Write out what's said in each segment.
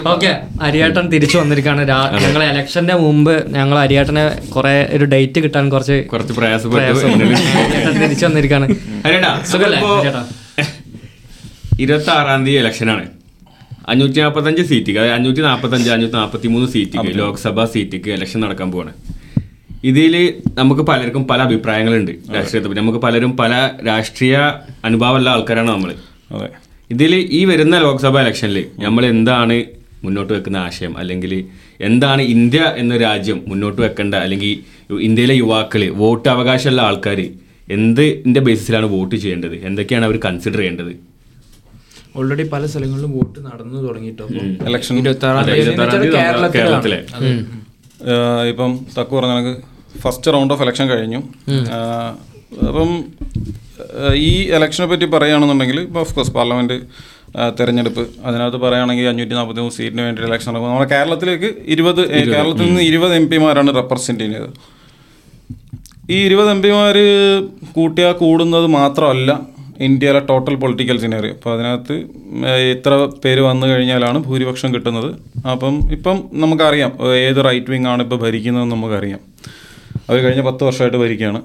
Okay അരിയേട്ടൻ തിരിച്ചു വന്നിരിക്കുകയാണ് ഞങ്ങൾ ഇലക്ഷന്റെ മുമ്പ് ഞങ്ങൾ അരിയേട്ടനെ കുറെ ഒരു ഡേറ്റ് കിട്ടാൻ കുറച്ച് കുറച്ച് പ്രയാസപ്പെട്ടു പ്രയാസം. അരിയേട്ടൻ തിരിച്ചു വന്നിരിക്കുകയാണ് അരേട്ടാ സുഖല്ലേ നമ്മളിപ്പോ അരിയേട്ടാ? ഇരുപത്തി ആറാം തീയതി ഇലക്ഷനാണ് അഞ്ഞൂറ്റി നാൽപ്പത്തഞ്ച് സീറ്റുകൾ അതായത് അഞ്ഞൂറ്റി നാൽപ്പത്തഞ്ച് അഞ്ഞൂറ്റി നാൽപ്പത്തി മൂന്ന് സീറ്റുകൾ ലോക്സഭാ സീറ്റുക്ക് ഇലക്ഷൻ നടക്കാൻ പോവാണ് ഇതിൽ നമുക്ക് പലർക്കും പല അഭിപ്രായങ്ങളുണ്ട് രാഷ്ട്രീയത്തെ പറ്റി നമുക്ക് പലരും പല രാഷ്ട്രീയ അനുഭവമുള്ള ആൾക്കാരാണ് നമ്മൾ അതെ ഇതിൽ ഈ വരുന്ന ലോക്സഭാ ഇലക്ഷനിൽ നമ്മൾ എന്താണ് മുന്നോട്ട് വെക്കുന്ന ആശയം അല്ലെങ്കിൽ എന്താണ് ഇന്ത്യ എന്ന രാജ്യം മുന്നോട്ട് വെക്കേണ്ട അല്ലെങ്കിൽ ഇന്ത്യയിലെ യുവാക്കൾ വോട്ട് അവകാശമുള്ള ആൾക്കാർ എന്തിൻ്റെ ബേസിസിലാണ് വോട്ട് ചെയ്യേണ്ടത് എന്തൊക്കെയാണ് അവർ കൺസിഡർ ചെയ്യേണ്ടത് ഓൾറെഡി പല സ്ഥലങ്ങളിലും വോട്ട് നടന്നു തുടങ്ങിയിട്ടോ ഇലക്ഷൻ ഇരുപത്തി ആറാം അതെ, തീയതി ഇരുപത്താറാം തീയതി നമ്മുടെ കേരളത്തിലെ. ഏഹ് ഇപ്പം തക്കു പറഞ്ഞ കണക്ക് ഫസ്റ്റ് റൗണ്ട് ഓഫ് ഇലക്ഷൻ കഴിഞ്ഞു ആഹ് അപ്പം ഏഹ് ഈ ഇലക്ഷനെ പറ്റി പറയുകയാണെന്നുണ്ടെങ്കിൽ ഇപ്പോൾ ഓഫ് കോഴ്സ് പാർലമെൻറ്റ് തെരഞ്ഞെടുപ്പ് അതിനകത്ത് പറയുകയാണെങ്കിൽ അഞ്ഞൂറ്റി നാൽപ്പത്തി മൂന്ന് സീറ്റിന് വേണ്ടി ഇലക്ഷൻ നടക്കും നമ്മുടെ കേരളത്തിലേക്ക് ഇരുപത് ഏഹ് കേരളത്തിൽ നിന്ന് ഇരുപത് എം പിമാരാണ് റെപ്രസെൻറ്റ് ചെയ്യുന്നത് ഈ ഇരുപത് എം പിമാർ കൂട്ടിയാൽ കൂടുന്നത് മാത്രമല്ല ഇന്ത്യയിലെ ടോട്ടൽ പൊളിറ്റിക്കൽ സിനാറിയോ അപ്പോൾ അതിനകത്ത് ഏഹ് ഇത്ര പേര് വന്നു കഴിഞ്ഞാലാണ് ഭൂരിപക്ഷം കിട്ടുന്നത് അപ്പം ഇപ്പം നമുക്കറിയാം ഏഹ് ഏത് റൈറ്റ് വിങ് ആണ് ഇപ്പോൾ ഭരിക്കുന്നതെന്ന് നമുക്കറിയാം അവർ കഴിഞ്ഞ പത്ത് വർഷമായിട്ട് ഭരിക്കുകയാണ്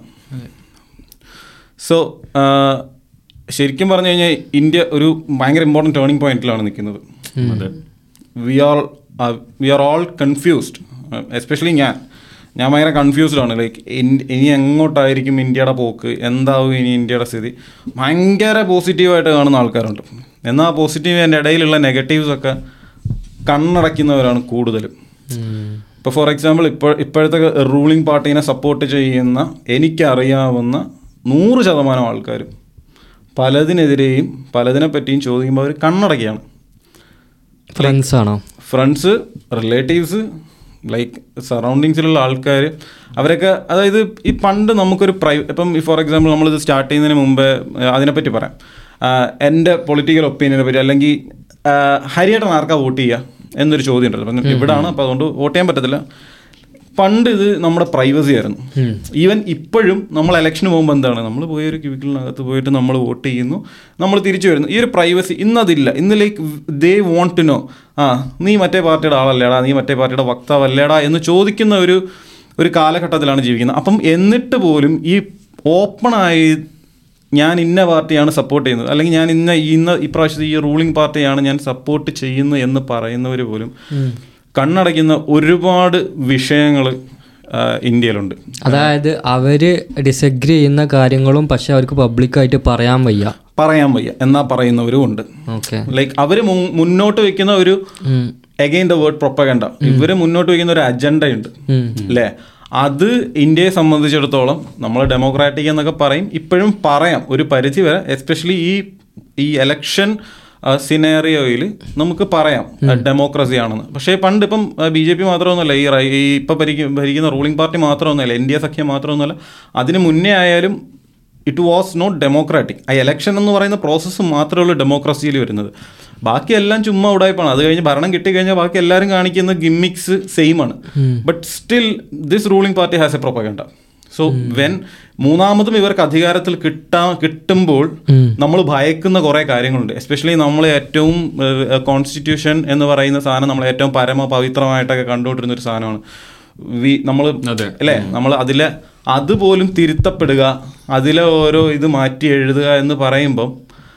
സോ ശരിക്കും പറഞ്ഞു കഴിഞ്ഞാൽ ഇന്ത്യ ഒരു ഭയങ്കര ഇമ്പോർട്ടൻറ്റ് ടേണിംഗ് പോയിന്റിലാണ് നിൽക്കുന്നത് അതെ we are we are all confused especially ഞാൻ ഞാൻ ഭയങ്കര കൺഫ്യൂസ്ഡ് ആണ് ലൈക്ക് ഇനി എങ്ങോട്ടായിരിക്കും ഇന്ത്യയുടെ പോക്ക് എന്താവും ഇനി ഇന്ത്യയുടെ സ്ഥിതി ഭയങ്കര പോസിറ്റീവായിട്ട് കാണുന്ന ആൾക്കാരുണ്ട് എന്നാൽ ആ പോസിറ്റീവിൻ്റെ ഇടയിലുള്ള നെഗറ്റീവ്സ് ഒക്കെ കണ്ണടയ്ക്കുന്നവരാണ് കൂടുതലും ഇപ്പോൾ ഫോർ എക്സാമ്പിൾ ഇപ്പോൾ ഇപ്പോഴത്തെ റൂളിംഗ് പാർട്ടീനെ സപ്പോർട്ട് ചെയ്യുന്ന എനിക്കറിയാവുന്ന നൂറ് ശതമാനം ആൾക്കാരും പലതിനെതിരെയും പലതിനെ പറ്റിയും ചോദിക്കുമ്പോൾ അവർ കണ്ണടക്കുകയാണ് ഫ്രണ്ട്സ് ആണോ ഫ്രണ്ട്സ് റിലേറ്റീവ്സ് ലൈക്ക് സറൗണ്ടിങ്സിലുള്ള ആൾക്കാർ അവരൊക്കെ അതായത് ഈ പണ്ട് നമുക്കൊരു പ്രൈ ഇപ്പം ഫോർ എക്സാമ്പിൾ നമ്മളിത് സ്റ്റാർട്ട് ചെയ്യുന്നതിന് മുമ്പ് ആ, അതിനെപ്പറ്റി പറയാം ആ, എൻ്റെ പൊളിറ്റിക്കൽ ഒപ്പീനിയനെ പറ്റി അല്ലെങ്കിൽ ആ, ഹരിയേട്ടൻ ആർക്കാ വോട്ട് ചെയ്യുക എന്നൊരു ചോദ്യം ഉണ്ടല്ലോ അപ്പം ഇവിടാണ് അപ്പോൾ അതുകൊണ്ട് വോട്ട് ചെയ്യാൻ പറ്റത്തില്ല പണ്ട് ഇത് നമ്മുടെ പ്രൈവസി ആയിരുന്നു ഈവൻ ഇപ്പോഴും നമ്മൾ ഇലക്ഷന് പോകുമ്പോൾ എന്താണ് നമ്മൾ പോയ ഒരു ക്യൂബിക്കിളിനകത്ത് പോയിട്ട് നമ്മൾ വോട്ട് ചെയ്യുന്നു നമ്മൾ തിരിച്ചു വരുന്നു ഈ ഒരു പ്രൈവസി ഇന്നതില്ല ഇന്ന് like they won't to know ആ നീ മറ്റേ പാർട്ടിയുടെ ആളല്ലേടാ നീ മറ്റേ പാർട്ടിയുടെ വക്താവല്ലേടാ എന്ന് ചോദിക്കുന്ന ഒരു ഒരു കാലഘട്ടത്തിലാണ് ജീവിക്കുന്നത് അപ്പം എന്നിട്ട് പോലും ഈ ഓപ്പണായി ഞാൻ ഇന്ന പാർട്ടിയാണ് സപ്പോർട്ട് ചെയ്യുന്നത് അല്ലെങ്കിൽ ഞാൻ ഇന്ന ഇന്ന ഇപ്രാവശ്യത്തെ ഈ റൂളിംഗ് പാർട്ടിയാണ് ഞാൻ സപ്പോർട്ട് ചെയ്യുന്നത് എന്ന് പറയുന്നവർ പോലും കണ്ണടയ്ക്കുന്ന ഒരുപാട് വിഷയങ്ങൾ ഇന്ത്യയിലുണ്ട് അതായത് അവര് ഡിസഗ്രി ചെയ്യുന്ന കാര്യങ്ങളും പക്ഷെ അവർക്ക് പബ്ലിക്കായിട്ട് പറയാൻ വയ്യ പറയാൻ വയ്യ എന്നാ പറയുന്നവരും ഉണ്ട് ഓക്കെ ലൈക്ക് അവര് മു- മുന്നോട്ട് വെക്കുന്ന ഒരു അഗെയിൻ ദ വേർഡ് പ്രൊപ്പഗണ്ട ഇവര് മുന്നോട്ട് വെക്കുന്ന ഒരു അജണ്ട ഉണ്ട് അല്ലേ അത് ഇന്ത്യയെ സംബന്ധിച്ചിടത്തോളം നമ്മൾ ഡെമോക്രാറ്റിക് എന്നൊക്കെ പറയും ഇപ്പോഴും പറയാം ഒരു പരിധി വരെ എസ്പെഷ്യലി ഈ ഈ എലക്ഷൻ സിനേറിയോയിൽ നമുക്ക് പറയാം ഡെമോക്രസി ആണെന്ന് പക്ഷേ പണ്ട് ഇപ്പം ബി ജെ പി മാത്രമൊന്നുമല്ല ഈ റൈ- ഈ ഇപ്പം ഭരിക്കുന്ന ഭരിക്കുന്ന റൂളിംഗ് പാർട്ടി മാത്രമൊന്നുമല്ല എൻ ഡി എ സഖ്യം മാത്രമൊന്നുമല്ല അതിന് മുന്നേ ആയാലും ഇറ്റ് വാസ് നോട്ട് ഡെമോക്രാറ്റിക് ആ എലക്ഷൻ എന്ന് പറയുന്ന പ്രോസസ്സ് മാത്രമേ ഉള്ളൂ ഡെമോക്രസിയിൽ വരുന്നത് ബാക്കിയെല്ലാം ചുമ്മാ ഉടായ്പാണ് അത് കഴിഞ്ഞ് ഭരണം കിട്ടിക്കഴിഞ്ഞാൽ ബാക്കി എല്ലാവരും കാണിക്കുന്ന ഗിമ്മിക്സ് സെയിം ആണ് but still this ruling party has a propaganda so when മൂന്നാമതും ഇവർക്ക് അധികാരത്തിൽ കിട്ടാ കിട്ടുമ്പോൾ നമ്മൾ ഭയക്കുന്ന കുറേ കാര്യങ്ങളുണ്ട് എസ്പെഷ്യലി നമ്മൾ ഏറ്റവും കോൺസ്റ്റിറ്റ്യൂഷൻ എന്ന് പറയുന്ന സാധനം നമ്മൾ ഏറ്റവും പരമ പവിത്രമായിട്ടൊക്കെ കണ്ടുകൊണ്ടിരുന്ന ഒരു സാധനമാണ് വി നമ്മൾ അതെ. അല്ലേ നമ്മൾ അതിലെ അതുപോലും തിരുത്തപ്പെടുക അതിലെ ഓരോ ഇത് മാറ്റി എഴുതുക എന്ന് പറയുമ്പം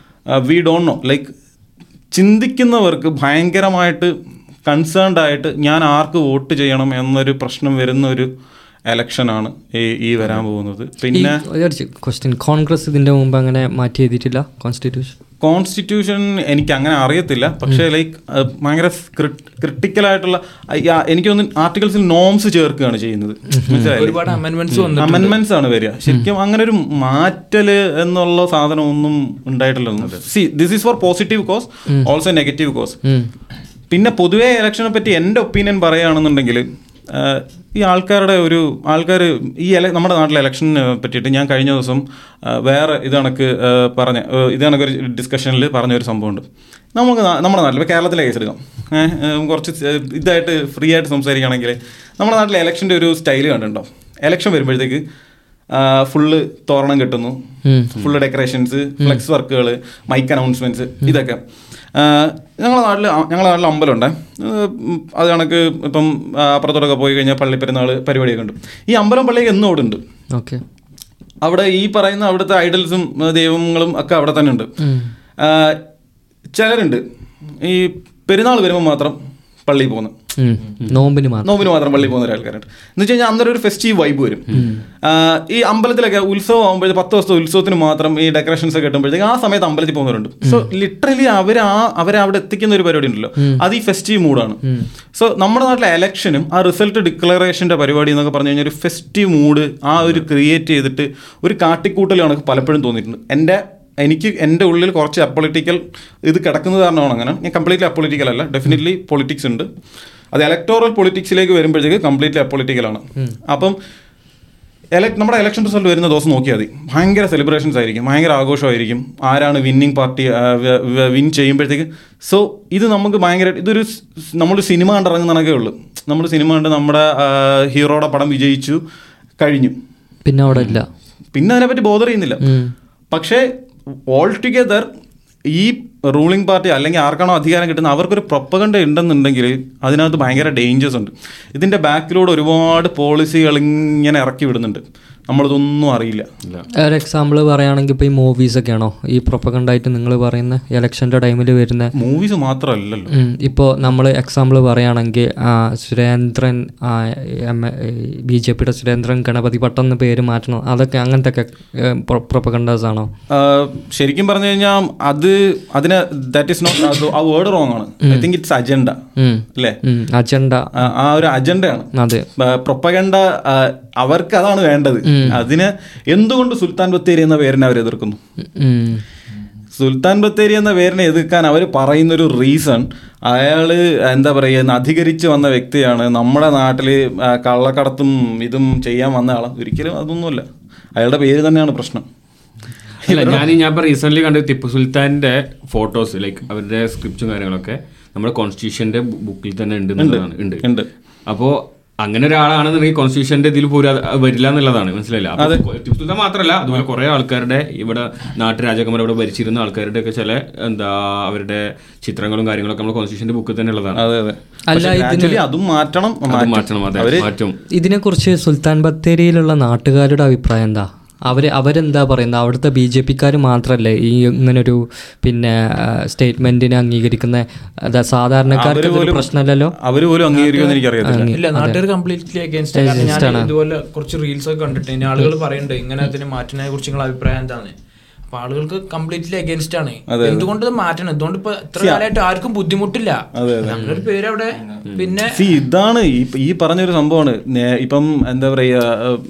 വി ഡോണ്ട് നോ ലൈക്ക് ചിന്തിക്കുന്നവർക്ക് ഭയങ്കരമായിട്ട് കൺസേൺഡ് ആയിട്ട് ഞാൻ ആർക്ക് വോട്ട് ചെയ്യണം എന്നൊരു പ്രശ്നം വരുന്ന ഒരു എലക്ഷനാണ് ഈ ഈ വരാൻ പോകുന്നത് പിന്നെ ക്വസ്റ്റ്യൻ കോൺഗ്രസ് ഇതിന്റെ മുമ്പ് അങ്ങനെ മാറ്റി എഴുതിയിട്ടില്ല കോൺസ്റ്റിറ്റ്യൂഷൻ കോൺസ്റ്റിറ്റ്യൂഷൻ എനിക്ക് അങ്ങനെ അറിയത്തില്ല പക്ഷേ ലൈക്ക് ഭയങ്കര ക്രിട്ടിക്കൽ ആയിട്ടുള്ള എനിക്കൊന്ന് ആർട്ടിക്കിൾസിൽ നോംസ് ചേർക്കുകയാണ് ചെയ്യുന്നത് മനസ്സിലായില്ലേ ഒരുപാട് അമെന്റ്മെന്റ്സ് വന്നു അമെന്റ്മെന്റ്സ് ആണ് വരിക ശരിക്കും അങ്ങനെ ഒരു മാറ്റല് എന്നുള്ള സാധനം ഒന്നും ഉണ്ടായിട്ടില്ല see this is for positive cause also negative cause പിന്നെ പൊതുവേ ഇലക്ഷനെ പറ്റി എൻ്റെ ഒപ്പീനിയൻ പറയുകയാണെന്നുണ്ടെങ്കിൽ ആഹ്, ഈ ആൾക്കാരുടെ ഒരു ആൾക്കാർ ഈ എല നമ്മുടെ നാട്ടിലെ ഇലക്ഷനെ പറ്റിയിട്ട് ഞാൻ കഴിഞ്ഞ ദിവസം ആഹ്, വേറെ ഇത് കണക്ക് ആഹ്, പറഞ്ഞ ആഹ്, ഇത് കണക്ക് ഒരു ഡിസ്കഷനിൽ പറഞ്ഞ ഒരു സംഭവമുണ്ട് നമുക്ക് നാ- നമ്മുടെ നാട്ടിൽ ഇപ്പോൾ കേരളത്തിലെ കേസ് എടുക്കാം ഏഹ്, ഏഹ്, കുറച്ച് സ- ഇതായിട്ട് ഫ്രീ ആയിട്ട് സംസാരിക്കുകയാണെങ്കിൽ നമ്മുടെ നാട്ടിലെ ഇലക്ഷൻ്റെ ഒരു സ്റ്റൈൽ കണ്ടിട്ടുണ്ടോ ഇലക്ഷൻ വരുമ്പോഴത്തേക്ക് ഫുള്ള് തോരണം കെട്ടുന്നു ഫുള്ള് ഡെക്കറേഷൻസ് ഫ്ലെക്സ് വർക്കുകൾ മൈക്ക് അനൗൺസ്മെന്റ്സ് ഇതൊക്കെ ഞങ്ങളുടെ നാട്ടിൽ ഞങ്ങളുടെ നാട്ടിൽ അമ്പലമുണ്ട് അത് കണക്ക് ഇപ്പം ആ, അപ്പുറത്തോടൊക്കെ പോയി കഴിഞ്ഞാൽ പള്ളിപ്പെരുന്നാൾ പരിപാടിയൊക്കെ ഉണ്ട് ഈ അമ്പലം പള്ളിയൊക്കെ എന്നും അവിടെ ഉണ്ട് ഓക്കെ അവിടെ ഈ പറയുന്ന അവിടുത്തെ ഐഡൽസും ആ, ദൈവങ്ങളും ഒക്കെ അവിടെ തന്നെ ഉണ്ട് ആ, ചിലരുണ്ട് ഈ പെരുന്നാൾ വരുമ്പോൾ മാത്രം പള്ളിയിൽ പോകുന്നു നോമ്പിന് മാത്രം നോമ്പിന് മാത്രം പള്ളിയിൽ പോകുന്ന ഒരാൾക്കാരുണ്ട് എന്ന് വെച്ച് കഴിഞ്ഞാൽ അന്നേരം ഒരു ഫെസ്റ്റീവ് വൈബ് വരും ആ, ഈ അമ്പലത്തിലൊക്കെ ഉത്സവം ആകുമ്പോഴേ പത്ത് ദിവസത്തെ ഉത്സവത്തിന് മാത്രം ഈ ഡെക്കറേഷൻസ് ഒക്കെ കിട്ടുമ്പോഴത്തേക്ക് ആ സമയത്ത് അമ്പലത്തിൽ പോകുന്നവരുണ്ട് സോ ലിറ്ററലി അവർ ആ അവരെ അവിടെ എത്തിക്കുന്ന ഒരു പരിപാടി ഉണ്ടല്ലോ അത് ഈ ഫെസ്റ്റീവ് മൂഡാണ് സോ നമ്മുടെ നാട്ടിലെ എലക്ഷനും ആ റിസൾട്ട് ഡിക്ലറേഷന്റെ പരിപാടി എന്നൊക്കെ പറഞ്ഞു കഴിഞ്ഞാൽ ഒരു ഫെസ്റ്റീവ് മൂഡ് ആ ഒരു ക്രിയേറ്റ് ചെയ്തിട്ട് ഒരു കാട്ടിക്കൂട്ടൽ കണക്ക് പലപ്പോഴും തോന്നിയിട്ടുണ്ട് എൻ്റെ എനിക്ക് എൻ്റെ ഉള്ളിൽ കുറച്ച് അപ്പൊളിറ്റിക്കൽ ഇത് കിടക്കുന്നത് കാരണമാണ് അങ്ങനെ ഞാൻ കംപ്ലീറ്റ്ലി അപ്പൊളിറ്റിക്കൽ അല്ല ഡെഫിനറ്റ്ലി പൊളിറ്റിക്സ് ഉണ്ട് അത് ഇലക്ടോറൽ പൊളിറ്റിക്സിലേക്ക് വരുമ്പോഴത്തേക്ക് കംപ്ലീറ്റ്ലി അപ്പൊളിറ്റിക്കലാണ് അപ്പം എലക് നമ്മുടെ ഇലക്ഷൻ റിസൾട്ട് വരുന്ന ദിവസം നോക്കിയാൽ മതി ഭയങ്കര സെലിബ്രേഷൻസ് ആയിരിക്കും ഭയങ്കര ആഘോഷമായിരിക്കും ആരാണ് വിന്നിങ് പാർട്ടി വിൻ ചെയ്യുമ്പോഴത്തേക്ക് സോ ഇത് നമുക്ക് ഭയങ്കര ഇതൊരു സ്- നമ്മൾ സിനിമ കണ്ടിറങ്ങുന്നതൊക്കെ ഉള്ളൂ നമ്മൾ സിനിമ കണ്ട് നമ്മുടെ ഹീറോയുടെ പടം വിജയിച്ചു കഴിഞ്ഞു പിന്നെ അവിടെ ഇല്ല പിന്നെ അതിനെപ്പറ്റി ബോധർ ചെയ്യുന്നില്ല പക്ഷേ ഓൾ ടുഗെദർ ഈ റൂളിംഗ് പാർട്ടി അല്ലെങ്കിൽ ആർക്കാണോ അധികാരം കിട്ടുന്നത് അവർക്കൊരു പ്രൊപ്പകണ്ട ഉണ്ടെന്നുണ്ടെങ്കിൽ അതിനകത്ത് ഭയങ്കര ഡേഞ്ചേഴ്സ് ഉണ്ട് ഇതിൻ്റെ ബാക്കിലൂടെ ഒരുപാട് പോളിസികൾ ഇങ്ങനെ ഇറക്കി വിടുന്നുണ്ട് നമ്മളിതൊന്നും അറിയില്ല ഒരു എക്സാമ്പിൾ പറയുകയാണെങ്കിൽ ഇപ്പോൾ ഈ മൂവീസ് ഒക്കെയാണോ ഈ പ്രൊപ്പകണ്ടായിട്ട് നിങ്ങൾ പറയുന്ന ഇലക്ഷൻ്റെ ടൈമിൽ വരുന്ന മൂവീസ് മാത്രമല്ലല്ലോ ഇപ്പോൾ നമ്മൾ എക്സാമ്പിൾ പറയുകയാണെങ്കിൽ ആ, സുരേന്ദ്രൻ ബി ജെ പിയുടെ സുരേന്ദ്രൻ ഗണപതി പട്ടം എന്ന് പേര് മാറ്റണം അതൊക്കെ അങ്ങനത്തെ ഒക്കെ പ്രൊപ്പകണ്ടാസ് ആണോ ആഹ് ശരിക്കും പറഞ്ഞു കഴിഞ്ഞാൽ അത് അതിന് that is not a word wrong ആണ് ഐ തിങ്ക് ഇറ്റ്സ് അജണ്ട അല്ലേ അജണ്ട ആ- ആ ഒരു അജണ്ടയാണ് അതെ പ്രൊപ്പഗണ്ട അവർക്ക് അതാണ് വേണ്ടത് അതിന് എന്തുകൊണ്ട് സുൽത്താൻ ബത്തേരി എന്ന പേരിനെ അവർ എതിർക്കുന്നു ഉം. സുൽത്താൻ ബത്തേരി എന്ന പേരിനെ എതിർക്കാൻ അവർ പറയുന്നൊരു റീസൺ അയാൾ എന്താ പറയുക അധികരിച്ച് വന്ന വ്യക്തിയാണ് നമ്മുടെ നാട്ടിൽ കള്ളക്കടത്തും ഇതും ചെയ്യാൻ വന്ന ആളാണ് ഒരിക്കലും അതൊന്നുമല്ല അയാളുടെ പേര് തന്നെയാണ് പ്രശ്നം അല്ല ഞാൻ ഞാൻ ഇപ്പൊ റീസെന്റ് കണ്ട ടിപ്പു സുൽത്താന്റെ ഫോട്ടോസ് ലൈക്ക് അവരുടെ സ്ക്രിപ്റ്റും കാര്യങ്ങളൊക്കെ നമ്മുടെ കോൺസ്റ്റിറ്റ്യൂഷന്റെ ബുക്കിൽ തന്നെ ഉണ്ട് എന്നുള്ളതാണ് ഉണ്ട് ഉണ്ട് അപ്പോ അങ്ങനെ ഒരാളാണെന്നുണ്ടെങ്കിൽ കോൺസ്റ്റിറ്റ്യൂഷന്റെ ഇതിൽ പോലും അത് വരില്ല എന്നുള്ളതാണ് മനസ്സിലായില്ല അപ്പൊ ടിപ്പു സുൽത്താൻ മാത്രമല്ല അതുപോലെ കുറെ ആൾക്കാരുടെ ഇവിടെ നാട്ടു രാജാക്കന്മാർ ഇവിടെ ഭരിച്ചിരുന്ന ആൾക്കാരുടെ ഒക്കെ ചില എന്താ അവരുടെ ചിത്രങ്ങളും കാര്യങ്ങളൊക്കെ നമ്മുടെ കോൺസ്റ്റിറ്റ്യൂഷന്റെ ബുക്കിൽ തന്നെ ഉള്ളതാണ് അതെ അതെ അല്ല, പക്ഷേ gradually അതും മാറ്റണം അത് മാറ്റും. മാറ്റണം അതെ അവര് മാറ്റും ഇതിനെക്കുറിച്ച് സുൽത്താൻ ബത്തേരിയിലുള്ള നാട്ടുകാരുടെ അഭിപ്രായം എന്താ അവർ അവരെന്താ പറയുന്നത് അവിടുത്തെ ബി ജെ പിക്കാർ മാത്രമല്ലേ ഈ ഇങ്ങനൊരു പിന്നെ സ്റ്റേറ്റ്മെന്റിനെ അംഗീകരിക്കുന്ന അതാ സാധാരണക്കാർക്ക് ഇതൊരു പ്രശ്നമല്ലല്ലോ അവര് പോലും അംഗീകരിക്കുമെന്ന് എനിക്കറിയത്തില്ല ഇല്ല നാട്ടുകാർ കംപ്ലീറ്റ്ലി അഗേൻസ്റ്റ് കാരണം ഞാൻ ഇതുപോലെ കുറച്ച് റീൽസ് ഒക്കെ കണ്ടിട്ട് ഇനി ആളുകൾ പറയുന്നുണ്ട് ഇങ്ങനെ അതിനെ മാറ്റുന്നതിനെ കുറിച്ച് നിങ്ങളുടെ അഭിപ്രായം എന്താണ് അപ്പൊ ആളുകൾക്ക് കംപ്ലീറ്റ്ലി അഗേൻസ്റ്റ് ആണ് എന്തുകൊണ്ട് ഇത് മാറ്റണം എന്തുകൊണ്ട് ഇപ്പൊ ഇത്ര കാലമായിട്ട് ആർക്കും ബുദ്ധിമുട്ടില്ല നമ്മളൊരു പേര് അവിടെ പിന്നെ സി ഇതാണ് ഈ ഈ പറഞ്ഞൊരു സംഭവമാണ് നേ- ഇപ്പം എന്താ പറയുക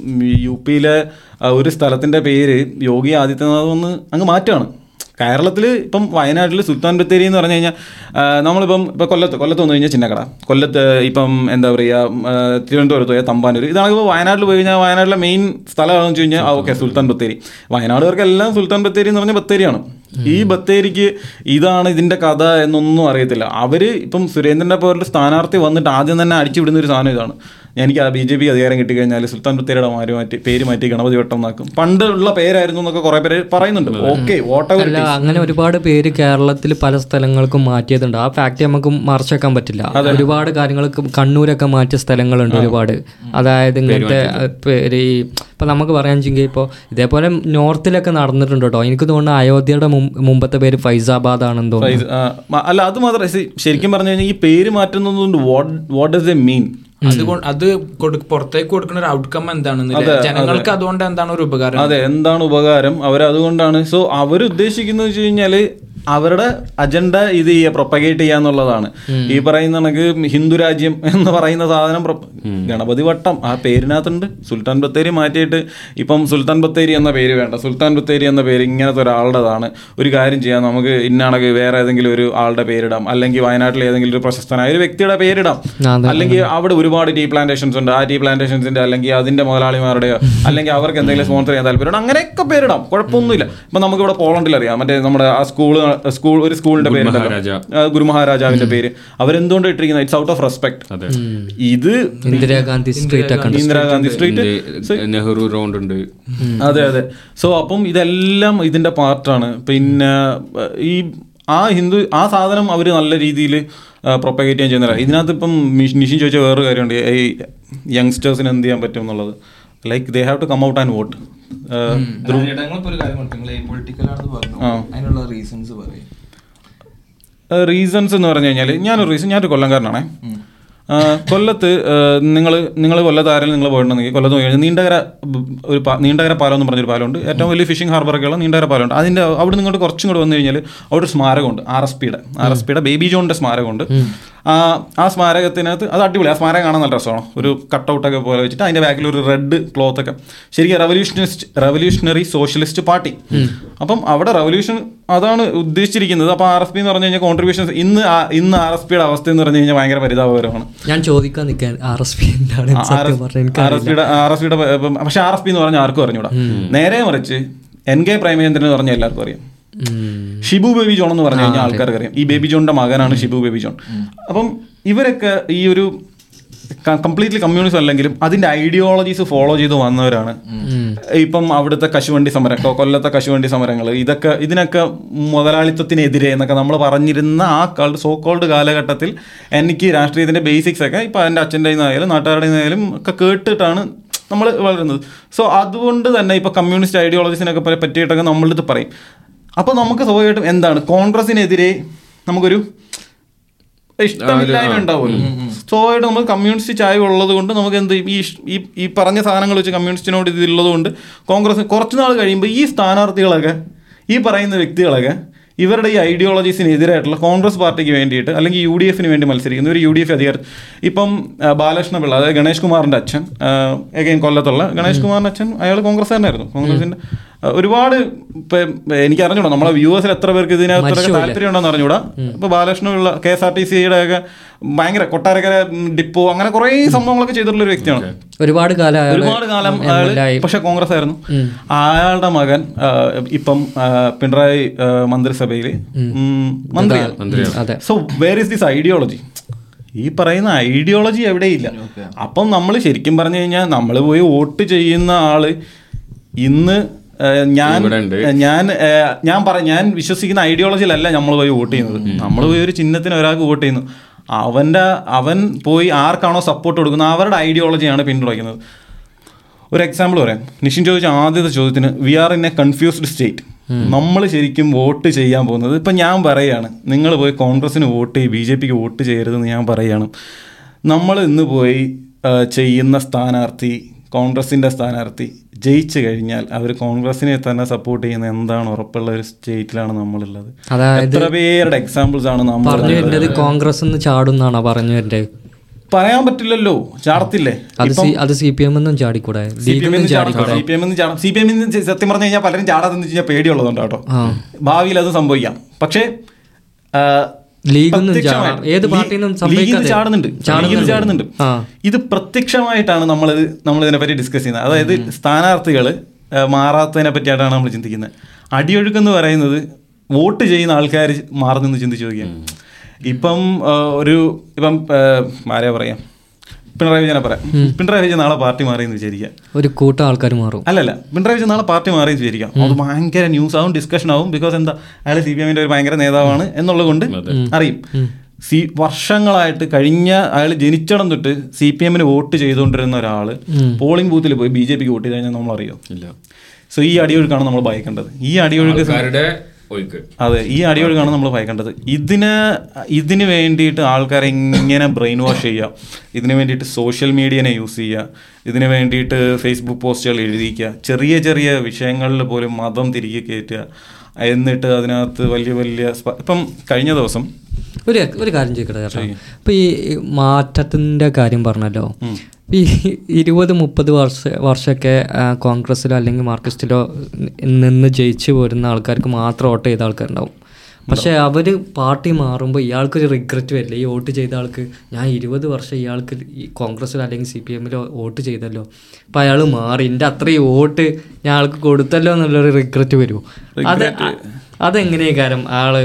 യു പിയിലെ ഒരു സ്ഥലത്തിന്റെ പേര് യോഗി ആദിത്യനാഥ് ഒന്ന് അങ്ങ് മാറ്റാണ് കേരളത്തിൽ ഇപ്പം വയനാട്ടിൽ സുൽത്താൻ ബത്തേരി എന്ന് പറഞ്ഞു കഴിഞ്ഞാൽ ആ, നമ്മളിപ്പം ഇപ്പം കൊല്ലത്ത് കൊല്ലത്ത് വന്നു കഴിഞ്ഞാൽ ചിന്നക്കട കൊല്ലത്ത് ഇപ്പം എന്താ പറയുക ആ, തിരുവനന്തപുരത്ത് പോയാൽ തമ്പാനൂർ ഇതാണ് ഇപ്പോൾ വയനാട്ടിൽ പോയി കഴിഞ്ഞാൽ വയനാട്ടിലെ മെയിൻ സ്ഥലമാണെന്ന് വെച്ച് കഴിഞ്ഞാൽ ഓക്കെ സുൽത്താൻ ബത്തേരി വയനാടുകാർക്കെല്ലാം സുൽത്താൻ ബത്തേരി എന്ന് പറഞ്ഞാൽ ബത്തേരിയാണ് ഈ ബത്തേരിക്ക് ഇതാണ് ഇതിന്റെ കഥ എന്നൊന്നും അറിയത്തില്ല അവര് ഇപ്പം സുരേന്ദ്രന്റെ പോലുള്ള സ്ഥാനാർത്ഥി വന്നിട്ട് ആദ്യം തന്നെ അടിച്ചു വിടുന്ന ഒരു സാധനം ഇതാണ് എനിക്ക് ആ ബി ജെ പി അധികാരം കിട്ടിക്കഴിഞ്ഞാൽ സുൽത്താൻ ബത്തേരിയുടെ മാറി മാറ്റി പേര് മാറ്റി ഗണപതി വട്ടം എന്നാക്കും പണ്ടുള്ള പേരായിരുന്നു എന്നൊക്കെ കുറെ പേര് പറയുന്നുണ്ട് ഓക്കെ വോട്ടവർ അല്ല അങ്ങനെ ഒരുപാട് പേര് കേരളത്തിൽ പല സ്ഥലങ്ങൾക്കും മാറ്റിയതുണ്ട് ആ ഫാക്ട് നമുക്ക് മറച്ചേക്കാൻ പറ്റില്ല ഒരുപാട് കാര്യങ്ങൾക്ക് കണ്ണൂരൊക്കെ മാറ്റിയ സ്ഥലങ്ങളുണ്ട് ഒരുപാട് അതായത് ഇങ്ങനത്തെ അഹ്, പേര് ഈ ഇപ്പൊ നമുക്ക് പറയാൻ ഇപ്പോൾ ഇതേപോലെ നോർത്തിലൊക്കെ നടന്നിട്ടുണ്ട് കേട്ടോ എനിക്ക് തോന്നുന്നു അയോധ്യയുടെ മും- മുമ്പത്തെ പേര് ഫൈസാബാദ് ആണെന്ന് തോന്നുന്നു അല്ല അത് മാത്രം ശ- ശരിക്കും പറഞ്ഞു കഴിഞ്ഞാൽ ഈ പേര് മാറ്റുന്നതുകൊണ്ട് what what does a mean അതുകൊണ്ട് അത് കൊടു- പുറത്തേക്ക് കൊടുക്കുന്ന ഒരു ഔട്ട്കം എന്താണെന്നില്ല ജനങ്ങൾക്ക് അതുകൊണ്ട് എന്താണ് ഒരു ഉപകാരം അതെ എന്താണ് ഉപകാരം അവർ അതുകൊണ്ടാണ് സോ അവർ ഉദ്ദേശിക്കുന്നത് വെച്ച് കഴിഞ്ഞാല് അവരുടെ അജണ്ട ഇത് ചെയ്യുക പ്രൊപ്പഗേറ്റ് ചെയ്യാന്നുള്ളതാണ് ഈ പറയുന്ന കണക്ക് ഹിന്ദു രാജ്യം എന്ന് പറയുന്ന സാധനം പ്രൊപ്പ- ഗണപതി വട്ടം ആ പേരിനകത്തുണ്ട് സുൽത്താൻ ബത്തേരി മാറ്റിയിട്ട് ഇപ്പം സുൽത്താൻ ബത്തേരി എന്ന പേര് വേണ്ട സുൽത്താൻ ബത്തേരി എന്ന പേര് ഇങ്ങനത്തെ ഒരാളുടേതാണ് ഒരു കാര്യം ചെയ്യാം നമുക്ക് ഇന്നാണെങ്കിൽ വേറെ ഏതെങ്കിലും ഒരു ആളുടെ പേരിടാം അല്ലെങ്കിൽ വയനാട്ടിലെ ഏതെങ്കിലും ഒരു പ്രശസ്തനായ ഒരു വ്യക്തിയുടെ പേരിടാം അതെ. അല്ലെങ്കിൽ അവിടെ ഒരുപാട് ടീ പ്ലാന്റേഷൻസ് ഉണ്ട് ആ ടീ പ്ലാന്റേഷൻസിന്റെ അല്ലെങ്കിൽ അതിന്റെ മുതലാളിമാരുടെയോ അല്ലെങ്കിൽ അവർക്ക് എന്തെങ്കിലും സ്പോൺസർ ചെയ്യാൻ താല്പര്യം അങ്ങനെയൊക്കെ പേരിടാം കുഴപ്പമൊന്നുമില്ല ഇപ്പൊ നമുക്ക് ഇവിടെ പോളണ്ടിൽ അറിയാം മറ്റേ നമ്മുടെ ആ സ്കൂൾ സ്കൂൾ ഒരു സ്കൂളിന്റെ പേര് മഹാരാജ. ഗുരു മഹാരാജാവിന്റെ പേര് അവരെന്തുകൊണ്ട് ഇട്ടിരിക്കുന്നത് ഇറ്റ്സ് ഔട്ട് ഓഫ് റെസ്പെക്ട് അതെ ഇത് ഇന്ദിരാഗാന്ധി സ്ട്രീറ്റ് ഒക്കെ ഉണ്ട്. ഇന്ദിരാഗാന്ധി സ്ട്രീറ്റ് ഇത് നെഹ്റു റൗണ്ട് ഉണ്ട് അതെ അതെ സോ അപ്പം ഇതെല്ലാം ഇതിന്റെ പാർട്ടാണ് പിന്നെ ഈ ആ ഹിന്ദു ആ സാധനം അവർ നല്ല രീതിയിൽ പ്രൊപ്പഗേറ്റ് ചെയ്യാൻ ചെയ്യുന്നില്ല ഇതിനകത്ത് ഇപ്പം മിഷ്- നിഷിൻ ചോദിച്ച വേറൊരു കാര്യമുണ്ട് ഈ യങ്സ്റ്റേഴ്സിന് എന്ത് ചെയ്യാൻ പറ്റും എന്നുള്ളത് like they have to come out and vote ഞങ്ങളിപ്പോ ഒരു കാര്യം പറഞ്ഞു നിങ്ങൾ പൊളിറ്റിക്കൽ ആണെന്ന് പറഞ്ഞു അതിനുള്ള റീസൺസ് പറയും റീസൺസ് എന്ന് പറഞ്ഞു കഴിഞ്ഞാൽ ഞാനൊരു റീസൺ ഞാനൊരു കൊല്ലംകാരനാണേ ആ, കൊല്ലത്ത് നിങ്ങൾ നിങ്ങൾ കൊല്ലത്ത് ആരെങ്കിലും നിങ്ങൾ പോയിട്ടുണ്ടെങ്കിൽ കൊല്ലത്ത് പോയി കഴിഞ്ഞാൽ നീണ്ടകര ബ് ഒരു പാ- നീണ്ടകര പാലം എന്ന് പറഞ്ഞൊരു പാലമുണ്ട് ഏറ്റവും വലിയ ഫിഷിംഗ് ഹാർബറൊക്കെയുള്ള നീണ്ടകര പാലമുണ്ട് അതിൻ്റെ അവിടെ നിങ്ങോട്ട് കുറച്ചും കൂടെ വന്നു കഴിഞ്ഞാൽ അവിടെ ഒരു സ്മാരകമുണ്ട് ആർ എസ് പിയുടെ ആർ എസ് പിയുടെ ബേബി ജോണിൻ്റെ സ്മാരകമുണ്ട് ആ ആ സ്മാരകത്തിനകത്ത് അത് അടിപൊളി ആ സ്മാരകം കാണാൻ നല്ല രസമാണ് ഒരു കട്ടൗട്ടൊക്കെ പോലെ വെച്ചിട്ട് അതിൻ്റെ ബാക്കിൽ ഒരു റെഡ് ക്ലോത്ത് ഒക്കെ ശരിക്കും റവല്യൂഷണിസ്റ്റ് റവല്യൂഷണറി സോഷ്യലിസ്റ്റ് പാർട്ടി അപ്പം അവിടെ റവല്യൂഷൻ അതാണ് ഉദ്ദേശിച്ചിരിക്കുന്നത് അപ്പോൾ ആർ എസ് പി എന്ന് പറഞ്ഞു കഴിഞ്ഞാൽ കോൺട്രിബ്യൂഷൻസ് ഇന്ന് ആ- ഇന്ന് ആർ എസ് പിയുടെ അവസ്ഥ എന്ന് പറഞ്ഞു കഴിഞ്ഞാൽ ഭയങ്കര പരിതാപകരമാണ് ഞാൻ ചോദിക്കാൻ നിൽക്കാൻ ആർ എസ് പി എന്താണ് സത്യം പറഞ്ഞാൽ ആർ എസ് പിയുടെ ആർ എസ് പിയുടെ പക്ഷെ ആർ എസ് പി എന്ന് പറഞ്ഞാൽ ആർക്കും അറിഞ്ഞൂടാ നേരെ മറിച്ച് എൻ കെ പ്രേമചന്ദ്രൻ എന്ന് പറഞ്ഞാൽ എല്ലാവർക്കും അറിയാം ഷിബു ബേബി ജോൺ എന്ന് പറഞ്ഞു കഴിഞ്ഞാൽ ആൾക്കാർക്ക് അറിയാം ഈ ബേബി ജോണിന്റെ മകനാണ് ഷിബു ബേബി ജോൺ അപ്പം ഇവരൊക്കെ ഈ ഒരു കംപ്ലീറ്റ്ലി കമ്മ്യൂണിസം അല്ലെങ്കിലും അതിന്റെ ഐഡിയോളജീസ് ഫോളോ ചെയ്ത് വന്നവരാണ് ഇപ്പം അവിടുത്തെ കശുവണ്ടി സമരം കൊ- കൊല്ലത്തെ കശുവണ്ടി സമരങ്ങൾ ഇതൊക്കെ ഇതിനൊക്കെ മുതലാളിത്തത്തിനെതിരെ എന്നൊക്കെ നമ്മൾ പറഞ്ഞിരുന്ന ആ സോ കോൾഡ് കാലഘട്ടത്തിൽ എനിക്ക് രാഷ്ട്രീയത്തിന്റെ ബേസിക്സ് ഒക്കെ ഇപ്പം എൻ്റെ അച്ഛൻ്റെ ആയാലും നാട്ടുകാരുടെ ആയാലും ഒക്കെ കേട്ടിട്ടാണ് നമ്മൾ വളരുന്നത് സോ അതുകൊണ്ട് തന്നെ ഇപ്പൊ കമ്മ്യൂണിസ്റ്റ് ഐഡിയോളജീസിനൊക്കെ പ- പറ്റിയിട്ടൊക്കെ നമ്മളിത് പറയും അപ്പോൾ നമുക്ക് സ്വാഭാവികമായിട്ടും എന്താണ് കോൺഗ്രസിനെതിരെ നമുക്കൊരു ഇഷ്ടമില്ലായ്മ ഉണ്ടാവുമല്ലോ സ്വാഭാവികമായിട്ടും നമ്മൾ കമ്മ്യൂണിസ്റ്റ് ചായ ഉള്ളത് കൊണ്ട് നമുക്ക് എന്ത് ചെയ്യും? ഈ ഇഷ്- ഈ ഈ പറഞ്ഞ സാധനങ്ങൾ വെച്ച് കമ്മ്യൂണിസ്റ്റിനോട് ഇതുള്ളത് കൊണ്ട് കോൺഗ്രസ് കുറച്ച് നാൾ കഴിയുമ്പോൾ ഈ സ്ഥാനാർത്ഥികളൊക്കെ ഈ പറയുന്ന വ്യക്തികളൊക്കെ ഇവരുടെ ഈ ഐഡിയോളജീസിന് എതിരായിട്ടുള്ള കോൺഗ്രസ് പാർട്ടിക്ക് വേണ്ടിയിട്ട് അല്ലെങ്കിൽ യു ഡി എഫിന് വേണ്ടി മത്സരിക്കുന്ന ഒരു യു ഡി എഫ് അധികാരം ഇപ്പം ആ, ബാലകൃഷ്ണ പിള്ള അതായത് ഗണേഷ് കുമാറിന്റെ അച്ഛൻ എഗൈൻ കൊല്ലത്തുള്ള ഗണേഷ് കുമാറിന്റെ അച്ഛൻ അയാൾ കോൺഗ്രസ് തന്നെയായിരുന്നു കോൺഗ്രസിന്റെ ആ, ഒരുപാട് ഇപ്പം എനിക്ക് അറിഞ്ഞൂടാ നമ്മളെ വ്യൂവേഴ്സിൽ എത്ര പേർക്ക് ഇതിനകത്തൊക്കെ താല്പര്യം ഉണ്ടെന്ന് അറിഞ്ഞൂടാ ഇപ്പൊ Balakrishna Pillai K S R T സിയുടെ ഒക്കെ ഭയങ്കര കൊട്ടാരക്കര ഉം, ഡിപ്പോ അങ്ങനെ കുറേ സംഭവങ്ങളൊക്കെ ചെയ്തിട്ടുള്ള ഒരു വ്യക്തിയാണ് ഒരുപാട് കാലം അയാള് ഒരുപാട് കാലം MLA അയാൾ ആയി. പക്ഷെ കോൺഗ്രസ് ആയിരുന്നു അയാളുടെ മകൻ ആ, ഇപ്പം ആ, പിണറായി ആ, മന്ത്രിസഭയിൽ മന്ത്രിയാണ് അതെ so where is this ideology ഈ പറയുന്ന ഐഡിയോളജി എവിടെയില്ല അപ്പം നമ്മൾ ശരിക്കും പറഞ്ഞു കഴിഞ്ഞാൽ നമ്മൾ പോയി വോട്ട് ചെയ്യുന്ന ആള് ഇന്ന് ആ, ഞാൻ ഇവിടെ ഉണ്ട്. ഞാൻ ആ, ഞാൻ പറ ഞാൻ വിശ്വസിക്കുന്ന ഐഡിയോളജിയിലല്ല നമ്മൾ പോയി വോട്ട് ചെയ്യുന്നത് നമ്മൾ പോയി ഒരു ചിഹ്നത്തിന് ഒരാൾക്ക് വോട്ട് ചെയ്യുന്നു അവന്റെ അവൻ പോയി ആർക്കാണോ സപ്പോർട്ട് കൊടുക്കുന്നത് അവരുടെ ഐഡിയോളജിയാണ് പിന്തുണയ്ക്കുന്നത് ഒരു എക്സാമ്പിൾ പറയാം നിഷിൻ ചോദിച്ച ആദ്യത്തെ ചോദ്യത്തിന് we are in a confused state നമ്മൾ ശരിക്കും വോട്ട് ചെയ്യാൻ പോകുന്നത് ഇപ്പം ഞാൻ പറയുകയാണ് നിങ്ങൾ പോയി കോൺഗ്രസിന് വോട്ട് ചെയ്യും ബി ജെ പിക്ക് വോട്ട് ചെയ്യരുതെന്ന് ഞാൻ പറയുകയാണ് നമ്മൾ ഇന്ന് പോയി ആ, ചെയ്യുന്ന സ്ഥാനാർത്ഥി കോൺഗ്രസിൻ്റെ സ്ഥാനാർത്ഥി ജയിച്ചു കഴിഞ്ഞാൽ അവർ കോൺഗ്രസിനെ തന്നെ സപ്പോർട്ട് ചെയ്യുന്ന എന്താണ് ഉറപ്പുള്ള ഒരു സ്റ്റേറ്റിലാണ് നമ്മളുള്ളത് അതായത് എത്ര പേരുടെ എക്സാമ്പിൾസ് ആണ് നമ്മൾ പറഞ്ഞു വരുന്നത് കോൺഗ്രസ് നിന്ന് ചാടും എന്നാണോ പറഞ്ഞു വരുന്നത് പറയാൻ പറ്റില്ലല്ലോ ചാടത്തില്ലേ അത് സി അത് സി പി എം ഒന്നും ചാടിക്കൂടെ ലീഗൊന്നും ചാടിക്കൂടെ C P M C P എമ്മിന്ന് സത്യം പറഞ്ഞു കഴിഞ്ഞാൽ പലരും ചാടാതെന്ന് വെച്ച് കഴിഞ്ഞാൽ പേടിയുള്ളതുകൊണ്ട് കേട്ടോ ആ ഭാവിയിൽ അത് സംഭവിക്കാം പക്ഷേ ആ, ലീഗൊന്നും പ്രത്യക്ഷമായിട്ട് ചാടാം. ഏത് ലീ- പാർട്ടിന്നും ലീഗിന്ന് സംഭവിക്കാതെ. ചാടുന്നുണ്ട് ചാടുന്നുണ്ട്. ലീഗിന്ന് ചാടുന്നുണ്ട് ആ. ഇത് പ്രത്യക്ഷമായിട്ടാണ് നമ്മൾ നമ്മൾ ഇതിനെപ്പറ്റി ഡിസ്കസ് ചെയ്യുന്നത് അതായത് സ്ഥാനാർത്ഥികൾ മാറാത്തതിനെ പറ്റിയായിട്ടാണ് നമ്മൾ ചിന്തിക്കുന്നത് അടിയൊഴുക്കെന്ന് പറയുന്നത് വോട്ട് ചെയ്യുന്ന ആൾക്കാർ മാറി നിന്ന് ചിന്തിച്ച് നോക്കിയാൽ ഇപ്പം ആ, ഒരു ഇപ്പം ആ, ആരെയാ പറയാം പിണറായി വിജയനെ പറയാം പിണറായി വിജയൻ നാളെ പാർട്ടി മാറി എന്ന് വിചാരിക്കുക ഒരു കൂട്ടം ആൾക്കാർ മാറും അല്ലല്ല പിണറായി വിജയൻ നാളെ പാർട്ടി മാറി എന്ന് വിചാരിക്കാം അത് ഭയങ്കര ന്യൂസ് ആവും ഡിസ്കഷൻ ആവും ബിക്കോസ് എന്താ അയാൾ സി പി എമ്മിന്റെ ഒരു ഭയങ്കര നേതാവാണ് എന്നുള്ളത് കൊണ്ട് അറിയും സി വർഷങ്ങളായിട്ട് കഴിഞ്ഞ അയാൾ ജനിച്ചടം തൊട്ട് സി പി എമ്മിന് വോട്ട് ചെയ്തുകൊണ്ടിരുന്ന ഒരാൾ പോളിംഗ് ബൂത്തിൽ പോയി ബി ജെ പിക്ക് വോട്ട് ചെയ്ത് കഴിഞ്ഞാൽ നമ്മൾ അറിയോ ഇല്ല സോ ഈ അടിയൊഴുക്കാണ് നമ്മൾ ഭയക്കേണ്ടത് ഈ അടിയൊഴുക്ക് ആൾക്കാരുടെ ഒഴുക്ക് അതെ ഈ അടിയൊഴുക്കാണ് നമ്മൾ ഭയക്കേണ്ടത് ഇതിന് ഇതിന് വേണ്ടിയിട്ട് ആൾക്കാരെ ഇങ്ങനെ ബ്രെയിൻ വാഷ് ചെയ്യുക ഇതിന് വേണ്ടിയിട്ട് സോഷ്യൽ മീഡിയനെ യൂസ് ചെയ്യുക ഇതിന് വേണ്ടിയിട്ട് ഫേസ്ബുക്ക് പോസ്റ്റുകൾ എഴുതിക്കുക ചെറിയ ചെറിയ വിഷയങ്ങളിൽ പോലും മതം തിരികെ കയറ്റുക എന്നിട്ട് അതിനകത്ത് വലിയ വലിയ സ്പ- ഇപ്പം കഴിഞ്ഞ ദിവസം ഒരു ഒരു കാര്യം ചോദിക്കട്ടെ ചേട്ടാ ഇപ്പൊ ഈ മാറ്റത്തിന്റെ കാര്യം പറഞ്ഞല്ലോ ഈ ഇരുപത് മുപ്പത് വർഷ വർഷമൊക്കെ ആ, കോൺഗ്രസ്സിലോ അല്ലെങ്കിൽ മാർക്സിസ്റ്റിലോ നിന്ന് ജയിച്ചു പോരുന്ന ആൾക്കാർക്ക് മാത്രം വോട്ട് ചെയ്ത ആൾക്കാരുണ്ടാവും പക്ഷെ അവര് പാർട്ടി മാറുമ്പോൾ ഇയാൾക്കൊരു റിഗ്രറ്റ് വരില്ല ഈ വോട്ട് ചെയ്ത ആൾക്ക് ഞാൻ ഇരുപത് വർഷം ഇയാൾക്ക് ഈ കോൺഗ്രസ്സിലോ അല്ലെങ്കിൽ സി പി എമ്മിലോ വോട്ട് ചെയ്തല്ലോ അപ്പം അയാൾ മാറി എൻ്റെ അത്രയും വോട്ട് ഞാൻ ആൾക്ക് കൊടുത്തല്ലോ എന്നുള്ളൊരു റിഗ്രറ്റ് വരുമോ അത് അതെങ്ങനെയാ കാര്യം ആള്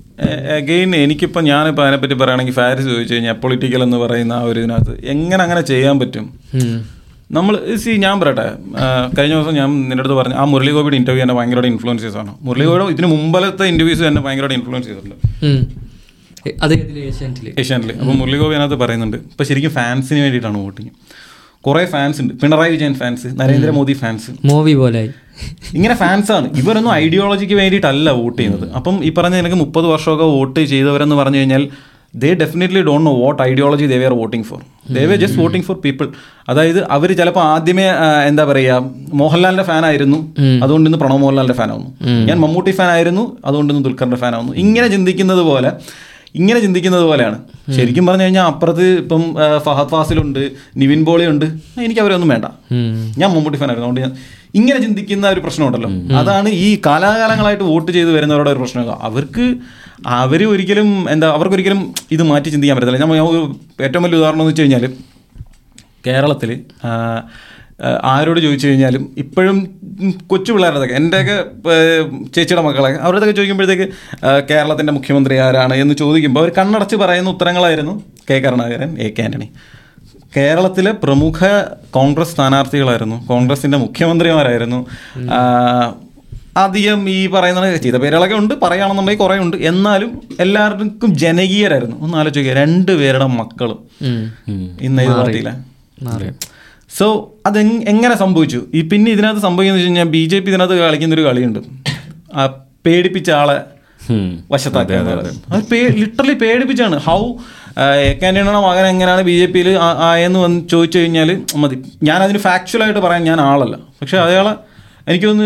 അഗെയിൻ എനിക്കിപ്പോൾ ഞാനിപ്പോൾ അതിനെപ്പറ്റി പറയുകയാണെങ്കിൽ ഫാരിസ് ചോദിച്ചു കഴിഞ്ഞാൽ പൊളിറ്റിക്കൽ എന്ന് പറയുന്ന ആ ഒരു ഇതിനകത്ത് എങ്ങനെ അങ്ങനെ ചെയ്യാൻ പറ്റും ഉം. നമ്മൾ സി ഞാൻ പറയട്ടെ ആ, കഴിഞ്ഞ ദിവസം ഞാൻ നിന്റെ അടുത്ത് പറഞ്ഞു ആ മുരളി ഗോപിയുടെ ഇന്റർവ്യൂ എന്നെ ഭയങ്കരമായിട്ട് ഇൻഫ്ലുവൻസ് ചെയ്തതാണ് മുരളി ഗോപിയുടെ ഇതിന് മുമ്പലത്തെ ഇന്റർവ്യൂസ് എന്നെ ഭയങ്കരമായിട്ട് ഇൻഫ്ലുവൻസ് ചെയ്തിട്ടുണ്ട് ഉം. എ- അത് ഇതില് ഏഷ്യാനെറ്റില് ഏഷ്യാനിൽ അപ്പോൾ മുരളി ഗോപി അതിനകത്ത് പറയുന്നുണ്ട് ഇപ്പോൾ ശരിക്കും ഫാൻസിന് വേണ്ടിയിട്ടാണ് വോട്ടിങ് കുറേ ഫാൻസ് ഉണ്ട് Pinarayi Vijayan fans Narendra Modi fans movie പോലായി ഇങ്ങനെ ഫാൻസ് ആണ് ഇവരൊന്നും ഐഡിയോളജിക്ക് വേണ്ടിയിട്ടല്ല വോട്ട് ചെയ്യുന്നത് അപ്പം ഈ പറഞ്ഞ എനിക്ക് മുപ്പത് വർഷമൊക്കെ വോട്ട് ചെയ്തവരെന്ന് പറഞ്ഞു കഴിഞ്ഞാൽ they definitely don't know what ideology they are voting for they way just voting for people അതായത് അവർ ചിലപ്പോൾ ആദ്യമേ ആ, എന്താ പറയുക മോഹൻലാലിന്റെ ഫാൻ ആയിരുന്നു അതുകൊണ്ട് ഇന്ന് പ്രണവ് മോഹൻലാലിന്റെ ഫാൻ ആവുന്നു ഞാൻ മമ്മൂട്ടി ഫാൻ ആയിരുന്നു അതുകൊണ്ട് ഇന്ന് ദുൽഖറിന്റെ ഫാൻ ആവുന്നു ഇങ്ങനെ ചിന്തിക്കുന്നത് പോലെ ഇങ്ങനെ ചിന്തിക്കുന്നത് പോലെയാണ് ശരിക്കും പറഞ്ഞു കഴിഞ്ഞാൽ അപ്പുറത്ത് ഇപ്പം ആ, ഫഹദ് ഫാസിലുണ്ട് നിവിൻ പോളി ഉണ്ട് എനിക്ക് അവരൊന്നും വേണ്ട ഞാൻ മമ്മൂട്ടി ഫാൻ ആയിരുന്നു അതുകൊണ്ട് ഞാൻ ഇങ്ങനെ ചിന്തിക്കുന്ന ഒരു പ്രശ്നമുണ്ടല്ലോ അതാണ് ഈ കാലാകാലങ്ങളായിട്ട് വോട്ട് ചെയ്ത് വരുന്നവരുടെ ഒരു പ്രശ്നം അവർക്ക് അവർ ഒരിക്കലും എന്താ അവർക്കൊരിക്കലും ഇത് മാറ്റി ചിന്തിക്കാൻ പറ്റത്തില്ല ഞാൻ ഞാൻ ഒരു ഏറ്റവും വലിയ ഉദാഹരണം എന്ന് വെച്ച് കഴിഞ്ഞാൽ കേരളത്തിൽ ആരോട് ചോദിച്ചു കഴിഞ്ഞാലും ഇപ്പോഴും ഉം, കൊച്ചു പിള്ളേരുടെയൊക്കെ എൻ്റെയൊക്കെ ഏർ, ചേച്ചിയുടെ മക്കളെ അവരുടെയൊക്കെ ചോദിക്കുമ്പോഴത്തേക്ക് ആ, കേരളത്തിൻ്റെ മുഖ്യമന്ത്രി ആരാണ് എന്ന് ചോദിക്കുമ്പോൾ അവർ കണ്ണടച്ച് പറയുന്ന ഉത്തരങ്ങളായിരുന്നു K Karunakaran A K Antony കേരളത്തിലെ പ്രമുഖ കോൺഗ്രസ് സ്ഥാനാർത്ഥികളായിരുന്നു കോൺഗ്രസിൻ്റെ മുഖ്യമന്ത്രിമാരായിരുന്നു ആ, അധികം ഈ പറയുന്ന ചെയ്ത പേരുകളൊക്കെ ഉണ്ട് പറയുകയാണെന്നുണ്ടെങ്കിൽ കുറേ ഉണ്ട് എന്നാലും എല്ലാവർക്കും ജനകീയരായിരുന്നു ഒന്ന് ആലോചിക്കുക രണ്ട് പേരുടെ മക്കളും ഇന്ന് ഇത് പാർട്ടിയിലെ മാറി സോ അത് എങ്- എങ്ങനെ സംഭവിച്ചു ഈ പിന്നെ ഇതിനകത്ത് സംഭവിക്കുന്നത് വെച്ച് കഴിഞ്ഞാൽ ബി ജെ പി ഇതിനകത്ത് കളിക്കുന്ന ഒരു കളിയുണ്ട് ആ പേടിപ്പിച്ച ആളെ വശത്താക്കുക അത് ലിറ്ററലി പേടിപ്പിച്ചാണ് ഹൗ എക്കാൻ്റെ മകൻ എങ്ങനെയാണ് ബി ജെ പിയിൽ ആയെന്ന് വന്ന് ചോദിച്ചു കഴിഞ്ഞാൽ മതി ഞാൻ അതിന് ഫാക്ച്വലായിട്ട് പറയാൻ ഞാൻ ആളല്ല പക്ഷെ അയാളെ എനിക്കൊന്ന്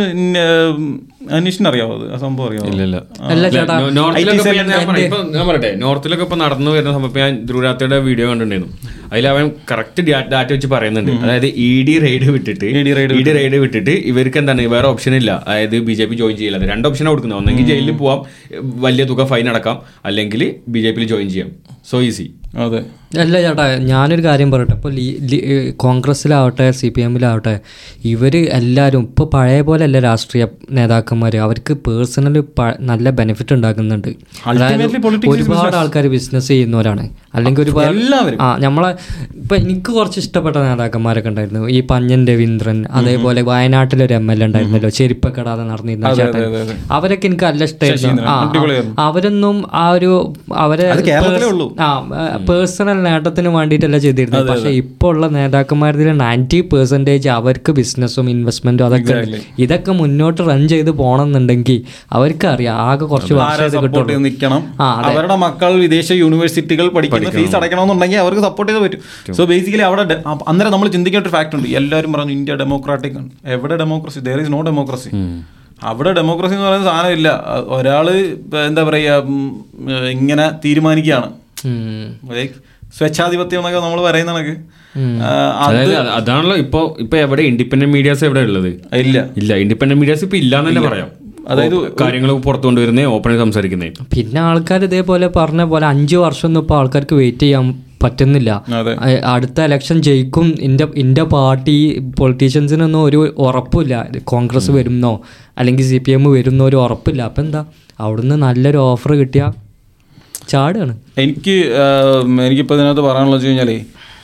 അന്വേഷണം അറിയാവോ അത് ആ സംഭവം അറിയാവോ ഇല്ല അല്ല ചേട്ടാ നോ- നോർത്തിലൊക്കെ IT ഇപ്പൊ ഞാൻ- ഞാൻ പറയാം. ഇപ്പൊ ഞാൻ പറയട്ടെ നോർത്തിലൊക്കെ ഇപ്പൊ നടന്നു വരുന്ന സമയത്ത് ഞാൻ ധ്രുവരാത്തയുടെ വീഡിയോ കണ്ടിട്ടുണ്ടായിരുന്നു അതിൽ അവൻ കറക്റ്റ് ഡാറ്റ വെച്ച് പറയുന്നുണ്ട് അതായത് ഇ ഡി റൈഡ് വിട്ടിട്ട് ED raid E D raid വിട്ടിട്ട് ഇവർക്ക് എന്താണ് വേറെ ഓപ്ഷൻ ഇല്ല അതായത് ബി ജെ പി ജോയിൻ ചെയ്യില്ല അത് രണ്ട് ഓപ്ഷനാണ് കൊടുക്കുന്നത് ഒന്നെങ്കിൽ ജയിലിൽ പോവാം വലിയ തുക ഫൈൻ അടക്കാം അല്ലെങ്കിൽ ബി ജെ പിയിൽ ജോയിൻ ചെയ്യാം സോ ഈസി അതെ അല്ല ചേട്ടാ ഞാനൊരു കാര്യം പറയട്ടെ ഇപ്പോൾ കോൺഗ്രസ്സിലാവട്ടെ സി പി എമ്മിലാവട്ടെ ഇവർ എല്ലാവരും ഇപ്പോൾ പഴയ പോലെ അല്ല രാഷ്ട്രീയ നേതാക്കന്മാർ അവർക്ക് പേഴ്സണൽ നല്ല ബെനിഫിറ്റ് ഉണ്ടാക്കുന്നുണ്ട് അതായത് Ultimately politics is ഒരുപാട് ആൾക്കാർ ബിസിനസ് ചെയ്യുന്നവരാണ് അല്ലെങ്കിൽ ഒരുപാട് എല്ലാവരും. ആ നമ്മളെ ഇപ്പം എനിക്ക് കുറച്ച് ഇഷ്ടപ്പെട്ട നേതാക്കന്മാരൊക്കെ ഉണ്ടായിരുന്നു ഈ പഞ്ഞൻ രവീന്ദ്രൻ അതേപോലെ വയനാട്ടിലൊരു എം എൽ എ ഉണ്ടായിരുന്നല്ലോ ചെരുപ്പക്കെടാതെ നടന്നിരുന്ന ചേട്ടൻ അവരൊക്കെ എനിക്ക് നല്ല ഇഷ്ടമായിരുന്നു ആ, അടിപൊളിയായിരുന്നു. ആ അവരൊന്നും ആ ഒരു അവരെ അത് കേരളത്തിലേ ഉള്ളൂ. ആ പേഴ്സണൽ നേട്ടത്തിന് വേണ്ടിയിട്ടല്ല ചെയ്തിരുന്നത് പക്ഷെ ഇപ്പോൾ ഉള്ള നേതാക്കന്മാരിൽ നയൻറ്റി പെർസെൻറ്റേജ് അവർക്ക് ബിസിനസ്സും ഇൻവെസ്റ്റ്മെന്റും അതൊക്കെ ഉണ്ട്. ഇതൊക്കെ മുന്നോട്ട് റൺ ചെയ്ത് പോകണമെന്നുണ്ടെങ്കിൽ അവർക്ക് അറിയാം ആകെ കുറച്ച് വർഷം ആരെ ഇത് സപ്പോർട്ട് ചെയ്ത് കിട്ടുള്ളൂ നിൽക്കണം ആ, അവരുടെ മക്കൾ വിദേശ യൂണിവേഴ്സിറ്റികൾ പഠിക്കുന്ന ഫീസ് അടയ്ക്കണമെന്നുണ്ടെങ്കിൽ അവർക്ക് സപ്പോർട്ട് ചെയ്ത് പറ്റും സോ ബേസിക്കലി അവിടെ ഡെ- അ- അന്നേരം നമ്മൾ ചിന്തിക്കേണ്ട ഒരു ഫാക്ട് ഉണ്ട് എല്ലാവരും പറഞ്ഞു ഇന്ത്യ ഡെമോക്രാറ്റിക് ആണ് എവിടെ democracy there is no democracy അവിടെ ഡെമോക്രസി എന്ന് പറയുന്ന സാധനമില്ല അ- ഒരാള് ഇപ്പൊ എന്താ പറയാ ഉം, ഇങ്ങനെ തീരുമാനിക്കുകയാണ് ഉം. Like, സ്വേച്ഛാധിപത്യം എന്നൊക്കെ നമ്മൾ പറയുന്ന കണക്ക് ആ, അത് അതായത് അത് അതാണല്ലോ ഇപ്പൊ ഇപ്പൊ എവിടെ ഇൻഡിപെൻഡന്റ് മീഡിയാസ് എവിടെ ഉള്ളത് ഇല്ല ഇല്ല ഇൻഡിപെൻഡന്റ് മീഡിയാസ് ഇപ്പൊ ഇല്ലാന്ന് തന്നെ പറയാം അതായത് കാര്യങ്ങൾ പുറത്തു കൊണ്ടുവരുന്നേ ഓപ്പണായി സംസാരിക്കുന്നേ പിന്നെ ആൾക്കാർ ഇതേപോലെ പറഞ്ഞ പോലെ അഞ്ച് വർഷം ഒന്നും ഇപ്പോൾ ആൾക്കാർക്ക് വെയിറ്റ് ചെയ്യാൻ പറ്റുന്നില്ല അതെ. അ- അടുത്ത ഇലക്ഷൻ ജയിക്കും ഇന്റെ ഇന്റെ പാർട്ടി പൊളിറ്റീഷ്യൻസിനൊന്നും ഒരു ഉറപ്പില്ല കോൺഗ്രസ് വരുന്നോ അല്ലെങ്കിൽ സി പി എം വരുന്നോ ഒരു ഉറപ്പില്ല അപ്പം എന്താ അവിടുന്ന് നല്ലൊരു ഓഫർ കിട്ടിയ ചാടുകയാണ് എനിക്ക് ആം, എനിക്കിപ്പോൾ ഇതിനകത്ത് പറയാനുള്ളത് വെച്ച് കഴിഞ്ഞാലേ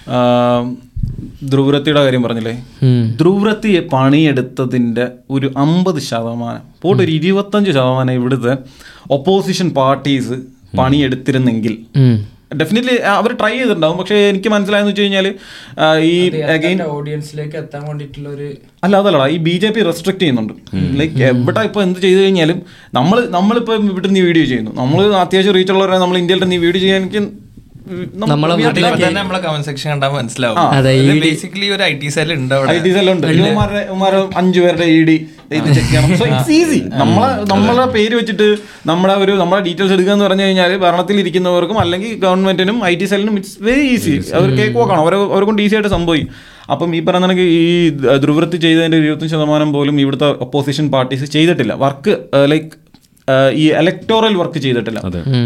ആം, ധ്രുവരത്തിയുടെ കാര്യം പറഞ്ഞില്ലേ ഉം. ധ്രുവരത്തി പണിയെടുത്തതിൻ്റെ ഒരു അമ്പത് ശതമാനം പോട്ട് ഒരു ഇരുപത്തഞ്ച് ശതമാനം ഇവിടുത്തെ ഒപ്പോസിഷൻ പാർട്ടീസ് പണിയെടുത്തിരുന്നെങ്കിൽ ഉം. ഡെഫിനറ്റ്ലി അവർ ട്രൈ ചെയ്തിട്ടുണ്ടാവും പക്ഷേ എനിക്ക് മനസ്സിലായെന്ന് വെച്ച് കഴിഞ്ഞാൽ ഈ അഗൈൻ ഓഡിയൻസിലേക്ക് എത്താൻ വേണ്ടിയിട്ടുള്ള ഒരു അല്ല അതല്ലടാ ഈ ബി ജെ പി റെസ്ട്രിക്ട് ചെയ്യുന്നുണ്ട് ലൈക്ക് എവിടെ ഇപ്പൊ എന്ത് ചെയ്തു കഴിഞ്ഞാലും നമ്മൾ നമ്മളിപ്പോ ഇവിടെ നീ വീഡിയോ ചെയ്യുന്നു നമ്മൾ അത്യാവശ്യം റീച്ച് ഉള്ളവരെ നമ്മൾ ഇന്ത്യയിൽ നീ വീഡിയോ ചെയ്യാൻ എനിക്ക് നമ്മ- നമ്മളെ we are വീട്ടിലെ lucky. തന്നെ നമ്മളെ കമന്റ് സെക്ഷൻ കണ്ടാൽ മനസ്സിലാവും അതെ, ഈ ബേസിക്കലി ഒരു ഐ ടി സെൽ ഉണ്ട് അവിടെ ഐ ടി സെല്ലുണ്ട് ഇവന്മാരുടെ ഇവന്മാരെ അഞ്ചു പേരുടെ ഇ ഡി ഇത് ചെക്ക് ചെയ്യണം സോ ഇറ്റ്സ് ഈസി നമ്മളെ നമ്മളെ പേര് വെച്ചിട്ട് നമ്മുടെ ഒരു നമ്മുടെ ഡീറ്റെയിൽസ് എടുക്കുക എന്ന് പറഞ്ഞു കഴിഞ്ഞാൽ ഭരണത്തിൽ ഇരിക്കുന്നവർക്കും അല്ലെങ്കിൽ ഗവൺമെന്റിനും ഐ ടി സെല്ലിനും ഇറ്റ്സ് വെരി ഈസി അവർ കേക്ക് വാക്കാണ് അവരെ അവരെ കൊണ്ട് ഈസി ആയിട്ട് സംഭവിക്കും അപ്പം ഈ പറയുന്ന കണക്ക് ഈ ധ്രുവൃത്തി ചെയ്തതിന്റെ ഇരുപത്തഞ്ച് ശതമാനം പോലും ഇവിടുത്തെ ഒപ്പോസിഷൻ പാർട്ടീസ് ചെയ്തിട്ടില്ല വർക്ക് ലൈക്ക് ഈ ഇലക്ടോറൽ വർക്ക് ചെയ്തിട്ടില്ല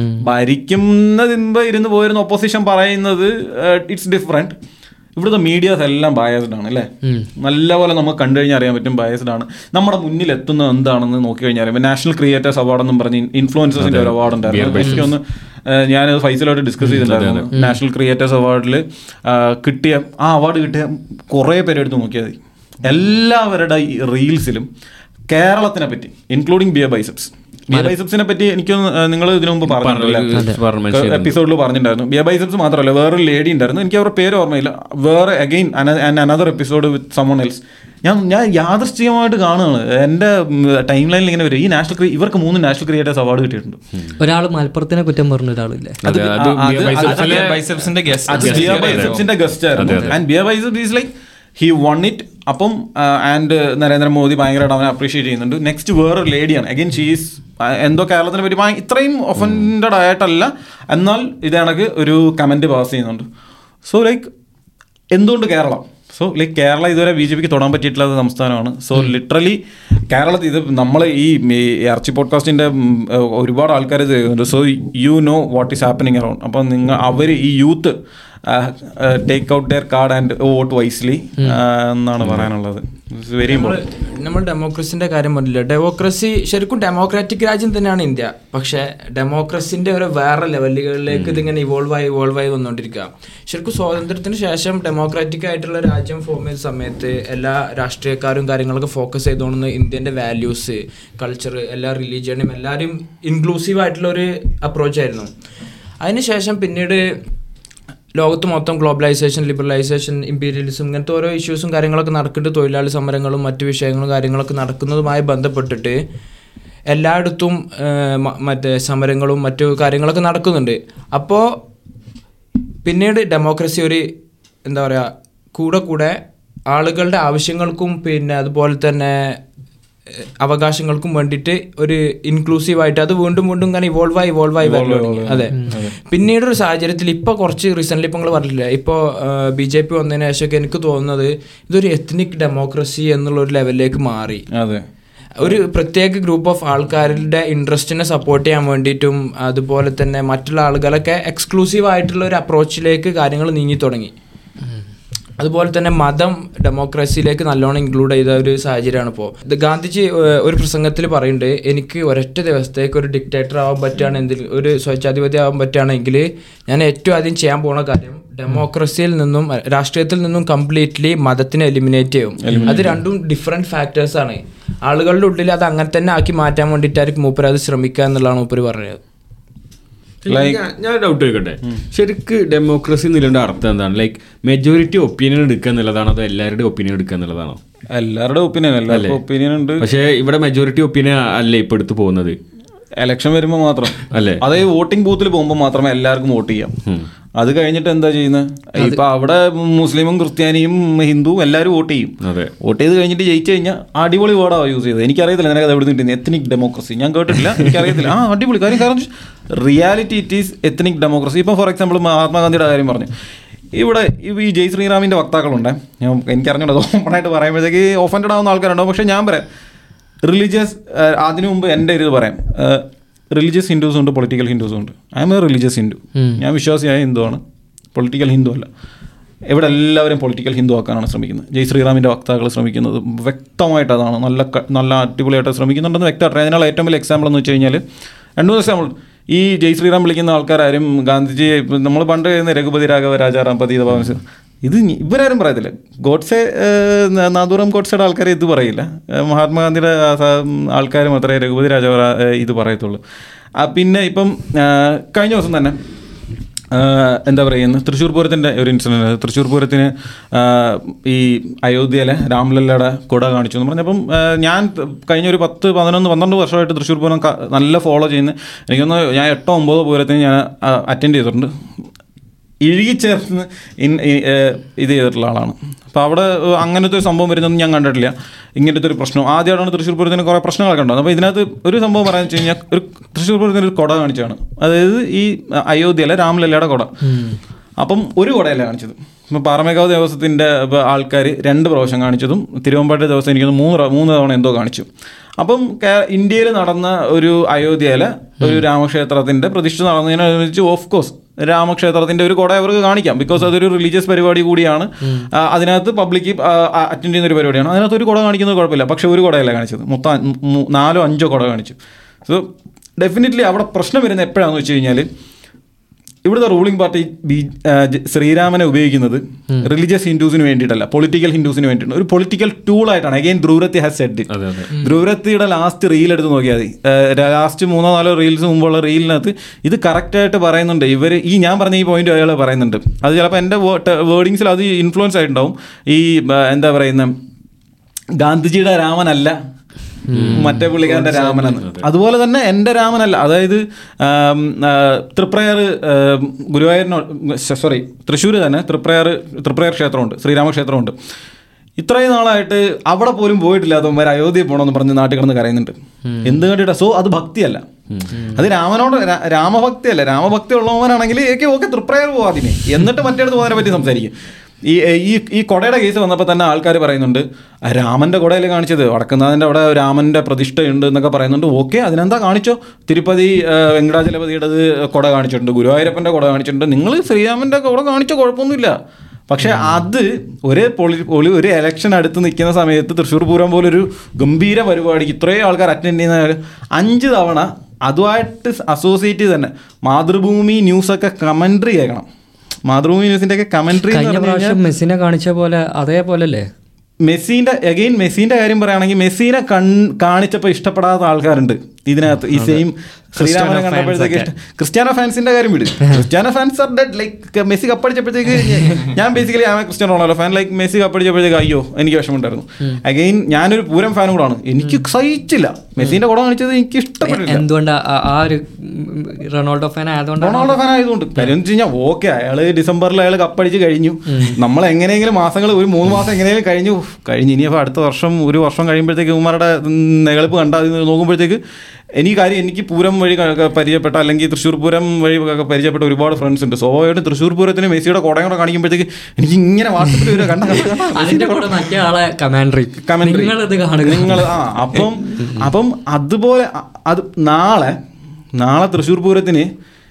ഭരിക്കുന്നതിമ്പ് ഇരുന്ന് പോയിരുന്ന ഒപ്പോസിഷൻ പറയുന്നത് ഇറ്റ്സ് ഡിഫറെന്റ് ഇവിടുത്തെ മീഡിയാസ് എല്ലാം ബയസ്ഡ് ആണ് അല്ലേ നല്ലപോലെ നമുക്ക് കണ്ടു കഴിഞ്ഞാൽ അറിയാൻ പറ്റും ബയസ്ഡ് ആണ് നമ്മുടെ മുന്നിൽ എത്തുന്നത് എന്താണെന്ന് നോക്കി കഴിഞ്ഞാൽ അറിയാം നാഷണൽ ക്രിയേറ്റേഴ്സ് അവാർഡ് എന്നും പറഞ്ഞ് ഇൻഫ്ലുവൻസേഴ്സിന്റെ ഒരു അവാർഡ് ഉണ്ടായിരുന്നു എനിക്ക് ഒന്ന് ഞാൻ ഫൈസലായിട്ട് ഡിസ്കസ് ചെയ്തിട്ടുണ്ടായിരുന്നു നാഷണൽ ക്രിയേറ്റേഴ്സ് അവാർഡിൽ കിട്ടിയ ആ അവാർഡ് കിട്ടിയ കുറേ പേര് എടുത്ത് നോക്കിയാൽ മതി എല്ലാവരുടെ ഈ റീൽസിലും കേരളത്തിനെ പറ്റി ഇൻക്ലൂഡിങ് ബിയർ ബൈസെപ്സ് ബിയർ ബൈസെപ്സിനെ പറ്റി എനിക്കൊന്ന് നിങ്ങൾ ഇതിനു മുമ്പ് പറഞ്ഞിട്ടില്ല എപ്പിസോഡിൽ പറഞ്ഞിട്ടുണ്ടായിരുന്നു ബിയർ ബൈസെപ്സ് മാത്രമല്ല വേറൊരു ലേഡി ഉണ്ടായിരുന്നു എനിക്ക് അവരുടെ പേര് ഓർമ്മയില്ല വേറെ again another episode with someone else ഞാൻ ഞാൻ യാദൃശ്ചികമായിട്ട് കാണുകയാണ് എൻ്റെ ടൈം ലൈനിൽ ഇങ്ങനെ വരും ഈ നാഷണൽ ക്രി ഇവർക്ക് മൂന്ന് നാഷണൽ ക്രിയേറ്റേഴ്സ് അവാർഡ് കിട്ടിയിട്ടുണ്ട് ഒരാൾ മലപ്പുറത്തിനെ കുറ്റം പറഞ്ഞ ഒരാളില്ലേ അത് അത് ആ, അത് അതിലെ ബൈസെപ്സിന്റെ ഗസ്റ്റ് അത് ബിയർ ബൈസെപ്സിന്റെ ഗസ്റ്റ് ആയിരുന്നു and Beer Biceps is like he won it അപ്പം ആൻഡ് നരേന്ദ്രമോദി ഭയങ്കരമായിട്ട് അവനെ അപ്രീഷിയേറ്റ് ചെയ്യുന്നുണ്ട് നെക്സ്റ്റ് വേറൊരു ലേഡിയാണ് അഗൈൻ ഷീസ് എന്തോ കേരളത്തിനെ പറ്റി ഭയ- ഇത്രയും ഒഫൻഡഡ് ആയിട്ടല്ല എന്നാൽ ഇത് കണക്ക് ഒരു കമന്റ് പാസ് ചെയ്യുന്നുണ്ട് സോ ലൈക്ക് എന്തുകൊണ്ട് കേരളം സോ ലൈക്ക് കേരള ഇതുവരെ ബി ജെ പിക്ക് തൊടാൻ പറ്റിയിട്ടുള്ള സംസ്ഥാനമാണ് സോ ലിറ്ററലി കേരളത്തിൽ ഇത് നമ്മൾ ഈ ഈ ഇറച്ചി പോഡ്കാസ്റ്റിൻ്റെ ഒരുപാട് ആൾക്കാർ ഇത് ചെയ്യുന്നുണ്ട് so you know what is happening around അപ്പം നിങ്ങൾ അവർ ഈ youth take out their card and vote wisely എന്നാണ് പറയാനുള്ളത് വെരി ഇമ്പോർട്ടൻറ്റ് നമ്മൾ ഡെമോക്രസിന്റെ കാര്യം പറഞ്ഞില്ല ഡെമോക്രസി ശരിക്കും ഡെമോക്രാറ്റിക് രാജ്യം തന്നെയാണ് ഇന്ത്യ പക്ഷേ ഡെമോക്രസിന്റെ ഒരു വേറെ ലെവലുകളിലേക്ക് ഇതിങ്ങനെ ഇവോൾവ് ആയി ഇവോൾവ് ആയി വന്നുകൊണ്ടിരിക്കുക ശരിക്കും സ്വാതന്ത്ര്യത്തിന് ശേഷം ഡെമോക്രാറ്റിക് ആയിട്ടുള്ള രാജ്യം ഫോം ചെയ്ത സമയത്ത് എല്ലാ രാഷ്ട്രീയക്കാരും കാര്യങ്ങളൊക്കെ ഫോക്കസ് ചെയ്തുകൊണ്ട് ഇന്ത്യന്റെ വാല്യൂസ് കൾച്ചർ എല്ലാ റിലീജിയനും എല്ലാവരും ഇൻക്ലൂസീവ് ആയിട്ടുള്ള ഒരു അപ്രോച്ച് ആയിരുന്നു അതിനുശേഷം പിന്നീട് ലോകത്ത് മൊത്തം ഗ്ലോബലൈസേഷൻ ലിബറലൈസേഷൻ ഇമ്പീരിയലിസം ഇങ്ങനത്തെ ഓരോ ഇഷ്യൂസും കാര്യങ്ങളൊക്കെ നടക്കുന്നുണ്ട് തൊഴിലാളി സമരങ്ങളും മറ്റു വിഷയങ്ങളും കാര്യങ്ങളൊക്കെ നടക്കുന്നതുമായി ബന്ധപ്പെട്ടിട്ട് എല്ലായിടത്തും ആ, മ- മറ്റേ സമരങ്ങളും മറ്റു കാര്യങ്ങളൊക്കെ നടക്കുന്നുണ്ട് അപ്പോൾ പിന്നീട് ഡെമോക്രസി ഒരു എന്താ പറയുക കൂടെ കൂടെ ആളുകളുടെ ആവശ്യങ്ങൾക്കും പിന്നെ അതുപോലെ തന്നെ ഏഹ്, അവകാശങ്ങൾക്കും വേണ്ടിയിട്ട് ഒരു ഇൻക്ലൂസീവ് ആയിട്ട് അത് വീണ്ടും വീണ്ടും ഇങ്ങനെ ഇവോൾവ് ആയി ഇവോൾവ് ആയി വരല് തുടങ്ങി അതെ പിന്നീട് ഒരു സാഹചര്യത്തിൽ ഇപ്പോൾ കുറച്ച് റീസെൻ്റ്ലി ഇപ്പോൾ നിങ്ങൾ പറഞ്ഞില്ല ഇപ്പോൾ ബി ജെ പി വന്നതിന് ശേഷമൊക്കെ എനിക്ക് തോന്നുന്നത് ഇതൊരു എത്നിക് ഡെമോക്രസി എന്നുള്ള ഒരു ലെവലിലേക്ക് മാറി അതെ ഒരു പ്രത്യേക ഗ്രൂപ്പ് ഓഫ് ആൾക്കാരുടെ ഇൻട്രസ്റ്റിനെ സപ്പോർട്ട് ചെയ്യാൻ വേണ്ടിയിട്ടും അതുപോലെ തന്നെ മറ്റുള്ള ആളുകളൊക്കെ എക്സ്ക്ലൂസീവ് ആയിട്ടുള്ള ഒരു അപ്രോച്ചിലേക്ക് കാര്യങ്ങൾ നീങ്ങി തുടങ്ങി അതുപോലെ തന്നെ മതം ഡെമോക്രസിയിലേക്ക് നല്ലോണം ഇൻക്ലൂഡ് ചെയ്ത ഒരു സാഹചര്യമാണ് ഇപ്പോൾ ഇത് ഗാന്ധിജി ഏഹ്, ഒരു പ്രസംഗത്തിൽ പറയുന്നുണ്ട് എനിക്ക് ഒരൊറ്റ ദിവസത്തേക്ക് ഒരു ഡിക്റ്റേറ്റർ ആവാൻ പറ്റുകയാണ് എന്തിൽ ഒരു സ്വേച്ഛാധിപതി ആവാൻ പറ്റുകയാണെങ്കിൽ ഞാൻ ഏറ്റവും ആദ്യം ചെയ്യാൻ പോണ കാര്യം ഡെമോക്രസിയിൽ നിന്നും അഹ്, രാഷ്ട്രീയത്തിൽ നിന്നും കംപ്ലീറ്റ്ലി മതത്തിനെ എലിമിനേറ്റ് ചെയ്യും അത് രണ്ടും ഡിഫറെൻറ്റ് ഫാക്ടേഴ്സ് ആണ് ആളുകളുടെ ഉള്ളിൽ അത് അങ്ങനെ തന്നെ ആക്കി മാറ്റാൻ വേണ്ടിയിട്ടായിരിക്കും മൂപ്പര് അത് ശ്രമിക്കുക എന്നുള്ളതാണ് മൂപ്പര് പറഞ്ഞത് ഞാൻ- ഞാൻ ഡൗട്ട് ചോദിക്കട്ടെ ശരിക്ക് ഡെമോക്രസി എന്നുള്ളതിന്റെ അർത്ഥം എന്താണ് ലൈക്ക് മെജോറിറ്റി ഒപ്പീനിയൻ എടുക്കുക എന്നുള്ളതാണോ അതോ എല്ലാവരുടെയും ഒപ്പീനിയൻ എടുക്കുക എന്നുള്ളതാണോ എല്ലാവരുടെ ഒപ്പീനിയൻ എല്ലാവർക്കും ഒപ്പീനിയൻ ഉണ്ട് പക്ഷേ ഇവിടെ മെജോറിറ്റി ഒപ്പീനിയൻ അല്ലേ ഇപ്പൊ എടുത്ത് പോകുന്നത് ഇലക്ഷൻ വരുമ്പോൾ മാത്രം അല്ലേ അതേ വോട്ടിംഗ് ബൂത്തിൽ പോകുമ്പോൾ മാത്രമേ എല്ലാവർക്കും വോട്ട് ചെയ്യാം അത് കഴിഞ്ഞിട്ട് എന്താ ചെയ്യുന്നത് ഇപ്പൊ അവിടെ മുസ്ലിമും ക്രിസ്ത്യാനിയും ഹിന്ദുവും എല്ലാവരും വോട്ട് ചെയ്യും അതെ വോട്ട് ചെയ്ത് കഴിഞ്ഞിട്ട് ജയിച്ചു കഴിഞ്ഞാൽ അടിപൊളി വേർഡാണ് യൂസ് ചെയ്തത് എനിക്കറിയത്തില്ല നിനക്ക് അത് എവിടെ കിട്ടുന്നത് എത്തനിക് ഡെമോക്രസി ഞാൻ കേട്ടിട്ടില്ല എനിക്കറിയത്തില്ല ആ അടിപൊളി കാര്യം കാരണം reality it is ethnic democracy ഇപ്പം ഫോർ എക്സാമ്പിൾ മഹാത്മാഗാന്ധിയുടെ കാര്യം പറഞ്ഞു ഇവിടെ ഇപ്പൊ ഈ ജയ് ശ്രീറാമിന്റെ വക്താക്കളുണ്ട് ഞാൻ എനിക്കറിഞ്ഞൂടെ ഓപ്പണായിട്ട് പറയുമ്പോഴത്തേക്ക് ഓഫൻഡഡ് ആവുന്ന ആൾക്കാരുണ്ടാവും പക്ഷെ ഞാൻ പറയാം റിലീജിയസ് അതിനു മുമ്പ് എൻ്റെ ഒരു ഇത് പറയാം റിലീജിയസ് ഹിന്ദുസും ഉണ്ട് പൊളിറ്റിക്കൽ ഹിന്ദുസും ഉണ്ട് I am a religious Hindu ഞാൻ വിശ്വാസിയായ ഹിന്ദുവാണ് പൊളിറ്റിക്കൽ ഹിന്ദു അല്ല ഇവിടെ എല്ലാവരും പൊളിറ്റിക്കൽ ഹിന്ദു ആക്കാനാണ് ശ്രമിക്കുന്നത് ജയ് ശ്രീറാമിൻ്റെ വക്താക്കൾ ശ്രമിക്കുന്നത് വ്യക്തമായിട്ട് അതാണ് നല്ല ക- നല്ല അടിപൊളിയായിട്ട് ശ്രമിക്കുന്നുണ്ടെന്ന് വ്യക്തമായിട്ട് അതിനുള്ള ഏറ്റവും വലിയ എക്സാമ്പിൾ എന്ന് വെച്ച് കഴിഞ്ഞാൽ രണ്ടു മൂന്ന് എക്സാമ്പിൾ ഈ ജയ് ശ്രീറാം വിളിക്കുന്ന ആൾക്കാരും ഗാന്ധിജി നമ്മൾ പണ്ട് ചെയ്യുന്ന രഘുപതി രാഘവ രാജാറാം പതീത ഭവൻസ് ഇത് ഞ- ഇവരാരും പറയത്തില്ല ഗോഡ്സെ ഏഹ്, നാദൂറാം ഗോഡ്സയുടെ ആൾക്കാർ ഇത് പറയില്ല ഏഹ്, മഹാത്മാഗാന്ധിയുടെ ആൾക്കാർ മാത്രമേ രഘുപതി രാജാവ് റാ- ഏഹ്, ഇത് പറയത്തുള്ളൂ ആ, പിന്നെ ഇപ്പം ഏഹ്, കഴിഞ്ഞ ദിവസം തന്നെ ആഹ് എന്താ പറയുന്നത് തൃശ്ശൂർ പൂരത്തിൻ്റെ ഒരു ഇൻസിഡൻറ്റ് തൃശ്ശൂർ പൂരത്തിന് ആഹ് ഈ അയോധ്യയിലെ രാംലല്ലയുടെ കുട കാണിച്ചു എന്ന് പറഞ്ഞപ്പം ആഹ് ഞാൻ കഴിഞ്ഞ ഒരു പത്ത് പതിനൊന്ന് പന്ത്രണ്ട് വർഷമായിട്ട് തൃശ്ശൂർ പൂരം ക- നല്ല ഫോളോ ചെയ്യുന്ന എനിക്കൊന്ന് ഞാൻ എട്ടോ ഒമ്പതോ പൂരത്തിന് ഞാൻ അറ്റൻഡ് ചെയ്തിട്ടുണ്ട് ഇഴുകിച്ചേർന്ന് ഇൻ ഈ, ഏഹ് ഇത് ചെയ്തിട്ടുള്ള ആളാണ് അപ്പോൾ അവിടെ ഏഹ് അങ്ങനത്തെ ഒരു സംഭവം വരുന്നതൊന്നും ഞാൻ കണ്ടിട്ടില്ല ഇങ്ങനത്തെ ഒരു പ്രശ്നം ആദ്യമായിട്ടാണ് തൃശ്ശൂർ പൂരത്തിന് കുറേ പ്രശ്നങ്ങളൊക്കെ ഉണ്ടാകുന്നത് അപ്പോൾ ഇതിനകത്ത് ഒരു സംഭവം പറയാന്ന് വെച്ച് കഴിഞ്ഞാൽ ഒരു തൃശ്ശൂർ പൂരത്തിന് ഒരു കുട കാണിച്ചാണ് അതായത് ഈ അയോധ്യയിലെ രാമലല്ലയുടെ കുട അപ്പം ഒരു കുടയല്ല കാണിച്ചത് ഇപ്പം പാറമേക്കാവ് ദേവസ്വത്തിൻ്റെ ആൾക്കാർ രണ്ട് പ്രാവശ്യം കാണിച്ചതും തിരുവമ്പാട്ട് ദിവസം എനിക്ക് തോന്നുന്നു മൂന്ന് പ്രാ- മൂന്ന് തവണ എന്തോ കാണിച്ചു അപ്പം കേ- ഇന്ത്യയിൽ നടന്ന ഒരു അയോധ്യയിലെ ഒരു രാമക്ഷേത്രത്തിന്റെ പ്രതിഷ്ഠ നടന്നതിനനുസരിച്ച് ഓഫ് കോഴ്സ് രാമക്ഷേത്രത്തിന്റെ ഒരു കുട അവർക്ക് കാണിക്കാം ബിക്കോസ് അതൊരു റിലീജിയസ് പരിപാടി കൂടിയാണ് ആ, അതിനകത്ത് പബ്ലിക്ക് അറ്റൻഡ് ചെയ്യുന്ന ഒരു പരിപാടിയാണ് അതിനകത്ത് ഒരു കുട കാണിക്കുന്നത് കുഴപ്പമില്ല പക്ഷെ ഒരു കുടയല്ല കാണിച്ചത് മൊത്തം അ- മൂ- നാലോ അഞ്ചോ കുട കാണിച്ചു സോ ഡെഫിനറ്റ്ലി അവിടെ പ്രശ്നം വരുന്നത് എപ്പോഴാണെന്ന് വെച്ച് കഴിഞ്ഞാൽ ഇവിടുത്തെ റൂളിംഗ് പാർട്ടി ബി ആ, ജ- ശ്രീരാമനെ ഉപയോഗിക്കുന്നത് റിലീജിയസ് ഹിന്ദുസിന് വേണ്ടിയിട്ടല്ല പൊളിറ്റിക്കൽ ഹിന്ദുസിന് വേണ്ടിയിട്ടുണ്ട് ഒരു പൊളിറ്റിക്കൽ ടൂളായിട്ടാണ് അഗെയിൻ ധ്രുവരത്തി ഹാസ് സെഡ് അതെ അതെ ധ്രുവരത്തിയുടെ ലാസ്റ്റ് റീൽ എടുത്ത് നോക്കിയാൽ മതി ലാസ്റ്റ് മൂന്നോ നാലോ റീൽസ് മുമ്പുള്ള റീലിനകത്ത് ഇത് കറക്റ്റായിട്ട് പറയുന്നുണ്ട് ഇവർ ഈ ഞാൻ പറഞ്ഞ ഈ പോയിന്റ് അയാൾ പറയുന്നുണ്ട് അത് ചിലപ്പോൾ എൻ്റെ വേർഡിങ്സിൽ അത് ഇൻഫ്ലുവൻസ് ആയിട്ടുണ്ടാവും ഈ ആ, എന്താ പറയുന്ന ഗാന്ധിജിയുടെ രാമനല്ല മറ്റേ പുള്ളിക്കാരൻ്റെ രാമനെന്ന് അതുപോലെ തന്നെ എൻ്റെ രാമനല്ല അതായത് ആം, ആ, തൃപ്രയർ ആം, ഗുരുവായൂരിനോ സോറി തൃശ്ശൂർ തന്നെ തൃപ്രയർ തൃപ്രയർ ക്ഷേത്രമുണ്ട് ശ്രീരാമ ക്ഷേത്രമുണ്ട് ഇത്രയും നാളായിട്ട് അവിടെ പോലും പോയിട്ടില്ലാത്തവന്മാർ അയോധ്യയിൽ പോകണമെന്ന് പറഞ്ഞ് നാട്ടിൽ കിടന്ന് കരയുന്നുണ്ട് എന്ത് കണ്ടിട്ടാ സോ അത് ഭക്തിയല്ല അത് രാമനോട് രാ- രാമഭക്തിയല്ല രാമഭക്തി ഉള്ളവനാണെങ്കിൽ ഏക്കെ ഓക്കെ തൃപ്രയർ പോവാതിനെ എന്നിട്ട് മറ്റേടത്ത് പോകുന്നതിനെ പറ്റി സംസാരിക്കും ഈ ഈ ഈ കൊടയുടെ കേസ് വന്നപ്പോൾ തന്നെ ആൾക്കാർ പറയുന്നുണ്ട് "ആ, രാമന്റെ കൊടയല്ലേ കാണിച്ചത് വടക്കുന്നാഥൻ്റെ അവിടെ രാമന്റെ പ്രതിഷ്ഠയുണ്ട് എന്നൊക്കെ പറയുന്നുണ്ട് ഓക്കെ അതിനെന്താ കാണിച്ചോ തിരുപ്പതി ആ, വെങ്കടാചലപതിയുടേത് കൊട കാണിച്ചിട്ടുണ്ട് ഗുരുവായൂരപ്പന്റെ കൊട കാണിച്ചിട്ടുണ്ട് നിങ്ങൾ ശ്രീരാമന്റെ കൊട കാണിച്ച കുഴപ്പമൊന്നുമില്ല പക്ഷെ അത് ഒരു പൊളി പൊളി ഒരു ഇലക്ഷൻ അടുത്ത് നിൽക്കുന്ന സമയത്ത് തൃശ്ശൂർ പൂരം പോലൊരു ഗംഭീര പരിപാടിക്ക് ഇത്രയും ആൾക്കാർ അറ്റൻഡ് ചെയ്യുന്ന അഞ്ച് തവണ അതുമായിട്ട് അസോസിയേറ്റ് ചെയ്ത് തന്നെ മാതൃഭൂമി ന്യൂസൊക്കെ കമൻട്രി കേൾക്കണം മാതൃഭൂമി ന്യൂസിന്റെ ഒക്കെ കമൻട്രി കഴിഞ്ഞ പ്രാവശ്യം മെസ്സിനെ കാണിച്ച പോലെ അതേപോലെ അല്ലേ മെസ്സിന്റെ അഗെയിൻ മെസ്സിന്റെ കാര്യം പറയുകയാണെങ്കിൽ മെസ്സിനെ കൺ കാണിച്ചപ്പോൾ ഇഷ്ടപ്പെടാത്ത ആൾക്കാരുണ്ട് ഇതിനകത്ത് ഈ സെയിം ശ്രീരാമനെ കണ്ടപ്പോഴത്തേക്ക് ഇഷ്ടം ക്രിസ്ത്യാനോ ഫാൻസിന്റെ കാര്യം വിട് Cristiano fans are dead like Messi കപ്പടിച്ചപ്പോഴത്തേക്ക് ഞാൻ ബേസിക്കലി ആമ Cristiano Ronaldo fan like Messi കപ്പടിച്ചപ്പോഴത്തേക്ക് അയ്യോ എനിക്ക് വിഷമമുണ്ടായിരുന്നു അഗെയിൻ ഞാനൊരു പൂരം ഫാനും കൂടാണ് എനിക്ക് സഹിച്ചില്ല മെസ്സിന്റെ കൂടെ കാണിച്ചത് എനിക്ക് ഇഷ്ടപ്പെട്ടില്ല എന്തുകൊണ്ട് ആ ഒരു ഉം, റൊണാൾഡോ ഫാൻ ആയതുകൊണ്ടാണ് റൊണാൾഡോ ഫാൻ ആയതുകൊണ്ട് കാര്യം എന്ന് വെച്ച് കഴിഞ്ഞാൽ ഓക്കെ അയാള് ഡിസംബറിൽ അയാൾ കപ്പടിച്ച് കഴിഞ്ഞു നമ്മൾ എങ്ങനെയെങ്കിലും മാസങ്ങൾ ഒരു മൂന്ന് മാസം എങ്ങനെയെങ്കിലും കഴിഞ്ഞു ഉഫ്, കഴിഞ്ഞു ഇനിയപ്പോൾ അടുത്ത വർഷം ഒരു വർഷം കഴിയുമ്പോഴത്തേക്ക് ഉമ്മാരുടെ നെകളിപ്പ് കണ്ട അത് നോക്കുമ്പോഴത്തേക്ക് എനിക്ക് കാര്യം എനിക്ക് പൂരം വഴി ക- ക- പരിചയപ്പെട്ട അല്ലെങ്കിൽ തൃശ്ശൂർ പൂരം വഴി ക- പരിചയപ്പെട്ട ഒരുപാട് ഫ്രണ്ട്സ് ഉണ്ട് സ്വാഭാവികമായിട്ടും തൃശ്ശൂർ പൂരത്തിന് മെസ്സിയുടെ കുടയും കൂടെ കാണിക്കുമ്പോഴത്തേക്ക് എനിക്ക് ഇങ്ങനെ വാട്സപ്പിൽ വരിക കണ്ട കണ്ട, കണ്ട, അതിന്റെ കൂടെ മറ്റേ ആളെ കമാൻഡറി Commentary. നിങ്ങളിത് കാണുക നിങ്ങൾ ആ അപ്പം അപ്പം അതുപോലെ അ- അത് നാളെ നാളെ തൃശ്ശൂർ പൂരത്തിന്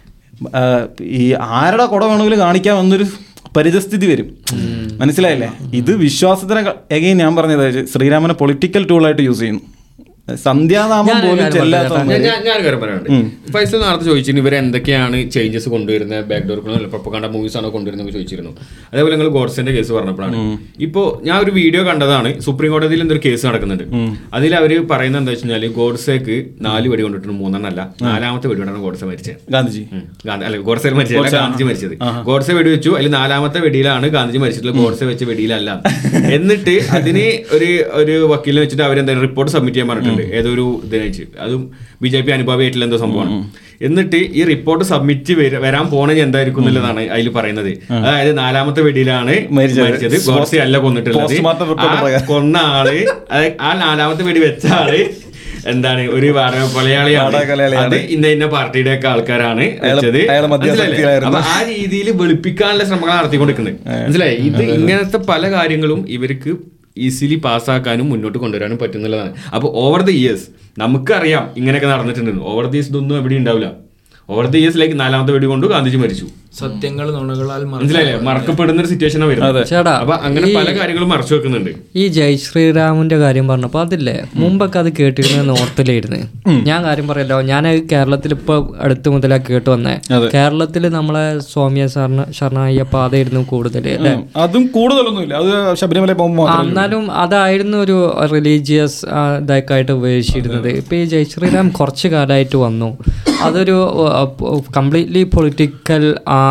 ആ, ഈ ആരുടെ കുട വേണമെങ്കിലും കാണിക്കാൻ വന്നൊരു പരിതസ്ഥിതി വരും മനസ്സിലായില്ലേ ഇത് വിശ്വാസത്തിനെ എഗെയിൻ ഞാൻ പറഞ്ഞത് ശ്രീരാമനെ പൊളിറ്റിക്കൽ ടൂളായിട്ട് യൂസ് ചെയ്യുന്നു സന്ധ്യാനാമം ഞാനൊരു പോലും കാര്യം ചെല്ലാത്ത ഞാൻ ഞാൻ- ഞാൻ ഒരു കാര്യം പറയാനുണ്ട് ഫൈസൽ നേരത്തെ ചോദിച്ചിരുന്നു ഇവർ എന്തൊക്കെയാണ് ചേഞ്ചസ് കൊണ്ടുവരുന്നത് ബാക്ക് ഡോർ പ്രൊപ്പകാണ്ട മൂവീസ് ആണോ കൊണ്ടുവരുന്നത് ചോദിച്ചിരുന്നു അതേപോലെ നിങ്ങൾ ഗോഡ്സിന്റെ കേസ് പറഞ്ഞപ്പോഴാണ് ഇപ്പോ ഞാൻ ഒരു വീഡിയോ കണ്ടതാണ് സുപ്രീം കോടതിയിൽ എന്തൊരു കേസ് നടക്കുന്നുണ്ട് അതിൽ അവർ പറയുന്നത് എന്താ വെച്ച് കഴിഞ്ഞാൽ ഗോഡ്സേക്ക് നാല് വെടി കൊണ്ടിട്ട് മൂന്നെണ്ണല്ല നാലാമത്തെ വെടി കൊണ്ടാണ് ഗോഡ്സെ മരിച്ചത് ഗാന്ധിജി ഉം. ഗാന്ധി അല്ല ഗോഡ്സെ മരിച്ചത് ഗാന്ധിജി മരിച്ചത് ഗോഡ്സെ വെടിവെച്ചു അതിൽ നാലാമത്തെ വെടിയിലാണ് ഗാന്ധിജി മരിച്ചിട്ടുള്ളത് ഗോഡ്സെ വെച്ച വെടിയിലല്ല എന്നിട്ട് അതിന് ഒരു ഒരു വക്കീലിനെ വെച്ചിട്ട് അവരെന്താ റിപ്പോർട്ട് സബ്മിറ്റ് ചെയ്യാൻ പറഞ്ഞിട്ടുണ്ട് ഏതൊരു ഇതിനെ വെച്ച് അതും ബി ജെ പി അനുഭവമായിട്ടുള്ള എന്തോ സംഭവമാണ് എന്നിട്ട് ഈ റിപ്പോർട്ട് സബ്മിറ്റ് വരാൻ പോണത് എന്തായിരിക്കും എന്നുള്ളതാണ് അതിൽ പറയുന്നത് അതായത് നാലാമത്തെ വെടിയിലാണ് മരിച്ചത്. മരിച്ചത് ഗോഡ്സെ അല്ല കൊന്നിട്ടുള്ളത് Postmortem report ആ പ്രകാരം. കൊന്ന ആള് അത് ആ നാലാമത്തെ വെടി വെച്ച ആള് എന്താണ് ഒരു വാടക കൊലയാളിയാണ് വാടക കൊലയാളിയാണ്. അത് ഇന്ന ഇന്ന പാർട്ടിയുടെ ഒക്കെ ആൾക്കാരാണ് അയാള് വെച്ചത് അയാള് മനസ്സിലായില്ലേ? മദ്യാസക്തിയിലായിരുന്നു. അപ്പൊ ആ രീതിയിൽ വെളുപ്പിക്കാനുള്ള ശ്രമങ്ങൾ നടത്തിക്കൊണ്ടിരിക്കുന്നത് മനസ്സിലായി ഇത് ഇങ്ങനത്തെ പല കാര്യങ്ങളും ഇവർക്ക് ഈസിലി പാസ്സാക്കാനും മുന്നോട്ട് കൊണ്ടുവരാനും പറ്റുന്നുള്ളതാണ് അപ്പൊ ഓവർ ദി ഇയേഴ്സ് നമുക്കറിയാം ഇങ്ങനെയൊക്കെ നടന്നിട്ടുണ്ട് ഓവർ ദി ഇയേഴ്സ് ഇതൊന്നും എവിടെ ഉണ്ടാവില്ല ഓവർ ദി ഇയേഴ്സ് ലൈക്ക് നാലാമത്തെ വെടി കൊണ്ട് ഗാന്ധിജി മരിച്ചു സത്യങ്ങൾ നുണകളാൽ മനസ്സിലായില്ലേ മറക്കപ്പെടുന്ന ഒരു സിറ്റുവേഷനാണ് വരുന്നത് ചേട്ടാ, അപ്പൊ അങ്ങനെ ഈ- പല കാര്യങ്ങളും മറച്ചു വെക്കുന്നുണ്ട് ഈ ജയ് ശ്രീരാമിന്റെ കാര്യം പറഞ്ഞപ്പോ അതില്ലേ മുമ്പൊക്കെ അത് കേട്ടിരുന്നത് നോർത്തിലായിരുന്നു ഞാൻ കാര്യം പറയല്ലോ ഞാൻ കേരളത്തിൽ ഇപ്പൊ അടുത്ത് മുതലാ കേട്ട് വന്നേ കേരളത്തിൽ നമ്മളെ സൗമ്യ ശർണ ശരണയ്യപ്പ അതായിരുന്നു കൂടുതൽ അല്ലേ അതും കൂടുതലൊന്നുമില്ല അത് ശബരിമല പോകുമ്പോൾ ആ, എന്നാലും അതായിരുന്നു ഒരു റിലീജിയസ് ഇതൊക്കെ ആയിട്ട് ഉപയോഗിച്ചിരുന്നത് ഇപ്പൊ ഈ ജയ് ശ്രീറാം കുറച്ച് കാലമായിട്ട് വന്നു അതൊരു കംപ്ലീറ്റ്ലി പൊളിറ്റിക്കൽ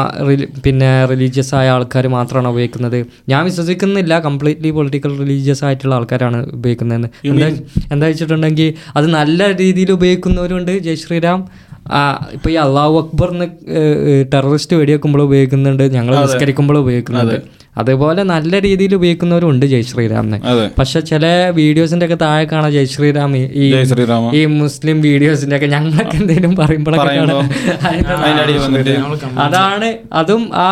പിന്നെ റിലീജിയസ് ആയ ആൾക്കാർ മാത്രമാണ് ഉപയോഗിക്കുന്നത് ഞാൻ വിശ്വസിക്കുന്നില്ല കംപ്ലീറ്റ്ലി പൊളിറ്റിക്കൽ റിലീജിയസ് ആയിട്ടുള്ള ആൾക്കാരാണ് ഉപയോഗിക്കുന്നതെന്ന് എന്താ എന്താ വെച്ചിട്ടുണ്ടെങ്കിൽ അത് നല്ല രീതിയിൽ ഉപയോഗിക്കുന്നവരുണ്ട് ജയ് ശ്രീറാം ആ, ഇപ്പൊ ഈ അള്ളാഹു അക്ബർ എന്ന് ടെററിസ്റ്റ് വെടിവെക്കുമ്പോൾ ഉപയോഗിക്കുന്നുണ്ട് ഞങ്ങൾ നിസ്കരിക്കുമ്പോൾ ഉപയോഗിക്കുന്നുണ്ട് അതേപോലെ നല്ല രീതിയിൽ ഉപയോഗിക്കുന്നവരുണ്ട് ജയ് ശ്രീറാമിനെ അതെ. പക്ഷെ ചില വീഡിയോസിന്റെ ഒക്കെ താഴെ കാണാം ജയ് ശ്രീറാം ഈ- ഈ ജയ് ശ്രീറാം. ഈ മുസ്ലിം വീഡിയോസിന്റെ ഒക്കെ ഞങ്ങളൊക്കെ എന്തെങ്കിലും പറയുമ്പോഴൊക്കെ പറയുമ്പോ കാണാം. അതിന്റെ അടിയിൽ വന്നിട്ട് അതാണ് അതും ആ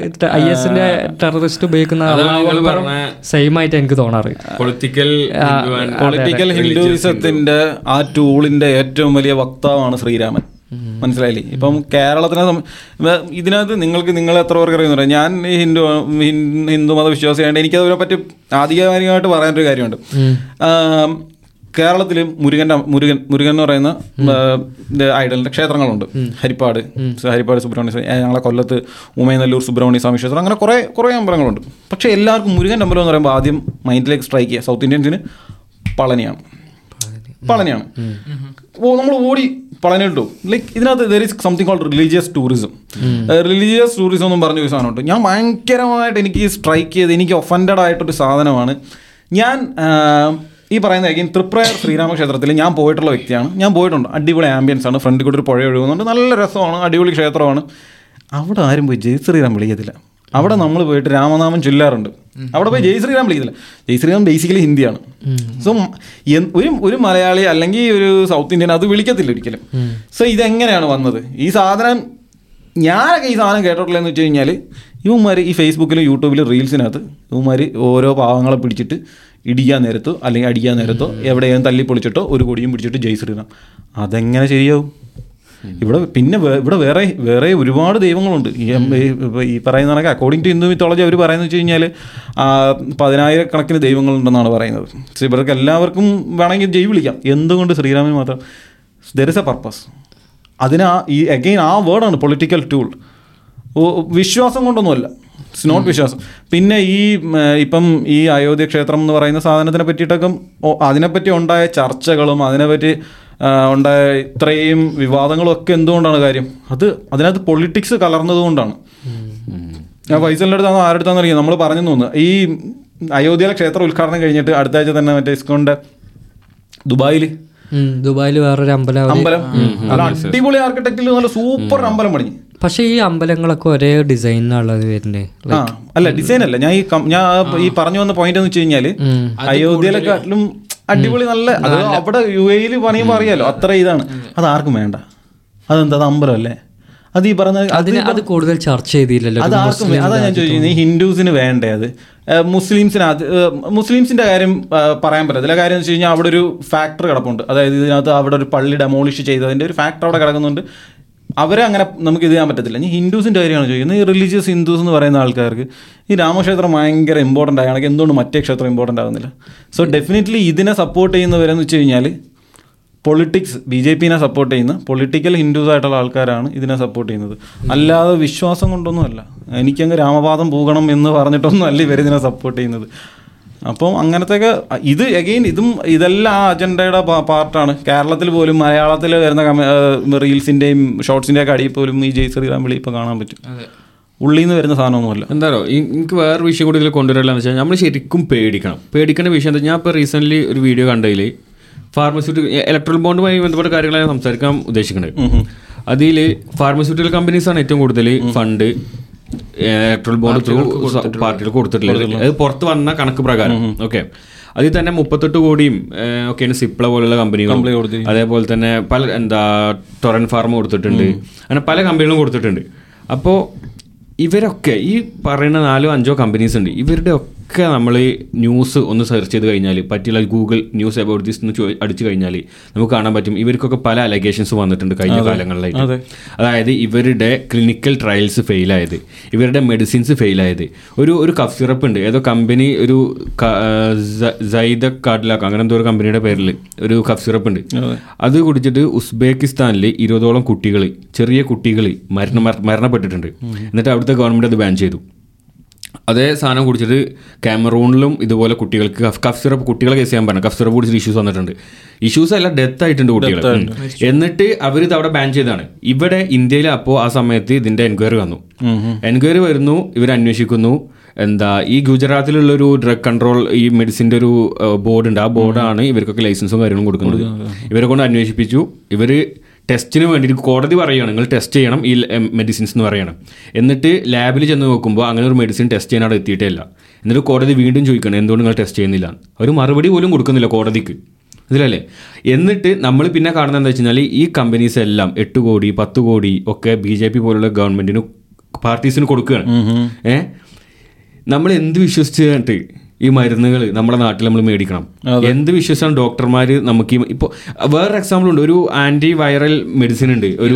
ഐ എസിന്റെ ടെററിസ്റ്റ് ഉപയോഗിക്കുന്ന അതാണ് നിങ്ങൾ പറഞ്ഞ സെയിം ആയിട്ട് എനിക്ക് തോന്നാറ് പൊളിറ്റിക്കൽ പൊളിറ്റിക്കൽ ഹിന്ദുയിസത്തിന്റെ ആ ടൂളിന്റെ ഏറ്റവും വലിയ വക്താവാണ് ശ്രീരാമൻ മനസ്സിലായില്ലേ ഇപ്പം കേരളത്തിനെ സംബ- ഇവ- ഇതിനകത്ത് നിങ്ങൾക്ക് നിങ്ങൾ എത്ര പേർക്ക് അറിയുന്നു ഞാൻ ഈ ഹിന്ദു ഹിന്ദു ഹിന്ദു മത വിശ്വാസിയായിട്ട് എനിക്ക് അതിനെ പറ്റി ആധികാരികമായിട്ട് പറയാനൊരു കാര്യമുണ്ട് ആം, കേരളത്തിൽ മുരുകൻ്റെ മുരുകൻ മുരുകൻ എന്ന് പറയുന്ന ഐഡലിൻ്റെ ക്ഷേത്രങ്ങളുണ്ട് ഹരിപ്പാട് ഹരിപ്പാട് സുബ്രഹ്മണ്യ സ്വാമി ഏ, ഞങ്ങളെ കൊല്ലത്ത് ഉമയനല്ലൂർ സുബ്രഹ്മണ്യ സ്വാമി ക്ഷേത്രം അങ്ങനെ കുറേ കുറേ അമ്പലങ്ങളുണ്ട് പക്ഷേ എല്ലാവർക്കും മുരുകൻ അമ്പലം എന്ന് പറയുമ്പോൾ ആദ്യം മൈൻഡിലേക്ക് സ്ട്രൈക്ക് ചെയ്യുക സൗത്ത് ഇന്ത്യൻസിന് പളനിയാണ് പളനിയാണ് ഓ നമ്മൾ ഓടി പളനി ഇട്ടു ലൈക്ക് ഇതിനകത്ത് there is something called religious tourism religious tourism എന്നും പറഞ്ഞ ഒരു സാധനമുണ്ട് ഞാൻ ഭയങ്കരമായിട്ട് എനിക്ക് സ്ട്രൈക്ക് ചെയ്ത് എനിക്ക് ഒഫൻഡഡ് ആയിട്ടൊരു സാധനമാണ് ഞാൻ ആ, ഈ പറയുന്ന അഗൈൻ തൃപ്രയർ ശ്രീരാമക്ഷേത്രത്തിൽ ഞാൻ പോയിട്ടുള്ള വ്യക്തിയാണ് ഞാൻ പോയിട്ടുണ്ട് അടിപൊളി ആംബിയൻസ് ആണ് ഫ്രണ്ടിൽ കൂടി ഒരു പുഴ ഒഴുകുന്നുണ്ട് നല്ല രസമാണ് അടിപൊളി ക്ഷേത്രമാണ് അവിടെ ആരും പോയി ജയ് ശ്രീറാം വിളിക്കത്തില്ല അവിടെ നമ്മൾ പോയിട്ട് രാമനാമം ചൊല്ലാറുണ്ട് അവിടെ പോയി ജയ് ശ്രീറാം വിളിക്കത്തില്ല ജയ് ശ്രീറാം ബേസിക്കലി ഹിന്ദിയാണ് സോ ഒരു ഒരു മലയാളി അല്ലെങ്കിൽ ഒരു സൗത്ത് ഇന്ത്യൻ അത് വിളിക്കത്തില്ല ഒരിക്കലും സോ ഇതെങ്ങനെയാണ് വന്നത് ഈ സാധനം ഞാനൊക്കെ ഈ സാധനം കേട്ടിട്ടുള്ളതെന്ന് വെച്ച് കഴിഞ്ഞാൽ ഇവന്മാർ ഈ ഫേസ്ബുക്കിലും യൂട്യൂബിലും റീൽസിനകത്ത് ഇവന്മാർ ഓരോ പാവങ്ങളെ പിടിച്ചിട്ട് ഇടിക്കാൻ നേരത്തോ അല്ലെങ്കിൽ അടിക്കാൻ നേരത്തോ എവിടെയും തല്ലി പൊളിച്ചിട്ടോ ഒരു കൊടിയും പിടിച്ചിട്ട് ജയ് ശ്രീറാം അതെങ്ങനെ ശരിയാവും ഇവിടെ പിന്നെ വേ- ഇവിടെ വേറെ വേറെ ഒരുപാട് ദൈവങ്ങളുണ്ട് ഈ എം- ഈ ഇപ്പൊ ഈ പറയുന്ന കണക്ക് അക്കോർഡിംഗ് ടു ഹിന്ദു മിത്തോളജി അവർ പറയുന്നത് വെച്ച് കഴിഞ്ഞാൽ പതിനായിരക്കണക്കിന് ദൈവങ്ങളുണ്ടെന്നാണ് പറയുന്നത് പക്ഷേ ഇവർക്ക് എല്ലാവർക്കും വേണമെങ്കിൽ ജയ് വിളിക്കാം എന്തുകൊണ്ട് ശ്രീരാമന് മാത്രം ദർ ഇസ് എ പർപ്പസ് അതിന് ആ ഈ അഗെയിൻ ആ വേർഡാണ് പൊളിറ്റിക്കൽ ടൂൾ വിശ്വാസം കൊണ്ടൊന്നുമല്ല ഇറ്റ്സ് നോട്ട് വിശ്വാസം പിന്നെ ഈ ഉം, ഇപ്പം ഈ അയോധ്യ ക്ഷേത്രം എന്ന് പറയുന്ന സാധനത്തിനെ പറ്റിയിട്ടൊക്കെ ഓ- അതിനെപ്പറ്റി ഉണ്ടായ ചർച്ചകളും അതിനെപ്പറ്റി ആ, ഉണ്ടായ ഇത്രയും വിവാദങ്ങളും ഒക്കെ എന്തുകൊണ്ടാണ് കാര്യം അത് അതിനകത്ത് പൊളിറ്റിക്സ് കലർന്നതുകൊണ്ടാണ് ഞാൻ ഫൈസലിൻ്റെ അടുത്താണ് ആരുടെ അടുത്താന്ന് അറിയാം നമ്മൾ പറഞ്ഞു തോന്നുന്നു ഈ അയോധ്യയിലെ ക്ഷേത്ര ഉദ്ഘാടനം കഴിഞ്ഞിട്ട് അടുത്ത ആഴ്ച തന്നെ മറ്റേ ഇസ്കോണിൻ്റെ ദുബായിൽ ദുബായിൽ വേറൊരു അമ്പലം അവര് അമ്പലം നല്ല അടിപൊളി ആർക്കിടെക്റ്റിൽ നല്ല സൂപ്പർ അമ്പലം പണിഞ്ഞു പക്ഷെ ഈ അമ്പലങ്ങളൊക്കെ ഒരേ ഡിസൈനിലുള്ളത് വരുന്നേ ആ അല്ല ഡിസൈൻ അല്ല ഞാൻ ഈ കം- ഞാൻ ആ ഈ പറഞ്ഞു വന്ന പോയിന്റ് എന്ന് വെച്ച് കഴിഞ്ഞാല് അയോധ്യയിലെക്കാട്ടിലും അടിപൊളി നല്ല അത് അവിടെ യു എയിൽ പണിയുമ്പോൾ അറിയാലോ അത്ര ഇതാണ് അത് ആർക്കും വേണ്ട അതെന്താ അത് അമ്പലം അല്ലേ അത് ഈ പറഞ്ഞ അത് അതിന് അത് കൂടുതൽ ചർച്ച ചെയ്തില്ലല്ലോ അത് ആർക്കും വേ- അതാ ഞാൻ ചോദിക്കുന്നത് ഈ ഹിന്ദുസിന് വേണ്ടേ അത് ഏഹ് മുസ്ലിംസിന് അത് ഏഹ് മുസ്ലിംസിന്റെ കാര്യം ഏഹ് പറയാൻ പറ്റത്തില്ല കാര്യം എന്ന് വെച്ച് കഴിഞ്ഞാൽ അവിടെ ഒരു ഫാക്ടറി കിടപ്പുണ്ട് അതായത് ഇതിനകത്ത് അവിടെ ഒരു പള്ളി ഡെമോളിഷ് ചെയ്തതിന്റെ ഒരു ഫാക്ടറി അവിടെ കിടക്കുന്നുണ്ട് അവരെ അങ്ങനെ നമുക്ക് ഇത് ചെയ്യാൻ പറ്റത്തില്ല ഇനി ഹിന്ദുസിന്റെ കാര്യമാണ് ചോദിക്കുന്നത് ഈ റിലീജിയസ് ഹിന്ദുസ് എന്ന് പറയുന്ന ആൾക്കാർക്ക് ഈ രാമക്ഷേത്രം ഭയങ്കര ഇമ്പോർട്ടൻ്റ് ആണെങ്കിൽ എന്തുകൊണ്ട് മറ്റേ ക്ഷേത്രം ഇമ്പോർട്ടൻ്റ് ആകുന്നില്ല സോ ഡെഫിനറ്റ്ലി ഇതിനെ സപ്പോർട്ട് ചെയ്യുന്നവരെന്ന് വെച്ച് കഴിഞ്ഞാൽ പൊളിറ്റിക്സ് ബി ജെ പിനെ സപ്പോർട്ട് ചെയ്യുന്ന പൊളിറ്റിക്കൽ ഹിന്ദുസ് ആയിട്ടുള്ള ആൾക്കാരാണ് ഇതിനെ സപ്പോർട്ട് ചെയ്യുന്നത് അല്ലാതെ വിശ്വാസം കൊണ്ടൊന്നുമല്ല എനിക്കങ്ങ് രാമപാദം പോകണം എന്ന് പറഞ്ഞിട്ടൊന്നും അല്ല ഇവരിതിനെ സപ്പോർട്ട് ചെയ്യുന്നത് അപ്പം അങ്ങനത്തെയൊക്കെ ഇത് എഗെയിൻ ഇതും ഇതെല്ലാം ആ അജണ്ടയുടെ പാർട്ടാണ് കേരളത്തിൽ പോലും മലയാളത്തിൽ വരുന്ന റീൽസിൻ്റെയും ഷോർട്സിൻ്റെയും ഒക്കെ അടിയിൽ പോലും ഈ ജയ് ശ്രീറാം വിളി ഇപ്പോൾ കാണാൻ പറ്റും ഉള്ളിൽ നിന്ന് വരുന്ന സാധനമൊന്നുമല്ല എന്താ പറയുക എനിക്ക് വേറെ വിഷയം കൂടി ഇതിൽ കൊണ്ടുവരില്ലെന്ന് വെച്ചാൽ നമ്മൾ ശരിക്കും പേടിക്കണം പേടിക്കേണ്ട വിഷയം എന്താ ഞാൻ ഇപ്പോൾ റീസെൻ്റ്ലി ഒരു വീഡിയോ കണ്ടതിൽ ഫാർമസ്യൂട്ടിക്കൽ ഇലക്ട്രൽ ബോണ്ടുമായി ബന്ധപ്പെട്ട കാര്യങ്ങളാണ് ഞാൻ സംസാരിക്കാൻ ഉദ്ദേശിക്കുന്നത് അതിൽ ഫാർമസ്യൂട്ടിക്കൽ കമ്പനീസാണ് ഏറ്റവും കൂടുതൽ ഫണ്ട് ഇലക്ട്രൽ ബോണ്ട് ത്രൂ പാർട്ടികൾ കൊടുത്തിട്ടുള്ളത് അത് പുറത്ത് വന്ന കണക്ക് പ്രകാരം ഓക്കെ അതിൽ തന്നെ മുപ്പത്തെട്ട് കോടിയും ഏഹ്, ഒക്കെയാണ് സിപ്ല പോലുള്ള കമ്പനികൾ അതേപോലെ തന്നെ പല എന്താ ടൊറൻ ഫാർമ കൊടുത്തിട്ടുണ്ട് അങ്ങനെ പല കമ്പനികളും കൊടുത്തിട്ടുണ്ട് അപ്പോൾ ഇവരൊക്കെ ഈ പറയുന്ന നാലോ അഞ്ചോ കമ്പനീസ് ഉണ്ട് ഇവരുടെ ഒക്കെ നമ്മൾ ന്യൂസ് ഒന്ന് സെർച്ച് ചെയ്ത് കഴിഞ്ഞാൽ പറ്റിയുള്ള ഗൂഗിൾ ന്യൂസ് അബൌട്ട് ദിസ് എന്ന് ചോ- അടിച്ചു കഴിഞ്ഞാൽ നമുക്ക് കാണാൻ പറ്റും ഇവർക്കൊക്കെ പല അലഗേഷൻസ് വന്നിട്ടുണ്ട് കഴിഞ്ഞ കാലങ്ങളിലായിട്ട് അതായത് ഇവരുടെ ക്ലിനിക്കൽ ട്രയൽസ് ഫെയിലായത് ഇവരുടെ മെഡിസിൻസ് ഫെയിലായത് ഒരു ഒരു കഫ് സിറപ്പ് ഉണ്ട് ഏതോ കമ്പനി ഒരു ക- ആ, സ- സൈദ കാർഡിലാക്ക് അങ്ങനെ എന്തോ ഒരു കമ്പനിയുടെ പേരിൽ ഒരു കഫ് സിറപ്പ് ഉണ്ട് അത് കുടിച്ചിട്ട് ഉസ്ബെക്കിസ്ഥാനിൽ ഇരുപതോളം കുട്ടികൾ ചെറിയ കുട്ടികൾ മരണ മര- മരണപ്പെട്ടിട്ടുണ്ട് എന്നിട്ട് അവിടുത്തെ ഗവൺമെൻറ് അത് ബാൻ ചെയ്തു അതേ സാധനം കുടിച്ചിട്ട് കാമറൂണിലും ഇതുപോലെ കുട്ടികൾക്ക് കഫ് കഫ് സിറപ്പ് കുട്ടികളെ കേസ് ചെയ്യാൻ പറഞ്ഞു കഫ് സിറപ്പ് കുടിച്ചിട്ട് ഇഷ്യൂസ് വന്നിട്ടുണ്ട് ഇഷ്യൂസ് അല്ല ഡെത്ത് ആയിട്ടുണ്ട് കുട്ടികൾ ഉം. എന്നിട്ട് അവർ ഇത് അവിടെ ബാൻ ചെയ്താണ് ഇവിടെ ഇന്ത്യയിൽ അപ്പോൾ ആ സമയത്ത് ഇതിന്റെ എൻക്വയറി വന്നു എൻക്വയറി വരുന്നു ഇവർ അന്വേഷിക്കുന്നു എന്താ ഈ ഗുജറാത്തിലുള്ള ഒരു ഡ്രഗ് കൺട്രോൾ ഈ മെഡിസിൻ്റെ ഒരു ബോർഡ് ഉണ്ട് ആ ബോർഡാണ് ഇവർക്കൊക്കെ ലൈസൻസും കാര്യങ്ങളും കൊടുക്കുന്നത് ഇവരെ കൊണ്ട് അന്വേഷിപ്പിച്ചു ഇവർ ടെസ്റ്റിന് വേണ്ടിയിട്ട് കോടതി പറയുകയാണ് നിങ്ങൾ ടെസ്റ്റ് ചെയ്യണം ഈ മെഡിസിൻസ് എന്ന് പറയണം എന്നിട്ട് ലാബിൽ ചെന്ന് നോക്കുമ്പോൾ അങ്ങനെ ഒരു മെഡിസിൻ ടെസ്റ്റ് ചെയ്യാൻ അവിടെ എത്തിയിട്ടേ ഇല്ല എന്നിട്ട് കോടതി വീണ്ടും ചോദിക്കണം എന്തുകൊണ്ട് നിങ്ങൾ ടെസ്റ്റ് ചെയ്യുന്നില്ല അവർ മറുപടി പോലും കൊടുക്കുന്നില്ല കോടതിക്ക് ഇതിലല്ലേ എന്നിട്ട് നമ്മൾ പിന്നെ കാണുന്നത് എന്താ വെച്ച് കഴിഞ്ഞാൽ ഈ കമ്പനീസ് എല്ലാം എട്ട് കോടി പത്ത് കോടി ഒക്കെ ബി ജെ പി പോലുള്ള ഗവൺമെന്റിന് പാർട്ടീസിന് കൊടുക്കുകയാണ് ഏ നമ്മൾ എന്ത് വിശ്വസിച്ചിട്ട് ഈ മരുന്നുകൾ നമ്മുടെ നാട്ടിൽ നമ്മൾ മേടിക്കണം എന്ത് വിശ്വസിച്ചാണ് ഡോക്ടർമാർ നമുക്ക് ഈ ഇപ്പോൾ വേറൊരു എക്സാമ്പിൾ ഉണ്ട് ഒരു ആന്റി വൈറൽ മെഡിസിൻ ഉണ്ട് ഒരു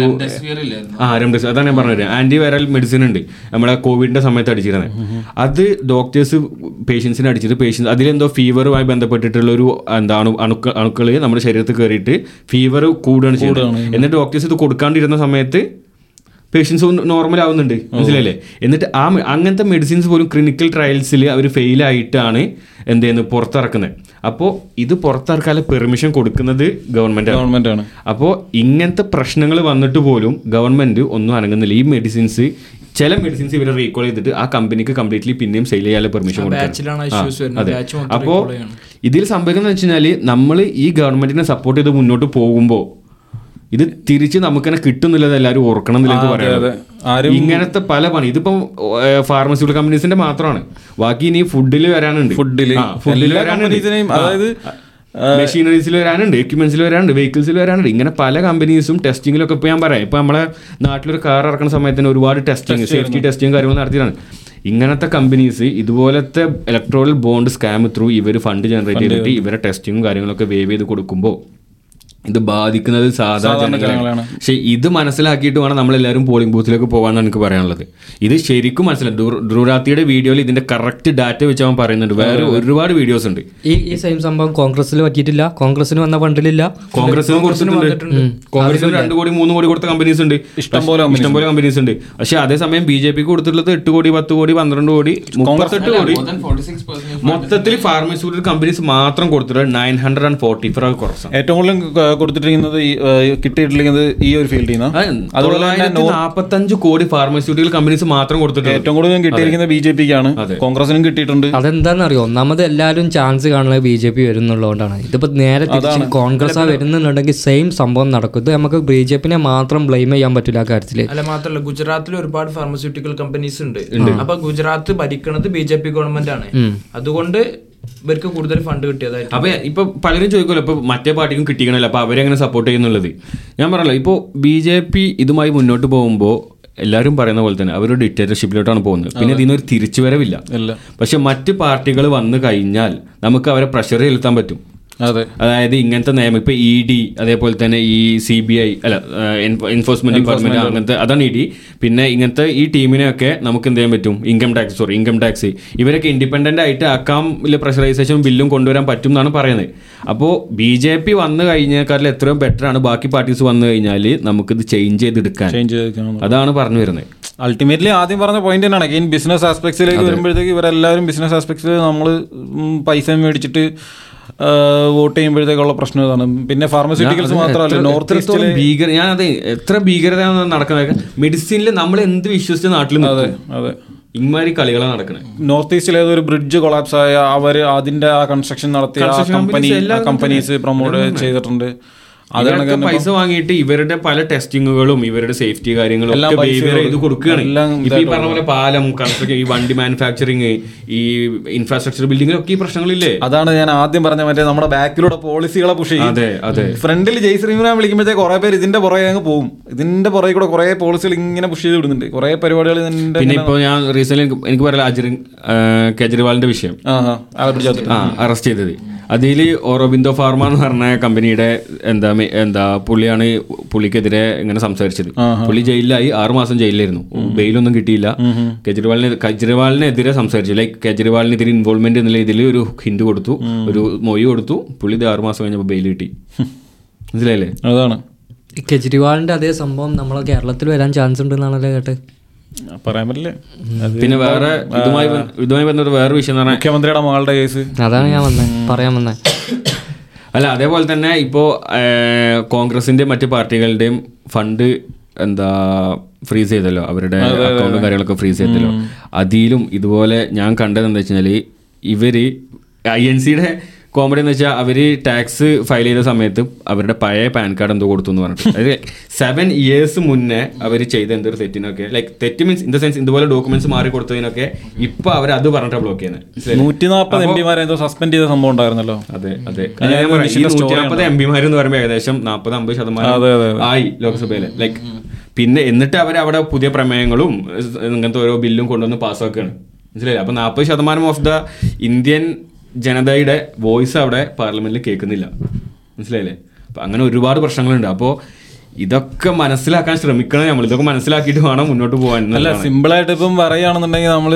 ആ റെംഡെസിവിർ അതാണ് ഞാൻ പറഞ്ഞത് ആന്റി വൈറൽ മെഡിസിൻ ഉണ്ട് നമ്മളെ കോവിഡിന്റെ സമയത്ത് അടിച്ചിരുന്നത് അത് ഡോക്ടേഴ്സ് പേഷ്യൻസിനെ അടിച്ചിട്ട് പേഷ്യൻസ് അതിലെന്തോ ഫീവറുമായി ബന്ധപ്പെട്ടിട്ടുള്ള ഒരു എന്താ അണു അണുക്കൾ അണുക്കൾ നമ്മുടെ ശരീരത്തിൽ കയറിയിട്ട് ഫീവർ കൂടുകയാണ് ചെയ്യുന്നത് എന്നിട്ട് ഡോക്ടേഴ്സ് ഇത് കൊടുക്കാണ്ടിരുന്ന സമയത്ത് പേഷ്യൻസ് നോർമൽ ആവുന്നുണ്ട് മനസ്സിലല്ലേ എന്നിട്ട് ആ മെ- അങ്ങനത്തെ മെഡിസിൻസ് പോലും ക്ലിനിക്കൽ ട്രയൽസിൽ അവർ ഫെയിൽ ആയിട്ടാണ് എന്ത് ചെയ്യുന്നത് പുറത്തിറക്കുന്നത് അപ്പോൾ ഇത് പുറത്തിറക്കാനുള്ള പെർമിഷൻ കൊടുക്കുന്നത് ഗവൺമെന്റ് ഗവൺമെന്റ് ആണ് അപ്പോൾ ഇങ്ങനത്തെ പ്രശ്നങ്ങൾ വന്നിട്ട് പോലും ഗവൺമെന്റ് ഒന്നും അനങ്ങുന്നില്ല ഈ മെഡിസിൻസ് ചില മെഡിസിൻസ് ഇവരെ റീകോൾ ചെയ്തിട്ട് ആ കമ്പനിക്ക് കംപ്ലീറ്റ്ലി പിന്നെയും സെയിൽ ചെയ്യാനുള്ള പെർമിഷൻ ബാച്ചിലാണ് issues വരുന്നത്. Batch മൊത്തം അപ്പോൾ recall ചെയ്യണം. ഇതിൽ സംഭവിക്കുന്നത് വെച്ച് കഴിഞ്ഞാൽ നമ്മൾ ഈ ഗവൺമെന്റിനെ സപ്പോർട്ട് ചെയ്ത് മുന്നോട്ട് പോകുമ്പോൾ ഇത് തിരിച്ച് നമുക്ക് തന്നെ കിട്ടുന്നില്ലത് എല്ലാവരും ഓർക്കണം എന്നില്ല അതെ. ആരും- ഇങ്ങനത്തെ പല പണി ഇതിപ്പം ഫാർമസ്യൂട്ടിക്കൽ കമ്പനീസിന്റെ മാത്രമാണ് ബാക്കി ഇനി ഫുഡിൽ വരാനുണ്ട് ഫുഡില് ആ, ഫുഡിൽ എല്ലാ വരാനുണ്ട് കമ്പനീസിനെയും ആ. അതായത് മെഷീനറീസിൽ വരാനുണ്ട് എക്യുപ്മെന്റ്സിൽ വരാനുണ്ട് വെഹിക്കിൾസിൽ വരാനുണ്ട് ഇങ്ങനെ പല കമ്പനീസും ടെസ്റ്റിങ്ങിലൊക്കെ ഇപ്പോൾ ഞാൻ പറയാം ഇപ്പോൾ നമ്മളെ നാട്ടിലൊരു കാർ ഇറക്കുന്ന സമയത്തിന് ഒരുപാട് ടെസ്റ്റിംഗ് സേഫ്റ്റി ടെസ്റ്റിംഗ് കാര്യങ്ങൾ നടത്തിയതാണ് ഇങ്ങനത്തെ കമ്പനീസ് ഇതുപോലത്തെ ഇലക്ട്രോണൽ ബോണ്ട് സ്കാം ത്രൂ ഇവർ ഫണ്ട് ജനറേറ്റ് ചെയ്തിട്ട് ഇവരെ ടെസ്റ്റിങ്ങും കാര്യങ്ങളൊക്കെ വേവ് ചെയ്ത് കൊടുക്കുമ്പോൾ ഇത് ബാധിക്കുന്നത് സാധാരണ ജനങ്ങളാണ് ജനങ്ങളാണ്. പക്ഷെ ഇത് മനസ്സിലാക്കിയിട്ട് വേണം നമ്മൾ എല്ലാവരും പോളിംഗ് ബൂത്തിലേക്ക് പോകാനാണ് എനിക്ക് പറയാനുള്ളത് ഇത് ശരിക്കും മനസ്സിലായി ധ്രുവരാത്തിയുടെ വീഡിയോയിൽ ഇതിന്റെ കറക്റ്റ് ഡാറ്റ വെച്ച് അവൻ പറയുന്നുണ്ട് വേറെ ഒരുപാട് വീഡിയോസ് ഉണ്ട് ഈ ഈ സെയിം സംഭവം കോൺഗ്രസിൽ പറ്റിയിട്ടില്ല കോൺഗ്രസിന് വന്ന ഫണ്ടിലില്ല കോൺഗ്രസിനും കൊടുത്തിട്ടുണ്ട് കോൺഗ്രസിന് രണ്ട് കോടി മൂന്ന് കോടി കൊടുത്ത കമ്പനീസ് ഉണ്ട് ഇഷ്ടംപോലെ ഇഷ്ടംപോലെ കമ്പനീസ് ഉണ്ട് പക്ഷെ അതേസമയം ബി ജെ പിക്ക് കൊടുത്തിട്ടുള്ളത് എട്ട് കോടി പത്ത് കോടി പന്ത്രണ്ട് കോടി മുപ്പത്തെട്ട് കോടി മൊത്തത്തിൽ ഫാർമസ്യൂട്ടിക്കൽ കമ്പനീസ് മാത്രം കൊടുത്തിട്ടുള്ളത് nine hundred and forty four കുറച്ചാണ് ഏറ്റവും കൂടുതൽ ക- കൊടുത്തിരിക്കുന്നത് ഈ, ഏഹ്, കിട്ടിയിട്ടിരിക്കുന്നത് ഈ ഒരു ഫീൽഡിൽ നിന്നാണ് അതുപോലെ തന്നെ തൊള്ളായിരത്തി നാപ്പത്തഞ്ച് കോടി ഫാർമസ്യൂട്ടിക്കൽ കമ്പനീസ് മാത്രം കൊടുത്തിട്ടുണ്ട് ഏറ്റവും കൂടുതൽ കിട്ടിയിരിക്കുന്നത് ബി ജെ പിക്കാണ് അതെ. കോൺഗ്രസിനും കിട്ടിയിട്ടുണ്ട് അതെന്താണെന്നറിയോ ഒന്നാമത് എല്ലാവരും ചാൻസ് കാണുന്നത് ബി ജെ പി വരുന്നുള്ളതുകൊണ്ടാണ് ഇതിപ്പോ നേരെ തിരിച്ച് കോൺഗ്രസ് വരുന്നുണ്ടെങ്കിൽ സെയിം സംഭവം നടക്കും ഇത് നമുക്ക് ബി ജെ പിനെ മാത്രം ബ്ലെയിം ചെയ്യാൻ പറ്റില്ല ആ കാര്യത്തില് അല്ല മാത്രല്ല ഗുജറാത്തിൽ ഒരുപാട് ഫാർമസ്യൂട്ടിക്കൽ കമ്പനീസ് ഉണ്ട് അപ്പൊ ഗുജറാത്ത് ഭരിക്കണത് ബി ജെ പി ഗവൺമെന്റ് ആണ് അതുകൊണ്ട് ഇവർക്ക് കൂടുതൽ ഫണ്ട് കിട്ടിയതായിട്ട് അപ്പൊ ഇപ്പൊ പലരും ചോദിക്കുമല്ലോ ഇപ്പൊ മറ്റേ പാർട്ടിക്കും കിട്ടിക്കണല്ലോ അപ്പൊ അവരെങ്ങനെ സപ്പോർട്ട് ചെയ്യുന്നുള്ളത് ഞാൻ പറഞ്ഞല്ലോ ഇപ്പോൾ ബി ജെ പി ഇതുമായി മുന്നോട്ട് പോകുമ്പോൾ എല്ലാവരും പറയുന്ന പോലെ തന്നെ അവരൊരു ഡിക്റ്റേറ്റർഷിപ്പിലോട്ടാണ് പോകുന്നത് പിന്നെ ഇതിനൊരു തിരിച്ചുവരവില്ല ഇല്ല പക്ഷെ മറ്റ് പാർട്ടികൾ വന്നു കഴിഞ്ഞാൽ നമുക്ക് അവരെ പ്രഷർ ചെലുത്താൻ പറ്റും അതെ അതായത് ഇങ്ങനത്തെ നിയമം ഇപ്പൊ ഇ ഡി അതേപോലെ തന്നെ ഈ സി ബി ഐ അല്ല എൻഫോഴ്സ്മെന്റ് ഡിപ്പാർട്ട്മെന്റ് അങ്ങനത്തെ അതാണ് ഇ ഡി പിന്നെ ഇങ്ങനത്തെ ഈ ടീമിനെയൊക്കെ നമുക്ക് എന്ത് ചെയ്യാൻ പറ്റും income tax sorry income tax ഇവരൊക്കെ ഇൻഡിപെൻഡന്റ് ആയിട്ട് ആക്കാം പ്രഷറൈസേഷൻ ബില്ലും കൊണ്ടുവരാൻ പറ്റും എന്നാണ് പറയുന്നത് അപ്പോൾ ബി ജെ പി വന്നു കഴിഞ്ഞേക്കാട്ടിൽ എത്രയോ ബെറ്റർ ആണ് ബാക്കി പാർട്ടീസ് വന്നു കഴിഞ്ഞാൽ നമുക്കിത് ചേഞ്ച് ചെയ്തെടുക്കാൻ ചേഞ്ച് ചെയ്തേക്കണം അതാണ് പറഞ്ഞു വരുന്നത് അൾട്ടിമേറ്റ്ലി ആദ്യം പറഞ്ഞ പോയിന്റ് തന്നെയാണ് അഗൈൻ ബിസിനസ് ആസ്പെക്ട്സിലേക്ക് വരുമ്പോഴത്തേക്ക് ഇവരെല്ലാവരും ബിസിനസ് ആസ്പെക്ട്സിൽ നമ്മൾ പൈസ മേടിച്ചിട്ട് വോട്ട് ചെയ്യുമ്പോഴത്തേക്കുള്ള പ്രശ്നം ഇതാണ് പിന്നെ ഫാർമസ്യൂട്ടിക്കൽസ് മാത്രമല്ല നോർത്ത് ഈസ്റ്റിലെ ഭീകര ഞാൻ അതെ എത്ര ഭീകരതയാണ് നടക്കുന്നത് മെഡിസിനിൽ നമ്മൾ എന്ത് വിശ്വസിച്ച നാട്ടിൽ അതെ നിൽക്കും അതെ ഇമാതിരി കളികളാണ് നടക്കുന്നത് നോർത്ത് ഈസ്റ്റിലെ ഒരു ബ്രിഡ്ജ് കൊളാപ്സ് ആയ അവർ അതിന്റെ ആ കൺസ്ട്രക്ഷൻ നടത്തിയ ആ Construction കമ്പനി companies എല്ലാം കമ്പനീസ് പ്രൊമോട്ട് ചെയ്തിട്ടുണ്ട് അതാണ് ഇവരൊക്കെ കാരണം പൈസ വാങ്ങിയിട്ട് ഇവരുടെ പല ടെസ്റ്റിങ്ങുകളും ഇവരുടെ സേഫ്റ്റി കാര്യങ്ങളും എല്ലാം ഒക്കെ പൈസ waiver ചെയ്ത് കൊടുക്കുകയാണ് എല്ലാം ഇപ്പൊ ഈ പറഞ്ഞ പോലെ പാലം കൺസ്ട്രക്ഷൻ ഈ വണ്ടി മാനുഫാക്ചറിങ് ഈ ഇൻഫ്രാസ്ട്രക്ചർ ബിൽഡിങ്ങിലൊക്കെ ഈ പ്രശ്നങ്ങളില്ലേ അതാണ് ഞാൻ ആദ്യം പറഞ്ഞ മറ്റേ നമ്മുടെ ബാക്കിലൂടെ പോളിസികളെ പുഷ് ചെയ്യും അതെ അതെ ഫ്രണ്ടിൽ ജയ് ശ്രീറാം വിളിക്കുമ്പോഴത്തേക്ക് കുറെ പേര് ഇതിന്റെ പുറകെ അങ്ങ് പോകും ഇതിന്റെ പുറകെ കൂടെ കുറെ പോളിസികൾ ഇങ്ങനെ പുഷ് ചെയ്ത് വിടുന്നുണ്ട് കുറെ പരിപാടികൾ ഇതിന്റെ പിന്നെ ഇപ്പൊ ഞാൻ റീസെന്റ് എനിക്ക് പറയാം അജർ കേജ്രിവാളിന്റെ വിഷയം ആഹാ ആ പിടിച്ചു വന്നിട്ട്. ആ അറസ്റ്റ് ചെയ്തത് അതിൽ ഓറോബിന്ദോ ഫാർമ എന്ന് പറഞ്ഞ കമ്പനിയുടെ എന്താ മെ- എന്താ പുള്ളിയാണ് പുള്ളിക്കെതിരെ ഇങ്ങനെ സംസാരിച്ചത് പുള്ളി ജയിലിലായി ആറു മാസം ജയിലിലായിരുന്നു ബെയിലൊന്നും കിട്ടിയില്ല കെജ്രിവാളിന് കെജ്രിവാളിനെതിരെ സംസാരിച്ചു ലൈക്ക് കെജ്രിവാളിനെതിരെ ഇൻവോൾവ്മെന്റ് എന്നുള്ള ഇതിൽ ഒരു ഹിന്റ് കൊടുത്തു ഒരു മൊഴി കൊടുത്തു പുള്ളി ഇത് ആറു മാസം കഴിഞ്ഞപ്പോൾ ബെയിൽ കിട്ടി മനസ്സിലായില്ലേ അതാണ് ഈ കെജ്രിവാളിന്റെ അതേ സംഭവം നമ്മളെ കേരളത്തിൽ വരാൻ ചാൻസ് ഉണ്ടെന്നാണല്ലോ കേട്ട് പറയാൻ പറ്റില്ലേ അത് പിന്നെ വേറെ ഇതുമായി ബന്ധ- ഇതുമായി ബന്ധപ്പെട്ട വേറെ വിഷയം എന്ന് പറഞ്ഞാൽ മുഖ്യമന്ത്രിയുടെ മകളുടെ കേസ് അതാണ് ഞാൻ വന്നത് പറയാൻ വന്നത് അല്ല അതേപോലെ തന്നെ ഇപ്പോൾ കോൺഗ്രസിന്റെ മറ്റ് പാർട്ടികളുടെയും ഫണ്ട് എന്താ ഫ്രീസ് ചെയ്തല്ലോ അവരുടെ അക്കൗണ്ടും കാര്യങ്ങളൊക്കെ ഫ്രീസ് ചെയ്തല്ലോ അതിലും ഇതുപോലെ ഞാൻ കണ്ടത് എന്താ വെച്ചാൽ ഇവര് ഐ എൻ സിയുടെ കോമഡി എന്ന് വെച്ചാൽ അവർ ടാക്സ് ഫയൽ ചെയ്ത സമയത്ത് അവരുടെ പഴയ പാൻ കാർഡ് എന്തോ കൊടുത്തു എന്ന് പറഞ്ഞിട്ട് അതായത് സെവൻ ഇയേഴ്സ് മുന്നേ അവർ ചെയ്ത എന്തൊരു തെറ്റിനൊക്കെ ലൈക്ക് തെറ്റ് മീൻസ് ഇൻ ദ സെൻസ് ഇതുപോലെ ഡോക്യുമെന്റ്സ് മാറി കൊടുത്തതിനൊക്കെ ഇപ്പൊ അവർ അത് പറഞ്ഞിട്ട് ബ്ലോക്ക് ചെയ്യുന്നത് നൂറ്റി നാൽപ്പത് എം പിമാരെ എന്തോ സസ്പെൻഡ് ചെയ്ത സംഭവം ഉണ്ടായിരുന്നല്ലോ അതെ അതെ ഞാൻ ഞാൻ പറയാം, ഈ നിശ്ചിത story നൂറ്റി നാൽപ്പത് എം പിമാർ എന്ന് പറയുമ്പോൾ ഏകദേശം നാൽപ്പത് അമ്പത് അതെ, ശതമാനം അതെ, അതെ. ആയി ലോക്സഭയില് ലൈക്ക് പിന്നെ എന്നിട്ട് അവർ അവിടെ പുതിയ പ്രമേയങ്ങളും ഇങ്ങനത്തെ ഓരോ ബില്ലും കൊണ്ടുവന്ന് പാസ്സാക്കുകയാണ് മനസ്സിലായില്ലേ അപ്പൊ നാൽപ്പത് ശതമാനം ഓഫ് ദ ഇന്ത്യൻ ജനതയുടെ വോയിസ് അവിടെ പാർലമെന്റിൽ കേൾക്കുന്നില്ല മനസ്സിലായില്ലേ അപ്പൊ അങ്ങനെ ഒരുപാട് പ്രശ്നങ്ങളുണ്ട് അപ്പോൾ ഇതൊക്കെ മനസ്സിലാക്കാൻ ശ്രമിക്കണം നമ്മൾ ഇതൊക്കെ മനസ്സിലാക്കിയിട്ട് വേണം മുന്നോട്ട് പോകാൻ അല്ല എന്നുള്ളതാണ്. സിമ്പിളായിട്ട് ഇപ്പം പറയുകയാണെന്നുണ്ടെങ്കിൽ നമ്മൾ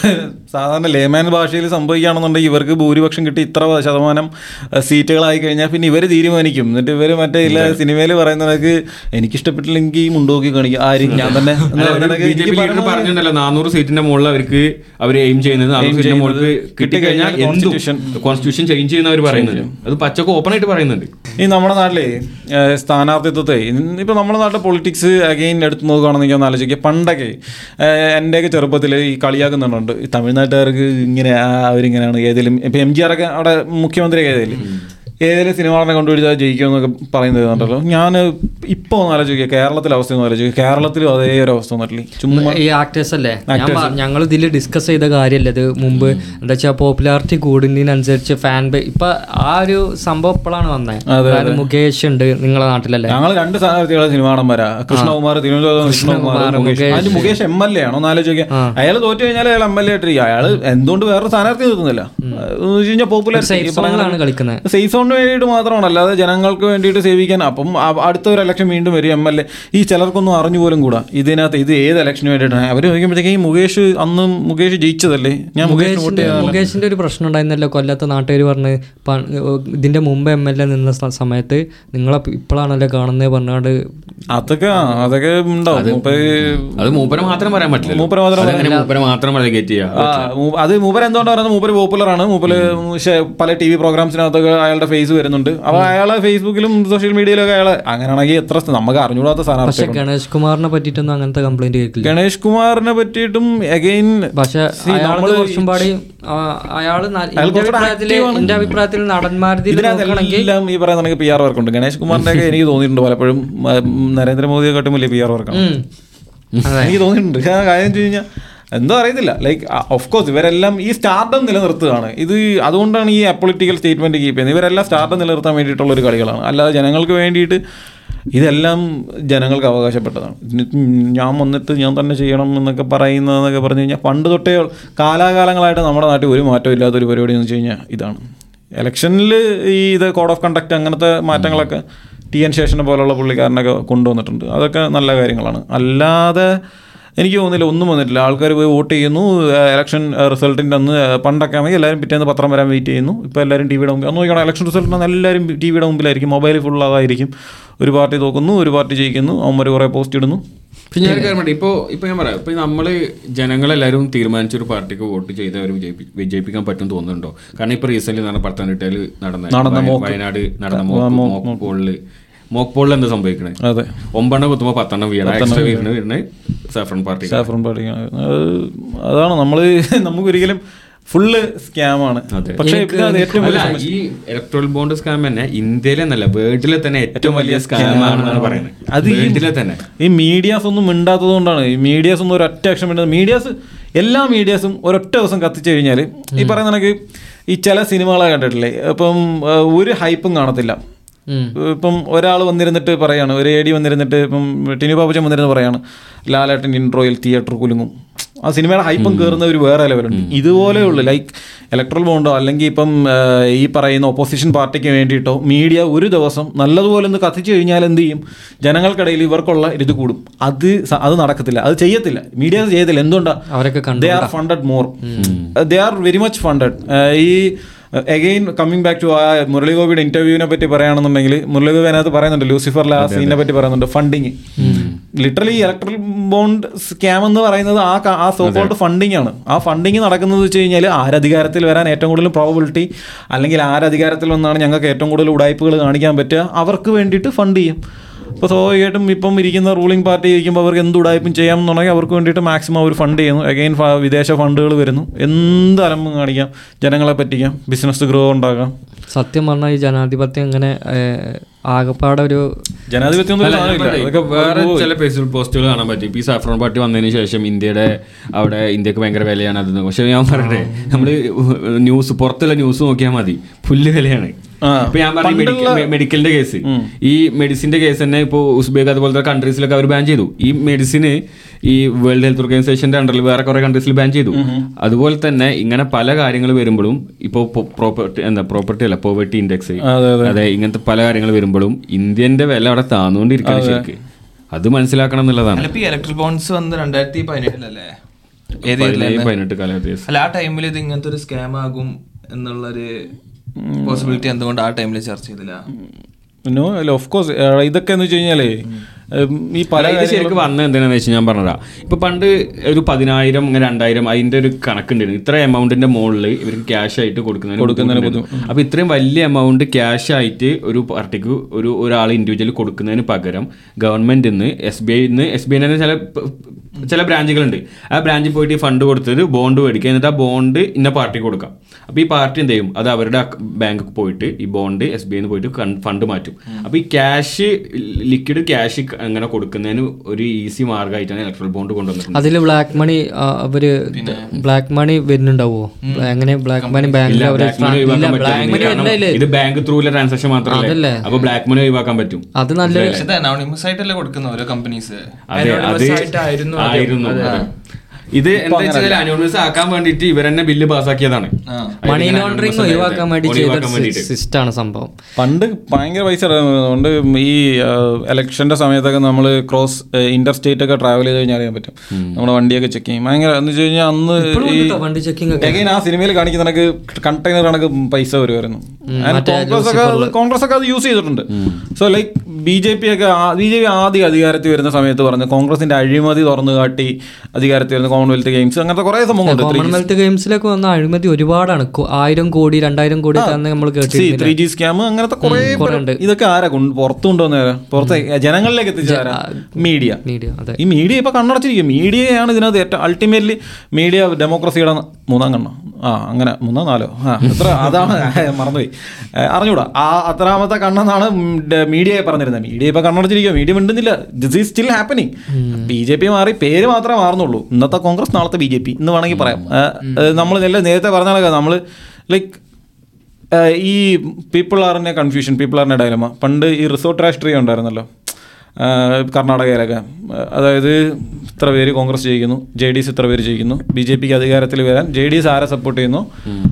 സാധാരണ ലേമാൻ ഭാഷയിൽ സംഭവിക്കുകയാണെന്നുണ്ടെങ്കിൽ ഇവർക്ക് ഭൂരിപക്ഷം കിട്ടി ഇത്ര ശതമാനം അഹ് സീറ്റുകളായി കഴിഞ്ഞാൽ പിന്നെ ഇവർ തീരുമാനിക്കും എന്നിട്ട് ഇവർ മറ്റേ ഇല്ല സിനിമയിൽ പറയുന്നതൊക്കെ എനിക്കിഷ്ടപ്പെട്ടില്ലെങ്കിൽ മുണ്ടോക്കി കാണിക്കും ആരും ഞാൻ തന്നെ എന്ന് അല്ല, ഒരു പറയുന്നതൊക്കെ ബി ജെ പി എനിക്ക് ലീഡർ പറയുന്നത് പറഞ്ഞിട്ടുണ്ടല്ലോ നാനൂറ് സീറ്റിന്റെ മുകളിൽ അവർക്ക് അവർ എയിം ചെയ്യുന്നത് നാനൂറ് സീറ്റിന്റെ മുകളിൽ കിട്ടിക്കഴിഞ്ഞാൽ എന്തും Constitution. കോൺസ്റ്റിറ്റ്യൂഷൻ ചേഞ്ച് ചെയ്യുന്ന അവർ പറയുന്നത് അത് പച്ചക്ക് ഓപ്പൺ ആയിട്ട് പറയുന്നുണ്ട് ഈ നമ്മുടെ നാട്ടിലെ ഏഹ്, സ്ഥാനാർത്ഥിത്വത്തെ ഇപ്പൊ നമ്മുടെ നാട്ടിലെ പൊളിറ്റിക്സ് അഗെയിൻ എടുത്ത് നോക്കുകയാണെന്ന് ഞാൻ ആലോചിക്കുക പണ്ടൊക്കെ ഏഹ്, എൻ്റെയൊക്കെ ചെറുപ്പത്തിൽ ഈ കളിയാക്കുന്നുണ്ട് ഈ തമിഴ്നാട്ടുകാർക്ക് ഇങ്ങനെ ആ, അവരിങ്ങനെയാണ് ഏതെങ്കിലും ഇപ്പൊ എം ജി ആർ ഒക്കെ അവിടെ മുഖ്യമന്ത്രിയൊക്കെ ഏതെങ്കിലും ഏതെങ്കിലും സിനിമ നടനെ കൊണ്ടുപിടിച്ചാൽ ജയിക്കുമെന്നൊക്കെ പറയുന്നത് കണ്ടല്ലോ ഞാൻ ഇപ്പോൾ ഒന്ന് ആലോചിക്കുക കേരളത്തിലെ അവസ്ഥ ഒന്ന് ആലോചിക്കുക കേരളത്തിലും അതേ ഒരു അവസ്ഥ വന്നിട്ടില്ല ചുമ്മാ ഈ ആക്ടേഴ്സ് അല്ലേ ഞാൻ ഞങ്ങൾ ഇതിൽ ഡിസ്കസ് ചെയ്ത കാര്യമല്ല ഇത് മുമ്പ് എന്താ വെച്ചാൽ പോപ്പുലാരിറ്റി കൂടുന്നതിനനുസരിച്ച് ഫാൻ ബേ ഇപ്പൊ ആ ഒരു സംഭവം ഇപ്പോഴാണ് വന്നത് അതായത് മുകേഷ് ഉണ്ട് നിങ്ങളെ നാട്ടിലല്ലേ ഞങ്ങൾ രണ്ട് സ്ഥാനാർത്ഥികളെ സിനിമ നടന്മാരാ കൃഷ്ണകുമാർ തിരുവനന്തപുരം കൃഷ്ണകുമാർ മുകേഷ് അതിന് മുകേഷ് എം എൽ എ ആണോ ഒന്ന് ആലോചിക്കുക അയാൾ തോറ്റു കഴിഞ്ഞാൽ അയാൾ എം എൽ എ ആയിട്ടിരിക്കുക അയാൾ എന്തുകൊണ്ട് വേറൊരു സ്ഥാനാർത്ഥി നിർത്തുന്നില്ല എന്ന് വെച്ച് കഴിഞ്ഞാൽ പോപ്പുലർ സേഫ് സോണിലാണ് കളിക്കുന്നത് സേഫ് സോണിന് വേണ്ടിയിട്ട് മാത്രമാണ് അല്ലാതെ ജനങ്ങൾക്ക് വേണ്ടിയിട്ട് സേവിക്കാൻ അപ്പം ആ- അടുത്ത ഒരു ഇലക്ഷൻ വീണ്ടും വരും എം എൽ എ ഈ ചിലർക്കൊന്നും അറിഞ്ഞു പോലും കൂടാ ഇതിനകത്ത് ഇത് ഏത് ഇലക്ഷന് വേണ്ടിയിട്ടാണ് അവർ ചോദിക്കുമ്പോഴത്തേക്ക് ഈ മുകേഷ് അന്ന് മുകേഷ് ജയിച്ചതല്ലേ ഞാൻ മുകേഷ് വോട്ട് മുകേഷിന്റെ ചെയ്ത മുകേഷിന്റെ ഒരു പ്രശ്നം ഉണ്ടായിരുന്നല്ലോ കൊല്ലത്തെ നാട്ടുകാർ പറഞ്ഞ് പ- ഇതിന്റെ മുമ്പ് എം എൽ എ നിന്ന സ- സമയത്ത് നിങ്ങളെ ഇപ്പോഴാണല്ലോ കാണുന്നത് പറഞ്ഞാണ്ട് അതൊക്കെ ആ, അതൊക്കെ ഉണ്ടാവും ഇപ്പൊ അത് മൂപ്പരെ മാത്രം പറയാൻ പറ്റില്ല മൂപ്പരെ മാത്രം അതങ്ങനെ മൂപ്പരെ മാത്രം റെലിഗേറ്റ് ചെയ്യാം ആ, മൂ- അത് മൂപ്പർ എന്തുകൊണ്ടാണ് പറയുന്നത് മൂപ്പര് പോപ്പുലർ ആണ് മൂപ്പര് ശ- പല ടി വി പ്രോഗ്രാംസിനകത്തൊക്കെ അയാളുടെ ഫേസ് വരുന്നുണ്ട് അപ്പൊ അയാളെ ഫേസ്ബുക്കിലും സോഷ്യൽ മീഡിയയിലൊക്കെ അയാളെ അങ്ങനെയാണെങ്കിൽ എത്ര സ്ഥ- നമുക്ക് അറിഞ്ഞൂടാത്ത പക്ഷെ സ്ഥാനാർത്ഥി ഗണേഷ് കുമാറിനെ പറ്റിയിട്ടൊന്നും അങ്ങനത്തെ കംപ്ലൈന്റ് കേൾക്കില്ല ഗണേഷ് കുമാറിനെ പറ്റിയിട്ടും അഗൈൻ പക്ഷെ അയാള് കുറച്ചും പാടി ആ, അയാള് ന- എന്റെ അഭിപ്രായത്തില് എന്റെ അഭിപ്രായത്തിൽ നടന്മാരിൽ നോക്കുകയാണെങ്കിൽ എല്ലാം ഈ പറയുന്ന പി ആർ വർക്ക് ഉണ്ട് ഗണേഷ് കുമാറിന്റെ ഒക്കെ എനിക്ക് തോന്നിയിട്ടുണ്ട് പലപ്പോഴും ഉം, നരേന്ദ്രമോദിയെ കാട്ടും വലിയ പി ആർ വർക്കാണ് ഉം. അതെ. എനിക്ക് തോന്നിയിട്ടുണ്ട് ആ കാര്യം വെച്ച് കഴിഞ്ഞാൽ എന്തോ അറിയത്തില്ല ലൈക്ക് ഓഫ് കോഴ്സ് ഇവരെല്ലാം ഈ സ്റ്റാർഡം നിലനിർത്തുകയാണ് ഇത് അതുകൊണ്ടാണ് ഈ അപ്പൊളിറ്റിക്കൽ സ്റ്റേറ്റ്മെന്റ് കീപ്പ് ചെയ്യുന്നത് ഇവരെല്ലാം സ്റ്റാർഡം നിലനിർത്താൻ വേണ്ടിയിട്ടുള്ള ഒരു കളികളാണ് അല്ലാതെ ജനങ്ങൾക്ക് വേണ്ടിയിട്ട് ഇതെല്ലാം ജനങ്ങൾക്ക് അവകാശപ്പെട്ടതാണ് ഇതിന് ഞാൻ വന്നിട്ട് ഞാൻ തന്നെ ചെയ്യണം എന്നൊക്കെ പറയുന്നതെന്നൊക്കെ പറഞ്ഞു കഴിഞ്ഞാൽ പണ്ട് തൊട്ടേ കാലാകാലങ്ങളായിട്ട് നമ്മുടെ നാട്ടിൽ ഒരു മാറ്റം ഇല്ലാത്തൊരു പരിപാടി എന്ന് വെച്ച് കഴിഞ്ഞാൽ ഇതാണ് ഇലക്ഷനിൽ ഈ ഇത് കോഡ് ഓഫ് കണ്ടക്ട് അങ്ങനത്തെ മാറ്റങ്ങളൊക്കെ ടി എൻ ശേഷനെ പോലുള്ള പുള്ളിക്കാരനൊക്കെ കൊണ്ടുവന്നിട്ടുണ്ട് അതൊക്കെ നല്ല കാര്യങ്ങളാണ് അല്ലാതെ എനിക്ക് തോന്നുന്നില്ല ഒന്നും വന്നിട്ടില്ല ആൾക്കാർ പോയി വോട്ട് ചെയ്യുന്നു ഇലക്ഷൻ റിസൾട്ടിൻ്റെ അന്ന് പണ്ടൊക്കെ ആണെങ്കിൽ എല്ലാവരും പിറ്റേന്ന് പത്രം വരാൻ വെയിറ്റ് ചെയ്യുന്നു ഇപ്പോൾ എല്ലാവരും ടി വിയുടെ മുമ്പിൽ അന്ന് നോക്കണം ഇലക്ഷൻ റിസൾട്ടിന് അന്ന് എല്ലാവരും ടി വിയുടെ മുമ്പിലായിരിക്കും മൊബൈൽ ഫുൾ അതായിരിക്കും ഒരു പാർട്ടി തോക്കുന്നു ഒരു പാർട്ടി ജയിക്കുന്നു അവന്മാർ കുറേ പോസ്റ്റ് ഇടുന്നു പിന്നെ ഞാൻ ഒരു കാര്യം പറയട്ടെ ഇപ്പോൾ ഇപ്പോൾ ഞാൻ പറയാം ഇപ്പോൾ നമ്മൾ ജനങ്ങളെല്ലാവരും തീരുമാനിച്ചൊരു പാർട്ടിക്ക് വോട്ട് ചെയ്ത് അവർ വിജയിപ്പി വിജയിപ്പിക്കാൻ പറ്റും തോന്നുന്നുണ്ടോ കാരണം ഇപ്പോൾ റീസെന്റ് നടന്ന പത്തനംതിട്ടയിൽ നടന്ന നടന്ന വയ- mock. വയനാട് നടന്ന മോക്ക് മോക്ക് പോളില് മോക്ക് പോളിൽ എന്താ സംഭവിക്കണേ അതെ ഒമ്പെണ്ണം കുത്തുമ്പോൾ പത്തെണ്ണം വീണ എക്സ്ട്രാ വീണ് വീണ് സാഫ്രൺ പാർട്ടി സാഫ്രൺ പാർട്ടി അത് അതാണ് നമ്മൾ നമുക്കൊരിക്കലും ഫുള്ള് സ്കാമാണ് അതെ. പക്ഷേ പിന്നെ അത് ഏറ്റവും അല്ല വലിയ ഈ ഇലക്ട്രോൾ ബോണ്ട് സ്കാം തന്നെ ഇന്ത്യയിലെ എന്നല്ല വേൾഡിലെ തന്നെ ഏറ്റവും വലിയ സ്കാം ആണെന്നാണ് പറയുന്നത് അത് ഈ- വേൾഡിലെ തന്നെ ഈ മീഡിയാസ് ഒന്നും മിണ്ടാത്തത് കൊണ്ടാണ് ഈ മീഡിയാസ് ഒന്നും ഒരൊറ്റ അക്ഷം മിണ്ടുന്നത് മീഡിയാസ് എല്ലാ മീഡിയാസും ഒരൊറ്റ ദിവസം കത്തിച്ചു കഴിഞ്ഞാൽ ഈ പറയുന്ന കണക്ക് ഈ ചില സിനിമകളെ കണ്ടിട്ടില്ലേ ഇപ്പം ആ, ഒരു ഹൈപ്പും കാണത്തില്ല ഉം. ഇപ്പം ഒരാൾ വന്നിരുന്നിട്ട് പറയാണ് ഒരു എ ഡി വന്നിരുന്നിട്ട് ഇപ്പം ടിനു പാപ്പച്ചൻ വന്നിരുന്ന് പറയാണ് ലാലേട്ടൻ ഇൻട്രോയിൽ തിയേറ്റർ കുലുങ്ങും ആ സിനിമയുടെ ഹൈപ്പം കയറുന്ന ഒരു വേറെ ലെവലുണ്ട് ഇതുപോലെയുള്ളൂ ലൈക്ക് ഇലക്ട്രൽ ബോണ്ടോ അല്ലെങ്കിൽ ഇപ്പം ആ, ഈ പറയുന്ന ഒപ്പോസിഷൻ പാർട്ടിക്ക് വേണ്ടിയിട്ടോ മീഡിയ ഒരു ദിവസം നല്ലതുപോലെ ഒന്ന് കത്തിച്ചു കഴിഞ്ഞാൽ എന്ത് ചെയ്യും ജനങ്ങൾക്കിടയിൽ ഇവർക്കുള്ള ഇത് കൂടും അത് സ- അത് നടക്കത്തില്ല അത് ചെയ്യത്തില്ല മീഡിയ ചെയ്യത്തില്ല എന്തുകൊണ്ടാണ് അവരൊക്കെ കണ്ടു they are funded more they are very much funded ഈ അഗെയിൻ കമ്മിങ് ബാക്ക് ടു ആ മുരളി ഗോപിയുടെ ഇന്റർവ്യൂവിനെ പറ്റി പറയുകയാണെന്നുണ്ടെങ്കിൽ മുരളി ഗോപി അതിനകത്ത് പറയുന്നുണ്ട് ലൂസിഫറിലെ ആ സീനെ പറ്റി പറയുന്നുണ്ട് funding literally electoral bond scam എന്ന് പറയുന്നത് ആ ക- ആ സോക്കോൾഡ് ഫണ്ടിങ് ആണ് ആ ഫണ്ടിങ് നടക്കുന്നത് വെച്ച് കഴിഞ്ഞാൽ ആരധികാരത്തിൽ വരാൻ ഏറ്റവും കൂടുതൽ പ്രോബിലിറ്റി അല്ലെങ്കിൽ ആരധികാരത്തിൽ വന്നാണ് ഞങ്ങൾക്ക് ഏറ്റവും കൂടുതൽ ഉടായ്പകൾ കാണിക്കാൻ പറ്റുക അവർക്ക് വേണ്ടിയിട്ട് ഫണ്ട് ചെയ്യും ഇപ്പോൾ സ്വാഭാവികമായിട്ടും ഇപ്പം ഇരിക്കുന്ന റൂളിംഗ് പാർട്ടി ഇരിക്കുമ്പോൾ അവർക്ക് എന്ത് ഉടായ്പും ചെയ്യാം എന്നുണ്ടെങ്കിൽ അവർക്ക് വേണ്ടിയിട്ട് മാക്സിമം അവർ ഫണ്ട് ചെയ്യുന്നു അഗൈൻ വിദേശ ഫണ്ടുകൾ വരുന്നു എന്ത് അലമ്പും കാണിക്കാം ജനങ്ങളെ പറ്റിക്കാം ബിസിനസ് ഗ്രോ ഉണ്ടാക്കാം സത്യം പറഞ്ഞാൽ ഈ ജനാധിപത്യം ഇങ്ങനെ ഏഹ്, ആകപ്പാടെ ഒരു ജനാധിപത്യം ഒന്നും ഒരു അല്ല, ഞാൻ സാധനമില്ല. പറയട്ടെ, അതൊക്കെ വേറെ പോയി. ചില ഫേസ്ബുക്ക് പോസ്റ്റുകൾ കാണാൻ പറ്റും ഇപ്പൊ ഈ സാഫ്രോൺ പാർട്ടി വന്നതിന് ശേഷം ഇന്ത്യയുടെ അവിടെ ഇന്ത്യക്ക് ഭയങ്കര വിലയാണ് അതെന്ന് പക്ഷെ ഞാൻ പറയട്ടെ നമ്മള് ന്യൂസ് പുറത്തുള്ള ന്യൂസ് നോക്കിയാൽ മതി പുല്ല് വിലയാണ് ആ. ഇപ്പൊ ഞാൻ പറഞ്ഞ പണ്ടുള്ള- മെഡിക്കലിന്റെ കേസ് ഈ മെഡിസിന്റെ കേസ് തന്നെ ഇപ്പോൾ ഉസ്ബേക്ക് അതുപോലത്തെ കൺട്രീസിലൊക്കെ അവർ ബാൻ ചെയ്തു ഈ മെഡിസിന് ഈ വേൾഡ് ഹെൽത്ത് ഓർഗനൈസേഷന്റെ അണ്ടറിൽ വേറെ കുറെ കൺട്രീസിൽ ബാൻ ചെയ്തു അതുപോലെ തന്നെ ഇങ്ങനെ പല കാര്യങ്ങൾ വരുമ്പോഴും ഇപ്പോൾ പ്രോപ്പർട്ടി എന്താ പ്രോപ്പർട്ടി അല്ല പോവർട്ടി ഇൻഡെക്സ് അതെ, അതെ ഇങ്ങനത്തെ പല കാര്യങ്ങൾ വരുമ്പോഴും ഇന്ത്യന്റെ വില അവിടെ താന്നുകൊണ്ടിരിക്കുകയാണ് ശരിക്ക് അത് മനസ്സിലാക്കണം എന്നുള്ളതാണ് അല്ല ഇപ്പൊ ഇലക്ട്രിക് ബോൺസ് വന്ന് രണ്ടായിരത്തി പതിനേഴിലല്ലേ ഏത് പതിനേഴ് year ലാ? പതിനെട്ട് കാലഘട്ടത്തിൽ അല്ല ആ ടൈമിൽ ഇത് ഇങ്ങനത്തെ ഒരു സ്കാം ആകും എന്നുള്ളൊരു പോസിബിലിറ്റി എന്തുകൊണ്ട് ആ ടൈമിൽ ചർച്ച ചെയ്തില്ല നോ അല്ല ഓഫ് കോഴ്സ് ഇതൊക്കെ എന്ന് വെച്ച് കഴിഞ്ഞാലേ ഉം, ഈ പല ഇത് ശരിക്കും വന്നത് എന്തിനാന്ന് വെച്ചാൽ ഞാൻ പറഞ്ഞതാ ഇപ്പൊ പണ്ട് ഒരു പതിനായിരം അങ്ങനെ രണ്ടായിരം അതിന്റെ ഒരു കണക്കുണ്ടായിരുന്നു ഇത്ര എമൗണ്ടിന്റെ മുകളിൽ ഇവർക്ക് ക്യാഷ് ആയിട്ട് കൊടുക്കുന്നതിന് ബുദ്ധിമുട്ടുണ്ടായിരുന്നു. അപ്പൊ ഇത്രയും വലിയ എമൗണ്ട് ക്യാഷ് ആയിട്ട് ഒരു പാർട്ടിക്ക് ഒരു ഒരാൾ ഇൻഡിവിജ്വൽ കൊടുക്കുന്നതിന് പകരം ഗവൺമെന്റ് നിന്ന് S B I S B I ചില ചില ബ്രാഞ്ചുകളുണ്ട് ആ ബ്രാഞ്ചിൽ പോയിട്ട് ഈ ഫണ്ട് കൊടുത്തിട്ട് ബോണ്ട് മേടിക്കുക എന്നിട്ട് ആ ബോണ്ട് ഇന്ന പാർട്ടിക്ക് കൊടുക്കാം അപ്പോൾ ഈ പാർട്ടി എന്ത് ചെയ്യും അത് അവരുടെ ബാങ്ക് പോയിട്ട് ഈ ബോണ്ട് എസ് ബി ഐന്ന് പോയിട്ട് ഫണ്ട് മാറ്റും അപ്പോൾ ഈ ക്യാഷ് ലിക്വിഡ് ക്യാഷ് അങ്ങനെ കൊടുക്കുന്നതിന് ഒരു ഈസി മാർഗമായിട്ടാണ് ഇലക്ട്രൽ ബോണ്ട് കൊണ്ടുവന്നിട്ടുണ്ട് അതിൽ ബ്ലാക്ക് മണി അവര് ബ്ലാക്ക് മണി വരുന്നുണ്ടാവോ എങ്ങനെ ബ്ലാക്ക് മണി ബാങ്കിൽ ഇല്ല, അവര് black money ഒഴിവാക്കാൻ ബ്ലാക്ക് പറ്റില്ല. മണി കാരണം അല്ലേ ഇത് ബാങ്ക് ത്രൂലെ ട്രാൻസാക്ഷൻ മാത്രമല്ലേ അതല്ലേ? അപ്പൊ ബ്ലാക്ക് മണി ഒഴിവാക്കാൻ പറ്റും അത് നല്ലൊരു പക്ഷെ ഇത് അനോണിമസ് ആയിട്ടല്ലേ കൊടുക്കുന്ന ഓരോ കമ്പനീസ് അതെ അത് Anonymous ആയിട്ടായിരുന്നു ആദ്യം. ആയിരുന്നു അതെ. ഇത് എന്താ വെച്ചാൽ അനോണിമസ് ആക്കാൻ വേണ്ടിയിട്ട് ഇവർ തന്നെ ബില്ല് പാസ്സാക്കിയതാണ് മണി ലോണ്ടറിങ് ഒഴിവാക്കാൻ വേണ്ടി ഒഴിവാക്കാൻ ചെയ്ത വേണ്ടിയിട്ട് സിസ്റ്റാണ് സംഭവം പണ്ട് ഭയങ്കര പൈസ ഉണ്ടായിരുന്നു. അതുകൊണ്ട് ഈ ഇലക്ഷന്റെ സമയത്തൊക്കെ നമ്മൾ ക്രോസ് ഇന്റർ സ്റ്റേറ്റ് ഒക്കെ ട്രാവൽ ചെയ്ത് കഴിഞ്ഞാൽ അറിയാൻ പറ്റും നമ്മുടെ വണ്ടിയൊക്കെ ചെക്ക് ചെയ്യും ഭയങ്കര എന്ന് വെച്ച് കഴിഞ്ഞാൽ അന്ന് ഇപ്പോഴും ഈ ഉണ്ട് ട്ടോ വണ്ടി ചെക്കിംഗ് ഒക്കെ എഗൈൻ ആ സിനിമയിൽ കാണിക്കുന്ന കണക്ക് കണ്ടെയ്നർ കണക്ക് പൈസ വരുമായിരുന്നു And കോൺഗ്രസ് ഒക്കെ അത് കോൺഗ്രസ് ഒക്കെ അത് യൂസ് ചെയ്തിട്ടുണ്ട് so like B J P ഒക്കെ ബി ജെ പി ആദ്യം അധികാരത്തിൽ വരുന്ന സമയത്ത് പറഞ്ഞു കോൺഗ്രസിന്റെ അഴിമതി തുറന്നു കാട്ടി അധികാരത്തിൽ വരുന്ന കോമൺവെൽത്ത് ഗെയിംസ് അങ്ങനത്തെ കുറെ സംഭവങ്ങളുണ്ട് കോമൺവെൽത്ത് ഗെയിംസിലൊക്കെ വന്ന അഴിമതി ഒരുപാടാണ് കൊ- ആയിരം കോടി രണ്ടായിരം കോടി ഒക്കെ അന്ന് നമ്മൾ കേട്ടിരുന്നില്ല ത്രീ ജി സ്കാം അങ്ങനത്തെ കുറെ കുറെ ഉണ്ട്. ഇതൊക്കെ ആരാ കൊണ്ട് പുറത്തു കൊണ്ടുവന്നേരാ പുറത്തെ ജനങ്ങളിലേക്ക് എത്തിച്ചാരാ മീഡിയ മീഡിയ അതെ ഈ മീഡിയ ഇപ്പൊ കണ്ണടച്ചിരിക്കും മീഡിയയാണ് ഇതിനകത്ത് ഏറ്റവും അൾട്ടിമേറ്റ്ലി മീഡിയ ഡെമോക്രസിയുടെ മൂന്നാം കണ്ണോ ആ അങ്ങനെ മൂന്നോ നാലോ ആ എത്ര അതാണ് മറന്നുപോയി ഏ, അറിഞ്ഞൂടാ ആ അത്രാമത്തെ കണ്ണെന്നാണ് മീഡിയയെ പറഞ്ഞിരുന്നത് മീഡിയ ഇപ്പൊ കണ്ണടച്ചിരിക്കുക മീഡിയ മിണ്ടുന്നില്ല this is still happening B J P മാറി പേര് മാത്രമേ മാറുന്നുള്ളൂ ഇന്നത്തെ കോൺഗ്രസ് നാളത്തെ ബി ജെ പി എന്ന് വേണമെങ്കിൽ പറയാം നമ്മൾ നേരത്തെ പറഞ്ഞാൽ നമ്മൾ ലൈക്ക് ഏഹ് ഈ പീപ്പിൾ ആറിൻ്റെ കൺഫ്യൂഷൻ പീപ്പിൾ ആറിൻ്റെ ഡയലമ പണ്ട് ഈ റിസോർട്ട് രാഷ്ട്രീയം ഉണ്ടായിരുന്നല്ലോ ഏഹ് കർണാടകയിലൊക്കെ ഏഹ് അതായത് ഇത്ര പേര് കോൺഗ്രസ് ജയിക്കുന്നു ജെ ഡി എസ് ഇത്ര പേര് ജയിക്കുന്നു ബി ജെ പിക്ക് അധികാരത്തിൽ വരാൻ ജെ ഡി എസ് ആരെ സപ്പോർട്ട് ചെയ്യുന്നു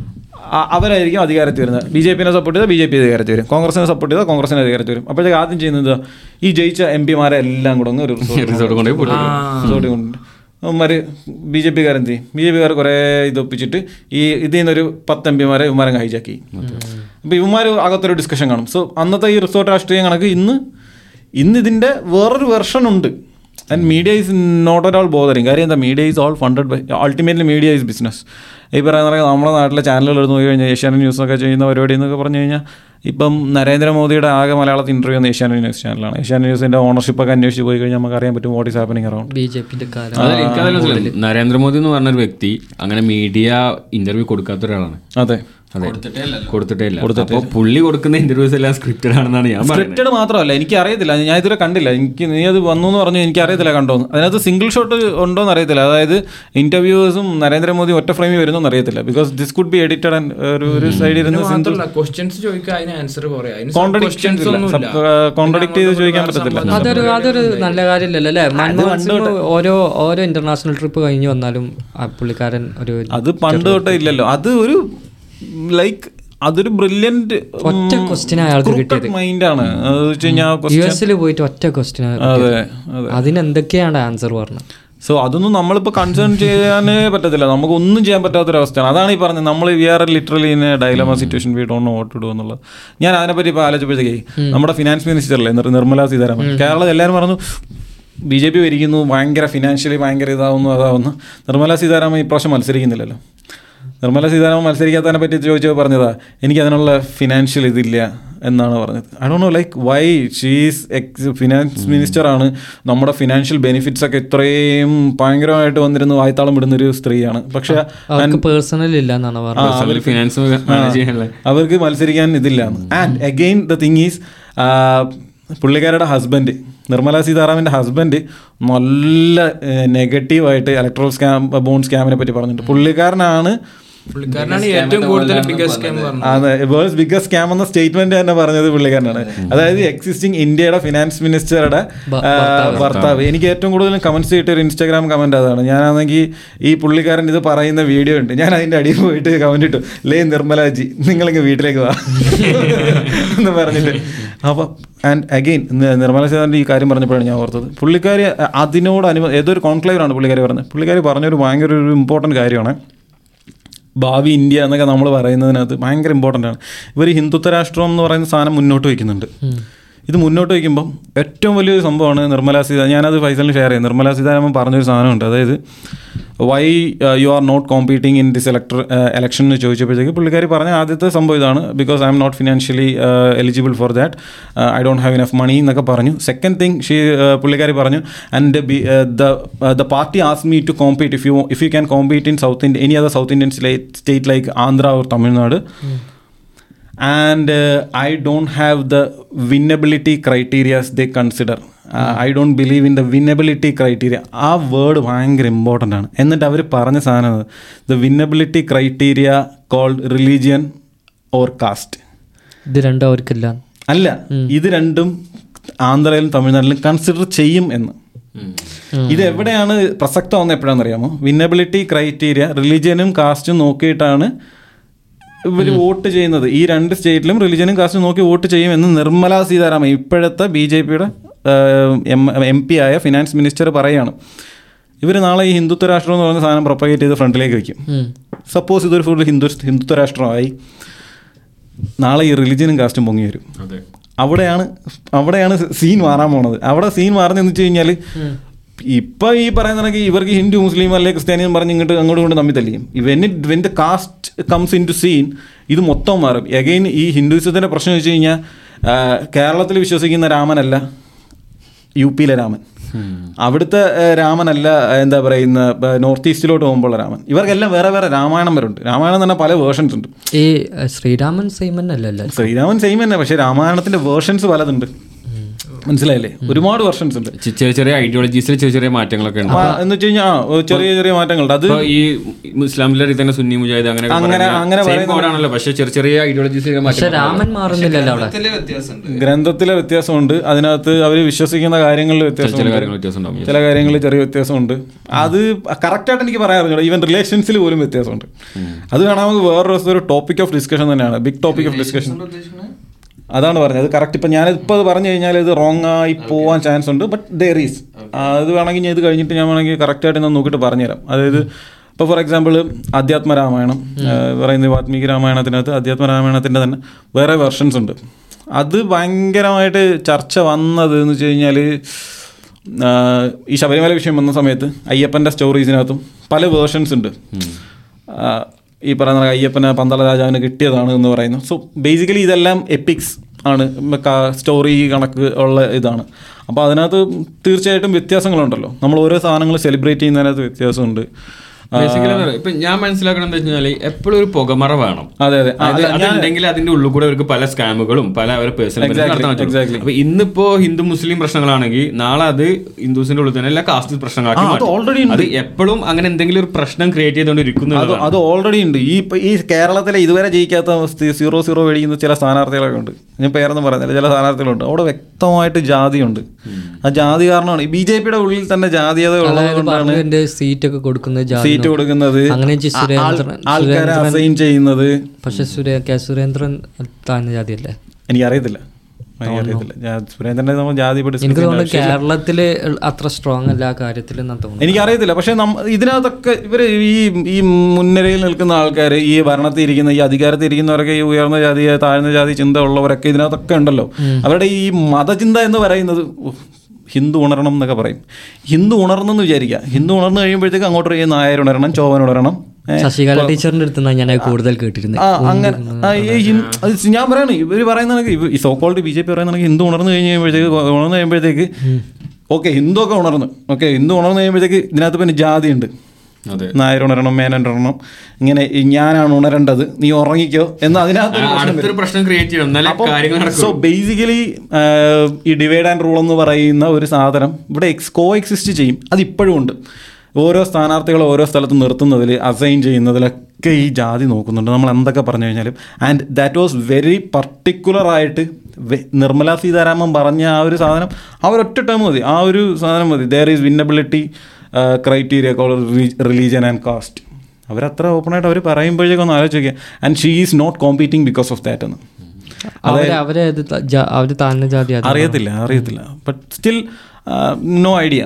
ആ- അവരായിരിക്കും അധികാരത്തിൽ വരുന്നത് ബി ജെ പിനെ സപ്പോർട്ട് ചെയ്താൽ ബി ജെ പി അധികാരത്തിൽ വരും കോൺഗ്രസിനെ സപ്പോർട്ട് ചെയ്താൽ കോൺഗ്രസിന് അധികാരത്തിൽ വരും അപ്പോഴത്തേക്ക് ആദ്യം ചെയ്യുന്നത് എന്താ? ഈ ജയിച്ച എം പിമാരെ എല്ലാം കൂടെ അങ്ങ് ഒരു റിസോർട്ട് കൊണ്ടുപോയി പൂട്ടും. റിസോർട്ട് കൊണ്ട് അവന്മാർ ബി ജെ പിക്കാരൻ എന്ത് ചെയ്യും ബി ജെ പിക്കാർ കുറേ ഇതൊപ്പിച്ചിട്ട് ഈ ഇതിൽ നിന്നൊരു പത്ത് എം പിമാരെ ഇവന്മാരെ ഹൈജാക്കി അപ്പോൾ ഇവന്മാർ അകത്തൊരു ഡിസ്കഷൻ കാണും സോ അന്നത്തെ ഈ റിസോർട്ട് രാഷ്ട്രീയം കണക്ക് ഇന്ന് ഇന്ന് ഇതിൻ്റെ വേറൊരു വെർഷൻ ഉണ്ട് and media is not at all bothering കാര്യം എന്താ media is all funded by ultimately media is business ഈ പറയുന്ന പോലെ നമ്മുടെ നാട്ടിലെ ചാനലുകൾ എടുത്ത് നോക്കി കഴിഞ്ഞാൽ ഏഷ്യാനെറ്റ് ന്യൂസൊക്കെ ചെയ്യുന്ന പരിപാടി എന്നൊക്കെ പറഞ്ഞു കഴിഞ്ഞാൽ ഇപ്പം നരേന്ദ്രമോദിയുടെ ആകെ മലയാളത്തിൽ ഇൻ്റർവ്യൂ എന്ന ഏഷ്യാനെറ്റ് ന്യൂസ് ചാനലാണ് ഏഷ്യാനെറ്റ് ന്യൂസിൻ്റെ ഓണർഷിപ്പ് ഒക്കെ അന്വേഷിച്ച് പോയി കഴിഞ്ഞാൽ നമുക്ക് അറിയാൻ പറ്റും what is happening around B J പിന്റെ കാലം അതല്ല, എനിക്കതല്ല മനസ്സിലായി. നരേന്ദ്രമോദി എന്ന് പറഞ്ഞൊരു വ്യക്തി അങ്ങനെ മീഡിയ ഇന്റർവ്യൂ കൊടുക്കാത്ത ഒരാളാണ് അതെ അതെ കൊടുത്തിട്ടേ ഇല്ല അപ്പൊ പുള്ളി കൊടുക്കുന്ന ഇന്റർവ്യൂസ് എല്ലാം സ്ക്രിപ്റ്റഡ് ആണെന്നാണ് ഞാൻ പറയുന്നത് സ്ക്രിപ്റ്റഡ് മാത്രമല്ല എനിക്ക് അറിയത്തില്ല ഞാൻ ഇതുവരെ കണ്ടില്ല എനിക്ക് നീ അത് വന്നു എന്ന് പറഞ്ഞു എനിക്ക് അറിയത്തില്ല കണ്ടോന്ന് അതിനകത്ത് സിംഗിൾ ഷോട്ട് ഉണ്ടോ എന്ന് അറിയത്തില്ല അതായത് ഇന്റർവ്യൂസും നരേന്ദ്രമോദി ഒറ്റ ഫ്രെയിമിൽ വരുന്നോ അറിയത്തില്ല because this could be edited and ഒരു ഒരു സൈഡിൽ ഇരുന്ന് സിന്ധു മാത്രമല്ല ക്വസ്റ്റ്യൻസ് ചോദിക്കുക അതിന് ആൻസർ പറയാം അതിന് Contradiction questions ഇല്ല. ഒന്നുമില്ല. Sub- uh, contradict ചെയ്ത് പിന്നെ ചോദിക്കാൻ അങ്ങോട്ട് പറ്റത്തില്ല. വേറെ അതൊരു അതൊരു നല്ല കാര്യമില്ലല്ലോ അല്ലേ മൻമോഹൻ പണ്ട് സിംഗ് ഓരോ ഓരോ ഇന്റർനാഷണൽ ട്രിപ്പ് കഴിഞ്ഞ് വന്നാലും ആ പുള്ളിക്കാരൻ ഒരു അത് പണ്ട് തൊട്ടേ ഇല്ലല്ലോ അത് ഒരു ലൈക്ക് അതൊരു ബ്രില്യന്റ് ഒറ്റ question അയാൾക്ക് കിട്ടിയത്. മൈൻഡാണ് അത് വെച്ച് കഴിഞ്ഞാൽ യു question- എസിൽ പോയിട്ട് ഒറ്റ ക്വസ്റ്റ്യൻ അതെ അതെ അതിന് എന്തൊക്കെയാണ് ആൻസർ പറഞ്ഞത് സോ അതൊന്നും നമ്മളിപ്പോൾ കൺസേൺ ചെയ്യാനേ പറ്റത്തില്ല നമുക്ക് ഒന്നും ചെയ്യാൻ പറ്റാത്തൊരവസ്ഥയാണ് അതാണ് ഈ പറഞ്ഞത് നമ്മൾ we are literally in dilemma situation we don't know vote to എന്നുള്ളത് ഞാൻ അതിനെപ്പറ്റി ഇപ്പോൾ ആലോചിച്ചപ്പോഴത്തേക്ക് നമ്മുടെ ഫിനാൻസ് മിനിസ്റ്ററല്ലേ നിർ- നിർമ്മല സീതാരാമൻ കേരളത്തിൽ എല്ലാവരും പറഞ്ഞു ബി ജെ പി ഭരിക്കുന്നു ഭയങ്കര ഫിനാൻഷ്യലി ഭയങ്കര ഇതാവുന്നു അതാവുന്നു നിർമ്മല സീതാരാമൻ ഇപ്രാവശ്യം മത്സരിക്കുന്നില്ലല്ലോ നിർമ്മല സീതാരാമൻ മത്സരിക്കാത്തതിനെ പറ്റി ചോദിച്ചപ്പോൾ പറഞ്ഞതാ എനിക്ക് അതിനുള്ള ഫിനാൻഷ്യൽ ഇതില്ല എന്നാണ് പറഞ്ഞത് I do know like why she's ex finance minister ആണ് നമ്മുടെ ഫിനാൻഷ്യൽ ബെനിഫിറ്റ്സ് ഒക്കെ ഇത്രയും ഭയങ്കരമായിട്ട് വന്നിരുന്ന് വായ്ത്താളം വിടുന്നൊരു സ്ത്രീയാണ് പക്ഷെ അവർക്ക് പേഴ്സണൽ ഇല്ല എന്നാണ് പറഞ്ഞത് ഫിനാൻസ് മാനേജ് ചെയ്യാനുള്ള അവർക്ക് മത്സരിക്കാൻ ഇതില്ല and again the thing is പുള്ളിക്കാരുടെ ഹസ്ബൻഡ് നിർമ്മല സീതാറാമിൻ്റെ ഹസ്ബൻഡ് നല്ല നെഗറ്റീവായിട്ട് ഇലക്ട്രൽ സ്കാം ബോണ്ട് സ്കാമിനെ പറ്റി പറഞ്ഞിട്ടുണ്ട് പുള്ളിക്കാരനാണ് പുള്ളിക്കാരനാണ് ഏറ്റവും കൂടുതൽ ബിഗസ്റ്റ് സ്കാം പറഞ്ഞത് അതെ വേൾഡ്സ് ബിഗ്ഗസ്റ്റ് സ്കാം എന്ന സ്റ്റേറ്റ്മെന്റ് തന്നെ പറഞ്ഞത് പുള്ളിക്കാരനാണ് അതായത് എക്സിസ്റ്റിംഗ് ഇന്ത്യയുടെ ഫിനാൻസ് മിനിസ്റ്ററുടെ ആ, ഭർത്താവ് എനിക്ക് ഏറ്റവും കൂടുതൽ കമന്റ്സ് കിട്ടിയ ഒരു ഇൻസ്റ്റാഗ്രാം കമന്റ് അതാണ് ഞാനാണെങ്കിൽ ഈ പുള്ളിക്കാരൻ ഇത് പറയുന്ന വീഡിയോ ഉണ്ട് ഞാൻ അതിന്റെ അടിയിൽ പോയിട്ട് കമന്റ് ഇട്ടു ലേ നിർമ്മലാജി നിങ്ങളിങ്ങ് വീട്ടിലേക്ക് വാ എന്ന് പറഞ്ഞിട്ട് അപ്പൊ ആൻഡ് അഗെയിൻ നിർമ്മല സീതാരാമൻ്റെ ഈ കാര്യം പറഞ്ഞപ്പോഴാണ് ഞാൻ ഓർത്തത് പുള്ളിക്കാരി അതിനോട് അനുബ ഏതൊരു കോൺക്ലേവറാണ് പുള്ളിക്കാരി പറഞ്ഞത് പുള്ളിക്കാരി പറഞ്ഞൊരു ഭയങ്കര ഒരു ഇമ്പോർട്ടൻറ്റ് കാര്യമാണ് ഭാവി ഇന്ത്യ എന്നൊക്കെ നമ്മൾ പറയുന്നതിനകത്ത് ഭയങ്കര ഇമ്പോർട്ടൻ്റ് ആണ് ഇവർ ഹിന്ദുത്വ രാഷ്ട്രം എന്ന് പറയുന്ന സാധനം മുന്നോട്ട് വയ്ക്കുന്നുണ്ട് ഇത് മുന്നോട്ട് വയ്ക്കുമ്പം ഏറ്റവും വലിയൊരു സംഭവമാണ് നിർമ്മലാ സീതാ ഞാനത് ഫൈസലിന് ഷെയർ ചെയ്യാം നിർമ്മലാ സീതാരാമൻ പറഞ്ഞൊരു സാധനമുണ്ട് അതായത് why you are not competing in this ഇലക്ട്ര എലക്ഷൻ എന്ന് ചോദിച്ചപ്പോഴത്തേക്ക് പുള്ളിക്കാരി പറഞ്ഞ ആദ്യത്തെ സംഭവം ഇതാണ് because I'm not financially eligible for that I don't have enough money എന്നൊക്കെ പറഞ്ഞു സെക്കൻഡ് തിങ് ഷീ പുള്ളിക്കാരി പറഞ്ഞു ആൻഡ് ദ പാർട്ടി ആസ് me to compete if you if you can compete in South India any other South Indian state like Andhra or Tamil Nadu and I don't have the winnability criterias they consider I don't believe in the winnability criteria ആ word ഭയങ്കര important ആണ് എന്നിട്ട് അവർ പറഞ്ഞ സാധനം the winnability criteria called religion or caste ഇത് രണ്ടും അവർക്കില്ല അല്ല ഇത് രണ്ടും ആന്ധ്രയിലും തമിഴ്നാട്ടിലും കൺസിഡർ ചെയ്യും എന്ന് ഇത് എവിടെയാണ് പ്രസക്തമാവുന്നത് എപ്പോഴാണെന്ന് അറിയാമോ വിന്നബിലിറ്റി ക്രൈറ്റീരിയ റിലീജിയനും കാസ്റ്റും നോക്കിയിട്ടാണ് ഇവർ വോട്ട് ചെയ്യുന്നത് ഈ രണ്ട് സ്റ്റേറ്റിലും റിലീജിയനും കാസ്റ്റും നോക്കി വോട്ട് ചെയ്യും എന്ന് നിർമ്മല സീതാരാമൻ ഇപ്പോഴത്തെ ബി ജെ പിയുടെ എം എം പി ആയ ഫിനാൻസ് മിനിസ്റ്റർ പറയുകയാണ് ഇവർ നാളെ ഈ ഹിന്ദുത്വ രാഷ്ട്രം എന്ന് പറയുന്ന സാധനം പ്രൊപ്പഗേറ്റ് ചെയ്ത് ഫ്രണ്ടിലേക്ക് വയ്ക്കും സപ്പോസ് ഇതൊരു ഫുൾ ഹിന്ദു ഹിന്ദുത്വ രാഷ്ട്രമായി നാളെ ഈ റിലീജിയനും കാസ്റ്റും പൊങ്ങി വരും അതെ അവിടെയാണ് അവിടെയാണ് സീൻ മാറാൻ പോണത് അവിടെ സീൻ മാറുന്നതെന്ന് വെച്ച് കഴിഞ്ഞാൽ ഇപ്പൊ ഈ പറയുന്ന കണക്ക് ഇവർക്ക് ഹിന്ദു മുസ്ലിം അല്ലെ ക്രിസ്ത്യാനിയും പറഞ്ഞ് ഇങ്ങോട്ട് അങ്ങോട്ടും ഇങ്ങോട്ട് തമ്മിൽ തല്ലിയും when it when the caste comes into scene ഇത് മൊത്തം മാറും എഗെയിൻ ഈ ഹിന്ദുയിസത്തിൻ്റെ പ്രശ്നം വെച്ച് കഴിഞ്ഞാൽ കേരളത്തിൽ വിശ്വസിക്കുന്ന രാമനല്ല യു പിയിലെ രാമൻ അവിടുത്തെ ആ, രാമനല്ല ആ, എന്താ പറയുന്ന ആ, നോർത്ത് ഈസ്റ്റിലോട്ട് പോകുമ്പോൾ രാമൻ ഇവർക്കെല്ലാം വേറെ വേറെ രാമായണം വരുന്നുണ്ട് രാമായണം തന്നെ പല വേർഷൻസ് ഉണ്ട് ഈ അഹ് ശ്രീരാമൻ സൈമൻ അല്ലല്ലോ ശ്രീരാമൻ സെയിം തന്നെ പക്ഷെ രാമായണത്തിന്റെ വേർഷൻസ് പലതുണ്ട് മനസ്സിലായില്ലേ ഒരുപാട് വെർഷൻസ് ഉണ്ട് ചെ- ചെറിയ ചെറിയ ഐഡിയോളജീസിൽ ചെറിയ ചെറിയ മാറ്റങ്ങളൊക്കെ ഉണ്ട് ആ, എന്ന് വെച്ച് കഴിഞ്ഞാൽ ആ, ചെറിയ ചെറിയ മാറ്റങ്ങളുണ്ട് അത് ഇപ്പൊ ഈ ഇസ്ലാമിലെ രീതി തന്നെ സുന്നി മുജാഹിദ് അങ്ങനെ അങ്ങനെ- അങ്ങനെ പറയുന്നത് കോഡാണല്ലോ പക്ഷെ ചെറിയ ചെറിയ ഐഡിയോളജീസിൽ പക്ഷെ രാമൻ മാറുന്നില്ലല്ലോ അവിടെ ഗ്രന്ഥത്തിലെ വ്യത്യാസമുണ്ട് ഗ്രന്ഥത്തിലെ വ്യത്യാസമുണ്ട് അതിനകത്ത് അവർ വിശ്വസിക്കുന്ന കാര്യങ്ങളിൽ ചില വ്യത്യാസമുണ്ട് കാര്യങ്ങൾ വ്യത്യാസം ഉണ്ടാവും ചില കാര്യങ്ങളിൽ ചെറിയ വ്യത്യാസമുണ്ട് അത് കറക്റ്റായിട്ട് എനിക്ക് പറയാറില്ല ഈവൻ റിലേഷൻസിൽ പോലും വ്യത്യാസമുണ്ട് അത് വേണമെങ്കിൽ വേറൊരു ദിവസം ഒരു ടോപ്പിക് ഓഫ് ഡിസ്കഷൻ തന്നെയാണ് ബിഗ് ടോപ്പിക് ഓഫ് ഡിസ്കഷൻ അതാണ് പറഞ്ഞത് അത് കറക്റ്റ് ഇപ്പം ഞാനിപ്പോൾ അത് പറഞ്ഞു കഴിഞ്ഞാൽ ഇത് റോങ് ആയി പോവാൻ ചാൻസ് ഉണ്ട് ബട്ട് ദർ ഈസ് അത് വേണമെങ്കിൽ ഞാൻ ഇത് കഴിഞ്ഞിട്ട് ഞാൻ വേണമെങ്കിൽ കറക്റ്റായിട്ട് ഞാൻ നോക്കിയിട്ട് പറഞ്ഞുതരാം അതായത് ഇപ്പോൾ ഫോർ എക്സാമ്പിൾ അധ്യാത്മ രാമായണം ആ, പറയുന്ന വാത്മീകി രാമായണത്തിനകത്ത് അധ്യാത്മ രാമായണത്തിൻ്റെ തന്നെ വേറെ വെർഷൻസ് ഉണ്ട് അത് ഭയങ്കരമായിട്ട് ചർച്ച വന്നത് എന്ന് വെച്ച് കഴിഞ്ഞാൽ ഈ ശബരിമല വിഷയം വന്ന സമയത്ത് അയ്യപ്പൻ്റെ സ്റ്റോറീസിനകത്തും പല വേർഷൻസ് ഉണ്ട് ആ, ഈ പറയുന്ന അയ്യപ്പന് പന്തള രാജാവിന് കിട്ടിയതാണ് എന്ന് പറയുന്നു സോ ബേസിക്കലി ഇതെല്ലാം എപ്പിക്സ് ആണ് സ്റ്റോറി കണക്ക് ഉള്ള ഇതാണ് അപ്പോൾ അതിനകത്ത് തീർച്ചയായിട്ടും വ്യത്യാസങ്ങളുണ്ടല്ലോ നമ്മൾ ഓരോ സാധനങ്ങൾ സെലിബ്രേറ്റ് ചെയ്യുന്നതിനകത്ത് വ്യത്യാസമുണ്ട് ആ, ബേസിക്കലി ഇപ്പൊ ഞാൻ മനസ്സിലാക്കണം എന്താ വെച്ചാൽ എപ്പോഴും ഒരു പുകമറ വേണം അതെ അതെ ആ, അത് അല്ല, ഞാൻ- അതുണ്ടെങ്കിൽ അതിന്റെ ഉള്ളിൽ കൂടെ അവർക്ക് പല സ്കാമുകളും പല അവരുടെ പേഴ്സണൽ Exactly, exactly. അപ്പൊ ഇന്നിപ്പോ ഹിന്ദു മുസ്ലിം പ്രശ്നങ്ങളാണെങ്കിൽ നാളെ അത് ഹിന്ദുസിന്റെ ഉള്ളിൽ തന്നെ എല്ലാ കാസ്റ്റ് പ്രശ്നങ്ങളാക്കി ആ, അത് മാറ്റും. already ഉണ്ട്. അത് എപ്പോഴും അങ്ങനെ എന്തെങ്കിലും ഒരു പ്രശ്നം ക്രിയേറ്റ് ചെയ്തുകൊണ്ടിരിക്കുന്നു അത് അത് ഓൾറെഡി ഉണ്ട് ഈ ഇപ്പൊ ഈ കേരളത്തിലെ ഇതുവരെ ജയിക്കാത്ത സീറോ സീറോ വെടിയുന്ന ചില സ്ഥാനാർത്ഥികളൊക്കെ ഉണ്ട് ഞാൻ പേരൊന്നും പറയുന്നില്ല ചില സ്ഥാനാർത്ഥികളുണ്ട് അവിടെ വ്യക്തമായിട്ട് ജാതിയുണ്ട് ആ ജാതി കാരണമാണ് ബി ജെ പിയുടെ ഉള്ളിൽ തന്നെ ജാതീയത ഉള്ളത് അതായത് കൊണ്ടാണ് പാർലമെന്റ് സീറ്റ് ഒക്കെ കൊടുക്കുന്നത് ജാതി സീറ്റ് കൊടുക്കുന്നത് അങ്ങനെ വെച്ച് ആ- ആൾ- സുരേന്ദ്രൻ ആൾക്കാരെ സുരേന്ദ്രൻ അസൈൻ ചെയ്യുന്നത് പക്ഷെ സുരേ കെ സുരേന്ദ്രൻ താഴ്ന്ന ജാതിയല്ലേ എനിക്കറിയത്തില്ല എനിക്കറിയത്തില്ല ഞാൻ സുരേന്ദ്രനെ നമ്മൾ ജാതി എനിക്ക് പഠിച്ചു തോന്നുന്നു കേരളത്തില് അത്ര സ്ട്രോങ് അല്ല ആ കാര്യത്തിൽ എന്നാ തോന്നുന്നു എനിക്കറിയത്തില്ല പക്ഷേ നമ്മ ഇതിനകത്തൊക്കെ ഇവർ ഈ ഈ മുൻനിരയിൽ നിൽക്കുന്ന ആൾക്കാർ ഈ ഭരണത്തിൽ ഇരിക്കുന്ന ഈ അധികാരത്തിൽ ഇരിക്കുന്നവരൊക്കെ ഈ ഉയർന്ന ജാതി താഴ്ന്ന ജാതി ചിന്ത ഉള്ളവരൊക്കെ ഇതിനകത്തൊക്കെ ഉണ്ടല്ലോ അവരുടെ ഈ മതചിന്ത എന്ന് പറയുന്നത് ഉഫ്, ഹിന്ദു ഉണരണം എന്നൊക്കെ പറയും ഹിന്ദു ഉണർന്നെന്ന് വിചാരിക്കുക ഹിന്ദു ഉണർന്നു കഴിയുമ്പോഴത്തേക്ക് അങ്ങോട്ട് ഈ നായർ ഉണരണം ചോവൻ ഉണരണം ഏ, ശശികല ടീച്ചറിന്റെ അടുത്ത് നിന്നാണ് ഞാൻ അത് കൂടുതൽ കേട്ടിരുന്നത് ആ അങ്ങനെ ആ, ഈ ഹിൻ- അത് ഞാൻ പറയണേ ഇവർ പറയുന്ന ഈ സോക്കോൾഡ് ബി ജെ പി പറയുന്ന ഹിന്ദു ഉണർന്നു കഴിഞ്ഞ് കഴിയുമ്പോഴത്തേക്ക് ഉണർന്നു കഴിയുമ്പോഴത്തേക്ക് ഓക്കെ ഹിന്ദു ഒക്കെ ഉണർന്നു ഓക്കെ ഹിന്ദു ഉണർന്നു കഴിയുമ്പോഴത്തേക്ക് ഇതിനകത്ത് പിന്നെ ജാതി ഉണ്ട് അതെ നായർ ഉണരണം മേനൻ ഉണരണം ഇങ്ങനെ ഈ ഞാനാണ് ഉണരേണ്ടത് നീ ഉറങ്ങിക്കോ എന്ന് അതിനകത്ത് ഒരു പ്രശ്നം അടുത്തൊരു പ്രശ്നം ക്രിയേറ്റ് ചെയ്യണം എന്നാലേ കാര്യങ്ങൾ സോ നടക്കും ബേസിക്കലി ഈ ഡിവൈഡ് ആൻഡ് റൂൾ എന്ന് പറയുന്ന ഒരു സാധനം ഇവിടെ എക്സ് കോ എക്സിസ്റ്റ് ചെയ്യും അത് ഇപ്പോഴും ഉണ്ട് ഓരോ സ്ഥാനാർത്ഥികളെ ഓരോ സ്ഥലത്ത് നിർത്തുന്നതിൽ അസൈൻ ചെയ്യുന്നതിലൊക്കെ ഈ ജാതി നോക്കുന്നുണ്ട് നമ്മൾ എന്തൊക്കെ പറഞ്ഞു കഴിഞ്ഞാലും and that was very particular ആയിട്ട് വെ- നിർമ്മല സീതാരാമൻ പറഞ്ഞ ആ ഒരു സാധനം ആ ഒരു ഒറ്റ ടേം മതി ആ ഒരു സാധനം മതി there is winnability criteria call religion and caste അവരത്ര ഓപ്പണായിട്ട് അവർ പറയുമ്പോഴേക്കും ഒന്ന് ആലോചിക്കുക and she is not competing because of that എന്ന് അവരെ അവരെ ഇത് ത- ജാ- അവര് താഴ്ന്ന ജാതി അത് അറിയത്തില്ല അറിയത്തില്ല ബട്ട് സ്റ്റിൽ നോ ഐഡിയ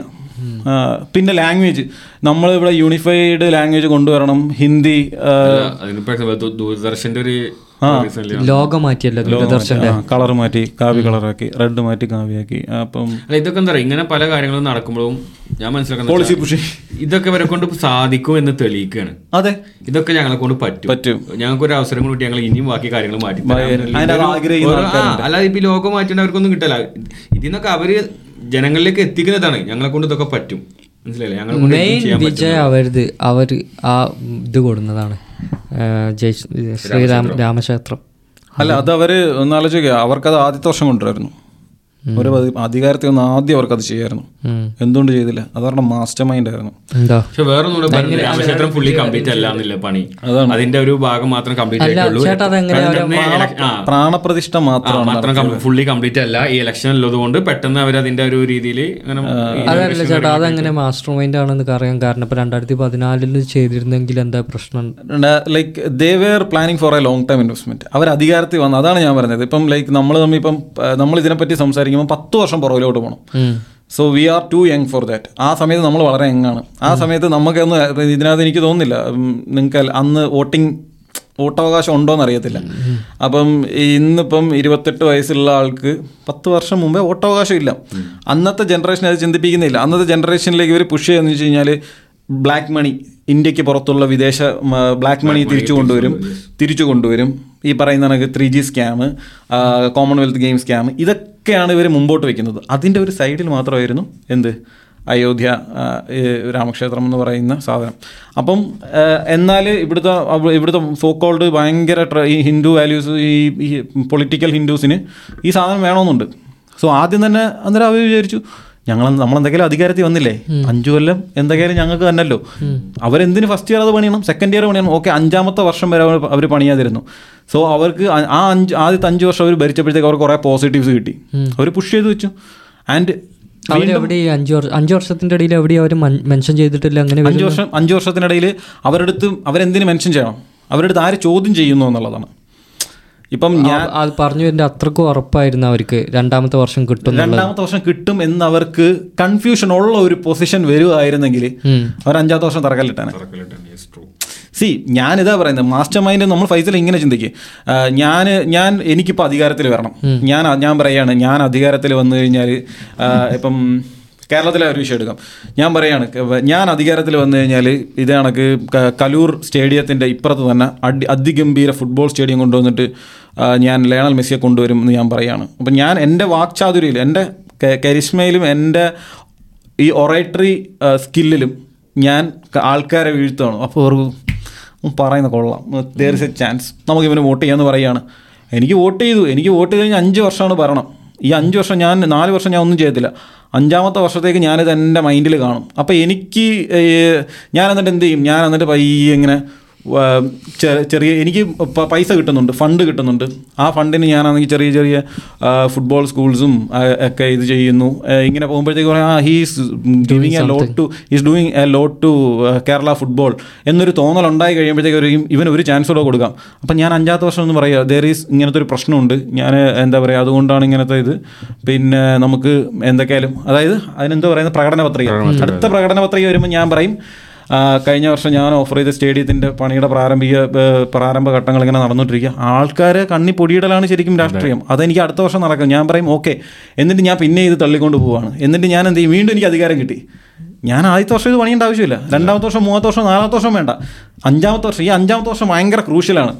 പിന്നെ ലാംഗ്വേജ് നമ്മളിവിടെ യൂണിഫൈഡ് ലാംഗ്വേജ് കൊണ്ടുവരണം ഹിന്ദി ആ, അതിനിപ്പോ ദൂ- ദൂരദർശന്റെ ഒരു recently ലോകം മാറ്റിയല്ലോ ദൂരദർശന്റെ കളർ മാറ്റി കാവ്യ കളറാക്കി റെഡ് മാറ്റി കാവ്യാക്കി അപ്പം അല്ല ഇതൊക്കെ എന്താ പറയുക ഇങ്ങനെ പല കാര്യങ്ങളും നടക്കുമ്പോഴും ഞാൻ മനസ്സിലാക്കുന്നത് പോളിസി വെച്ചാ, പുഷ് ഇതൊക്കെ ഇവരെ കൊണ്ട് സാധിക്കും എന്ന് തെളിയിക്കുകയാണ് അതെ ഇതൊക്കെ ഞങ്ങളെ കൊണ്ട് പറ്റും പറ്റും. ഞങ്ങൾക്ക് ഒരു അവസരം കൂടി ഞങ്ങൾ ഇനിയും ബാക്കി കാര്യങ്ങൾ മാറ്റി തരാം. അതിനത് ഇതൊരു- ആഗ്രഹിക്കുന്ന ഒരു- ആ, അല്ലാതെ ഇപ്പൊ ഈ ലോകം മാറ്റേണ്ട അവർക്കൊന്നും കിട്ടില്ല ഇതിൽ നിന്നൊക്കെ അവര് ജനങ്ങളിലേക്ക് എത്തിക്കുന്നതാണ് ഞങ്ങളെ കൊണ്ട് ഇതൊക്കെ പറ്റും മനസ്സിലായില്ലേ ഞങ്ങളെ കൊണ്ട് മെയിൻ എന്തും ചെയ്യാൻ പറ്റും വിജയ് അവരത് അവർ ആ ഇത് കൊടുക്കുന്നതാണ് ആ, ജയ് ശ്രീരാം രാമക്ഷേത്രം അല്ല അത് അവര് ഒന്ന് ആലോചിക്കുക അവർക്കത് ആദ്യത്തെ വർഷം കൊണ്ടുവരായിരുന്നു ഒരു അധി- അധികാരത്തിൽ ഒന്ന് ആദ്യം അവർക്കത് ചെയ്യായിരുന്നു ഉം. എന്തുകൊണ്ട് ചെയ്തില്ല അത് അവരുടെ മാസ്റ്റർ മൈൻഡ് ആയിരുന്നു എന്താ പക്ഷെ വേറെ ഒന്നും രാമക്ഷേത്രം ഫുള്ളി കംപ്ലീറ്റ് അല്ല എന്നില്ല പണി അതിന്റെ ഒരു ഭാഗം മാത്രം കംപ്ലീറ്റ് അല്ല, ആയിട്ടുള്ളൂ ചേട്ടാ, അതെങ്ങനെ പെട്ടെന്ന് elec- ആ, പ്രാണപ്രതിഷ്ഠ ആ, മാത്രമാണ് മാത്രം ഫുള്ളി കംപ്ലീറ്റ് അല്ല ഈ ഇലക്ഷൻ ഉള്ളത് കൊണ്ട് പെട്ടെന്ന് അവർ അതിന്റെ ഒരു രീതിയിൽ അങ്ങനെ ഈ അതല്ല ചേട്ടാ അതെങ്ങനെ മാസ്റ്റർ മൈൻഡ് ആണെന്ന് അറിയാൻ കാരണം ഇപ്പൊ രണ്ടായിരത്തി പതിനാലില് ചെയ്തിരുന്നെങ്കിൽ എന്താ പ്രശ്നം like they were planning for a long time investment അവർ അധികാരത്തിൽ വന്നു അതാണ് ഞാൻ പറഞ്ഞത് ഇപ്പം ലൈക്ക് നമ്മൾ തമ്മിൽ ഇപ്പം ആ, നമ്മൾ ഇതിനെപ്പറ്റി സംസാരിക്കുമ്പോൾ പത്ത് വർഷം പുറകിലോട്ട് പോകണം ഉം. So we are too young for that ആ സമയത്ത് നമ്മൾ വളരെ യങ് ആണ് ആ സമയത്ത് നമുക്കൊന്ന് ഇതിനകത്ത് എനിക്ക് തോന്നുന്നില്ല നിങ്ങൾക്ക് അന്ന് വോട്ടിംഗ് വോട്ടവകാശം ഉണ്ടോയെന്ന് അറിയത്തില്ല അപ്പം ഇന്നിപ്പം ഇരുപത്തെട്ട് വയസ്സുള്ള ആൾക്ക് പത്ത് വർഷം മുമ്പേ വോട്ടവകാശം ഇല്ല അന്നത്തെ ജനറേഷൻ അത് ചിന്തിപ്പിക്കുന്നില്ല അന്നത്തെ ജനറേഷനിലേക്ക് ഇവർ പുഷ് ചെയ്യുന്നത് വെച്ച് കഴിഞ്ഞാൽ ബ്ലാക്ക് മണി ഇന്ത്യക്ക് പുറത്തുള്ള വിദേശ ബ്ലാക്ക് മണി തിരിച്ചു കൊണ്ടുവരും തിരിച്ചു കൊണ്ടുവരും ഈ പറയുന്ന കണക്ക് three G scam Commonwealth game scam ഇതൊക്കെയാണ് ഇവർ മുമ്പോട്ട് വെക്കുന്നത് അതിൻ്റെ ഒരു സൈഡിൽ മാത്രമായിരുന്നു എന്ത് അയോധ്യ ആ, ഈ രാമക്ഷേത്രം എന്ന് പറയുന്ന സാധനം അപ്പം എന്നാൽ ഇവിടുത്തെ അവ- ഇവിടുത്തെ സോക്കോൾഡ് ഭയങ്കര ട്ര- ഈ ഹിന്ദു വാല്യൂസ് ഈ പൊളിറ്റിക്കൽ ഹിന്ദുസിന് ഈ സാധനം വേണമെന്നുണ്ട് സോ ആദ്യം തന്നെ അന്നേരം അവർ വിചാരിച്ചു ഞങ്ങൾ നമ്മളെന്തെങ്കിലും അധികാരത്തിൽ വന്നില്ലേ അഞ്ചു കൊല്ലം എന്തെങ്കിലും ഞങ്ങൾക്ക് തന്നല്ലോ അവരെന്തിന് ഫസ്റ്റ് ഇയർ അത് പണിയണം സെക്കൻഡ് ഇയർ പണിയണം ഓക്കെ അഞ്ചാമത്തെ വർഷം വരെ അവർ പണിയാതിരുന്നു സോ അവർക്ക് ആ- ആ അഞ്ച് ആദ്യത്തെ അഞ്ച് വർഷം അവർ ഭരിച്ചപ്പോഴത്തേക്ക് അവർക്ക് കുറേ പോസിറ്റീവ്സ് കിട്ടി അവർ പുഷ് ചെയ്ത് വെച്ചു ആൻഡ് അവരെവിടെ ഈ അഞ്ചു വർഷം അഞ്ചു വർഷത്തിന്റെ ഇടയിൽ എവിടെ അവർ മെൻഷൻ ചെയ്തിട്ടില്ല അങ്ങനെ അഞ്ച് വർഷം അഞ്ച് വർഷത്തിനിടയിൽ അവരുടെ അടുത്ത് അവരെന്തിന് മെൻഷൻ ചെയ്യണം അവരുടെ അടുത്ത് ആര് ചോദ്യം ചെയ്യുന്നു എന്നുള്ളതാണ് ഇപ്പം ഞാൻ അത് പറഞ്ഞു വരുന്ന അത്രക്കും ഉറപ്പായിരുന്നു അവർക്ക് രണ്ടാമത്തെ വർഷം കിട്ടും രണ്ടാമത്തെ വർഷം കിട്ടും എന്ന് അവർക്ക് കൺഫ്യൂഷൻ ഉള്ള ഒരു പൊസിഷൻ വരുമായിരുന്നെങ്കിൽ അവർ അഞ്ചാമത്തെ വർഷം തറക്കല്ലിട്ടാണ് Yes, true. സി ഞാനിതാ പറയുന്നത് മാസ്റ്റർ മൈൻഡ് നമ്മൾ ഫൈസൽ ഇങ്ങനെ ചിന്തിക്കുക ഞാൻ ഞാൻ എനിക്കിപ്പോൾ അധികാരത്തിൽ വരണം ഞാൻ ഞാൻ പറയാണ് ഞാൻ അധികാരത്തിൽ വന്നു കഴിഞ്ഞാൽ ഇപ്പം കേരളത്തിലെ ഒരു വിഷയം എടുക്കാം ഞാൻ പറയാണ് ക- ഞാൻ അധികാരത്തിൽ വന്നു കഴിഞ്ഞാൽ ഇത് കണക്ക് ക- കലൂർ സ്റ്റേഡിയത്തിൻ്റെ ഇപ്പുറത്ത് തന്നെ അടി അതിഗംഭീര ഫുട്ബോൾ സ്റ്റേഡിയം കൊണ്ടുവന്നിട്ട് ആ, ഞാൻ ലയണൽ മെസ്സിയെ കൊണ്ടുവരും എന്ന് ഞാൻ പറയാണ് അപ്പം ഞാൻ എൻ്റെ വാക്ചാതുരിയിൽ എൻ്റെ ക- കരിഷ്മയിലും എൻ്റെ ഈ ഒറേറ്ററി സ്കില്ലിലും ഞാൻ ക- ആൾക്കാരെ വീഴ്ത്തുകയാണ് അപ്പോൾ അവർക്ക് ഉം പറയുന്ന കൊള്ളാം ദർ ഇസ് എ ചാൻസ് നമുക്ക് ഇവന് വോട്ട് ചെയ്യാമെന്ന് പറയുകയാണ് എനിക്ക് വോട്ട് ചെയ്തു എനിക്ക് വോട്ട് ചെയ്ത് കഴിഞ്ഞാൽ അഞ്ച് വർഷമാണ് ഭരണം ഈ അഞ്ച് വർഷം ഞാൻ നാല് വർഷം ഞാൻ ഒന്നും ചെയ്യത്തില്ല അഞ്ചാമത്തെ വർഷത്തേക്ക് ഞാനിത് എൻ്റെ മൈൻഡിൽ കാണും അപ്പോൾ എനിക്ക് ഏഹ്, ഞാൻ എന്നിട്ട് എന്ത് ചെയ്യും ഞാൻ എന്നിട്ട് പയ്യെ ഇങ്ങനെ ആ, ചെ- ചെറിയ എനിക്ക് പ- പൈസ കിട്ടുന്നുണ്ട് ഫണ്ട് കിട്ടുന്നുണ്ട് ആ ഫണ്ടിന് ഞാനാണെങ്കിൽ ചെറിയ ചെറിയ ആ, ഫുട്ബോൾ സ്കൂൾസും ആ, ഒക്കെ ഇത് ചെയ്യുന്നു ആ, ഇങ്ങനെ പോകുമ്പോഴത്തേക്ക് പറയാം ആ he's doing a lot to is doing a lot to Kerala football എന്നൊരു തോന്നൽ ഉണ്ടായി കഴിയുമ്പോഴത്തേക്ക് ഒരു ഇവന് ഒരു ചാൻസ് കൂടെ കൊടുക്കാം അപ്പം ഞാൻ അഞ്ചാമത്തെ വർഷം എന്ന് പറയുക ദർ ഈസ് ഇങ്ങനത്തെ ഒരു പ്രശ്നമുണ്ട് ഞാൻ എന്താ പറയുക അതുകൊണ്ടാണ് ഇങ്ങനത്തെ ഇത് പിന്നെ നമുക്ക് എന്തൊക്കെയായാലും അതായത് അതിനെന്താ പറയുന്നത് പ്രകടന പത്രിക അടുത്ത പ്രകടന പത്രിക വരുമ്പോൾ ഞാൻ പറയും ആ, കഴിഞ്ഞ വർഷം ഞാൻ ഓഫർ ചെയ്ത സ്റ്റേഡിയത്തിൻ്റെ പണിയുടെ പ്രാരംഭിക ഏ, പ്രാരംഭ ഘട്ടങ്ങൾ ഇങ്ങനെ നടന്നുകൊണ്ടിരിക്കുക ആൾക്കാർ കണ്ണി പൊടിയിടലാണ് ശരിക്കും രാഷ്ട്രീയം അതെനിക്ക് അടുത്ത വർഷം നടക്കും ഞാൻ പറയും ഓക്കെ എന്നിട്ട് ഞാൻ പിന്നെ ഇത് തള്ളിക്കൊണ്ട് പോവാണ് എന്നിട്ട് ഞാൻ എന്ത് ചെയ്യും വീണ്ടും എനിക്ക് അധികാരം കിട്ടി ഞാൻ ആദ്യത്തെ വർഷം ഇത് പണിയേണ്ട ആവശ്യമില്ല രണ്ടാമത്തെ വർഷം മൂന്നാമത്തെ വർഷം നാലാമത്തെ വർഷം വേണ്ട അഞ്ചാമത്തെ വർഷം ഈ അഞ്ചാമത്തെ വർഷം ഭയങ്കര ക്രൂഷ്യലാണ്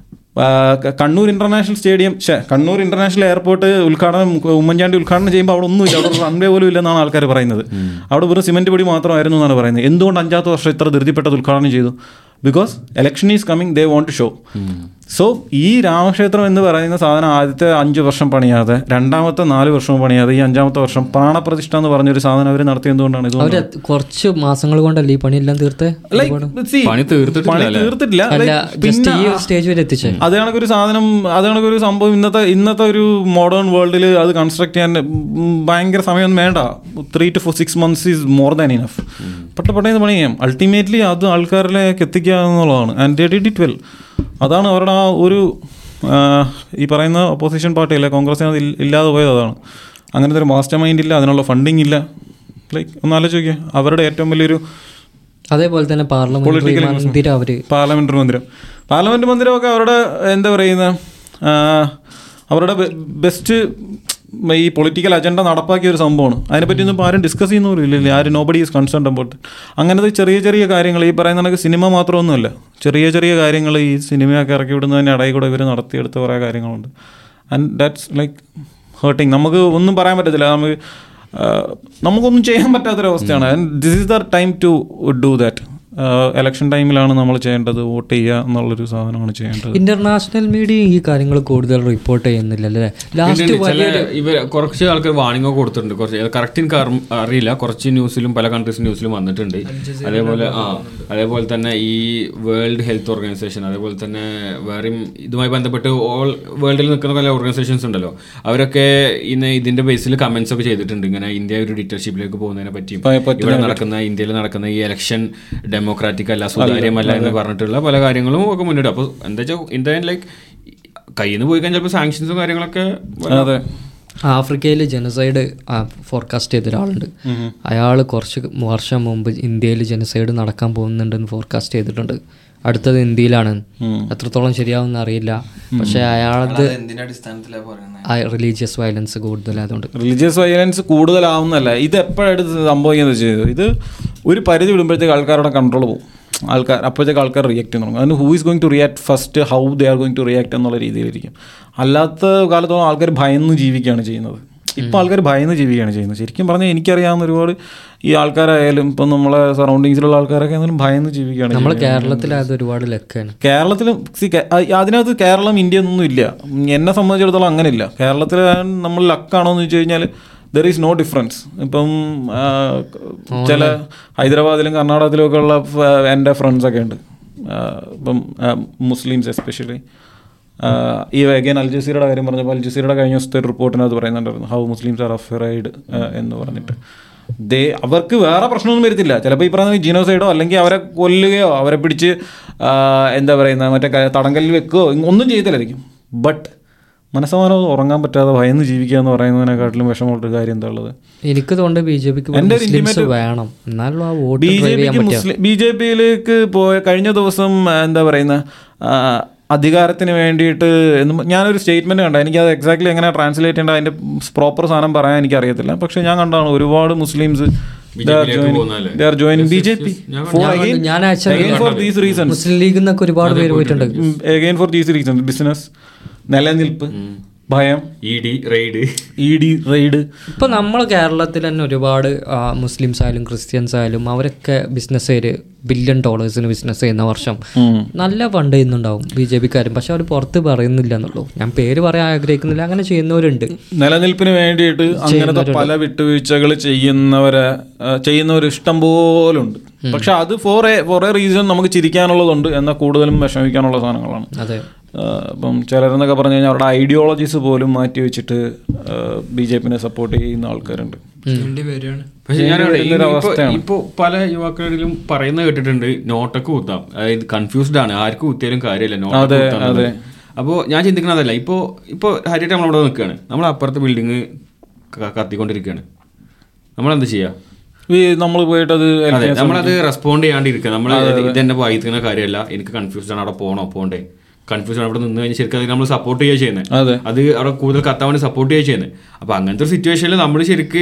ആ, ക- കണ്ണൂർ ഇന്റർനാഷണൽ സ്റ്റേഡിയം ഷേ കണ്ണൂർ ഇന്റർനാഷണൽ എയർപോർട്ട് ഉദ്ഘാടനം ഉമ്മൻചാണ്ടി ഉദ്ഘാടനം ചെയ്യുമ്പോൾ അവിടെ ഒന്നുമില്ല അവിടെ റൺവേ പോലും ഇല്ലെന്നാണ് ആൾക്കാർ പറയുന്നത് അവിടെ വെറും സിമെന്റ് പൊടി മാത്രമായിരുന്നു എന്നാണ് പറയുന്നത് എന്തുകൊണ്ട് അഞ്ചാമത്തെ വർഷം ഇത്ര ധൃതിപ്പെട്ടത് ഉദ്ഘാടനം ചെയ്തു because election is coming they won't to show so ഈ രാമക്ഷേത്രം എന്ന് പറയുന്ന സാധനം ആദ്യത്തെ അഞ്ച് വർഷം പണിയാതെ രണ്ടാമത്തെ നാല് വർഷം പണിയാതെ ഈ അഞ്ചാമത്തെ വർഷം പ്രാണപ്രതിഷ്ഠ എന്ന് പറഞ്ഞൊരു സാധനം അവർ നടത്തി എന്തുകൊണ്ടാണ് ഇത് അവര് കുറച്ച് മാസങ്ങൾ കൊണ്ടല്ലേ ഈ പണിയെല്ലാം തീർത്ത് പണി തീർത്തിട്ടില്ല പണി അല്ലേ? തീർത്തിട്ടില്ല അല്ല Like, ജസ്റ്റ് ഈ പിന്നെ ഒരു സ്റ്റേജ് വരെ എത്തിച്ചേ അത് കണക്കൊരു സാധനം അത് കണക്കൊരു സംഭവം ഇന്നത്തെ ഇന്നത്തെ ഒരു മോഡേൺ വേൾഡിൽ അത് കൺസ്ട്രക്ട് ചെയ്യാൻ ഉം, ഭയങ്കര സമയമൊന്നും വേണ്ട three to four six months is more than enough പെട്ട പെട്ടെന്ന് പണി ചെയ്യാം അൾട്ടിമേറ്റ്ലി അത് ആൾക്കാരിലേക്ക് എത്തിക്കുക എന്നുള്ളതാണ് ആൻഡ് ഡിഡ് ഇറ്റ് വെൽ അതാണ് അവരുടെ ആ ഒരു ആ, ഈ പറയുന്ന ഒപ്പോസിഷൻ പാർട്ടിയില്ല കോൺഗ്രസിന് അത് ഇൽ- ഇല്ലാതെ പോയത് അതാണ് അങ്ങനത്തെ ഒരു മാസ്റ്റർ മൈൻഡ് ഇല്ല അതിനുള്ള ഫണ്ടിങ് ഇല്ല ലൈക്ക് ഒന്ന് ആലോചിക്കുക അവരുടെ ഏറ്റവും വലിയൊരു അതേപോലെ തന്നെ പാർലമെന്റ് Political മന്ദിരം അവര് പാർലമെന്റ് മന്ദിരം പാർലമെന്റ് മന്ദിരമൊക്കെ അവരുടെ എന്താ പറയുന്ന ആ, അവരുടെ ബെസ്റ്റ് ഈ പൊളിറ്റിക്കൽ അജണ്ട നടപ്പാക്കിയ ഒരു സംഭവമാണ് അതിനെപ്പറ്റി ഒന്നും ആരും ഡിസ്കസ് ചെയ്യുന്ന പോലും ഇല്ല ആരും നോബഡി ഈസ് കൺസേൺ അബൌട്ട് അങ്ങനത്തെ ചെറിയ ചെറിയ കാര്യങ്ങൾ ഈ പറയുന്ന കണക്ക് സിനിമ മാത്രമൊന്നുമല്ല ചെറിയ ചെറിയ കാര്യങ്ങൾ ഈ സിനിമയൊക്കെ ഇറക്കി വിടുന്നതിന് ഇടയിൽ കൂടെ ഇവർ നടത്തിയെടുത്ത കുറേ കാര്യങ്ങളുണ്ട് ആൻഡ് ദാറ്റ്സ് ലൈക്ക് ഹേർട്ടിങ് നമുക്ക് ഒന്നും പറയാൻ പറ്റത്തില്ല നമുക്ക് ആ, നമുക്കൊന്നും ചെയ്യാൻ പറ്റാത്തൊരവസ്ഥയാണ് and this is the time to do that election ടൈമിലാണ് നമ്മൾ ചെയ്യേണ്ടത് വോട്ട് ചെയ്യുക എന്നുള്ളൊരു സാധനമാണ് ചെയ്യേണ്ടത് ഇന്റർനാഷണൽ മീഡിയ ഈ കാര്യങ്ങൾ കൂടുതൽ റിപ്പോർട്ട് ചെയ്യുന്നില്ല അല്ലേ ലാസ്റ്റ് ഉണ്ട്, ചില വലിയൊരു ഇവർ കുറച്ച് ആൾക്കാർ വാണിംഗ് ഒക്കെ കൊടുത്തിട്ടുണ്ട് കുറച്ച് കറക്റ്റ് എനിക്ക് അറി- അറിയില്ല കുറച്ച് ന്യൂസിലും പല കൺട്രീസ് ന്യൂസിലും വന്നിട്ടുണ്ട് അതേപോലെ ആ അതേപോലെ തന്നെ ഈ വേൾഡ് ഹെൽത്ത് ഓർഗനൈസേഷൻ അതേപോലെ തന്നെ വേറെയും ഇതുമായി ബന്ധപ്പെട്ട് ഓൾ വേൾഡിൽ നിൽക്കുന്ന പല ഓർഗനൈസേഷൻസ് ഉണ്ടല്ലോ അവരൊക്കെ ഇന്ന് ഇതിന്റെ ബേസിൽ കമന്റ്സ് ഒക്കെ ചെയ്തിട്ടുണ്ട് ഇങ്ങനെ ഇന്ത്യ ഒരു ഡിക്റ്റർഷിപ്പിലേക്ക് പോകുന്നതിനെ പറ്റിയും പ- പറ്റുന്നതിനെ ഇവിടെ നടക്കുന്ന ഇന്ത്യയിൽ നടക്കുന്ന ഈ ഇലക്ഷൻ ഡെമോക്രാറ്റിക് അല്ല സുതാര്യമല്ല എന്ന് പറഞ്ഞിട്ടുള്ള പല കാര്യങ്ങളും ഒക്കെ മുന്നിട്ട് അപ്പോൾ എന്താ വെച്ചാൽ ഇന്ത്യ ലൈക്ക് കയ്യിൽ നിന്ന് പോയി കഴിഞ്ഞാൽ ചിലപ്പോൾ സാങ്ഷൻസും കാര്യങ്ങളൊക്കെ വരാം. അതെ ആഫ്രിക്കയിൽ ജനസൈഡ് ഫോർകാസ്റ്റ് ചെയ്ത ഒരാളുണ്ട് അയാൾ കുറച്ച് വർഷം മുമ്പ് ഇന്ത്യയിൽ ജനസൈഡ് നടക്കാൻ പോകുന്നുണ്ടെന്ന് ഫോർകാസ്റ്റ് ചെയ്തിട്ടുണ്ട് അടുത്തത് ഇന്ത്യയിലാണ് എത്രത്തോളം ശരിയാവുമെന്ന് അറിയില്ല പക്ഷെ അയാളത് അത് എന്തിന്റെ അടിസ്ഥാനത്തിലാണ് പറയുന്നത് റിലീജിയസ് വയലൻസ് കൂടുതലായതുകൊണ്ട് റിലീജിയസ് വയലൻസ് കൂടുതലാവുന്നല്ല ഇത് എപ്പോഴായിട്ട് സംഭവിക്കുന്നത് ചെയ്തു ഇത് ഒരു പരിധി വിടുമ്പോഴത്തേക്ക് ആൾക്കാരുടെ കൺട്രോൾ പോകും ആൾക്കാർ അപ്പോഴത്തേക്ക് ആൾക്കാർ റിയാക്ട് ചെയ്യുന്നു അതിന് who is going to react first how they are going to react എന്നുള്ള രീതിയിലിരിക്കും അല്ലാത്ത കാലത്തോളം ആൾക്കാർ ഭയന്ന് ജീവിക്കുകയാണ് ചെയ്യുന്നത് ഇപ്പോൾ ആൾക്കാർ ഭയന്ന് ജീവിക്കുകയാണ് ചെയ്യുന്നത് ശരിക്കും പറഞ്ഞാൽ എനിക്കറിയാവുന്ന ഒരുപാട് ഈ ആൾക്കാരായാലും ഇപ്പം നമ്മളെ സറൗണ്ടിങ്സിലുള്ള ആൾക്കാരൊക്കെ ആണെങ്കിലും ഭയന്ന് ജീവിക്കുകയാണ് നമ്മൾ ചെയ്യുന്നത്. കേരളത്തിലായത് ഒരുപാട് ലക്കാണ് കേരളത്തിലും see, കേ- അ- അതിനകത്ത് കേരളം ഇന്ത്യ ഒന്നും ഇല്ല ഉം, എന്നെ സംബന്ധിച്ചിടത്തോളം അങ്ങനെയില്ല കേരളത്തിൽ നമ്മൾ ലക്കാണോ എന്ന് വെച്ച് കഴിഞ്ഞാൽ ദർ ഈസ് നോ ഡിഫറൻസ് ഇപ്പം ആ, ചില ഹൈദരാബാദിലും കർണാടകത്തിലും ഒക്കെ ഉള്ള ഫ- എൻ്റെ ഫ്രണ്ട്സൊക്കെ ഉണ്ട് ആ, ഇപ്പം മുസ്ലിംസ് എസ്പെഷ്യലി ഈ അഗൈൻ അൽ ജസീറയുടെ കാര്യം പറഞ്ഞപ്പോൾ അൽ ജസീറയുടെ കഴിഞ്ഞ ദിവസത്തെ ഒരു റിപ്പോർട്ടിനകത്ത് പറയുന്നുണ്ടായിരുന്നു ഹൗ മുസ്ലിംസ് ആർ അഫറൈഡ് എന്ന് പറഞ്ഞിട്ട് ദേ അവർക്ക് വേറെ പ്രശ്നമൊന്നും വരത്തില്ല ചിലപ്പോൾ ഈ പറയുന്ന ജീനോസൈഡോ അല്ലെങ്കിൽ അവരെ കൊല്ലുകയോ അവരെ പിടിച്ച് ആ, എന്താ പറയുന്ന മറ്റേ ക- തടങ്കലിൽ വെക്കുകയോ ഇങ്ങ- ഒന്നും ചെയ്തില്ലായിരിക്കും ബട്ട് മനസ്സമാനം ഉറങ്ങാൻ പറ്റാതെ ഭയന്ന് ജീവിക്കുക എന്ന് പറയുന്നതിനെക്കാട്ടിലും വിഷമമുള്ളൊരു കാര്യം എന്താ ഉള്ളത് എനിക്ക് തോന്നുന്നത് ബി ജെ പിക്ക് എൻ്റെ ഒരു മുസ്ലിംസ് intimate- വേണം എന്നാലും ആ വോട്ട് ബി ജെ ഡ്രൈവ് ചെയ്യാൻ പിക്ക് പറ്റുക മുസ്ലിം ബി ജെ പിയിലേക്ക് പോയ കഴിഞ്ഞ ദിവസം ആ, എന്താ പറയുന്ന ആ, അധികാരത്തിന് വേണ്ടിയിട്ട് എന്ന് ഞാനൊരു സ്റ്റേറ്റ്മെന്റ് കണ്ട എനിക്കത് എക്സാക്ട്ലി എങ്ങനെ ട്രാൻസ്ലേറ്റ് ചെയ്യേണ്ട അതിന്റെ പ്രോപ്പർ സാധനം പറയാൻ എനിക്ക് അറിയത്തില്ല പക്ഷെ ഞാൻ കണ്ടാണ് ഒരുപാട് മുസ്ലിംസ് BJP യിലേക്ക് പോകുന്നതല്ലേ? Joining B J P for ഞാൻ- ഞാൻ actually for these reasons Muslim ലീഗിൽ നിന്നൊക്കെ ഒരുപാട് പേര് പോയിട്ടുണ്ട് again for these reasons business നിലനിൽപ്പ് ഭയം E D raid E D raid ഇപ്പൊ നമ്മൾ കേരളത്തിൽ തന്നെ ഒരുപാട് ആ, മുസ്ലിംസ് ആയാലും ക്രിസ്ത്യൻസ് ആയാലും അവരൊക്കെ ബിസിനസ്സുകാര് ബില്യൺ ഡോളേഴ്സിന് ബിസിനസ് ചെയ്യുന്ന വർഷം നല്ല ഫണ്ട് ചെയ്യുന്നുണ്ടാവും ബി ജെ പിക്കാരും പക്ഷെ അവർ പുറത്ത് പറയുന്നില്ല എന്നുള്ളൂ ഞാൻ പേര് പറയാൻ ആഗ്രഹിക്കുന്നില്ല അങ്ങനെ ചെയ്യുന്നവരുണ്ട് നിലനിൽപ്പിന് വേണ്ടിയിട്ട് അങ്ങനത്തെ പല വിട്ടുവീഴ്ചകൾ ചെയ്യുന്നവരെ ആ, ചെയ്യുന്നവർ ഇഷ്ടം പോലെ ഉണ്ട് പക്ഷെ അത് for a for a reason നമുക്ക് ചിരിക്കാനുള്ളതുണ്ട് എന്നാൽ കൂടുതലും വിഷമിക്കാനുള്ള സാധനങ്ങളാണ് അതെ ആ, ഇപ്പം ചിലരെന്നൊക്കെ പറഞ്ഞു കഴിഞ്ഞാൽ അവരുടെ ഐഡിയോളജീസ് പോലും മാറ്റി വെച്ചിട്ട് ബി ജെ പിനെ സപ്പോർട്ട് ചെയ്യുന്ന ആൾക്കാരുണ്ട് വേണ്ടി വരികയാണ് പക്ഷെ ഞാൻ ചെയ്യുന്ന ഒരു അവസ്ഥയാണ്. ഇപ്പോ പല യുവാക്കളിലും പറയുന്നത് കേട്ടിട്ടുണ്ട് നോട്ടൊക്കെ കുത്താം അതായത് കൺഫ്യൂസ്ഡ് ആണ് ആർക്ക് കുത്തിയാലും കാര്യമില്ല നോട്ടൊക്കെ അതെ, കുത്താം അതെ. അപ്പോൾ ഞാൻ ചിന്തിക്കുന്നതല്ല ഇപ്പോൾ ഇപ്പോൾ ഹരിയായിട്ട് നമ്മളവിടെ നിൽക്കുകയാണ് നമ്മൾ അപ്പുറത്തെ ബിൽഡിങ് കത്തിക്കൊണ്ടിരിക്കുകയാണ് നമ്മളെന്ത് ചെയ്യുക ഈ നമ്മൾ പോയിട്ട് അത് അതെ നമ്മളത് റെസ്പോണ്ട് ചെയ്യാണ്ടിരിക്കുക നമ്മൾ ഇത് എന്നെ വായിക്കുന്ന കാര്യമല്ല എനിക്ക് കൺഫ്യൂസ്ഡ് ആണ് അവിടെ പോകണോ പോകണ്ടേ കൺഫ്യൂഷൻ അവിടെ നിന്ന് കഴിഞ്ഞാൽ ശരിക്കും അത് നമ്മൾ സപ്പോർട്ട് ചെയ്യുക ചെയ്യുന്നത് അതെ അത് അവിടെ കൂടുതൽ കത്താൻ വേണ്ടി സപ്പോർട്ട് ചെയ്യുക ചെയ്യുന്നത് അപ്പൊ അങ്ങനത്തെ ഒരു സിറ്റുവേഷനിൽ നമ്മൾ ശരിക്ക്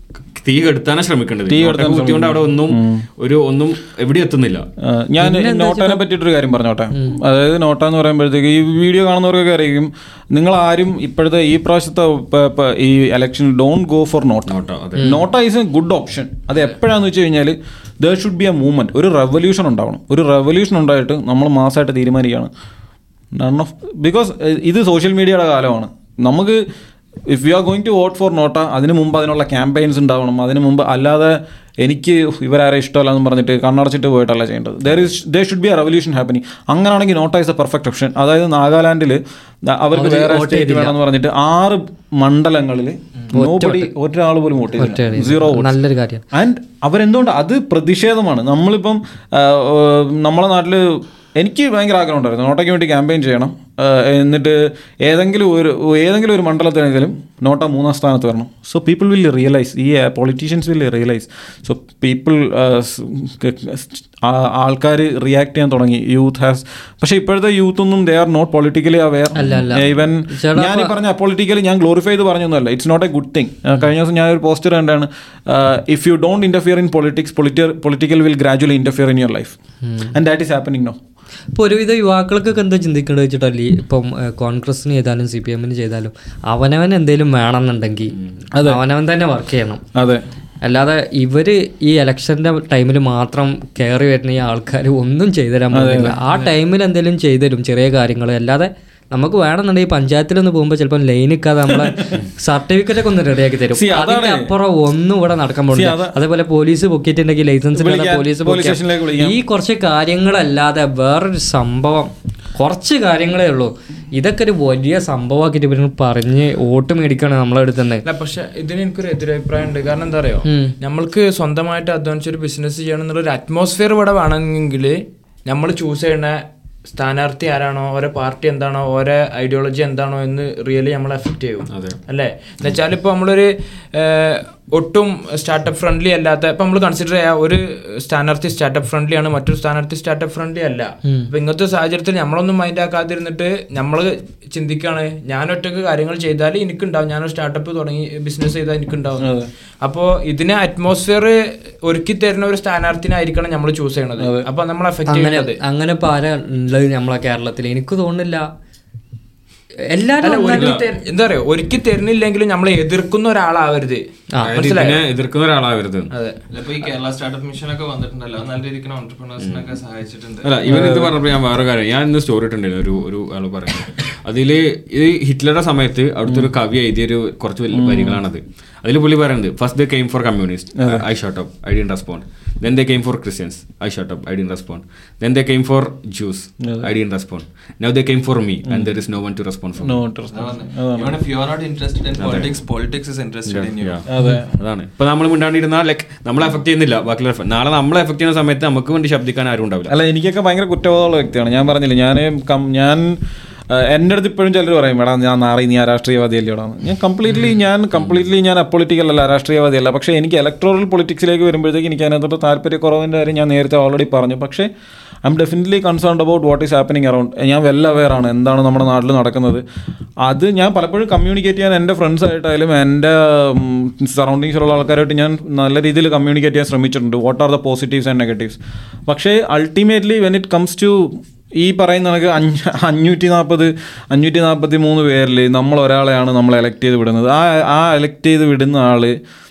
തീ കെടുത്താനാണ് ശ്രമിക്കേണ്ടത് നോട്ടൊക്കെ കുത്തിയോണ്ട് അവിടെ ഒന്നും ഒരു ഒന്നും എവിടെ എത്തുന്നില്ല ആ, ഞാൻ നോട്ടനെ പറ്റിയിട്ടൊരു കാര്യം പറഞ്ഞോട്ടെ അതായത് നോട്ട എന്ന് പറയുമ്പോഴത്തേക്ക് ഈ വീഡിയോ കാണുന്നവർക്കൊക്കെ അറിയിക്കും നിങ്ങൾ ആരും ഇപ്പോഴത്തെ ഈ പ്രാവശ്യത്തെ പ- പ- ഈ election don't go for NOTA NOTA അതെ NOTA is a good option അത് എപ്പോഴാന്ന് വെച്ച് കഴിഞ്ഞാൽ there should be a movement ഒരു റെവല്യൂഷൻ ഉണ്ടാവണം ഒരു റെവല്യൂഷൻ ഉണ്ടായിട്ട് നമ്മൾ മാസമായിട്ട് തീരുമാനിക്കുകയാണ് നൺ ഓഫ് ബിക്കോസ് ഇത് സോഷ്യൽ മീഡിയയുടെ കാലമാണ് നമുക്ക് if you are going to vote for NOTA അതിന് മുമ്പ് അതിനുള്ള ക്യാമ്പയിൻസ് ഉണ്ടാവണം അതിന് മുമ്പ് അല്ലാതെ എനിക്ക് ഇവരാരെ ഇഷ്ടമല്ല എന്ന് പറഞ്ഞിട്ട് കണ്ണടച്ചിട്ട് പോയിട്ടല്ല ചെയ്യേണ്ടത് there is there should be a revolution happening അങ്ങനെയാണെങ്കിൽ NOTA is a perfect option അതായത് നാഗാലാൻഡിൽ അവർക്ക് വേറെ സ്റ്റേറ്റ് വേണമെന്ന് പറഞ്ഞിട്ട് ആറ് മണ്ഡലങ്ങളിൽ നോബഡി ഒരാൾ പോലും വോട്ട് ചെയ്തില്ല സീറോ നല്ലൊരു കാര്യമാണ് ആൻഡ് അവരെന്തുകൊണ്ട് അത് പ്രതിഷേധമാണ് നമ്മളിപ്പം ആ, ആ, നമ്മളെ നാട്ടിൽ എനിക്ക് ഭയങ്കര ആഗ്രഹം ഉണ്ടായിരുന്നു നോട്ടയ്ക്ക് വേണ്ടി ക്യാമ്പയിൻ ചെയ്യണം ആ, എന്നിട്ട് ഏതെങ്കിലും ഒരു ഏതെങ്കിലും ഒരു മണ്ഡലത്തിനെങ്കിലും നോട്ട മൂന്നാം സ്ഥാനത്ത് വരണം സോ പീപ്പിൾ വിൽ റിയലൈസ് ഈ politicians will realise so people ആൾക്കാർ റിയാക്ട് ചെയ്യാൻ തുടങ്ങി യൂത്ത് ഹാസ് പക്ഷേ ഇപ്പോഴത്തെ യൂത്ത് ഒന്നും they are not politically aware even ഞാൻ ഈ പറഞ്ഞ പൊളിറ്റിക്കലി ഞാൻ ഗ്ലോറിഫൈ ചെയ്ത് പറഞ്ഞൊന്നുമല്ല it's not a good thing കഴിഞ്ഞ ദിവസം ഞാൻ ഒരു പോസ്റ്റർ കണ്ടാണ് if you don't interfere in politics political will gradually interfere in your life and that is happening no ഇപ്പോൾ ഒരുവിധ യുവാക്കൾക്കൊക്കെ എന്താ ചിന്തിക്കേണ്ടത് വെച്ചിട്ടല്ലേ ഇപ്പം ഏഹ്, കോൺഗ്രസിന് ചെയ്താലും സി പി എമ്മിന് ചെയ്താലും അവനവൻ എന്തെങ്കിലും വേണമെന്നുണ്ടെങ്കിൽ അവനവൻ തന്നെ വർക്ക് ചെയ്യണം അതെ അല്ലാതെ ഇവര് ഈ ഇലക്ഷന്റെ ടൈമിൽ മാത്രം കയറി വരുന്ന ഈ ആൾക്കാർ ഒന്നും ചെയ്തുതരാൻ പോകുന്നില്ല ആ ടൈമിൽ എന്തെങ്കിലും ചെയ്തുതരും ചെറിയ കാര്യങ്ങൾ അല്ലാതെ നമുക്ക് വേണമെന്നുണ്ടെങ്കിൽ പഞ്ചായത്തിലൊന്ന് പോകുമ്പോൾ ചിലപ്പോൾ ലൈൻ നിൽക്കാതെ നമ്മളെ സർട്ടിഫിക്കറ്റ് ഒക്കെ ഒന്ന് റെഡിയാക്കി തരും See, അതാണ് അതിന്റെ അപ്പുറം ഒന്നും ഇവിടെ നടക്കാൻ പോകുന്നില്ല അതേപോലെ പോലീസ് പൊക്കിയിട്ടുണ്ടെങ്കിൽ ലൈസൻസ് വിളിക്കാൻ, പോലീസ് police സ്റ്റേഷനിലേക്ക് വിളിക്കാം. ഈ കുറച്ച് കാര്യങ്ങളല്ലാതെ വേറൊരു സംഭവം കുറച്ച് കാര്യങ്ങളേ ഉള്ളൂ ഇതൊക്കെ ഒരു വലിയ സംഭവമാക്കിയിട്ട് ഇവർ പറഞ്ഞ് വോട്ട് മേടിക്കാണ് നമ്മളെ അടുത്ത് തന്നെ അല്ല പക്ഷെ ഇതിന് എനിക്കൊരു എതിരഭിപ്രായം ഉണ്ട് കാരണം എന്താ അറിയോ നമ്മൾക്ക് സ്വന്തമായിട്ട് അധ്വാനിച്ച് ഒരു ബിസിനസ് ചെയ്യണം എന്നുള്ള ഒരു അറ്റ്മോസ്ഫിയർ ഇവിടെ വേണമെങ്കിൽ നമ്മൾ ചൂസ് ചെയ്യുന്ന സ്ഥാനാർത്ഥി ആരാണോ ഓരോ പാർട്ടി എന്താണോ ഓരോ ഐഡിയോളജി എന്താണോ എന്ന് റിയലി നമ്മളെ എഫക്റ്റ് ചെയ്യും അല്ലേ എന്നുവെച്ചാൽ ഇപ്പോൾ നമ്മളൊരു ഏഹ്, ഒട്ടും സ്റ്റാർട്ടപ്പ് ഫ്രണ്ട്ലി അല്ലാത്ത ഇപ്പം നമ്മൾ കൺസിഡർ ചെയ്യാം ഒരു സ്ഥാനാർത്ഥി സ്റ്റാർട്ടപ്പ് ഫ്രണ്ട്ലി ആണ് മറ്റൊരു സ്ഥാനാർത്ഥി സ്റ്റാർട്ടപ്പ് ഫ്രണ്ട്ലി അല്ല അപ്പൊ ഇങ്ങനത്തെ സാഹചര്യത്തിൽ നമ്മളൊന്നും മൈൻഡ് ആക്കാതിരുന്നിട്ട് നമ്മൾ ചിന്തിക്കാണ് ഞാൻ ഒറ്റക്ക് കാര്യങ്ങൾ ചെയ്താൽ എനിക്കുണ്ടാവും ഞാനൊരു സ്റ്റാർട്ടപ്പ് തുടങ്ങി ബിസിനസ് ചെയ്താൽ എനിക്കുണ്ടാവും അപ്പോൾ ഇതിനെ അറ്റ്മോസ്ഫിയർ ഒരുക്കി തരുന്ന ഒരു സ്ഥാനാർത്ഥിനായിരിക്കണം നമ്മൾ ചൂസ് ചെയ്യണത് അപ്പൊ നമ്മൾ എഫക്ട് അങ്ങനെ ചെയ്യുന്നത് അങ്ങനെ ഇപ്പൊ ആരാ ഉള്ളത് നമ്മളെ കേരളത്തിൽ എനിക്ക് തോന്നുന്നില്ല എല്ലാരും അല്ല ഒരുക്കി തര- എന്താ പറയാ ഒരുക്കി തരുന്നില്ലെങ്കിലും നമ്മൾ എതിർക്കുന്ന ഒരാളാവരുത് അതായത് ഇതിനെ എതിർക്കുന്ന ഒരാളാവരുത് അതെ ഇപ്പൊ ഈ കേരള സ്റ്റാർട്ടപ്പ് മിഷൻ ഒക്കെ വന്നിട്ടുണ്ടല്ലോ അത് നല്ല രീതിക്ക് ഓണ്ടർപ്രണേഴ്സിനൊക്കെ സഹായിച്ചിട്ടുണ്ട് അല്ല ഇവൻ ഇത് പറഞ്ഞപ്പോൾ ഞാൻ വേറെ കാര്യം ഞാൻ ഇന്ന് സ്റ്റോറി ഇട്ടുണ്ടായിരുന്നു ഒരു ഒരു ആൾ പറയുന്നത് അതിൽ ഈ ഹിറ്റ്ലറുടെ സമയത്ത് അവിടുത്തെ ഒരു കവി എഴുതിയൊരു കുറച്ച് വലിയ വരികളാണത് അതിൽ പുള്ളി പറയുന്നത് first they came for communist I shut up I didn't respond then they came for Christians I shut up I didn't respond then they came for Jews I didn't respond now they came for me and there is no one to respond for no Even if you are not interested in politics, politics is interested in you. അതെ അതാണ് ഇപ്പൊ നമ്മൾ മിണ്ടാണ്ടിരുന്നാൽ like നമ്മളെ effect ചെയ്യുന്നില്ല ബാക്കിയുള്ള നാളെ നമ്മളെ effect ചെയ്യുന്ന സമയത്ത് നമുക്ക് വേണ്ടി ശബ്ദിക്കാൻ ആരും ഉണ്ടാവില്ല അല്ല എനിക്കൊക്കെ ഭയങ്കര കുറ്റബോധമുള്ള വ്യക്തിയാണ് ഞാൻ പറഞ്ഞില്ല ഞാൻ ഞാൻ ആ, എൻ്റെ അടുത്ത് ഇപ്പോഴും ചിലർ പറയും എടാ ഞാൻ നാളെ നീ ആ രാഷ്ട്രീയവാദിയല്ലേ ഇവിടെ ഞാൻ കംപ്ലീറ്റ്ലി ഞാൻ കംപ്ലീറ്റ്ലി ഞാൻ അപ്പൊളിറ്റിക്കൽ അല്ല രാഷ്ട്രീയവാദിയല്ല പക്ഷേ എനിക്ക് ഇലക്ട്രോറൽ പൊളിറ്റിക്സിലേക്ക് വരുമ്പോഴത്തേക്ക് എനിക്ക് അതിനകത്തോട്ട് താല്പര്യക്കുറവിൻ്റെ കാര്യം ഞാൻ നേരത്തെ ഓൾറെഡി പറഞ്ഞു പക്ഷേ I'm definitely concerned about what is happening around ഞാൻ വെൽ അവെയർ ആണ് എന്താണ് നമ്മുടെ നാട്ടിൽ നടക്കുന്നത് അത് ഞാൻ പലപ്പോഴും കമ്മ്യൂണിക്കേറ്റ് ചെയ്യാൻ എൻ്റെ ഫ്രണ്ട്സ് ആയിട്ടായാലും എൻ്റെ സറൗണ്ടിങ്സിലുള്ള ആൾക്കാരായിട്ട് ഞാൻ നല്ല രീതിയിൽ കമ്മ്യൂണിക്കേറ്റ് ചെയ്യാൻ ശ്രമിച്ചിട്ടുണ്ട് what are the positives and negatives പക്ഷേ ultimately when it comes to ഈ പറയുന്ന കണക്ക് അഞ്ഞ അഞ്ഞൂറ്റി നാൽപ്പത് അഞ്ഞൂറ്റി നാൽപ്പത്തി മൂന്ന് പേരിൽ നമ്മൾ ഒരാളെയാണ് നമ്മൾ എലക്ട് ചെയ്ത് വിടുന്നത് ആ ആ എലക്ട് ചെയ്ത് വിടുന്ന ആൾ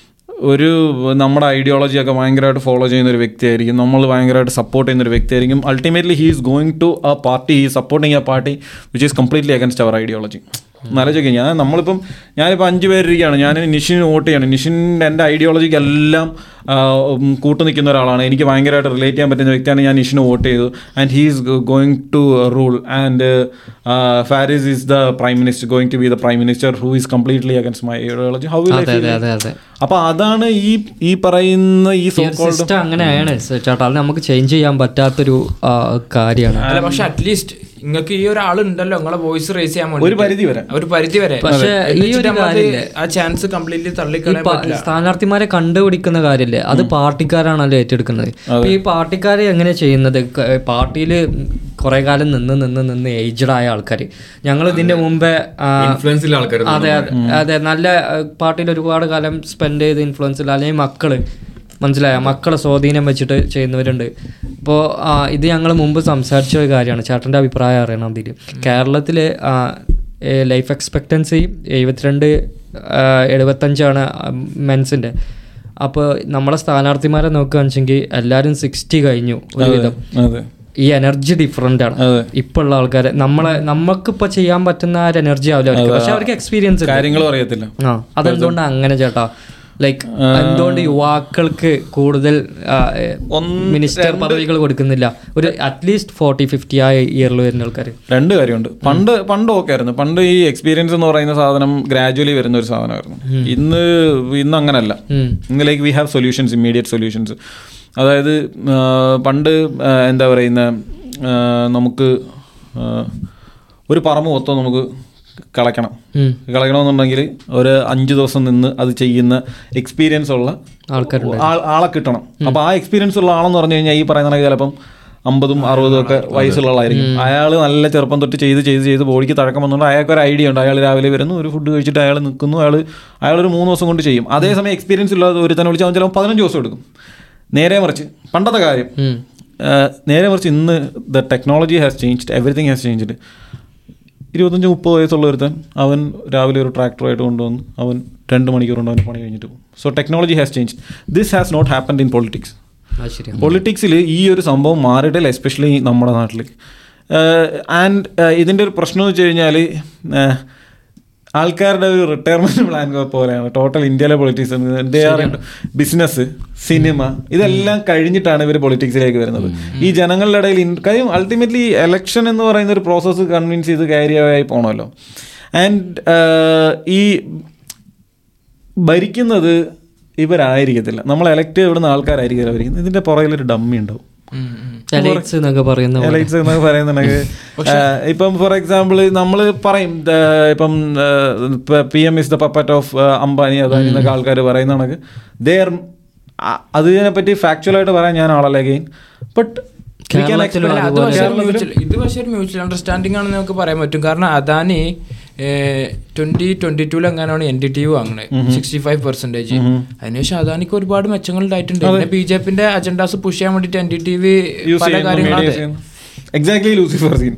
ഒരു നമ്മുടെ ഐഡിയോളജിയൊക്കെ ഭയങ്കരമായിട്ട് ഫോളോ ചെയ്യുന്ന ഒരു വ്യക്തിയായിരിക്കും നമ്മൾ ഭയങ്കരമായിട്ട് സപ്പോർട്ട് ചെയ്യുന്ന ഒരു വ്യക്തിയായിരിക്കും ultimately he is going to a party he supporting a party which is completely against our ideology നല്ല ചോദിക്കും ഞാൻ നമ്മളിപ്പം ഞാനിപ്പോൾ അഞ്ച് പേരിരിക്കുകയാണ് ഞാൻ നിഷിന് വോട്ട് ചെയ്യാണ് നിഷിൻ്റെ എൻ്റെ ഐഡിയോളജിക്ക് എല്ലാം ആ, ഉം, കൂട്ടു നിൽക്കുന്ന ഒരാളാണ് എനിക്ക് ഭയങ്കരമായിട്ട് റിലേറ്റ് ചെയ്യാൻ പറ്റുന്ന വ്യക്തിയാണ് ഞാൻ നിഷിന് വോട്ട് ചെയ്തു and he is going to rule and Faris is the prime minister going to be the prime minister who is completely against my ideology how will I അതെ അതെ അതെ അതെ അപ്പൊ അതാണ് ഈ ഈ പറയുന്ന ഈ സോ സിസ്റ്റം അങ്ങനെയാണ് ചേട്ടാ അത് നമുക്ക് ചേഞ്ച് ചെയ്യാൻ പറ്റാത്തൊരു ആ, കാര്യമാണ് അല്ല പക്ഷെ അറ്റ്ലീസ്റ്റ് നിങ്ങൾക്ക് ഈ ഒരാൾ ഉണ്ടല്ലോ നിങ്ങളെ വോയിസ് റേസ് ചെയ്യാൻ വേണ്ടി ഒരു പരിധി വരെ ഒരു പരിധി വരെ പക്ഷേ എന്ന് ഈ വെച്ചിട്ട് ഒരു നമ്മളത് കാര്യമില്ലേ? ആ ചാൻസ് കംപ്ലീറ്റ്ലി ഈ തള്ളിക്കളയാൻ പ- പറ്റില്ല സ്ഥാനാർത്ഥിമാരെ കണ്ടുപിടിക്കുന്ന കാര്യമില്ലേ അത് പാർട്ടിക്കാരാണല്ലോ ഏറ്റെടുക്കുന്നത് അപ്പൊ ഈ പാർട്ടിക്കാരെ എങ്ങനെ ചെയ്യുന്നത് പാർട്ടിയിൽ കുറെ കാലം നിന്ന് നിന്ന് നിന്ന് ഏജ്ഡ് ആയ ആൾക്കാർ ഞങ്ങൾ ഇതിന്റെ മുമ്പേ ആ, ഇൻഫ്ലുവൻസിലെ ആൾക്കാർ അതെ അതെ അതെ നല്ല പാർട്ടിയിൽ ഒരുപാട് കാലം സ്പെൻഡ് ചെയ്ത് ഇൻഫ്ലുവൻസിൽ അല്ലെങ്കിൽ മക്കള് മനസ്സിലായ മക്കളെ സ്വാധീനം വെച്ചിട്ട് ചെയ്യുന്നവരുണ്ട് ഇപ്പോൾ ഇത് ഞങ്ങൾ മുമ്പ് സംസാരിച്ച ഒരു കാര്യമാണ് ചേട്ടൻ്റെ അഭിപ്രായം അറിയണം അതിൽ കേരളത്തിൽ ലൈഫ് എക്സ്പെക്റ്റൻസി എഴുപത്തിരണ്ട് ആ, എഴുപത്തഞ്ചാണ് മെൻസിൻ്റെ അപ്പോൾ നമ്മളെ സ്ഥാനാർത്ഥിമാരെ നോക്കുകയാണെന്ന് വെച്ചെങ്കിൽ എല്ലാവരും സിക്സ്റ്റി കഴിഞ്ഞു ഒരുവിധം അതെ ഈ എനർജി ഡിഫറെന്റ് ആണ് അതെ. ഇപ്പൊ ഉള്ള ആൾക്കാരെ നമ്മളെ നമുക്കിപ്പോ ചെയ്യാൻ പറ്റുന്ന ആ ഒരു എനർജി ആവില്ല അവർക്ക് പക്ഷെ അവർക്ക് എക്സ്പീരിയൻസ് കാര്യങ്ങളും അറിയത്തില്ല ആ അതെന്തുകൊണ്ടാണ് അങ്ങനെ ചേട്ടാ ലൈക്ക് എന്തുകൊണ്ട് യുവാക്കൾക്ക് കൂടുതൽ മിനിസ്റ്റർ പദവികൾ കൊടുക്കുന്നില്ല ഒരു അറ്റ്ലീസ്റ്റ് ഫോർട്ടി ഫിഫ്റ്റി ആ ഇയറിൽ വരുന്ന ആൾക്കാർ രണ്ട് കാര്യമുണ്ട് പണ്ട് പണ്ട് ഓക്കെ ആയിരുന്നു പണ്ട് ഈ എക്സ്പീരിയൻസ് എന്ന് പറയുന്ന സാധനം ഗ്രാജുവലി വരുന്ന ഒരു സാധനമായിരുന്നു ഇന്ന് ഇന്ന് അങ്ങനല്ല ഇന്ന് like we have solutions immediate solutions അതായത് ആ, പണ്ട് ആ, എന്താ പറയുന്ന ആ, നമുക്ക് ആ, ഒരു പറമ്പ് മൊത്തം നമുക്ക് കളയ്ക്കണം കളയണമെന്നുണ്ടെങ്കിൽ ഒരു അഞ്ച് ദിവസം നിന്ന് അത് ചെയ്യുന്ന എക്സ്പീരിയൻസ് ഉള്ള ആൾക്കാരുണ്ട് ആൾ- ആളെ കിട്ടണം അപ്പൊ ആ എക്സ്പീരിയൻസ് ഉള്ള ആളെന്ന് പറഞ്ഞു കഴിഞ്ഞാൽ ഈ പറയുന്ന കണക്ക് ചിലപ്പം അമ്പതും അറുപതും ഒക്കെ വയസ്സുള്ള ആളായിരിക്കും അയാൾ നല്ല ചെറുപ്പം തൊട്ട് ചെയ്ത് ചെയ്ത് ചെയ്ത് ബോഡിക്ക് തഴക്കം വന്നുകൊണ്ട് അയാൾക്ക് ഒരു ഐഡിയ ഉണ്ട് അയാൾ രാവിലെ വരുന്നു ഒരു ഫുഡ് കഴിച്ചിട്ട് അയാൾ നിൽക്കുന്നു അയാൾ അയാൾ ഒരു മൂന്ന് ദിവസം കൊണ്ട് ചെയ്യും അതേസമയം എക്സ്പീരിയൻസ് ഇല്ലാതെ ഒരു തന്നെ വിളിച്ചാൽ അവൻ ചിലപ്പോൾ പതിനഞ്ച് ദിവസം എടുക്കും നേരെ മറിച്ച് പണ്ടത്തെ കാര്യം ആ, നേരെ മറിച്ച് ഇന്ന് the technology has changed everything has changed ഇരുപത്തഞ്ച് മുപ്പത് വയസ്സുള്ള ഒരുത്തൻ അവൻ രാവിലെ ഒരു ട്രാക്ടറായിട്ട് കൊണ്ടുവന്ന് അവൻ രണ്ട് മണിക്കൂർ കൊണ്ട് അവൻ പണി കഴിഞ്ഞിട്ട് പോകും so technology has change this has not happened in politics അത് ശരിയാണ് പൊളിറ്റിക്സിൽ ഈ ഒരു സംഭവം മാറിയിട്ടില്ല എസ്പെഷ്യലി നമ്മുടെ നാട്ടിൽ ആൻഡ് ഇതിൻ്റെ ഒരു പ്രശ്നം എന്ന് വെച്ച് കഴിഞ്ഞാൽ ആൾക്കാരുടെ ഒരു റിട്ടയർമെന്റ് പ്ലാൻ പോലെയാണ് ടോട്ടൽ ഇന്ത്യയിലെ പൊളിറ്റിക്സ് ബിസിനസ് സിനിമ ഇതെല്ലാം കഴിഞ്ഞിട്ടാണ് ഇവർ പൊളിറ്റിക്സിലേക്ക് വരുന്നത് ഈ ജനങ്ങളുടെ ഇടയിൽ ഇൻ- കാര്യം അൾട്ടിമേറ്റ്ലി എലക്ഷൻ എന്ന് പറയുന്ന ഒരു പ്രോസസ്സ് കൺവിൻസ് ചെയ്ത് കാര്യമായി പോകണമല്ലോ ആൻഡ് ഈ ഭരിക്കുന്നത് ഇവരായിരിക്കത്തില്ല നമ്മൾ എലക്ട് ചെയ്യുന്ന ആൾക്കാരായിരിക്കില്ല ഭരിക്കുന്നത് ഇതിന്റെ പുറകിൽ ഒരു ഡമ്മി ഉണ്ടാവും എലൈറ്റ്സ് എന്നൊക്കെ പറയുന്ന പോലെ. എലൈറ്റ്സ് എന്നൊക്കെ പറയുന്നുണ്ടെങ്കിൽ ഇപ്പം ഫോർ എക്സാമ്പിൾ നമ്മൾ പറയും ദ, ഇപ്പം P M is the puppet of Ambani Adani എന്നൊക്കെ ആൾക്കാർ പറയുന്ന കണക്ക് ദർ അതിനെ പറ്റി ഫാക്ച്വൽ ആയിട്ട് പറയാൻ ഞാൻ ആളല്ല അഗെയിൻ ബട്ട് കേരളത്തിലും അല്ല, അത് പക്ഷേ ഒരു mutual- ഇത് പക്ഷേ ഒരു മ്യൂച്വൽ അണ്ടർസ്റ്റാൻഡിംഗ് ആണെന്ന് നമുക്ക് പറയാൻ പറ്റും കാരണം അദാനി ട്വന്റി ട്വന്റി ടൂല് എങ്ങനെയാണ് എൻ ഡി ടി വാങ്ങണത് സിക്സ്റ്റി ഫൈവ് പെർസെന്റേജ് അതിനുശേഷം അദാനിക്ക് ഒരുപാട് മെച്ചങ്ങൾ ഉണ്ടായിട്ടുണ്ട് പിന്നെ ബി ജെ പിന്റെ അജണ്ടാസ് പുഷ് ചെയ്യാൻ വേണ്ടിട്ട് എൻ ഡി ടി വി പല കാര്യങ്ങളും exactly Lucifer scene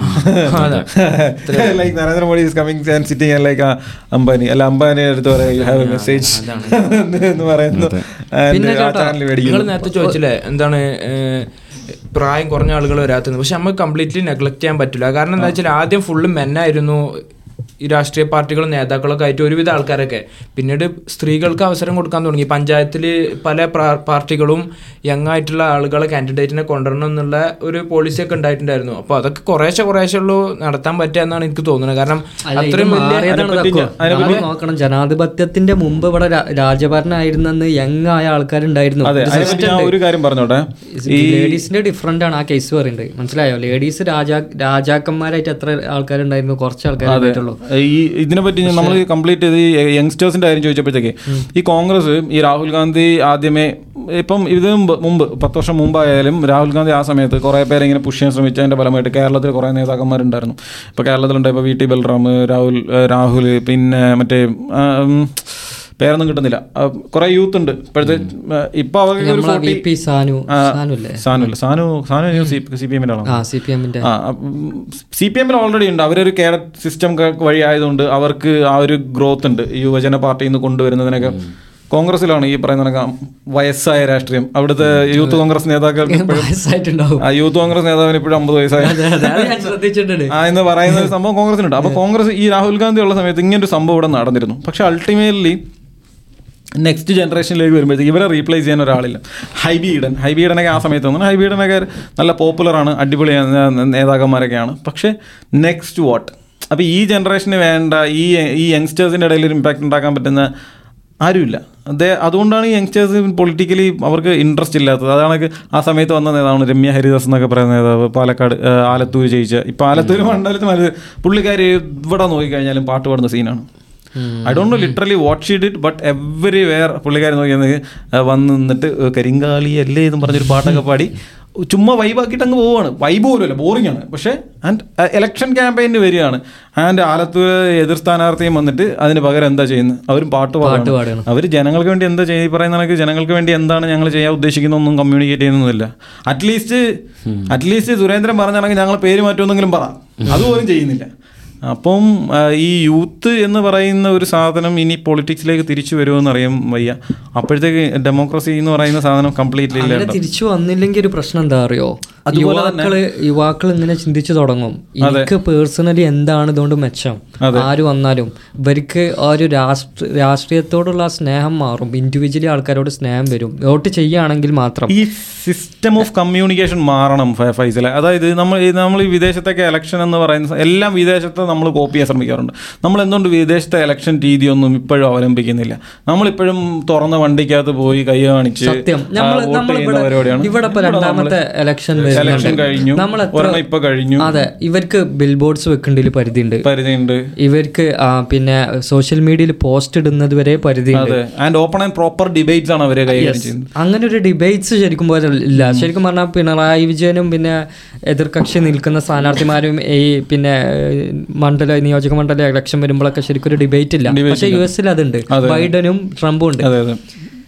like Narendra Modi is coming and sitting like Ambani അല്ല അംബാനി അടുത്ത് പറയാം യു ഹാവ് എ മെസ്സേജ് എന്ന് പറയുന്നു പിന്നെ And ആ കേട്ടോ, channel നിങ്ങൾ മേടിക്കുന്നു നേരത്തെ ചോദിച്ചില്ലേ എന്താണ് ഏഹ്, പ്രായം കുറഞ്ഞ ആളുകൾ വരാത്തത് പക്ഷെ നമുക്ക് കംപ്ലീറ്റ്ലി നെഗ്ലക്ട് ചെയ്യാൻ പറ്റില്ല കാരണം എന്താ വെച്ചാൽ ആദ്യം ഫുള്ള് മെന്നായിരുന്നു ഈ രാഷ്ട്രീയ പാർട്ടികളും നേതാക്കളൊക്കെ ആയിട്ട് ഒരുവിധ ആൾക്കാരൊക്കെ പിന്നീട് സ്ത്രീകൾക്ക് അവസരം കൊടുക്കാൻ തുടങ്ങി പഞ്ചായത്തിൽ പല പ്രാ- പാർട്ടികളും യങ് ആയിട്ടുള്ള ആളുകളെ കാൻഡിഡേറ്റിനെ കൊണ്ടുവരണം എന്നുള്ള ഒരു പോളിസി ഒക്കെ ഉണ്ടായിട്ടുണ്ടായിരുന്നു അപ്പോൾ അതൊക്കെ കുറേശ്ശെ കുറേശ്ശെ ഉള്ളൂ നടത്താൻ പറ്റുക എന്നാണ് എനിക്ക് തോന്നുന്നത് കാരണം അല്ല, ഇത് അത്രയും വലിയ മാറിയതാണ് അതിനെപ്പറ്റി ഇതൊക്കെ. ഞാൻ- അതിനെപ്പറ്റി നമ്മൾ നോക്കണം ജനാധിപത്യത്തിന്റെ മുമ്പ് ഇവിടെ രാ- രാജഭരണമായിരുന്നെന്ന് യങ് ആയ ആൾക്കാരുണ്ടായിരുന്നു അതെ അതിനെപ്പറ്റി ഞാൻ ഒരു കാര്യം പറഞ്ഞോട്ടെ ഈ ലേഡീസിന്റെ ഡിഫറെന്റ് ആണ് ആ കേസ് പറയുന്നത് മനസ്സിലായോ ലേഡീസ് രാജാ രാജാക്കന്മാരായിട്ട് എത്ര ആൾക്കാരുണ്ടായിരുന്നു കുറച്ച് ആൾക്കാരുണ്ടായിട്ടുള്ളൂ ഈ ഇതിനെ പറ്റി നമ്മൾ കംപ്ലീറ്റ് ചെയ്ത് ഈ യങ്സ്റ്റേഴ്സിന്റെ കാര്യം ചോദിച്ചപ്പോഴത്തേക്ക് ഈ കോൺഗ്രസ് ഈ രാഹുൽ ഗാന്ധി ആദ്യമേ ഇപ്പം ഇതിന് മുമ്പ് മുമ്പ് പത്ത് വർഷം മുമ്പായാലും രാഹുൽ ഗാന്ധി ആ സമയത്ത് കുറേ പേരെ ഇങ്ങനെ പുഷ് ചെയ്യാൻ ശ്രമിച്ചതിന്റെ ഫലമായിട്ട് കേരളത്തിൽ കുറേ നേതാക്കന്മാരുണ്ടായിരുന്നു ഇപ്പോൾ കേരളത്തിലുണ്ട് ഇപ്പോൾ വി ടി ബൽറാം രാഹുൽ രാഹുൽ പിന്നെ മറ്റേ ആ, ഉം, പേരൊന്നും കിട്ടുന്നില്ല ആ, കുറേ യൂത്ത് ഉണ്ട് ഇപ്പോഴത്തെ ഇപ്പൊ അവർക്ക് ഒരു നമ്മളെ വി 40 പി സാനു ആ, സാനു അല്ലേ സാനു അല്ല സാനു സാനു സി പി എമ്മിൻ്റെ ആണോ ആ സി പി എമ്മിന്റെ സി പി എമ്മിൽ ഓൾറെഡി ഉണ്ട് അവരൊരു കേഡറ്റ് സിസ്റ്റം വഴി ആയതുകൊണ്ട് അവർക്ക് ആ ഒരു ഗ്രോത്ത് ഉണ്ട് ഈ യുവജന പാർട്ടിയിൽ നിന്ന് കൊണ്ടുവരുന്നതിനൊക്കെ കോൺഗ്രസിലാണ് ഈ പറയുന്ന കണക്ക് വയസ്സായ രാഷ്ട്രീയം അവിടുത്തെ യൂത്ത് കോൺഗ്രസ് നേതാക്കൾക്ക് ഇപ്പോഴും വയസ്സായിട്ടുണ്ടാവും ആ യൂത്ത് കോൺഗ്രസ് നേതാവിന് ഇപ്പോഴും അമ്പത് വയസ്സായ അതാണ് ഞാൻ ശ്രദ്ധിച്ചിട്ടുണ്ട് ആ എന്ന് പറയുന്ന ഒരു സംഭവം കോൺഗ്രസിനുണ്ട് അപ്പോൾ കോൺഗ്രസ് ഈ രാഹുൽ ഗാന്ധി ഉള്ള സമയത്ത് ഇങ്ങനൊരു സംഭവം ഇവിടെ നടന്നിരുന്നു പക്ഷെ അൾട്ടിമേറ്റ്ലി നെക്സ്റ്റ് ജനറേഷനിലേക്ക് വരുമ്പോഴത്തേക്ക് ഇവരെ റീപ്ലേസ് ചെയ്യാൻ ഒരാളില്ല ഹൈബി ഈഡൻ ഹൈബി ഈഡനൊക്കെ ആ സമയത്ത് തോന്നുന്നു ഹൈബി ഈഡനൊക്കെ നല്ല പോപ്പുലറാണ് അടിപൊളി നേ- നേതാക്കന്മാരൊക്കെയാണ് പക്ഷേ നെക്സ്റ്റ് വാട്ട് അപ്പോൾ ഈ ജനറേഷന് വേണ്ട ഈ ഈ യങ്സ്റ്റേഴ്സിൻ്റെ ഇടയിൽ ഒരു ഇമ്പാക്റ്റ് ഉണ്ടാക്കാൻ പറ്റുന്ന ആരുമില്ല അതേ അതുകൊണ്ടാണ് ഈ യങ്സ്റ്റേഴ്സ് പൊളിറ്റിക്കലി അവർക്ക് ഇൻട്രസ്റ്റ് ഇല്ലാത്തത് അതാണ് ആ സമയത്ത് വന്ന നേതാവാണ് രമ്യ ഹരിദാസ് എന്നൊക്കെ പറയുന്ന നേതാവ് പാലക്കാട് ആ, ആലത്തൂർ ജയിച്ച ഇപ്പം ആലത്തൂർ മണ്ഡലത്തിൽ മല പുള്ളിക്കാർ ഇവിടെ നോക്കിക്കഴിഞ്ഞാലും പാട്ട് പാടുന്ന സീനാണ് I don't know literally what she did but everywhere പുള്ളിക്കാരൻ നോക്കിയത് വന്ന് നിന്നിട്ട് കരിങ്കാളി അല്ലേ എന്നും പറഞ്ഞൊരു പാട്ടൊക്കെ പാടി ചുമ്മാ വൈബാക്കിയിട്ട് അങ്ങ് പോവുകയാണ് വൈബ് പോലുമല്ല ബോറിംഗ് ആണ് പക്ഷേ ആൻഡ് ഇലക്ഷൻ ക്യാമ്പയിന് വരികയാണ് ആൻഡ് ആലത്തൂർ എതിർ സ്ഥാനാർത്ഥിയും വന്നിട്ട് അതിന് പകരം എന്താ ചെയ്യുന്നത് അവരും പാട്ട് പാട്ട് പാടുകയാണ് പാടുകയാണ്. അവർ ജനങ്ങൾക്ക് വേണ്ടി എന്താ ചെയ്യുക ഈ പറയുന്ന കണക്ക് ജനങ്ങൾക്ക് വേണ്ടി എന്താണ് ഞങ്ങൾ ചെയ്യാൻ ഉദ്ദേശിക്കുന്നതൊന്നും കമ്മ്യൂണിക്കേറ്റ് ചെയ്യുന്നൊന്നുമില്ല അറ്റ്ലീസ്റ്റ് അറ്റ്ലീസ്റ്റ് സുരേന്ദ്രൻ പറഞ്ഞാണെങ്കിൽ ഞങ്ങൾ പേര് മാറ്റുമെന്നെങ്കിലും പറ അതുപോലും ചെയ്യുന്നില്ല അപ്പം ആ, ഈ യൂത്ത് എന്ന് പറയുന്ന ഒരു സാധനം ഇനി പൊളിറ്റിക്സിലേക്ക് തിരിച്ചു വരുമെന്ന് അറിയാൻ വയ്യ അപ്പോഴത്തേക്ക് ഡെമോക്രസി എന്ന് പറയുന്ന സാധനം കംപ്ലീറ്റ്ലി അങ്ങനെ തിരിച്ചു വന്നില്ലെങ്കിൽ ഒരു പ്രശ്നം എന്താ അറിയോ യുവാക്കള് യുവാക്കൾ ഇങ്ങനെ ചിന്തിച്ചു തുടങ്ങും എനിക്ക് പേഴ്സണലി എന്താണ് ഇതുകൊണ്ട് മെച്ചം ആര് വന്നാലും ഇവർക്ക് ആ ഒരു രാഷ്ട്ര രാഷ്ട്രീയത്തോടുള്ള ആ സ്നേഹം മാറും ഇൻഡിവിജ്വലി ആൾക്കാരോട് സ്നേഹം വരും വോട്ട് ചെയ്യുകയാണെങ്കിൽ മാത്രം ഈ സിസ്റ്റം ഓഫ് കമ്മ്യൂണിക്കേഷൻ മാറണം ഫ- ഫൈസലെ അതായത് നമ്മൾ ഈ- നമ്മൾ ഈ വിദേശത്തൊക്കെ ഇലക്ഷൻ എന്ന് പറയുന്ന സ- എല്ലാം വിദേശത്ത് നമ്മൾ കോപ്പി ചെയ്യാൻ ശ്രമിക്കാറുണ്ട് നമ്മൾ എന്തുകൊണ്ട് വിദേശത്തെ ഇലക്ഷൻ രീതിയൊന്നും ഇപ്പോഴും അവലംബിക്കുന്നില്ല നമ്മളിപ്പോഴും തുറന്ന വണ്ടിക്കകത്ത് പോയി കൈ കാണിച്ച് സത്യം ആ, നമ്മൾ വോട്ട് നമ്മൾ ചെയ്യുന്ന പരിപാടിയാണ് ഇവിടെ ഇപ്പൊ ഇവിടെ രണ്ടാമത്തെ ഇലക്ഷൻ ഇലക്ഷൻ കഴിഞ്ഞു നമ്മൾ എത്ര ഒരെണ്ണം ഇപ്പൊ കഴിഞ്ഞു അതെ ഇവർക്ക് ബിൽ ബോർഡ്സ് വെക്കേണ്ടതിൽ പരിധിയുണ്ട് പരിധിയുണ്ട് ഇവർക്ക് ആ, പിന്നെ സോഷ്യൽ മീഡിയയിൽ പോസ്റ്റ് ഇടുന്നത് വരെ പരിധിയുണ്ട് അതെ and open and proper debates ആണ് അവരെ കൈകാര്യം ചെയ്യുന്നത് അങ്ങനെ ഒരു ഡിബേറ്റ്സ് ശരിക്കും പോലെ ഇല്ല ശരിക്കും പറഞ്ഞാൽ പിണറായി വിജയനും പിന്നെ എതിർകക്ഷി നിൽക്കുന്ന സ്ഥാനാർത്ഥിമാരും ഈ പിന്നെ ഏഹ്, മണ്ഡല നിയോജക മണ്ഡല ഇലക്ഷൻ വരുമ്പോഴൊക്കെ ശരിക്കും ഒരു ഡിബേറ്റ് ഇല്ല പക്ഷേ യു എസിൽ അതുണ്ട് ബൈഡനും ട്രംപും ഉണ്ട് അതെ അതെ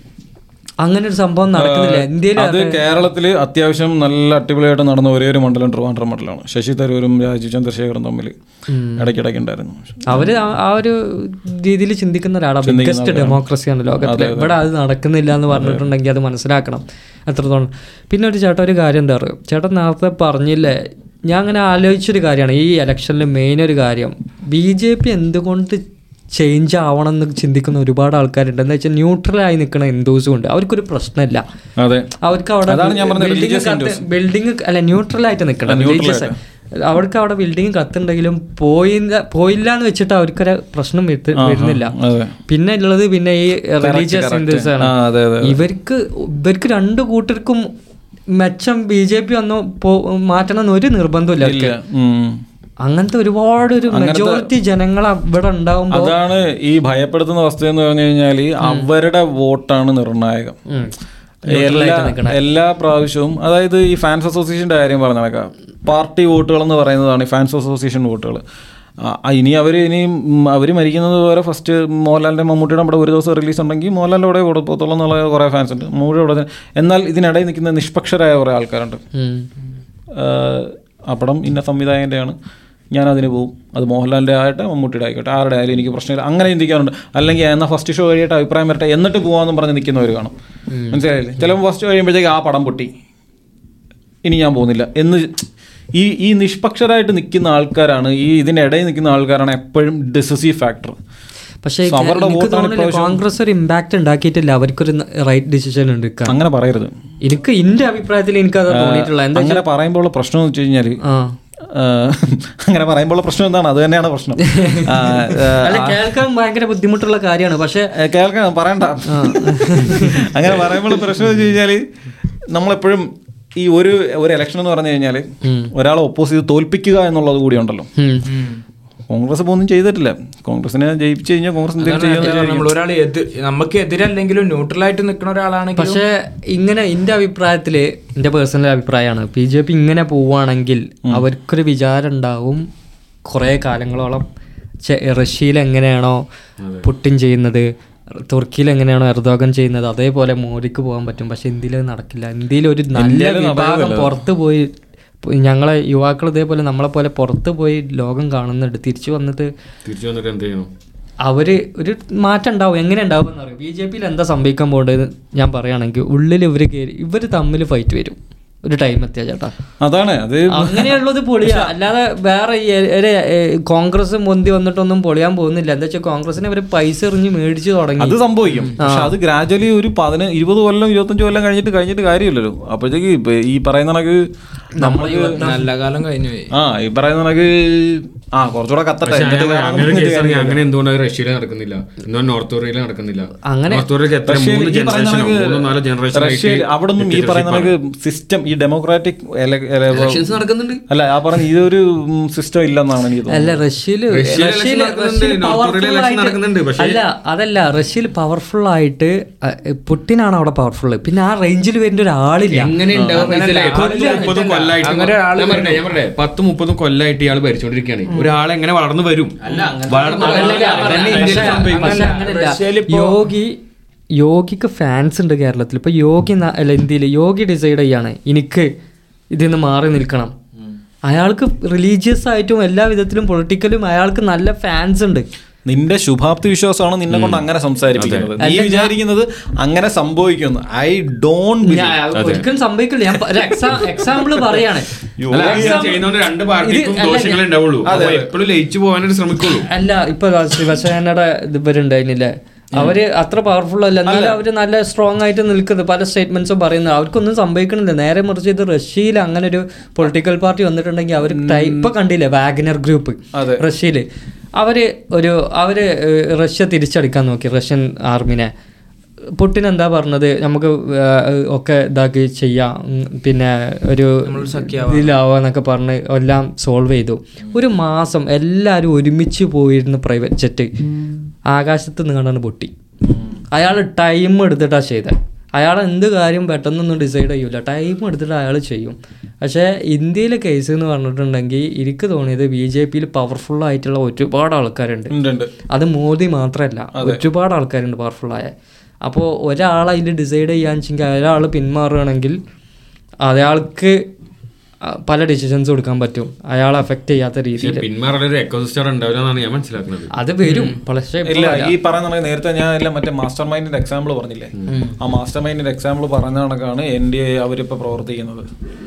അങ്ങനെ ഒരു സംഭവം നടക്കുന്നില്ല ഇന്ത്യയിൽ അത് കേരളത്തിൽ അത്യാവശ്യം നല്ല അടിപൊളിയായിട്ട് നടന്ന ഒരേ ഒരു മണ്ഡലം ട്രിവാൻഡ്രം മണ്ഡലമാണ് ശശി തരൂരും രാജീവ് ചന്ദ്രശേഖറും തമ്മിൽ ഇടയ്ക്കിടയ്ക്ക് ഉണ്ടായിരുന്നു അവര് ആ- ആ ഒരു രീതിയിൽ ചിന്തിക്കുന്ന ഒരാളാണ് ബിഗ്ഗസ്റ്റ് ഡെമോക്രസിയാണ് ലോകത്തിൽ ഇവിടെ അത് നടക്കുന്നില്ല എന്ന് പറഞ്ഞിട്ടുണ്ടെങ്കിൽ അത് മനസ്സിലാക്കണം എത്രത്തോളം പിന്നെ ഒരു ചേട്ടൻ ഒരു കാര്യം എന്താ പറയുക ചേട്ടൻ നേരത്തെ പറഞ്ഞില്ലേ ഞാൻ അങ്ങനെ ആലോചിച്ചൊരു കാര്യമാണ് ഈ ഇലക്ഷനിൽ മെയിൻ ഒരു കാര്യം ബി ജെ പി എന്തുകൊണ്ട് ചേഞ്ച് ആവണം എന്ന് ചിന്തിക്കുന്ന ഒരുപാട് ആൾക്കാരുണ്ട് എന്താ വെച്ചാൽ ന്യൂട്രലായി നിൽക്കുന്ന ഹിന്ദുസും ഉണ്ട് അവർക്കൊരു പ്രശ്നമില്ല അതെ അവർക്ക് അവിടെ അതാണ് ഞാൻ പറഞ്ഞത് ബിൽഡിംഗ് religious കത്ത് ബിൽഡിംഗ് അല്ല ന്യൂട്രൽ ആയിട്ട് നിൽക്കണം റിലീജിയസ് അവർക്ക് അവിടെ ബിൽഡിംഗ് കത്തുണ്ടെങ്കിലും പോയില്ല പോയില്ല എന്ന് വെച്ചിട്ട് അവർക്കൊരു പ്രശ്നം വരുത്ത- വരുന്നില്ല അതെ പിന്നെ ഉള്ളത് പിന്നെ ഈ റിലീജിയസ് ഹിന്ദുസ് ആണ് ആ അതെ അതെ ഇവർക്ക് ഇവർക്ക് രണ്ട് കൂട്ടർക്കും മെച്ചം ബി ജെ പി ഒന്നും പോ- മാറ്റണം എന്ന് ഒരു നിർബന്ധമില്ല അവർക്ക് ഇല്ല ഉം. അങ്ങനത്തെ ഒരുപാട് ഒരു മെജോറിറ്റി ജനങ്ങൾ ഇവിടെ ഉണ്ടാവുമ്പോൾ അതാണ് ഈ ഭയപ്പെടുത്തുന്ന അവസ്ഥ എന്ന് പറഞ്ഞു കഴിഞ്ഞാൽ അവരുടെ വോട്ടാണ് നിർണായകം എല്ലാ എല്ലാ പ്രാവശ്യവും അതായത് ഈ ഫാൻസ് അസോസിയേഷൻ്റെ കാര്യം പറഞ്ഞ കണക്കാം പാർട്ടി വോട്ടുകൾ എന്ന് പറയുന്നതാണ് ഈ ഫാൻസ് അസോസിയേഷൻ വോട്ടുകൾ ഇനി അവർ ഇനി അവർ മരിക്കുന്നത് പോലെ ഫസ്റ്റ് മോഹൻലാലിൻ്റെ മമ്മൂട്ടിയുടെ നമ്മുടെ ഒരു ദിവസം റിലീസ് ഉണ്ടെങ്കിൽ മോഹൻലാലിൻ്റെ അവിടെ കൊടുത്തോളം എന്നുള്ള കുറേ ഫാൻസ് ഉണ്ട് മമ്മൂട്ടിയുടെ അവിടെ തന്നെ. എന്നാൽ ഇതിനിടയിൽ നിൽക്കുന്ന നിഷ്പക്ഷരായ കുറേ ആൾക്കാരുണ്ട് ആഹ് ആ പടം ഇന്ന സംവിധായകൻ്റെയാണ് ഞാൻ അതിന് പോകും അത് മോഹൻലാലിൻ്റെ ആകട്ടെ മമ്മൂട്ടിയുടെ ആയിക്കോട്ടെ ആരുടെ ആയാലും എനിക്ക് പ്രശ്നമില്ല അങ്ങനെ ചിന്തിക്കാറുണ്ട് അല്ലെങ്കിൽ എന്നാൽ ഫസ്റ്റ് ഷോ കഴിയിട്ട് അഭിപ്രായം വരട്ടെ എന്നിട്ട് പോകാമെന്നും പറഞ്ഞ് നിൽക്കുന്നവർ കാണും മനസ്സിലായില്ലേ ചിലപ്പോൾ ഫസ്റ്റ് കഴിയുമ്പോഴത്തേക്ക് ആ പടം പൊട്ടി ഇനി ഞാൻ പോകുന്നില്ല എന്ന് ഈ ഈ നിഷ്പക്ഷരായിട്ട് നിൽക്കുന്ന ആൾക്കാരാണ് ഈ ഇതിനിടയിൽ നിൽക്കുന്ന ആൾക്കാരാണ് എപ്പോഴും ഡിസിസീവ് ഫാക്ടർ പക്ഷേ So അവരുടെ എനിക്ക് വോട്ടാണ് തോന്നുന്നില്ല ഇപ്രാവശ്യം- കോൺഗ്രസ് ഒരു ഇമ്പാക്ട് ഉണ്ടാക്കിയിട്ടില്ല അവർക്കൊരു റൈറ്റ് ഡിസിഷൻ എടുക്കാൻ അങ്ങനെ പറയരുത് എനിക്ക് എന്റെ അഭിപ്രായത്തിൽ എനിക്ക് അത് തോന്നിയിട്ടുള്ള എന്താ അങ്ങനെ പറയുമ്പോൾ ഉള്ള പ്രശ്നം എന്ന് വെച്ച് കഴിഞ്ഞാൽ ആ അങ്ങനെ പറയുമ്പോൾ ഉള്ള പ്രശ്നം എന്താണ് അത് തന്നെയാണ് പ്രശ്നം ആ, ആ, അല്ല കേൾക്കാൻ ഭയങ്കര ബുദ്ധിമുട്ടുള്ള കാര്യമാണ് പക്ഷെ ഏ, കേൾക്കണം പറയണ്ട അങ്ങനെ പറയുമ്പോൾ പ്രശ്നം എന്ന് വെച്ച് കഴിഞ്ഞാൽ നമ്മളെപ്പോഴും ഈ ഒരു ഒരു ഇലക്ഷൻ എന്ന് പറഞ്ഞു കഴിഞ്ഞാൽ ഒരാളെ ഒപ്പോസ് ചെയ്ത് തോൽപ്പിക്കുക എന്നുള്ളത് കൂടി ഉണ്ടല്ലോ കോൺഗ്രസ് ഇപ്പോൾ ഒന്നും ചെയ്തിട്ടില്ല കോൺഗ്രസിനെ ജയിപ്പിച്ചു കഴിഞ്ഞാൽ കോൺഗ്രസ് എന്തെങ്കിലും ചെയ്യാൻ നമ്മൾ ഒരാൾ നമുക്ക് എതിരല്ലെങ്കിലും ന്യൂട്രലായിട്ട് നിൽക്കുന്ന ഒരാളാണെങ്കിൽ പക്ഷെ ഇങ്ങനെ എന്റെ അഭിപ്രായത്തില് എന്റെ പേഴ്സണൽ അഭിപ്രായമാണ് ബി ജെ പി ഇങ്ങനെ പോവുകയാണെങ്കിൽ അവർക്കൊരു വിചാരം ഉണ്ടാവും കുറേ കാലങ്ങളോളം ചെ- റഷ്യയിൽ എങ്ങനെയാണോ പുട്ടിൻ ചെയ്യുന്നത് തുർക്കിയിൽ എങ്ങനെയാണോ എർദോഗൻ ചെയ്യുന്നത് അതേപോലെ മോദിക്ക് പോകാൻ പറ്റും പക്ഷെ ഇന്ത്യയിൽ അത് നടക്കില്ല ഇന്ത്യയിൽ ഒരു നല്ല വിഭാഗം പുറത്ത് പോയി ഇപ്പൊ ഞങ്ങളെ യുവാക്കൾ ഇതേപോലെ നമ്മളെ പോലെ പുറത്ത് പോയി ലോകം കാണുന്നുണ്ട് തിരിച്ചു വന്നിട്ട് തിരിച്ചു വന്നിട്ട് എന്ത് ചെയ്യണം അവര് ഒരു മാറ്റം ഉണ്ടാവും എങ്ങനെ ഉണ്ടാവും എന്നറിയാം ബി ജെ പിയിൽ എന്താ സംഭവിക്കാൻ പോകേണ്ടത് ഞാൻ പറയുകയാണെങ്കിൽ ഉള്ളിൽ ഇവർ കയറി ഇവർ തമ്മിൽ ഫൈറ്റ് വരും ഒരു ടൈം എത്തിയ ചേട്ടാ അതാണ് അത് അങ്ങനെയുള്ളത് പൊളിയാ അല്ലാതെ വേറെ ഈ ഒരു, ഏ, കോൺഗ്രസ് മുന്തി വന്നിട്ടൊന്നും പൊളിയാൻ പോകുന്നില്ല എന്താ വെച്ചാൽ കോൺഗ്രസിനെ അവർ പൈസ എറിഞ്ഞ് മേടിച്ചു തുടങ്ങി അത് സംഭവിക്കും പക്ഷെ അത് ഗ്രാജുവലി ഒരു പതിന ഇരുപത് കൊല്ലം ഇരുപത്തഞ്ച് കൊല്ലം കഴിഞ്ഞിട്ട് കഴിഞ്ഞിട്ട് കാര്യമില്ലല്ലോ അപ്പോഴത്തേക്ക് ഇപ്പൊ ഈ പറയുന്ന കണക്ക് നമ്മൾക്ക് നല്ല കാലം കഴിഞ്ഞു പോയി ആ ഈ പറയുന്ന കണക്ക് ആ കുറച്ചുകൂടെ കത്തട്ടെ പക്ഷേ എന്നിട്ട് അങ്ങനെ- വേണം അങ്ങനെ ഇത് കേസ് ആണെങ്കിൽ കാര്യം. അങ്ങനെ എന്തുകൊണ്ട് റഷ്യയിൽ നടക്കുന്നില്ല എന്തുകൊണ്ട് നോർത്ത് കൊറിയയിൽ നടക്കുന്നില്ല അങ്ങനെ- നോർത്ത് കൊറിയയിൽ എത്ര റഷ്യയിൽ മൂന്ന് ഈ പറയുന്ന ജനറേഷനോ കണക്ക് മൂന്നോ നാലോ ജനറേഷൻ റഷ്യയിൽ അവിടെ നിന്നും ഈ പറയുന്ന കണക്ക് സിസ്റ്റം ഈ ഡെമോക്രാറ്റിക് നടക്കുന്നുണ്ട് അല്ല ആ പറഞ്ഞ ഇതൊരു സിസ്റ്റം ഇല്ലെന്നാണ് എനിക്ക് തോന്നുന്നത് അല്ല റഷ്യയില് റഷ്യയിൽ election റഷ്യയില് നടക്കുന്നുണ്ട്, റഷ്യയില് നോർത്ത് കൊറിയയിൽ powerful election നടക്കുന്നുണ്ട്, ആയിട്ട് പക്ഷേ- അല്ല അതല്ല റഷ്യയിൽ പവർഫുൾ ആയിട്ട് അഹ് പുട്ടിനാണ് അവിടെ പവർഫുൾ പിന്നെ ആ റേഞ്ചിൽ വരുന്ന ഒരാളില്ല എങ്ങനെ ഉണ്ടാവും മനസ്സിലായോ? പത്ത് ആളില്ല, മുപ്പതും കൊല്ലായിട്ട് അങ്ങനെ ഒരാള് ഞാൻ പറയട്ടെ, ഞാൻ പറയട്ടെ പത്ത് മുപ്പതും കൊല്ലായിട്ട് ഇയാൾ ഭരിച്ചോണ്ടിരിക്കുകയാണ് ഒരാൾ എങ്ങനെ വളർന്നു വരും വളർന്നു അതല്ല, അതന്നെ പക്ഷേ- ഇന്ത്യയിൽ സംഭവിക്കുന്നത്. പക്ഷേ അങ്ങനെയല്ല. റഷ്യയിലിപ്പോ- യോഗി യോഗിക്ക് ഫാൻസ് ഉണ്ട് കേരളത്തിൽ ഇപ്പൊ യോഗി ന- അല്ല ഇന്ത്യയിൽ യോഗി ഡിസൈഡ് ചെയ്യാണ് എനിക്ക് ഇതിൽ നിന്ന് മാറി നിൽക്കണം അയാൾക്ക് റിലീജിയസ് ആയിട്ടും എല്ലാ വിധത്തിലും പൊളിറ്റിക്കലും അയാൾക്ക് നല്ല ഫാൻസ് ഉണ്ട് നിന്റെ ശുഭാപ്തി വിശ്വാസമാണ് നിന്നെ കൊണ്ട് അങ്ങനെ സംസാരിപ്പിക്കുന്നത് നീ വിചാരിക്കുന്നത് അങ്ങനെ സംഭവിക്കുന്നു ഐ ഡോണ്ട് ഞാൻ ഒരിക്കലും സംഭവിക്കില്ല ഞാൻ എക്സാമ്പിൾ പറയാണ് അല്ല, അങ്ങനെ ചെയ്യുന്നോണ്ട് രണ്ട് പാർട്ടിക്കും ഇത് അല്ല, ദോഷങ്ങളെ ഉണ്ടാവുള്ളൂ അപ്പൊ എപ്പോഴും ലയിച്ചു പോകാനായിട്ട് ശ്രമിക്കുള്ളൂ അല്ല ഇപ്പൊ ദാ ശിവസേനയുടെ ഇത് ഇവരുണ്ടായിരുന്നില്ലേ അവര് അത്ര പവർഫുൾ അല്ല എന്നാലും അവര് നല്ല സ്ട്രോങ് ആയിട്ട് നിൽക്കുന്നത് പല സ്റ്റേറ്റ്മെന്റ്സും പറയുന്നത് അവർക്കൊന്നും സംഭവിക്കണില്ല നേരെ മറിച്ച് ഇത് റഷ്യയിൽ അങ്ങനെ ഒരു പൊളിറ്റിക്കൽ പാർട്ടി വന്നിട്ടുണ്ടെങ്കിൽ അവർ ഇപ്പൊ കണ്ടില്ലേ വാഗനർ ഗ്രൂപ്പ് അതെ. റഷ്യയില് അവര് ഒരു അവര് ഏഹ്, റഷ്യ തിരിച്ചടിക്കാൻ നോക്കി റഷ്യൻ ആർമിനെ പുട്ടിൻ എന്താ പറഞ്ഞത് നമുക്ക് ഏഹ്, ഒക്കെ ഇതാക്കി ചെയ്യാം ഉം, പിന്നെ ഒരു ഇതിലാവാന്നൊക്കെ പറഞ്ഞ് എല്ലാം സോൾവ് ചെയ്തു ഒരു മാസം എല്ലാവരും ഒരുമിച്ച് പോയിരുന്ന പ്രൈവറ്റ് ജെറ്റ് ആകാശത്ത് നിന്നാണ് പൊട്ടി അയാൾ ടൈം എടുത്തിട്ടാണ് ചെയ്തത് അയാൾ എന്ത് കാര്യം പെട്ടെന്നൊന്നും ഡിസൈഡ് ചെയ്യൂല ടൈം എടുത്തിട്ട് അയാൾ ചെയ്യും പക്ഷേ ഇന്ത്യയിലെ കേസ് എന്ന് പറഞ്ഞിട്ടുണ്ടെങ്കിൽ എനിക്ക് തോന്നിയത് ബി ജെ പിയിൽ പവർഫുൾ ആയിട്ടുള്ള ഒരുപാട് ആൾക്കാരുണ്ട് ഉണ്ട് അത് മോദി മാത്രമല്ല ഒരുപാട് ആൾക്കാരുണ്ട് പവർഫുള്ളായ അപ്പോൾ ഒരാൾ അതിൽ ഡിസൈഡ് ചെയ്യാന്ന് വെച്ചെങ്കിൽ ഒരാൾ പിന്മാറുകയാണെങ്കിൽ അയാൾക്ക് ആ, പല ഡിസിഷൻസ് കൊടുക്കാൻ പറ്റും അയാളെ അഫക്റ്റ് ചെയ്യാത്ത രീതിയിൽ പിന്മാറുള്ള ഒരു എക്കോസിസ്റ്റം ഉണ്ടാവില്ല എന്നാണ് ഞാൻ മനസ്സിലാക്കുന്നത് അത് വരും പക്ഷേ ഇപ്പൊ ഇല്ല ഈ പറയുന്ന നേരത്തെ ഞാൻ എല്ലാം മറ്റേ മാസ്റ്റർ മൈൻഡിന്റെ എക്സാമ്പിൾ പറഞ്ഞില്ലേ ആ മാസ്റ്റർ മൈൻഡിന്റെ എക്സാമ്പിൾ പറഞ്ഞ കണക്കാണ് എൻ ഡി എ അവരിപ്പോ പ്രവർത്തിക്കുന്നത്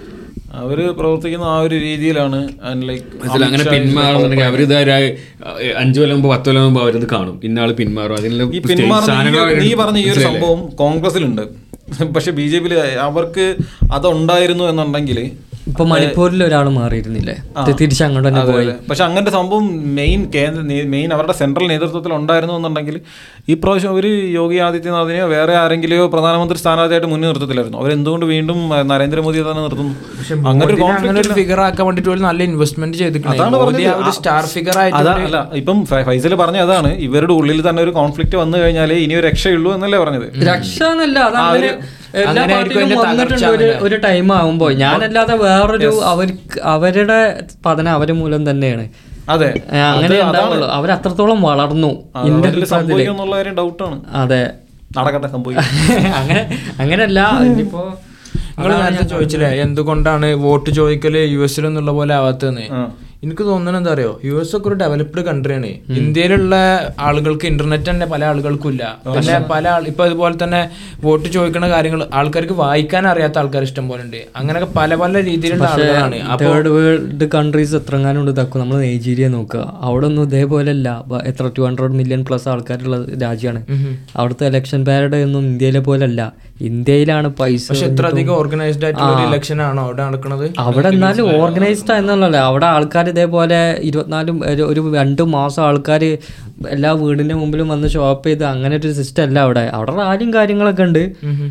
അവര് പ്രവർത്തിക്കുന്ന ആ ഒരു രീതിയിലാണ് ലൈക്ക് മനസ്സിലായി. അങ്ങനെ പിന്മാറുന്നുണ്ടെങ്കിൽ അവരിത് ഒരു, ഏഹ്, അഞ്ചു കൊല്ലം മുമ്പ് പത്ത് കൊല്ലം മുമ്പ് അവരത് കാണും ഇന്നാള് പിന്മാറും അതിനുള്ള ഈ സ്റ്റേജ് പിന്മാറുന്ന സാധനങ്ങൾ ഈ- അവര് നീ പറഞ്ഞ ഈ ഒരു മനസ്സിലായില്ലേ? സംഭവം കോൺഗ്രസിലുണ്ട് പക്ഷെ ബി ജെ പിയിൽ അവർക്ക് അതുണ്ടായിരുന്നു എന്നുണ്ടെങ്കിൽ ഇപ്പൊ മണിപ്പൂരിൽ ഒരാൾ മാറിയിരുന്നില്ലേ ഇത് തിരിച്ച് അങ്ങോട്ട് തന്നെ പോയി പക്ഷെ അങ്ങനത്തെ സംഭവം മെയിൻ കേന്ദ്ര മെയിൻ അവരുടെ സെൻട്രൽ നേതൃത്വത്തിൽ ഉണ്ടായിരുന്നു എന്നുണ്ടെങ്കിൽ ഈ പ്രാവശ്യം അവർ യോഗി ആദിത്യനാഥിനെയോ വേറെ ആരെങ്കിലെയോ പ്രധാനമന്ത്രി സ്ഥാനാർത്ഥിയായിട്ട് മുന്നിൽ നിർത്തത്തില്ലായിരുന്നു അവരെന്തുകൊണ്ട് വീണ്ടും ആ, നരേന്ദ്രമോദിയെ തന്നെ നിർത്തുന്നു അങ്ങനെ ഒരു മോദിനെ അങ്ങനെ conflict ഒരു ഫിഗർ ആക്കാൻ വേണ്ടിട്ട് ഒരു നല്ല ഇൻവെസ്റ്റ്മെന്റ് ചെയ്തിട്ടുണ്ട് അതാണ് മോദി ആ പറഞ്ഞത്. ഒരു സ്റ്റാർ ഫിഗർ ആയിട്ട് അതാ അല്ല ഇപ്പം ഫ- ഫൈസൽ പറഞ്ഞ അതാണ് ഇവരുടെ ഉള്ളിൽ തന്നെ ഒരു കോൺഫ്ലിക്റ്റ് വന്നു കഴിഞ്ഞാലേ ഇനി ഒരു രക്ഷയുള്ളൂ എന്നല്ലേ പറഞ്ഞത് രക്ഷ എന്നല്ല അത് അങ്ങനെ എല്ലാ അങ്ങനെ ആയിരിക്കും പാർട്ടിയിലും അതിന്റെ വന്നിട്ടുണ്ട് ഒരു ഒരു ടൈം ആവുമ്പോ ഞാനല്ലാതെ വേറൊരു അവർക്ക് അവരുടെ പതന അവര് മൂലം തന്നെയാണ് അതെ ഏ, അങ്ങനെ ഉണ്ടാവുള്ളൂ അവർ അത്രത്തോളം വളർന്നു ഇന്ത്യ അവരിൽ സംഭവിക്കും എന്നുള്ള കാര്യം ഡൗട്ടാണ് അതെ നടക്കട്ടെ സംഭവിക്കും അങ്ങനെ അങ്ങനല്ല ഇനിയിപ്പോ നിങ്ങൾ നേരത്തെ ചോദിച്ചില്ലേ എന്തുകൊണ്ടാണ് വോട്ട് ചോദിക്കല് യു എസിൽ എന്നുള്ള പോലെ ആവാത്തതെന്ന് എനിക്ക് തോന്നുന്നത് എന്താ അറിയോ യു എസ് ഒക്കെ ഒരു ഡെവലപ്ഡ് കൺട്രിയാണ് ഇന്ത്യയിലുള്ള ആളുകൾക്ക് ഇന്റർനെറ്റ് തന്നെ പല ആളുകൾക്കും ഇല്ല പിന്നെ പല ആൾ ഇപ്പൊ അതുപോലെ തന്നെ വോട്ട് ചോദിക്കുന്ന കാര്യങ്ങൾ ആൾക്കാർക്ക് വായിക്കാൻ അറിയാത്ത ആൾക്കാർ ഇഷ്ടം പോലെ ഉണ്ട് അങ്ങനെയൊക്കെ പല പല രീതിയിലുള്ള ആളുകളാണ് അപ്പൊ തേർഡ് വേൾഡ് കൺട്രീസ് എത്രങ്ങാനും ഉണ്ട് ഇതാക്കും നമ്മൾ നൈജീരിയ നോക്കുക അവിടെ ഒന്നും ഇതേപോലെ അല്ല ബ- എത്ര ടു ഹൺഡ്രഡ് മില്യൺ പ്ലസ് ആൾക്കാരുള്ള രാജ്യമാണ് അവിടുത്തെ ഇലക്ഷൻ പാരഡ് ഒന്നും ഇന്ത്യയിലെ പോലെ അല്ല ഇന്ത്യയിലാണ് പൈസ പക്ഷെ എത്ര അധികം ഓർഗനൈസ്ഡ് ആയിട്ടുള്ള ഒരു ഇലക്ഷൻ ആണോ അവിടെ നടക്കുന്നത് അവിടെ എന്നാലും ഓർഗനൈസ്ഡ് എന്നുള്ളതല്ല അവിടെ ആൾക്കാർ ഇതേപോലെ ഇരുപത്തിനാലും ഒരു- ഒരു രണ്ട് മാസം ആൾക്കാർ എല്ലാ വീടിന്റെ മുമ്പിലും വന്ന് ഷോപ്പ് ചെയ്ത് അങ്ങനെ ഒരു സിസ്റ്റം അല്ല അവിടെ അവിടെ റാലിയും കാര്യങ്ങളൊക്കെ ഉണ്ട്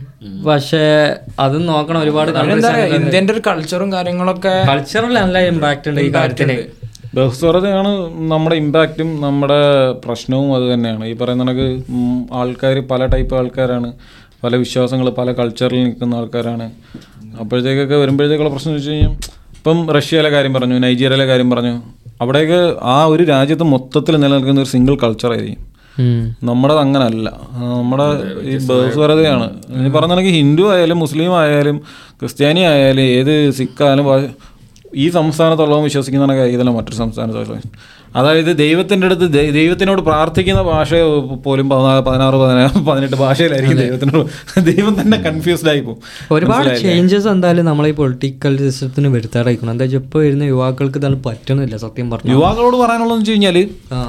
പക്ഷേ അത് നോക്കണം ഒരുപാട് എന്താ പറയാ ഇന്ത്യന്റെ ഒരു കൾച്ചറും കാര്യങ്ങളൊക്കെ കൾച്ചറൽ നല്ല ഇമ്പാക്ട് ഉണ്ട് ഈ കാര്യത്തിന് ബഹുസ്വരതയാണ് നമ്മുടെ ഇമ്പാക്റ്റും നമ്മുടെ പ്രശ്നവും അത് തന്നെയാണ് ഈ പറയുന്ന കണക്ക് ആൾക്കാർ പല ടൈപ്പ് ആൾക്കാരാണ് പല വിശ്വാസങ്ങൾ പല കൾച്ചറിൽ നിൽക്കുന്ന ആൾക്കാരാണ് അപ്പോഴത്തേക്കൊക്കെ വരുമ്പോഴത്തേക്കുള്ള പ്രശ്നം എന്ന് വെച്ച് കഴിഞ്ഞാൽ ഇപ്പം റഷ്യയിലെ കാര്യം പറഞ്ഞു നൈജീരിയയിലെ കാര്യം പറഞ്ഞു അവിടെയൊക്കെ ആ ഒരു രാജ്യത്ത് മൊത്തത്തിൽ നിലനിൽക്കുന്ന ഒരു സിംഗിൾ കൾച്ചറായിരിക്കും നമ്മുടേത് അങ്ങനല്ല ആ, നമ്മുടെ ഈ ബഹുസ്വരതയാണ് ഈ പറഞ്ഞ കണക്ക് ഹിന്ദു ആയാലും മുസ്ലിം ആയാലും ക്രിസ്ത്യാനി ആയാലും ഏത് സിഖ് ആയാലും ഭാ- ഈ സംസ്ഥാനത്തുള്ളവൻ വിശ്വസിക്കുന്ന കണക്കായിരിക്കില്ല മറ്റൊരു സംസ്ഥാനത്തുള്ള അതായത് ദൈവത്തിൻ്റെ അടുത്ത് ദൈ- ദൈവത്തിനോട് പ്രാർത്ഥിക്കുന്ന ഭാഷ പോലും പതിനാറ് പതിനാറ് പതിനാറ് പതിനെട്ട് ഭാഷയിലായിരിക്കും ദൈവത്തിനോട് ദൈവം തന്നെ കൺഫ്യൂസ്ഡ് ആയി പോകും ഒരുപാട് ചേഞ്ചസ് എന്തായാലും നമ്മളെ ഈ പൊളിറ്റിക്കൽ സിസ്റ്റത്തിന് വരുത്താറായിരിക്കണം എന്താ വെച്ചാൽ ഇപ്പോൾ വരുന്ന യുവാക്കൾക്ക് ഇതാണ് പറ്റുന്നില്ല സത്യം പറഞ്ഞു യുവാക്കളോട് പറയാനുള്ളതെന്ന് വെച്ച് കഴിഞ്ഞാൽ ആ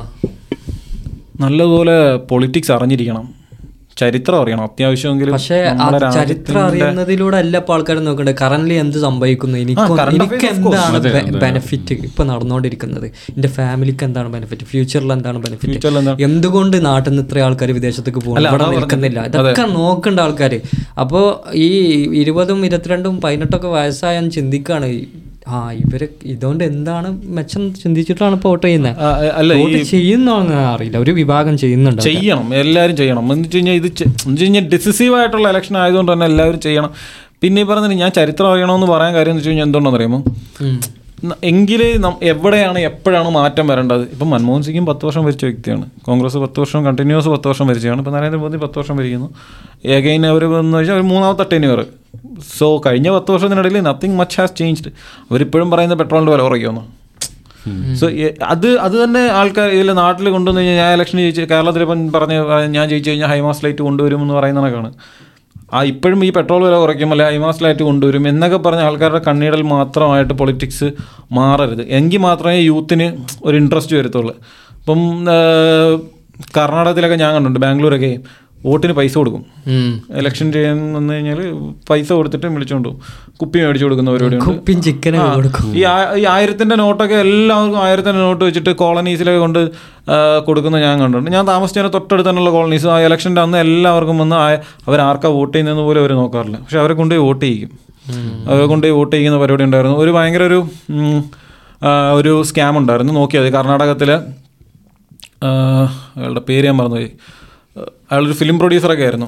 നല്ലതുപോലെ പൊളിറ്റിക്സ് അറിഞ്ഞിരിക്കണം ചരിത്രം അറിയണം അത്യാവശ്യമെങ്കിലും പക്ഷേ ആ നമ്മുടെ ചരിത്രം രാജ്യത്തിന്റെ- അറിയുന്നതിലൂടെ അല്ല ഇപ്പോൾ ആൾക്കാർ നോക്കണ്ടത് കറന്റ് എന്ത് സംഭവിക്കുന്നു എനിക്ക് current എനിക്ക് affairs of course. എന്താണ് ബെനിഫിറ്റ് ഇപ്പൊ നടന്നുകൊണ്ടിരിക്കുന്നത് എന്റെ ഫാമിലിക്ക് എന്താണ് ബെനിഫിറ്റ് ഫ്യൂച്ചറിൽ എന്താണ് ബെനിഫിറ്റ് Future ൽ എന്താണ്? എന്തുകൊണ്ട് നാട്ടിൽ നിന്ന് ഇത്ര ആൾക്കാർ വിദേശത്തേക്ക് പോകുന്നു ഇവിടെ നിൽക്കുന്നില്ല ഇതൊക്കെ നോക്കണ്ട ആൾക്കാർ അപ്പോൾ ഈ ഇരുപതും ഇരുപത്തിരണ്ടും പതിനെട്ടൊക്കെ വയസ്സായാൽ ചിന്തിക്കാണ് ആ ഇവര് ഇതുകൊണ്ട് എന്താണ് മെച്ചം ചിന്തിച്ചിട്ടാണ് ഇപ്പോൾ വോട്ട് ചെയ്യുന്നത് ആ, അല്ല ഈ വോട്ട് ചെയ്യുന്നോന്ന് അറിയില്ല ഒരു വിഭാഗം ചെയ്യുന്നുണ്ട് ചെയ്യണം എല്ലാവരും ചെയ്യണം എന്ന് വെച്ച് കഴിഞ്ഞാൽ ഇത് ചെ- എന്ന് വെച്ച് കഴിഞ്ഞാൽ ഡിസിസീവ് ആയിട്ടുള്ള ഇലക്ഷൻ ആയതുകൊണ്ട് തന്നെ എല്ലാവരും ചെയ്യണം പിന്നെ ഈ പറഞ്ഞില്ല ഞാൻ ചരിത്രം അറിയണമെന്ന് പറയാൻ കാര്യം എന്ന് വെച്ച് കഴിഞ്ഞാൽ എന്തുകൊണ്ടെന്ന് അറിയുമോ ന- എങ്കിലേ നം- എവിടെയാണ് എപ്പോഴാണ് മാറ്റം വരേണ്ടത് ഇപ്പം മൻമോഹൻ സിംഗും പത്ത് വർഷം ഭരിച്ച വ്യക്തിയാണ് കോൺഗ്രസ് പത്ത് വർഷം കണ്ടിന്യൂസ് പത്ത് വർഷം ഭരിച്ചതാണ് ഇപ്പം നരേന്ദ്രമോദി പത്ത് വർഷം ഭരിക്കുന്നു എഗൈൻ അവർ എന്ന് വെച്ചാൽ ഒരു മൂന്നാമത്തെ ടെന്യൂർ സോ കഴിഞ്ഞ പത്ത് വർഷത്തിനിടയിൽ നത്തിങ് മച്ച് ഹാസ് ചേഞ്ച്ഡ് അവരിപ്പോഴും പറയുന്ന പെട്രോളിൻ്റെ വില കുറയ്ക്കുമെന്ന് സോ അത് അത് തന്നെ ആൾക്കാർ ഇതിൽ നാട്ടിൽ കൊണ്ടുവന്ന് കഴിഞ്ഞാൽ ഞാൻ ഇലക്ഷൻ ജയിച്ച് കേരളത്തിൽ ഇപ്പം പറഞ്ഞ് ഞാൻ ജയിച്ചു കഴിഞ്ഞാൽ ഹൈമാസ് ലൈറ്റ് കൊണ്ടുവരും എന്ന് പറയുന്ന കണക്കാണ് ആ ഇപ്പോഴും ഈ പെട്രോൾ വില കുറയ്ക്കും അല്ലെ ഹൈമാസ് ലൈറ്റ് കൊണ്ടുവരും എന്നൊക്കെ പറഞ്ഞ ആൾക്കാരുടെ കണ്ണീടൽ മാത്രമായിട്ട് പൊളിറ്റിക്സ് മാറരുത് എങ്കിൽ മാത്രമേ യൂത്തിന് ഒരു ഇൻട്രസ്റ്റ് വരത്തുള്ളൂ ഇപ്പം ആ, കർണാടകത്തിലൊക്കെ ഞാൻ കണ്ടിട്ടുണ്ട് ബാംഗ്ലൂരൊക്കെ വോട്ടിന് പൈസ കൊടുക്കും ഉം. ഇലക്ഷൻ ചെയ്യാൻ വന്നു കഴിഞ്ഞാൽ പൈസ കൊടുത്തിട്ട് വിളിച്ചോണ്ട് പോകും കുപ്പി മേടിച്ചു കൊടുക്കുന്ന പരിപാടിയുണ്ട് കുപ്പിയും ചിക്കനും ആ, കൊടുക്കും ഈ ആ- ഈ ആയിരത്തിന്റെ നോട്ടൊക്കെ എല്ലാവർക്കും ആയിരത്തിന്റെ നോട്ട് വെച്ചിട്ട് കോളനീസിലൊക്കെ കൊണ്ട് ആ, കൊടുക്കുന്ന ഞാൻ കണ്ടിട്ടുണ്ട് ഞാൻ താമസിച്ചതിന് തൊട്ടടുത്ത് തന്നെയുള്ള കോളനീസ് ആ ഇലക്ഷൻ്റെ അന്ന് എല്ലാവർക്കും വന്ന് ആ- അവർ ആർക്കാ വോട്ട് ചെയ്യുന്നതെന്ന് പോലും അവർ നോക്കാറില്ല പക്ഷെ അവരെ കൊണ്ടുപോയി വോട്ട് ചെയ്യിക്കും അവരെ കൊണ്ടുപോയി വോട്ട് ചെയ്യുന്ന പരിപാടി ഉണ്ടായിരുന്നു ഒരു ഭയങ്കര ഒരു ഉം, ആ, ഒരു സ്കാം ഉണ്ടായിരുന്നു നോക്കിയത് കർണാടകത്തിലെ ആ, അയാളുടെ പേര് ഞാൻ മറന്നുപോയി അയാളൊരു ഫിലിം പ്രൊഡ്യൂസറൊക്കെ ആയിരുന്നു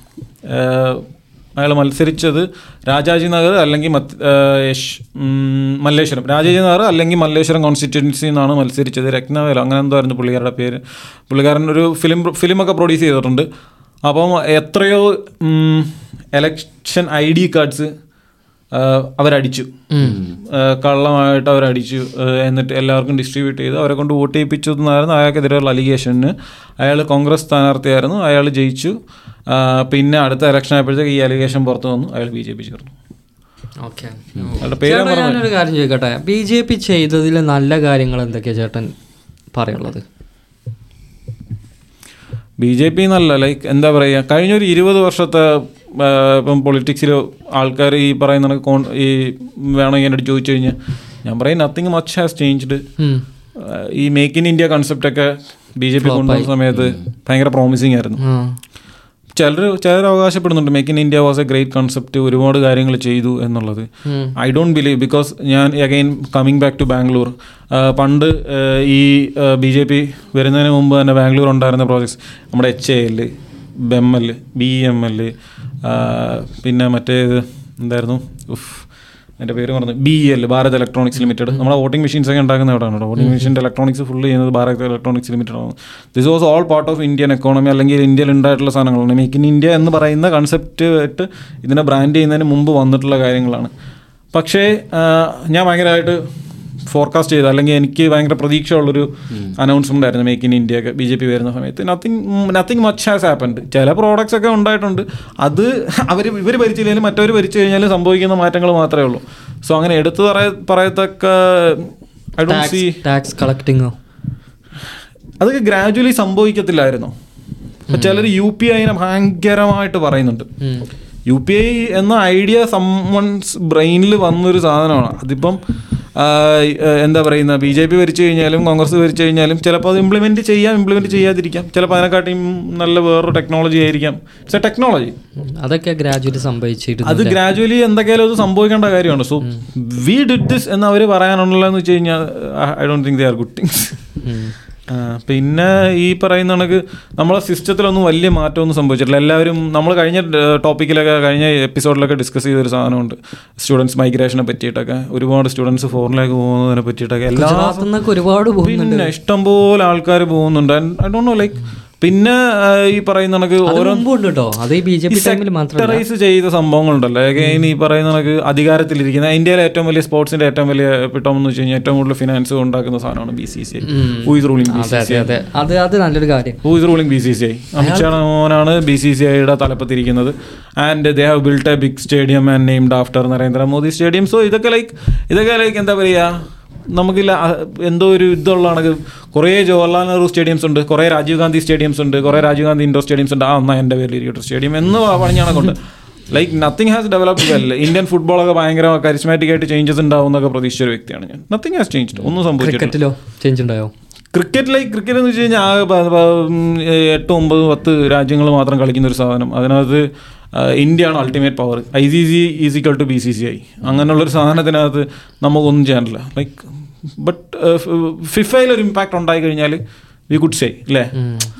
അയാൾ മത്സരിച്ചത് രാജാജി നഗർ അല്ലെങ്കിൽ മത്ത് ആ, യശ് ഉം, മല്ലേശ്വരം രാജാജി നഗർ അല്ലെങ്കിൽ മല്ലേശ്വരം കോൺസ്റ്റിറ്റ്യുവൻസി എന്നാണ് മത്സരിച്ചത് രത്നവേല അങ്ങനെ എന്തോ ആയിരുന്നു പുള്ളിക്കാരുടെ പേര് പുള്ളിക്കാരൻ ഒരു ഫിലിം ഫിലിമൊക്കെ പ്രൊഡ്യൂസ് ചെയ്തിട്ടുണ്ട് അപ്പം എത്രയോ എലക്ഷൻ ഐ ഡി കാർഡ്സ് അവരടിച്ചു ആ, കള്ളമായിട്ട് അവരടിച്ചു ആ, എന്നിട്ട് എല്ലാവർക്കും ഡിസ്ട്രിബ്യൂട്ട് ചെയ്ത് അവരെ കൊണ്ട് വോട്ട് ചെയ്യിപ്പിച്ചു എന്നായിരുന്നു അയാൾക്കെതിരെയുള്ള അലിഗേഷന് അയാൾ കോൺഗ്രസ് സ്ഥാനാർത്ഥിയായിരുന്നു അയാൾ ജയിച്ചു ആ, പിന്നെ അടുത്ത ഇലക്ഷൻ ആയപ്പോഴത്തേക്ക് ഈ അലിഗേഷൻ പുറത്തു വന്നു അയാൾ ബി ജെ പി ചേർന്നു ഓക്കെ അയാളുടെ പേര് ചേട്ടാ ഞാനൊരു കാര്യം ചോദിക്കട്ടെ ബി ജെ പി ചെയ്തതിൽ നല്ല കാര്യങ്ങൾ എന്തൊക്കെയാ ചേട്ടൻ പറയുള്ളത് ബി ജെ പി എന്നല്ല ലൈക്ക് എന്താ പറയുക കഴിഞ്ഞൊരു ഇരുപത് വർഷത്തെ ആ, ഇപ്പം പൊളിറ്റിക്സിൽ ആൾക്കാർ ഈ പറയുന്ന കണക്ക് കോൺ ഈ വേണമെങ്കിൽ എന്നോട് ചോദിച്ചു കഴിഞ്ഞാൽ ഞാൻ പറയും നത്തിങ് മച്ച് ഹാസ് ചേഞ്ച്ഡ് ഉം. ഈ മേക്ക് ഇൻ ഇന്ത്യ കൺസെപ്റ്റൊക്കെ ബി ജെ പി കൊണ്ടുവന്ന സമയത്ത് ഭയങ്കര പ്രോമിസിങ് ആയിരുന്നു ആ. ചിലർ ചിലർ അവകാശപ്പെടുന്നുണ്ട് make in India was a great concept ഒരുപാട് കാര്യങ്ങൾ ചെയ്തു എന്നുള്ളത് ഉം. ഐ ഡോണ്ട് ബിലീവ് ബിക്കോസ് ഞാൻ again coming back to Bangalore പണ്ട് ആ, ഈ ബി ജെ പി വരുന്നതിന് മുമ്പ് തന്നെ ബാംഗ്ലൂർ ഉണ്ടായിരുന്ന പ്രോജക്ട്സ് നമ്മുടെ H A L BEML B M L പിന്നെ മറ്റേത് എന്തായിരുന്നു ഉഫ് എൻ്റെ പേര് പറഞ്ഞു B L Bharat electronics limited നമ്മുടെ വോട്ടിംഗ് മെഷീൻസ് ഒക്കെ ഉണ്ടാക്കുന്ന എവിടെയാണ് വോട്ടിംഗ് മെഷീൻ്റെ ഇലക്ട്രോണിക്സ് ഫുള്ള് ചെയ്യുന്നത് ഭാരത് ഇലക്ട്രോണിക്സ് ലിമിറ്റഡ് ആണ് this was all part of Indian economy അല്ലെങ്കിൽ ഇന്ത്യയിൽ ഉണ്ടായിട്ടുള്ള സാധനങ്ങളാണ് മേക്ക് ഇൻ ഇന്ത്യ എന്ന് പറയുന്ന കൺസെപ്റ്റ് ആയിട്ട് ഇതിനെ ബ്രാൻഡ് ചെയ്യുന്നതിന് മുമ്പ് വന്നിട്ടുള്ള കാര്യങ്ങളാണ് പക്ഷേ ആ, ഞാൻ ഭയങ്കരമായിട്ട് ഫോർകാസ്റ്റ് ചെയ്ത അല്ലെങ്കിൽ എനിക്ക് ഭയങ്കര പ്രതീക്ഷയുള്ളൊരു അനൗൺസ്മെന്റ് ആയിരുന്നു മേക്ക് ഇൻ ഇന്ത്യ ഒക്കെ ബി ജെ പി വരുന്ന സമയത്ത് nothing nothing much has happened ചില പ്രോഡക്ട്സ് ഒക്കെ ഉണ്ടായിട്ടുണ്ട് അത് അവർ ഇവർ ഭരിച്ചില്ലെങ്കിലും മറ്റവർ ഭരിച്ചു കഴിഞ്ഞാൽ സംഭവിക്കുന്ന മാറ്റങ്ങൾ മാത്രമേ ഉള്ളൂ സോ അങ്ങനെ എടുത്തു പറയ പറയത്തക്ക I don't tax C tax കളക്ടിങ്ങോ അതൊക്കെ ഗ്രാജുവലി സംഭവിക്കത്തില്ലായിരുന്നോ അപ്പൊ ചിലർ യു പി ഐനെ ഭയങ്കരമായിട്ട് പറയുന്നുണ്ട് യു പി ഐ എന്ന ഐഡിയ സമ്മൺസ് ബ്രെയിനിൽ വന്നൊരു സാധനമാണ് അതിപ്പം ആ, എന്താ പറയുന്ന ബി ജെ പി ഭരിച്ചു കഴിഞ്ഞാലും കോൺഗ്രസ് ഭരിച്ചു കഴിഞ്ഞാലും ചിലപ്പോൾ അത് ഇംപ്ലിമെന്റ് ചെയ്യാം ഇംപ്ലിമെന്റ് ചെയ്യാതിരിക്കാം ചിലപ്പോൾ അതിനെക്കാട്ടിയും നല്ല വേറൊരു ടെക്നോളജി ആയിരിക്കാം ഇറ്റ്സ് എ ടെക്നോളജി അതൊക്കെ ഗ്രാജുവലി സംഭവിച്ചിരുന്നു അത് ഗ്രാജുവലി എന്തൊക്കെയാലും അത് സംഭവിക്കേണ്ട കാര്യമാണ് സോ വി ഡിഡ് ദിസ് എന്ന് അവർ പറയാനുള്ളതെന്ന് വെച്ച് കഴിഞ്ഞാൽ I don't think they are good things പിന്നെ ഈ പറയുന്ന കണക്ക് നമ്മളെ സിസ്റ്റത്തിലൊന്നും വലിയ മാറ്റമൊന്നും സംഭവിച്ചിട്ടില്ല എല്ലാവരും നമ്മൾ കഴിഞ്ഞ ടോപ്പിക്കിലൊക്കെ കഴിഞ്ഞ എപ്പിസോഡിലൊക്കെ ഡിസ്കസ് ചെയ്തൊരു സാധനമുണ്ട് സ്റ്റുഡൻസ് മൈഗ്രേഷനെ പറ്റിയിട്ടൊക്കെ ഒരുപാട് സ്റ്റുഡൻസ് ഫോറിനിലേക്ക് പോകുന്നതിനെ പറ്റിയിട്ടൊക്കെ എല്ലാ ഗുജറാത്തിൽ നിന്നൊക്കെ ഒരുപാട് പോകുന്നുണ്ട് പിന്നെ ഇഷ്ടംപോലെ ആൾക്കാർ പോകുന്നുണ്ട് ഐ ഡോണ്ട് നോ ലൈക്ക് പിന്നെ ആ, ഈ പറയുന്ന കണക്ക് അത് ഓരോ മുമ്പുണ്ട് കേട്ടോ അത് ഈ ബി ജെ പി ടൈമിൽ മാത്രമല്ല സെക്ടറൈസ് ചെയ്ത സംഭവങ്ങളുണ്ടല്ലോ അഗൈൻ ഈ പറയുന്ന കണക്ക് അധികാരത്തിലിരിക്കുന്ന ഇന്ത്യയിലെ ഏറ്റവും വലിയ സ്പോർട്സിന്റെ ഏറ്റവും വലിയ പിട്ടം എന്ന് വെച്ച് കഴിഞ്ഞാൽ ഏറ്റവും കൂടുതൽ ഫിനാൻസ് ഉണ്ടാക്കുന്ന സാധനമാണ് B C C I who is ruling B അതെ സി അതെ സി ഐ അതെ അത് അത് നല്ലൊരു കാര്യം who is ruling B C C I Amit Shah മോനാണ് ബി സി സി ഐയുടെ തലപ്പത്തിരിക്കുന്നത് and they have built a big stadium and named after Narendra Modi stadium so ഇതൊക്കെ ലൈക്ക് ഇതൊക്കെ ലൈക്ക് എന്താ പറയുക നമുക്കില്ല അഹ് എന്തോ ഒരു ഇതുള്ളതാണ് കുറേ ജവഹർലാൽ നെഹ്റു സ്റ്റേഡിയംസ് ഉണ്ട് കുറേ രാജീവ് ഗാന്ധി സ്റ്റേഡിയംസ് ഉണ്ട് കുറേ രാജീവ് ഗാന്ധി ഇൻഡോർ സ്റ്റേഡിയംസ് ഉണ്ട് ആ എന്നാ എൻ്റെ പേരിൽ ഇരിക്കട്ടെ സ്റ്റേഡിയം എന്ന് പണിഞ്ഞാണ് കൊണ്ട് like nothing has developed well Indian ഫുട്ബോളൊക്കെ ഭയങ്കര കരിസ്മാറ്റിക് ആയിട്ട് ചേഞ്ചസ് ഉണ്ടാവും എന്നൊക്കെ പ്രതീക്ഷിച്ച ഒരു വ്യക്തിയാണ് ഞാൻ നത്തിങ് ഹാസ് ചേഞ്ച് ഒന്നും സംഭവിച്ചിട്ടില്ല ക്രിക്കറ്റിലോ ചേഞ്ച് ഉണ്ടായോ ക്രിക്കറ്റ് ലൈക്ക് ക്രിക്കറ്റ് എന്ന് വെച്ച് കഴിഞ്ഞാൽ ആകെ പ- പ- ഉം, എട്ട് ഒമ്പത് പത്ത് രാജ്യങ്ങൾ മാത്രം കളിക്കുന്ന ഒരു സാധനം അതിനകത്ത് ആ, ഇന്ത്യയാണ് ultimate power I C C is equal to B C C I അങ്ങനെയുള്ളൊരു സാധനത്തിനകത്ത് നമുക്കൊന്നും ചെയ്യാനില്ല ലൈക്ക് ബട്ട് ഫിഫയിൽ ഒരു ഇമ്പാക്റ്റ് ഉണ്ടായി കഴിഞ്ഞാൽ വി കുഡ് സേ അല്ലേ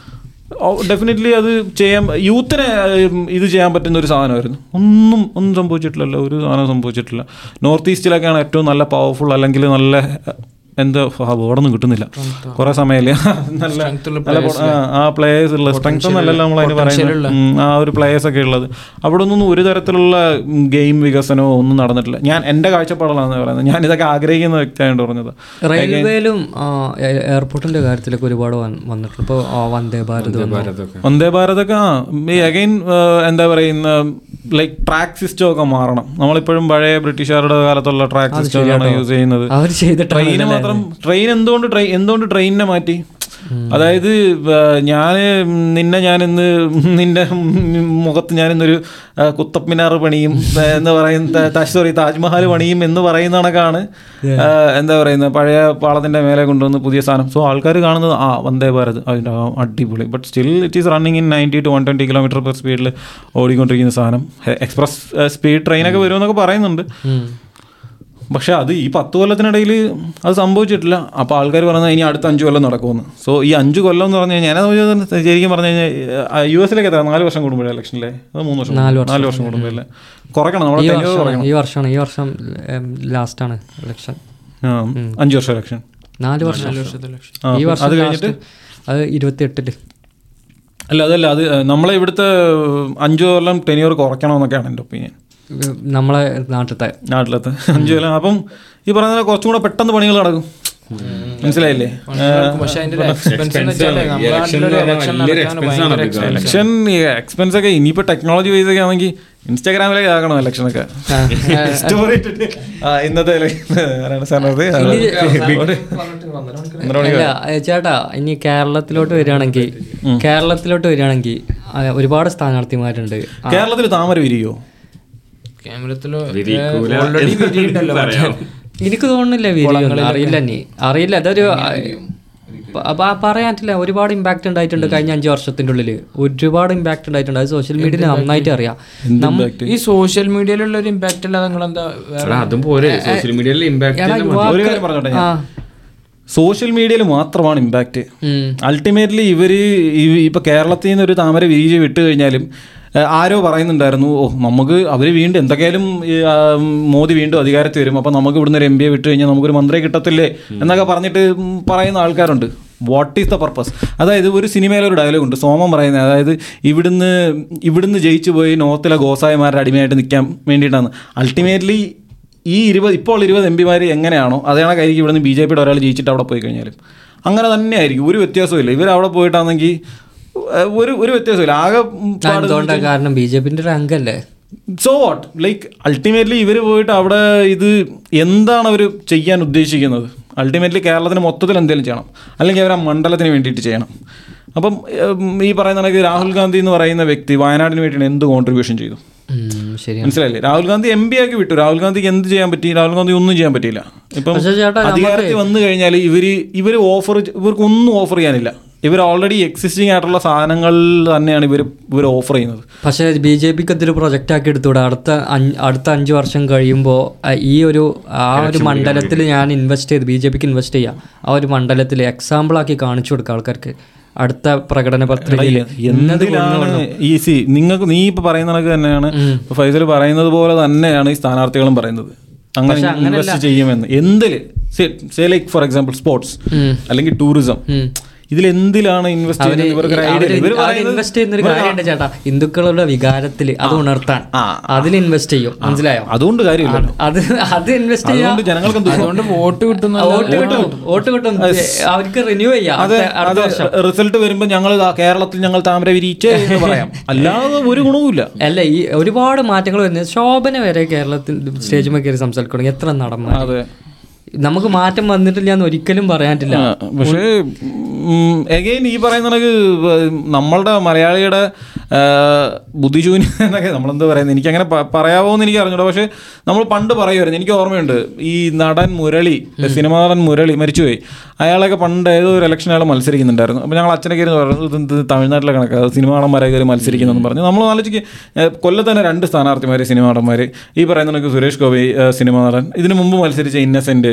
ഡെഫിനറ്റ്ലി അത് ചെയ്യാൻ യൂത്തിനെ ഉം, ഇത് ചെയ്യാൻ പറ്റുന്ന ഒരു സാധനമായിരുന്നു ഒന്നും ഒന്നും സംഭവിച്ചിട്ടില്ലല്ലോ ഒരു സാധനം സംഭവിച്ചിട്ടില്ല നോർത്ത് ഈസ്റ്റിലൊക്കെയാണ് ഏറ്റവും നല്ല പവർഫുൾ അല്ലെങ്കിൽ നല്ല എന്താ വേർഡൊന്നും കിട്ടുന്നില്ല കുറെ സമയല്ലേ നല്ല നല്ല പൊ- ആ, ആ പ്ലേയേഴ്സ് ഉള്ള സ്ട്രെങ്ത് ഒന്നല്ലല്ലോ നമ്മൾ അതിന് പറയുന്നത് ഉം, ആ ഒരു പ്ലേയേഴ്സ് ഒക്കെ ഉള്ളത് അവിടെ ഒന്നും ഒരു തരത്തിലുള്ള ഗെയിം വികസനമോ ഒന്നും നടന്നിട്ടില്ല ഞാൻ എൻ്റെ കാഴ്ചപ്പാടിലാണ് പറയുന്നത് ഞാൻ ഇതൊക്കെ ആഗ്രഹിക്കുന്ന വ്യക്തിയായിട്ട് പറഞ്ഞത് റെയിൽവേയിലും ആ, എ- എയർപോർട്ടിന്റെ കാര്യത്തിലൊക്കെ ഒരുപാട് വന്ന് വന്നിട്ടുണ്ട് ഇപ്പോൾ വന്ദേ ഭാരത് വന്നു. ഭാരതൊക്കെ വന്ദേ ഭാരതൊക്കെ ആ ഈ അഗൈൻ എന്താ പറയുന്ന ലൈക്ക് ട്രാക്ക് സിസ്റ്റം ഒക്കെ മാറണം നമ്മളിപ്പോഴും പഴയ ബ്രിട്ടീഷുകാരുടെ കാലത്തുള്ള ട്രാക്ക് സിസ്റ്റം ആണ് യൂസ് ചെയ്യുന്നത് അവർ ചെയ്തിട്ടാണ് ട്രെയിന് മാത്രം ട്രെയിൻ എന്തുകൊണ്ട് ട്രെയിൻ എന്തുകൊണ്ട് ട്രെയിനിനെ മാറ്റി അതായത് ഞാൻ നിന്നെ ഞാൻ ഇന്ന് നിന്റെ മുഖത്ത് ഞാൻ ഇന്നൊരു ആ, കുത്തബ് മിനാർ പണിയും ആ, എന്ന് പറയുന്ന സോറി താജ്മഹൽ പണിയും എന്ന് പറയുന്ന കണക്കാണ് ആ, എന്താ പറയുന്നത് പഴയ പാളത്തിന്റെ മേലെ കൊണ്ടുവന്ന് പുതിയ സാധനം സോ ആൾക്കാർ കാണുന്നത് ആ വന്ദേ ഭാരത് അതിൻ്റെ ആ അടിപൊളി but still it is running in ninety two one twenty kilometer per സ്പീഡിൽ ഓടിക്കൊണ്ടിരിക്കുന്ന സാധനം എക്സ്പ്രസ് സ്പീഡ് ട്രെയിനൊക്കെ വരുമെന്നൊക്കെ പറയുന്നുണ്ട് പക്ഷെ അത് ഈ പത്ത് കൊല്ലത്തിനിടയിൽ അത് സംഭവിച്ചിട്ടില്ല അപ്പോൾ ആൾക്കാർ പറയുന്നത് ഇനി അടുത്ത അഞ്ച് കൊല്ലം നടക്കുമെന്ന് സോ ഈ അഞ്ച് കൊല്ലം എന്ന് പറഞ്ഞു കഴിഞ്ഞാൽ ഞാനത് ശരിക്കും പറഞ്ഞു കഴിഞ്ഞാൽ യു എസിലേക്ക് എത്ര നാല് വർഷം കൂടുമ്പോഴേ ഇലക്ഷനിലെ അത് മൂന്ന് വർഷം നാല് നാല് വർഷം കൂടുമ്പോഴല്ലേ കുറയ്ക്കണം നമ്മുടെ ഈ tenure വർഷമാണ് കുറയ്ക്കണം ഈ വർഷമാണ് ഈ വർഷം ലാസ്റ്റാണ് ഇലക്ഷൻ ആ, അഞ്ച് വർഷം ഇലക്ഷൻ നാല് വർഷം ആ, ഈ വർഷം അത് last. കഴിഞ്ഞിട്ട് അത് ഇരുപത്തി എട്ടില് അല്ല അതല്ല അത് നമ്മളെ ഇവിടുത്തെ അഞ്ച് കൊല്ലം ടെനിയോർ കുറയ്ക്കണമെന്നൊക്കെയാണ് എൻ്റെ ഒപ്പീനിയൻ നമ്മളെ നാട്ടിലത്തെ നാട്ടിലത്തെ അഞ്ച് കൊല്ലം അപ്പം ഈ പറയുന്ന പോലെ കുറച്ചും കൂടെ പെട്ടെന്ന് പണികൾ നടക്കും മനസ്സിലായില്ലേ പക്ഷെ അതിന്റെ എക്സ്പെൻസ് എന്ന് വെച്ചാൽ നമ്മുടെ നാട്ടിലൊരു election നടക്കാൻ ഭയങ്കര expense. ഇലക്ഷൻ എക്സ്പെൻസ് ഒക്കെ ഇനിയിപ്പോ ടെക്നോളജി വൈസ് ഒക്കെ ആണെങ്കിൽ ഇൻസ്റ്റാഗ്രാമിലേക്ക് ആക്കണം ഇലക്ഷൻ ഒക്കെ സ്റ്റോറി ഇട്ടിട്ട് ആ, ഇന്നത്തെ ele- ആരാണ് സ്ഥാനാർത്ഥി? ഒന്നര മണിക്കൂർ. അല്ല ഏ, ചേട്ടാ ഇനി കേരളത്തിലോട്ട് വരികയാണെങ്കിൽ കേരളത്തിലോട്ട് വരികയാണെങ്കിൽ ആ, ഒരുപാട് സ്ഥാനാർത്ഥിമാരുണ്ട് ആ, കേരളത്തിൽ താമര വിരിയോ കേന്ദ്രത്തില് വിരിക്കൂല ഓൾറെഡി എന്ന് വിരിയുണ്ടല്ലോ പറയാം. എനിക്ക് തോന്നുന്നില്ല വീഡിയോ അറിയില്ല നീ അറിയില്ല അതൊരു പ- പ- പറയാൻ പറ്റില്ല ഒരുപാട് ഇമ്പാക്ട് ഉണ്ടായിട്ടുണ്ട് കഴിഞ്ഞ അഞ്ച് വർഷത്തിന്റെ ഉള്ളിൽ ഒരുപാട് ഇമ്പാക്ട് ഉണ്ടായിട്ടുണ്ട് അത് സോഷ്യൽ മീഡിയയിൽ നന്നായിട്ട് അറിയാം നമ്മ- ഈ സോഷ്യൽ മീഡിയയിലുള്ള ഒരു ഇമ്പാക്ട് അല്ലാതെ നിങ്ങൾ എന്താ എടാ, അതും പോരെ സോഷ്യൽ മീഡിയയിൽ ഇമ്പാക്ട് എടാ, ഒരു യുവാക്കൾ- കാര്യം പറഞ്ഞോട്ടെ ആ, ഞാൻ സോഷ്യൽ മീഡിയയിൽ മാത്രമാണ് ഇമ്പാക്റ്റ് ഉം. അൾട്ടിമേറ്റ്ലി ഇവര് ഈ- ഇപ്പൊ കേരളത്തിൽ നിന്ന് ഒരു താമര വിരിച്ച് വിട്ട് കഴിഞ്ഞാലും ഏ, ആരോ പറയുന്നുണ്ടായിരുന്നു ഓ നമുക്ക് അവർ വീണ്ടും എന്തൊക്കെയാലും ഈ, ആ, മോദി വീണ്ടും അധികാരത്തിൽ വരും അപ്പം നമുക്ക് ഇവിടുന്ന് ഒരു എം പിയെ വിട്ട് കഴിഞ്ഞാൽ നമുക്കൊരു മന്ത്രിയെ കിട്ടത്തില്ലേ എന്നൊക്കെ പറഞ്ഞിട്ട് ഉം, പറയുന്ന ആൾക്കാരുണ്ട് വാട്ട് ഈസ് ദ പർപ്പസ് അതായത് ഒരു സിനിമയിലെ ഒരു ഡയലോഗ് ഉണ്ട് സോമൻ പറയുന്നത് അതായത് ഇവിടുന്ന് ഇവിടുന്ന് ജയിച്ചു പോയി നോർത്തിലെ ഗോസായമാരുടെ അടിമയായിട്ട് നിൽക്കാൻ വേണ്ടിയിട്ടാണ് അൾട്ടിമേറ്റ്ലി ഈ ഇരുപത് ഇപ്പോൾ ഇരുപത് എം പിമാർ എങ്ങനെയാണോ അതേ കണക്കായിരിക്കും ഇവിടുന്ന് ബി ജെ പിയുടെ ഒരാൾ ജയിച്ചിട്ട് അവിടെ പോയി കഴിഞ്ഞാലും അങ്ങനെ തന്നെ ആയിരിക്കും ഒരു വ്യത്യാസമില്ല ഇവർ അവിടെ പോയിട്ടാണെങ്കിൽ ഏഹ്, ഒരു ഒരു വ്യത്യാസമില്ല ആകെ ഉം, പാട് എന്തുകൊണ്ടാണ് കാരണം ബി ജെ പിന്റെ ഒരു അംഗല്ലേ സോ വാട്ട് ലൈക്ക് അൾട്ടിമേറ്റ്ലി ഇവർ പോയിട്ട് അവിടെ ഇത് എന്താണ് അവർ ചെയ്യാൻ ഉദ്ദേശിക്കുന്നത് അൾട്ടിമേറ്റ്ലി കേരളത്തിന് മൊത്തത്തിൽ എന്തെങ്കിലും ചെയ്യണം അല്ലെങ്കിൽ അവർ ആ മണ്ഡലത്തിന് വേണ്ടിയിട്ട് ചെയ്യണം അപ്പം ഉം, ഈ പറയുന്ന കണക്ക് രാഹുൽ ഗാന്ധി എന്ന് പറയുന്ന വ്യക്തി വയനാടിന് വേണ്ടിയിട്ട് എന്ത് കോൺട്രിബ്യൂഷൻ ചെയ്തു ഉം, ശരിയാണ് മനസ്സിലായില്ലേ രാഹുൽ ഗാന്ധി എം പി ആക്കി വിട്ടു രാഹുൽ ഗാന്ധിക്ക് എന്ത് ചെയ്യാൻ പറ്റി രാഹുൽ ഗാന്ധി ഒന്നും ചെയ്യാൻ പറ്റിയില്ല ഇപ്പം പക്ഷേ ചേട്ടാ, അധികാരത്തിൽ വന്നു കഴിഞ്ഞാൽ ഇവര് ഇവർ ഓഫർ ഇവർക്ക് ഒന്നും ഓഫർ ചെയ്യാനില്ല ഇവർ ഓൾറെഡി എക്സിസ്റ്റിംഗ് ആയിട്ടുള്ള സാധനങ്ങൾ തന്നെയാണ് ഇവർ ഇവർ ഓഫർ ചെയ്യുന്നത് പക്ഷേ ബി ജെ പിക്ക് അതൊരു പ്രൊജക്റ്റ് ആക്കി എടുത്തുകൂടെ അടുത്ത അഞ്ച് അടുത്ത അഞ്ച് വർഷം കഴിയുമ്പോൾ ഈ ഒരു ആ ഒരു മണ്ഡലത്തിൽ ഞാൻ ഇൻവെസ്റ്റ് ചെയ്ത് ബി ജെ പിക്ക് ഇൻവെസ്റ്റ് ചെയ്യാം ആ ഒരു മണ്ടലത്തിൽ എക്സാമ്പിൾ ആക്കി കാണിച്ചു കൊടുക്കുക ആൾക്കാർക്ക് അടുത്ത പ്രകടന പത്രികയിൽ എന്തിലാണ് ഈസി നിങ്ങൾക്ക് നീ ഇപ്പൊ പറയുന്ന കണക്ക് തന്നെയാണ് ഇപ്പൊ ഫൈസൽ പറയുന്നത് പോലെ തന്നെയാണ് ഈ സ്ഥാനാർത്ഥികളും പറയുന്നത് അങ്ങനെ ഇൻവെസ്റ്റ് ചെയ്യുമെന്ന് എന്തില് say like for example sports അല്ലെങ്കിൽ ടൂറിസം ഇതിൽ എന്തിലാണ് ഇൻവെസ്റ്റ് ചെയ്യുന്നത് ഇവർക്ക് ഒരു idea ഇല്ല. ഇവര് പറയുന്നത് ഇൻവെസ്റ്റ് ചെയ്യുന്ന ഒരു കാര്യമുണ്ട് ചേട്ടാ ഹിന്ദുക്കളുടെ വികാരത്തിൽ അത് ഉണർത്താൻ അതിൽ ഇൻവെസ്റ്റ് ചെയ്യും മനസ്സിലായോ അതുകൊണ്ട് കാര്യമില്ല അത് അത് ഇൻവെസ്റ്റ് ചെയ്യാം അതുകൊണ്ട് ജനങ്ങൾക്ക് എന്ത് അതുകൊണ്ട് വോട്ട് കിട്ടുന്ന വോട്ട് കിട്ടും വോട്ട് കിട്ടും അവർക്ക് റിന്യൂ ചെയ്യാം അതെ അടുത്ത- അടുത്ത അതെ വർഷം റിസൾട്ട് വരുമ്പോൾ ഞങ്ങൾ ദാ കേരളത്തിൽ ഞങ്ങൾ താമര വിരിച്ചേ എന്ന് പറയാം അല്ലാതെ ഒരു ഗുണവുമില്ല അല്ല ഈ ഒരുപാട് മാറ്റങ്ങൾ വരുന്നത് ശോഭന വരെ കേരളത്തിൽ സ്റ്റേജ് കയറി സംസാരിക്കണം എത്ര നടന്മാർ അതെ നമുക്ക് മാറ്റം വന്നിട്ടില്ല എന്ന് ഒരിക്കലും പറയാനില്ല ആ, പക്ഷേ എഗെയിൻ ഈ പറയുന്ന കണക്ക് നമ്മളുടെ മലയാളിയുടെ ആ, ബുദ്ധിശൂന്യം എന്നൊക്കെ നമ്മളെന്താ പറയുന്നത് എനിക്കങ്ങനെ പ- പറയാവോ എന്ന് എനിക്ക് അറിഞ്ഞൂടാ പക്ഷേ നമ്മൾ പണ്ട് പറയുമായിരുന്നു എനിക്ക് ഓർമ്മയുണ്ട് ഈ നടൻ മുരളി സിനിമാ നടൻ മുരളി മരിച്ചുപോയി അയാളൊക്കെ പണ്ട് ഏതോ ഒരു ഇലക്ഷൻ അയാൾ മത്സരിക്കുന്നുണ്ടായിരുന്നു അപ്പോൾ ഞങ്ങൾ അച്ഛനെ കയറി പറഞ്ഞു ഇത് എന്ത് തമിഴ്നാട്ടിലെ കണക്ക് സിനിമാ നടന്മാരെ കയറി മത്സരിക്കുന്നെന്ന് പറഞ്ഞു നമ്മൾ ആലോചിക്ക് കൊല്ലത്ത് തന്നെ രണ്ട് സ്ഥാനാർത്ഥിമാർ സിനിമാ നടന്മാർ ഈ പറയുന്ന കണക്ക് സുരേഷ് ഗോപി ആ, സിനിമാ നടൻ ഇതിനു മുമ്പ് മത്സരിച്ച ഇന്നസെന്റ്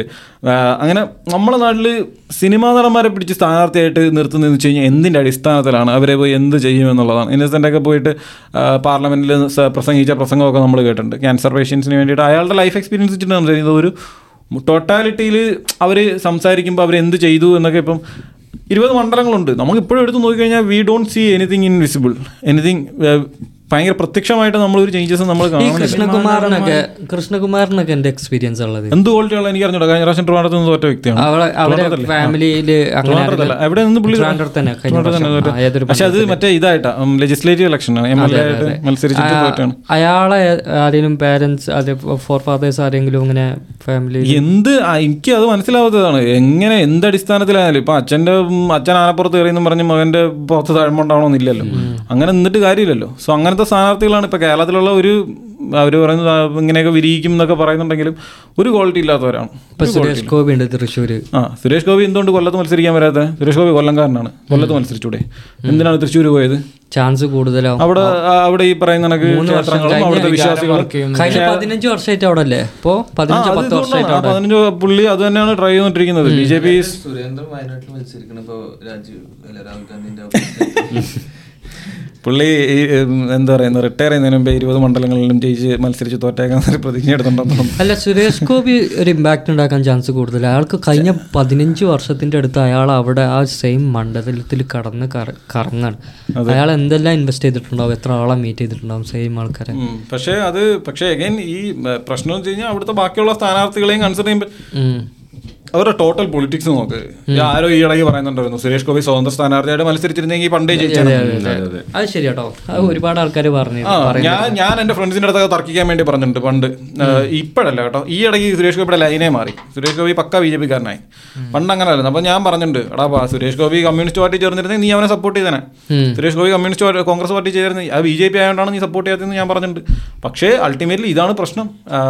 അങ്ങനെ നമ്മളെ നാട്ടിൽ സിനിമാ നടന്മാരെ പിടിച്ച് സ്ഥാനാർത്ഥിയായിട്ട് നിർത്തുന്നതെന്ന് വെച്ച് കഴിഞ്ഞാൽ എന്തിൻ്റെ അടിസ്ഥാനത്തിലാണ് അവരെ പോയി എന്ത് ചെയ്യുമെന്നുള്ളതാണ് ഇന്നസെൻ്റ് ഒക്കെ പോയിട്ട് പാർലമെൻറ്റിൽ പ്രസംഗിച്ച പ്രസംഗമൊക്കെ നമ്മൾ കേട്ടിട്ടുണ്ട് ക്യാൻസർ പേഷ്യൻസിന് വേണ്ടിയിട്ട് അയാളുടെ ലൈഫ് എക്സ്പീരിയൻസ് വെച്ചിട്ട് സംസാരിക്കുന്നത് ഒരു ടോട്ടാലിറ്റിയിൽ അവർ സംസാരിക്കുമ്പോൾ അവർ എന്ത് ചെയ്തു എന്നൊക്കെ ഇപ്പം ഇരുപത് മണ്ഡലങ്ങളുണ്ട് നമുക്ക് ഇപ്പോഴും എടുത്ത് നോക്കിക്കഴിഞ്ഞാൽ we don't see anything invisible anything ഭയങ്കര പ്രത്യക്ഷമായിട്ട് നമ്മളൊരു ചേഞ്ചസ് നമ്മൾ ഈ കാണുന്നില്ല കൃഷ്ണകുമാറിനൊക്കെ കൃഷ്ണകുമാറിനൊക്കെ എന്റെ എക്സ്പീരിയൻസ് ഉള്ളത് എന്ത് ക്വാളിറ്റിയുള്ള എനിക്ക് അറിഞ്ഞൂടാ കഴിഞ്ഞ പ്രാവശ്യം ട്രിവാൻഡ്രത്ത് നിന്ന് തോറ്റ വ്യക്തിയാണ് അവളെ അവരെ ഫാമിലിയില് അങ്ങനെ ട്രിവാൻഡ്രത്തല്ല എവിടെ നിന്ന് പുള്ളി ട്രിവാൻഡ്രത്ത് തന്നെ കഴിഞ്ഞ ട്രിവാൻഡ്രത്ത് തന്നെ പ്രാവശ്യം. തോറ്റ. ആ, ഏതൊരു പക്ഷെ അത് മറ്റേ ഇതായിട്ടാ ലെജിസ്ലേറ്റീവ് ഇലക്ഷൻ ആണ് എം എൽ എ ആയിട്ട് മത്സരിച്ചിട്ട് തോറ്റാണ് അയാളെ ആരെങ്കിലും പേരൻസ് അത് ഫോർ ഫാദേഴ്സ് ആരെങ്കിലും ഇങ്ങനെ ഫാമിലി എന്ത് ആ, എനിക്ക് അത് മനസ്സിലാവാത്തതാണ് എങ്ങനെ എന്ത് അടിസ്ഥാനത്തിലായാലും ഇപ്പൊ അച്ഛന്റെ ഉം, അച്ഛൻ ആനപ്പുറത്ത് കയറിയെന്നും പറഞ്ഞ് മകന്റെ പുറത്ത് താഴ്മുണ്ടാവണമെന്നില്ലല്ലോ അങ്ങനെ നിന്നിട്ട് കാര്യമില്ലല്ലോ സോ അങ്ങനത്തെ സ്ഥാനാർത്ഥികളാണ് ഇപ്പൊ കേരളത്തിലുള്ള ഒരു അവർ പറയുന്നത് ആ, ഇങ്ങനെയൊക്കെ വിരിയിക്കും എന്നൊക്കെ പറയുന്നുണ്ടെങ്കിലും ഒരു ക്വാളിറ്റി ഇല്ലാത്തവരാണ് ഇപ്പൊ സുരേഷ് ഗോപി ഉണ്ട് തൃശ്ശൂര് ആ സുരേഷ് ഗോപി എന്തുകൊണ്ട് കൊല്ലത്ത് മത്സരിക്കാൻ വരാത്ത സുരേഷ് ഗോപി കൊല്ലംകാരനാണ് കൊല്ലത്ത് മത്സരിച്ചൂടെ എന്തിനാണ് തൃശ്ശൂർ പോയത് ചാൻസ് കൂടുതലാവും അവിടെ ആ, അവിടെ ഈ പറയുന്ന കണക്ക് ക്ഷേത്രങ്ങളും അവിടുത്തെ വിശ്വാസികളും കഴിഞ്ഞ പതിനഞ്ച് വർഷമായിട്ട് അവിടെ അല്ലേ ഇപ്പോ ആ, പതിനഞ്ച് അത് പത്ത് വർഷമായിട്ട് ഇതുകൊണ്ടാണ്. ആ പതിനഞ്ച് പുള്ളി അത് തന്നെയാണ് ട്രൈ ചെയ്തോണ്ടിരിക്കുന്നത് ബി ജെ പി സുരേന്ദ്രൻ വയനാട്ടിൽ മത്സരിക്കണം ഇപ്പൊ രാജീവ് അല്ല രാഹുൽ ഗാന്ധിന്റെ പുള്ളി ഈ, ഉം, എന്താ പറയുന്നത് റിട്ടയർ ചെയ്യുന്നതിന് മുമ്പേ ഇരുപത് മണ്ഡലങ്ങളിലും ജയിച്ച് മത്സരിച്ച് തോറ്റേക്കാൻ ഒരു പ്രതിജ്ഞ എടുത്തിട്ടുണ്ടെന്ന് തോന്നുന്നു അല്ല സുരേഷ് ഗോപി ഒരു ഇമ്പാക്ട് ഉണ്ടാക്കാൻ ചാൻസ് കൂടുതൽ അയാൾക്ക് കഴിഞ്ഞ പതിനഞ്ച് വർഷത്തിന്റെ അടുത്ത് അയാൾ അവിടെ ആ സെയിം മണ്ഡലത്തിൽ കടന്ന് കറ- കറങ്ങാണ് അയാൾ എന്തെല്ലാം ഇൻവെസ്റ്റ് ചെയ്തിട്ടുണ്ടാവും എത്ര ആളെ മീറ്റ് ചെയ്തിട്ടുണ്ടാവും സെയിം ആൾക്കാരെ ഉം. പക്ഷേ അത് പക്ഷേ അഗൈൻ ഈ ഏ, പ്രശ്നം എന്ന് വെച്ച് കഴിഞ്ഞാൽ അവിടുത്തെ ബാക്കിയുള്ള സ്ഥാനാർത്ഥികളെയും കൺസിഡർ ചെയ്യുമ്പോൾ ഉം. അവരുടെ ടോട്ടൽ പൊളിറ്റിക്സ് നോക്ക് ഈ ആരോ ഈ ഇടയ്ക്ക് പറയുന്നുണ്ടായിരുന്നു സുരേഷ് ഗോപി സ്വതന്ത്ര സ്ഥാനാർത്ഥിയായിട്ട് മത്സരിച്ചിരുന്നെങ്കിൽ പണ്ടേ ജയിച്ചാണ് അത് ശരിയാട്ടോ അത് ഒരുപാട് ആൾക്കാർ പറഞ്ഞു ആ ഞാൻ ഞാൻ എന്റെ ഫ്രണ്ട്സിന്റെ അടുത്തൊക്കെ തർക്കിക്കാൻ വേണ്ടി പറഞ്ഞിട്ടുണ്ട് പണ്ട് ഏഹ്, ഇപ്പോഴല്ല കേട്ടോ ഈ ഇടയ്ക്ക് സുരേഷ് ഗോപിയുടെ ലൈനെ മാറി സുരേഷ് ഗോപി പക്ക ബി ജെ പിക്കാരനായി പണ്ട് അങ്ങനെ അല്ലായിരുന്നു അപ്പൊ ഞാൻ പറഞ്ഞിട്ടുണ്ട് എടാ പാ, സുരേഷ് ഗോപി കമ്മ്യൂണിസ്റ്റ് പാർട്ടി ചേർന്നിരുന്നെങ്കിൽ നീ അവനെ സപ്പോർട്ട് ചെയ്തേനെ Suresh Gopi communist party Congress party ചേർന്ന് അത് ബി ജെ പി ആയതുകൊണ്ടാണ് നീ സപ്പോർട്ട് ചെയ്യാത്തതെന്ന് ഞാൻ പറഞ്ഞിട്ടുണ്ട് പക്ഷേ അൾട്ടിമേറ്റ്ലി ഇതാണ് പ്രശ്നം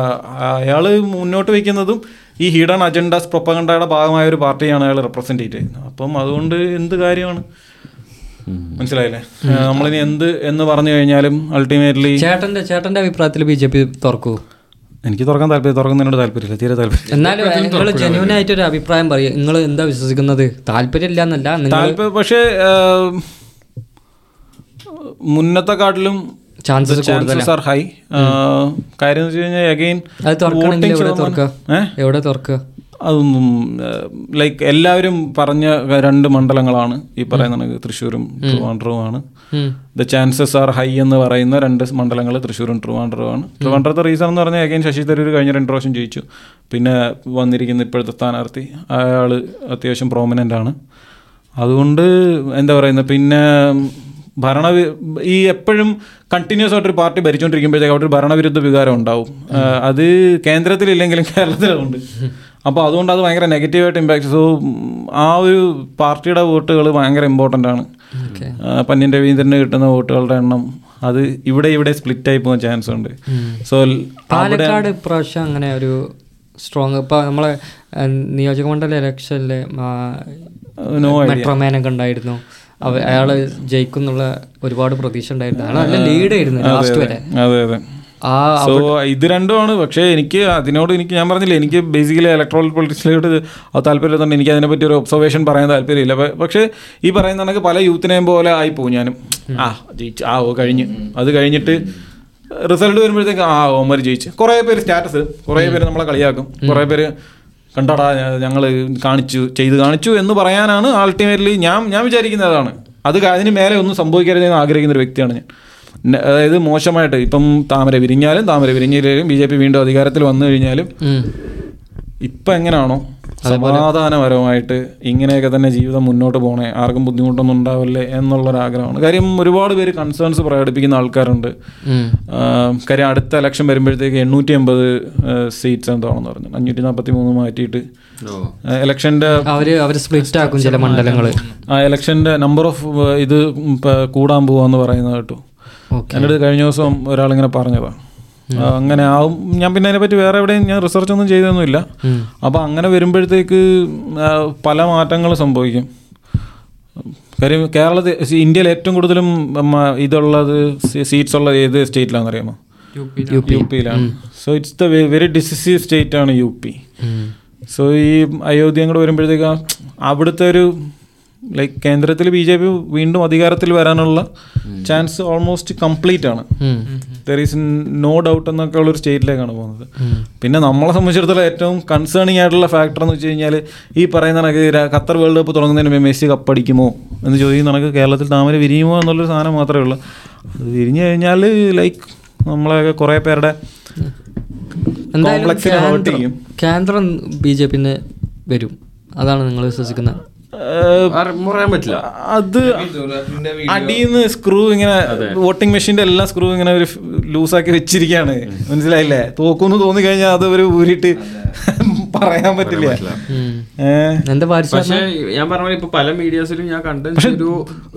അയാൾ മുന്നോട്ട് വയ്ക്കുന്നതും ഈ ഹിഡൻ അജണ്ടാസ് പ്രൊപ്പഗണ്ടയുടെ ഭാഗമായ ഒരു പാർട്ടിയാണ് അയാൾ റെപ്രസെൻറ്റ് ചെയ്യുന്നത് അപ്പം അതുകൊണ്ട് എന്ത് കാര്യമാണ് മനസ്സിലായില്ലേ ആ, നമ്മളിനി എന്ത് എന്ന് പറഞ്ഞു കഴിഞ്ഞാലും അൾട്ടിമേറ്റ്ലി ചേട്ടന്റെ ചേട്ടന്റെ അഭിപ്രായത്തിൽ ബി ജെ പി തുറക്കൂ എനിക്ക് തുറക്കാൻ താല്പര്യം തുറക്കുന്നതിനോട് താല്പര്യമില്ല തീരെ താല്പര്യം എന്നാലും നിങ്ങൾ ജെന്യൂൻ ആയിട്ട് ഒരു അഭിപ്രായം പറയും നിങ്ങൾ എന്താ വിശ്വസിക്കുന്നത് താല്പര്യം ഇല്ല എന്നല്ല നിങ്ങൾ താല്പര്യം പക്ഷേ ആ, മുന്നത്തെ കാട്ടിലും ചാൻസസ് ചാൻസസ് ആർ ഹൈ കാര്യം എന്ന് വെച്ച് കഴിഞ്ഞാൽ അഗെയിൻ അത് തുറക്കണമെങ്കിൽ എവിടെ തുറക്കുക ഏഹ് എവിടെ തുറക്കുക അതൊന്നും ലൈക്ക് എല്ലാവരും പറഞ്ഞ രണ്ട് മണ്ഡലങ്ങളാണ് ഈ പറയുന്ന കണക്ക് തൃശ്ശൂരും ട്രിവാൻഡ്രവുമാണ് ഉം. ദ ചാൻസസ് ആർ ഹൈ എന്ന് പറയുന്ന രണ്ട് മണ്ഡലങ്ങൾ തൃശ്ശൂരും ട്രിവാൻഡ്രവുമാണ് ട്രിവാൻഡ്രത്തെ റീസൺ എന്ന് പറഞ്ഞാൽ അഗൈൻ ശശി തരൂർ കഴിഞ്ഞ രണ്ട് പ്രാവശ്യം ജയിച്ചു പിന്നെ വന്നിരിക്കുന്ന ഇപ്പോഴത്തെ സ്ഥാനാർത്ഥി അയാൾ അത്യാവശ്യം പ്രോമിനൻ്റ് ആണ് അതുകൊണ്ട് എന്താ പറയുന്നത് പിന്നെ ഭരണ ഈ എപ്പോഴും കണ്ടിന്യൂസ് ആയിട്ടൊരു പാർട്ടി ഭരിച്ചുകൊണ്ടിരിക്കുമ്പോഴത്തേക്ക് അവിടെ ഒരു ഭരണവിരുദ്ധ വികാരം ഉണ്ടാവും ആ, അത് കേന്ദ്രത്തിലില്ലെങ്കിലും കേരളത്തിലുണ്ട് അപ്പോൾ അതുകൊണ്ട് അത് ഭയങ്കര നെഗറ്റീവായിട്ട് ഇമ്പാക്ട് സോ ആ ഒരു പാർട്ടിയുടെ വോട്ടുകൾ ഭയങ്കര ഇമ്പോർട്ടൻ്റ് ആണ് ആ, പന്ന്യൻ രവീന്ദ്രന് കിട്ടുന്ന വോട്ടുകളുടെ എണ്ണം അത് ഇവിടെ ഇവിടെ സ്പ്ലിറ്റ് ആയി പോകാൻ ചാൻസ് ഉണ്ട് സോ പാലക്കാട് ഇപ്രാവശ്യം അങ്ങനെ ഒരു സ്ട്രോങ് ഇപ്പൊ നമ്മളെ ഏഹ്, നിയോജക മണ്ഡല ഇലക്ഷനിലെ നോ മെട്രോമാനൊക്കെ ഉണ്ടായിരുന്നു അവ അയാള് ജയിക്കുന്നുള്ള ഒരുപാട് പ്രതീക്ഷ ഉണ്ടായിരുന്നു അയാൾ നല്ല ലീഡ് ആയിരുന്നു ലാസ്റ്റ് വരെ അതെ അതെ ആ സോ ഇത് രണ്ടുമാണ് പക്ഷേ എനിക്ക് അതിനോട് എനിക്ക് ഞാൻ പറഞ്ഞില്ലേ എനിക്ക് ബേസിക്കലി ഇലക്ട്രോൾ പൊളിറ്റിക്സിലോട്ട് താല്പര്യമുണ്ട് എനിക്ക് അതിനെപ്പറ്റി ഒരു ഒബ്സർവേഷൻ പറയാൻ താല്പര്യമില്ല പ- പക്ഷേ ഈ പറയുന്ന കണക്ക് പല യൂത്തിനെയും പോലെ ആയിപ്പോവും ഞാനും ആ ജയിച്ചു ആ ഓ കഴിഞ്ഞ് അത് കഴിഞ്ഞിട്ട് റിസൾട്ട് വരുമ്പോഴത്തേക്ക് ആ ഓമർ ജയിച്ച് കുറേ പേര് സ്റ്റാറ്റസ് കുറേ പേര് നമ്മളെ കളിയാക്കും കുറേ പേര് കണ്ടടാ ഞങ്ങൾ കാണിച്ചു ചെയ്ത് കാണിച്ചു എന്ന് പറയാനാണ് അൾട്ടിമേറ്റ്ലി ഞാൻ ഞാൻ വിചാരിക്കുന്നത് അതാണ് അത് ക- അതിന് മേലെ ഒന്നും സംഭവിക്കരുതെന്ന് ആഗ്രഹിക്കുന്ന ഒരു വ്യക്തിയാണ് ഞാൻ ന- അതായത് മോശമായിട്ട് ഇപ്പം താമര വിരിഞ്ഞാലും താമര വിരിഞ്ഞില്ലെങ്കിലും ബി ജെ പി വീണ്ടും അധികാരത്തിൽ വന്നു കഴിഞ്ഞാലും ഉം. ഇപ്പം എങ്ങനെയാണോ സമാധാനപരമായിട്ട് ഇങ്ങനെയൊക്കെ തന്നെ ജീവിതം മുന്നോട്ട് പോകണേ ആർക്കും ബുദ്ധിമുട്ടൊന്നും ഉണ്ടാവില്ലേ എന്നുള്ളൊരാഗ്രഹമാണ് കാര്യം ഒരുപാട് പേര് കൺസേൺസ് പ്രകടിപ്പിക്കുന്ന ആൾക്കാരുണ്ട് ഉം. ആ, കാര്യം അടുത്ത ഇലക്ഷൻ വരുമ്പോഴത്തേക്ക് എണ്ണൂറ്റി എൺപത് സീറ്റ്സ് എന്താണെന്ന് പറഞ്ഞു അഞ്ഞൂറ്റി നാൽപ്പത്തി മൂന്ന് മാറ്റിയിട്ട് ഇലക്ഷൻ്റെ അവര് അവര് സ്പ്ലിറ്റ് ആക്കും ചില മണ്ഡലങ്ങള് ആ ഇലക്ഷൻ്റെ നമ്പർ ഓഫ് ഇത് ഇപ്പം കൂടാൻ പോവാന്ന് പറയുന്നത് കേട്ടു ഓക്കെ എൻ്റെ അടുത്ത് കഴിഞ്ഞ ദിവസം ഒരാളിങ്ങനെ പറഞ്ഞതാണ് അങ്ങനെ ആവും ഞാൻ പിന്നെ അതിനെപ്പറ്റി വേറെ എവിടെയും ഞാൻ റിസർച്ച് ഒന്നും ചെയ്തൊന്നുമില്ല അപ്പോൾ അങ്ങനെ വരുമ്പോഴത്തേക്ക് ആ, പല മാറ്റങ്ങളും സംഭവിക്കും കാര്യം കേരളത്തിൽ ഇന്ത്യയിൽ ഏറ്റവും കൂടുതലും ഉം, ആ, ഇതുള്ളത് സീറ്റ്സ് ഉള്ളത് ഏത് സ്റ്റേറ്റിലാണെന്ന് അറിയാമോ യു പിയിലാണ് so it's the very decisive state ആണ് യു പി സോ ഈ അയോധ്യ അങ്ങോട്ട് വരുമ്പോഴത്തേക്ക് അവിടുത്തെ ഒരു ലൈക്ക് കേന്ദ്രത്തിൽ ബി ജെ പി വീണ്ടും അധികാരത്തിൽ വരാനുള്ള ചാൻസ് ഓൾമോസ്റ്റ് കംപ്ലീറ്റ് ആണ് ദർ ഈസ് നോ ഡൗട്ട് എന്നൊക്കെ ഉള്ളൊരു സ്റ്റേറ്റിലേക്കാണ് പോകുന്നത് പിന്നെ നമ്മളെ സംബന്ധിച്ചിടത്തോളം ഏറ്റവും കൺസേണിങ് ആയിട്ടുള്ള ഫാക്ടർ എന്ന് വെച്ച് കഴിഞ്ഞാൽ ഈ പറയുന്ന കണക്ക് ര- ഖത്തർ വേൾഡ് കപ്പ് തുടങ്ങുന്നതിന് മുമ്പ് മെസ്സി കപ്പടിക്കുമോ എന്ന് ചോദിക്കുന്ന കണക്ക് കേരളത്തിൽ താമര വിരിയുമോ എന്നുള്ളൊരു സാധനം മാത്രമേ ഉള്ളൂ അത് വിരിഞ്ഞു കഴിഞ്ഞാൽ ലൈക്ക് നമ്മളെ കുറേ പേരുടെ എന്തായാലും കോംപ്ലക്സിനെ ഹേർട്ട് കേന്ദ്രം ചെയ്യും കേന്ദ്രം ബി ജെ പിന്നെ വരും അതാണ് നിങ്ങൾ വിശ്വസിക്കുന്നത് ഏഹ്, പറയാൻ പറ്റില്ല അത് അടിയിന്ന് സ്ക്രൂ ഇങ്ങനെ വോട്ടിംഗ് മെഷീന്റെ എല്ലാ സ്ക്രൂ ഇങ്ങനെ ഒരു ലൂസാക്കി വെച്ചിരിക്കുകയാണ് മനസ്സിലായില്ലേ തോക്കുന്നു തോന്നി കഴിഞ്ഞാൽ അത് ഒരു ഊരിട്ട് പറയാൻ പറ്റില്ല ഏഹ് എന്താ പാരിച്ച പക്ഷേ ഞാൻ പറഞ്ഞ പോലെ ഇപ്പൊ പല മീഡിയാസിലും ഞാൻ കണ്ട ഒരു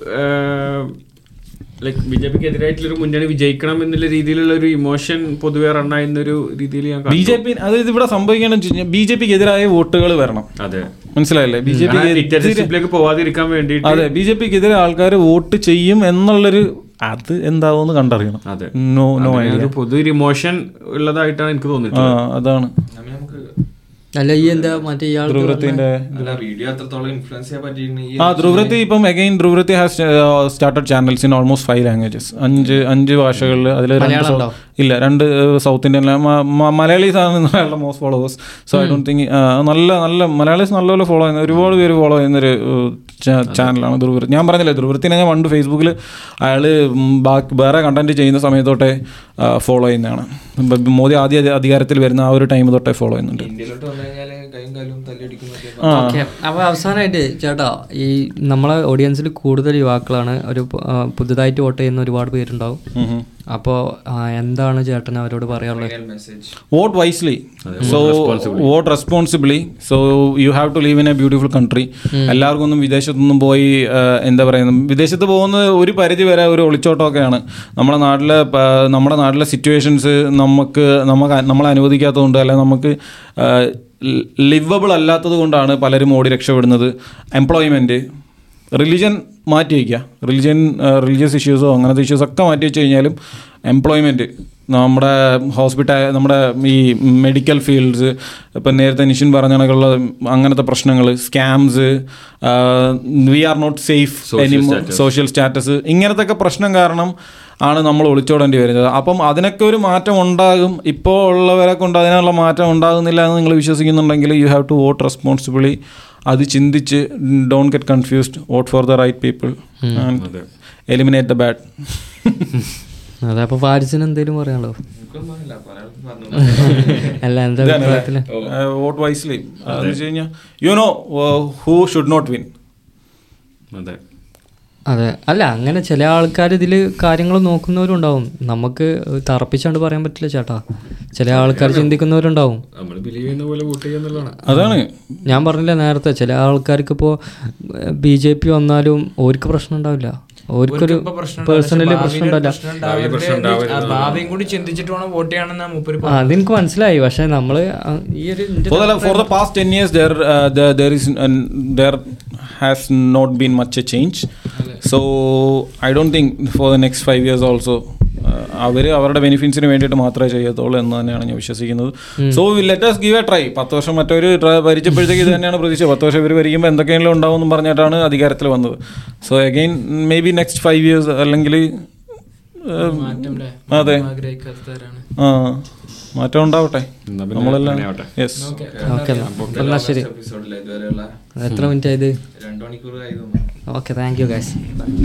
ലൈക്ക് ബി ജെ പിക്ക് എതിരായിട്ടുള്ള ഒരു മുന്നണി വിജയിക്കണം എന്നുള്ള രീതിയിലുള്ള ഒരു ഇമോഷൻ പൊതുവെ റണ്ണായിരുന്ന ഒരു രീതിയിൽ ഞാൻ ബി ജെ പി അതായത് ഇവിടെ സംഭവിക്കുകയാണെന്ന് വെച്ച് കഴിഞ്ഞാൽ ബി ജെ പിക്ക് എതിരായ വോട്ടുകൾ വരണം അതെ മനസ്സിലായില്ലേ ബി ജെ ഡിക്റ്റേറ്റർഷിപ്പിലേക്ക് പോവാതിരിക്കാൻ വേണ്ടിയിട്ട് അതെ ബി ജെ പിക്ക് എതിരെ ആൾക്കാർ വോട്ട് ചെയ്യും എന്നുള്ളൊരു അത് എന്താവുമെന്ന് കണ്ടറിയണം അതെ നോ നോ അങ്ങനെ ഐഡിയ ഒരു പൊതു ഒരു ഇമോഷൻ ഉള്ളതായിട്ടാണ് എനിക്ക് ആ തോന്നിയിട്ടുള്ളത് അതാണ് അല്ല ഈ എന്താ മറ്റേ ഇയാൾ ധ്രുവൃത്തിന്റെ അല്ല വീഡിയോ അത്രത്തോളം ഇൻഫ്ലുവൻസ് ചെയ്യാൻ പറ്റിയിരുന്നു ഈ ആ ധ്രുവൃത്തി ഇപ്പം again Dhruv Rathee has started channels in almost five languages അഞ്ച് അഞ്ച് ഭാഷകളിൽ അതിൽ രണ്ട് മലയാളം സൗ- ഉണ്ടോ? ഇല്ല രണ്ട് സൗത്ത് ഇന്ത്യൻ മലയാളീസ് ആണ് most followers so I don't think നല്ല നല്ല മലയാളീസ് നല്ലപോലെ ഫോളോ ചെയ്യുന്ന ഒരുപാട് പേര് ഫോളോ ചെയ്യുന്നൊരു ചാനലാണ് ധ്രുവൃത്തി ഞാൻ പറഞ്ഞില്ലേ ധ്രുവൃത്തിനെ ഞാൻ പണ്ട് ഫേസ്ബുക്കിൽ അയാൾ ബാക്കി വേറെ കണ്ടന്റ് ചെയ്യുന്ന സമയത്തോട്ടെ ഫോളോ ചെയ്യുന്നതാണ് ബ- മോദി ആദ്യ അധി- അധികാരത്തിൽ വരുന്ന ആ ഒരു ടൈം തൊട്ടേ ഫോളോ ചെയ്യുന്നുണ്ട് ഇന്ത്യയിലോട്ട് വന്നു കഴിഞ്ഞാൽ കൈയും കാലും തല്ലിയടിക്കുന്നൊക്കെ ആ ഓക്കെ അപ്പോൾ അവസാനമായിട്ട് ചേട്ടാ ഈ നമ്മളെ ഓഡിയൻസിൽ കൂടുതൽ യുവാക്കളാണ് ഒരു ആ, പുതുതായിട്ട് വോട്ട് ചെയ്യുന്ന ഒരുപാട് പേരുണ്ടാവും ഉം ഉം. അപ്പോൾ എന്താണ് ചേട്ടൻ അവരോട് പറയാനുള്ളത് message vote wisely so vote responsibly so you have to leave in a beautiful country എല്ലാവർക്കും ഒന്നും വിദേശത്തൊന്നും പോയി ആ, എന്താ പറയുന്നത് വിദേശത്ത് പോകുന്നത് ഒരു പരിധി വരെ ഒരു ഒളിച്ചോട്ടമൊക്കെയാണ് നമ്മുടെ നാട്ടിലെ പ- നമ്മുടെ നാട്ടിലെ സിറ്റുവേഷൻസ് നമുക്ക് നമുക്ക് നമ്മളെ അനുവദിക്കാത്തതുകൊണ്ട് അല്ലെങ്കിൽ നമുക്ക് ലിവബിൾ അല്ലാത്തത് കൊണ്ടാണ് പലരും ഓടി രക്ഷപ്പെടുന്നത് എംപ്ലോയ്മെൻറ്റ് റിലിജൻ മാറ്റി വയ്ക്കുക റിലിജൻ റിലീജിയസ് ഇഷ്യൂസോ അങ്ങനത്തെ ഇഷ്യൂസ് ഒക്കെ മാറ്റി വെച്ച് കഴിഞ്ഞാലും എംപ്ലോയ്മെൻറ്റ് നമ്മുടെ ഹോസ്പിറ്റൽ നമ്മുടെ ഈ മെഡിക്കൽ ഫീൽഡ്സ് ഇപ്പം നേരത്തെ നിഷിൻ പറഞ്ഞ കണക്കുള്ള അങ്ങനത്തെ പ്രശ്നങ്ങൾ scams we are not safe social status ഇങ്ങനത്തെ ഒക്കെ പ്രശ്നം കാരണം ആണ് നമ്മൾ ഒളിച്ചോടേണ്ടി വരുന്നത് അപ്പം അതിനൊക്കെ ഒരു മാറ്റം ഉണ്ടാകും ഇപ്പോൾ ഉള്ളവരെ കൊണ്ട് അതിനുള്ള മാറ്റം ഉണ്ടാകുന്നില്ല എന്ന് നിങ്ങൾ വിശ്വസിക്കുന്നുണ്ടെങ്കിൽ you have to vote responsibly അത് ചിന്തിച്ച് don't get confused vote for the right people and eliminate the bad അതെ അപ്പോൾ പാരിസിന് എന്തെങ്കിലും പറയാനുള്ളോ അല്ല എന്താ അഭിപ്രായത്തിൽ വോട്ട് വൈസ്ലി എന്ന് വെച്ച് കഴിഞ്ഞാൽ you know who should not win അതെ അതെ അല്ല അങ്ങനെ ചില ആൾക്കാർ ഇതിൽ കാര്യങ്ങൾ നോക്കുന്നവരുണ്ടാവും നമുക്ക് തറപ്പിച്ചാണ്ട് പറയാൻ പറ്റില്ല ചേട്ടാ ചില ആൾക്കാർ ചിന്തിക്കുന്നവരുണ്ടാവും നമ്മൾ ബിലീവ് ചെയ്യുന്ന പോലെ വോട്ട് ചെയ്യുന്നുള്ളതാണ് അതാണ് ഞാൻ പറഞ്ഞില്ല നേരത്തെ ചില ആൾക്കാർക്ക് ഇപ്പോൾ ബി ജെ പി വന്നാലും ഓർക്ക് പ്രശ്നം ഉണ്ടാവില്ല ഓർക്കൊരു ഇപ്പൊ പ്രശ്നം പേഴ്സണലി ഉണ്ടാവില്ല. പ്രശ്നം ഭാവിയില് ഉണ്ടാവില്ല പ്രശ്നം ഉണ്ടാവരുത്. ആ, ഭാവിയും കൂടി ചിന്തിച്ചിട്ട് വേണം വോട്ട് ചെയ്യണമെന്നാ മൂപ്പര് ആ, അതെനിക്ക് മനസ്സിലായി പക്ഷെ നമ്മള് ആ, ഈ ഒരു ഇന്റെ For the, for the past 10 years, there, uh, there, there is uh, there has not been much a change. So I don't think for the next five years also അവർ അവരുടെ ബെനിഫിറ്റ്സിന് വേണ്ടിയിട്ട് മാത്രമേ ചെയ്യത്തുള്ളൂ എന്ന് തന്നെയാണ് ഞാൻ വിശ്വസിക്കുന്നത് so let's give a try പത്ത് വർഷം മറ്റൊരു try- ഭരിച്ചപ്പോഴത്തേക്ക് ഇത് തന്നെയാണ് പ്രതീക്ഷ പത്ത് വർഷം ഇവർ ഭരിക്കുമ്പോൾ എന്തൊക്കെയെങ്കിലും ഉണ്ടാവും എന്ന് പറഞ്ഞിട്ടാണ് അധികാരത്തിൽ വന്നത് so again may be next five years അല്ലെങ്കിൽ അതെ ആഗ്രഹിക്കാത്തവരാണ് ആ മാറ്റം ഉണ്ടാവട്ടെ എന്നാ പിന്നെ നമ്മളെല്ലാം അങ്ങനെ ആവട്ടെ. യെസ് ഓക്കെ എന്നാ ശരി എപ്പിസോഡിൽ ഇതുവരെയുള്ള എത്ര മിനിറ്റ് ആയത് രണ്ടു മണിക്കൂർ ആയി തോന്നുന്നു ഓക്കെ താങ്ക് യു ഗൈസ്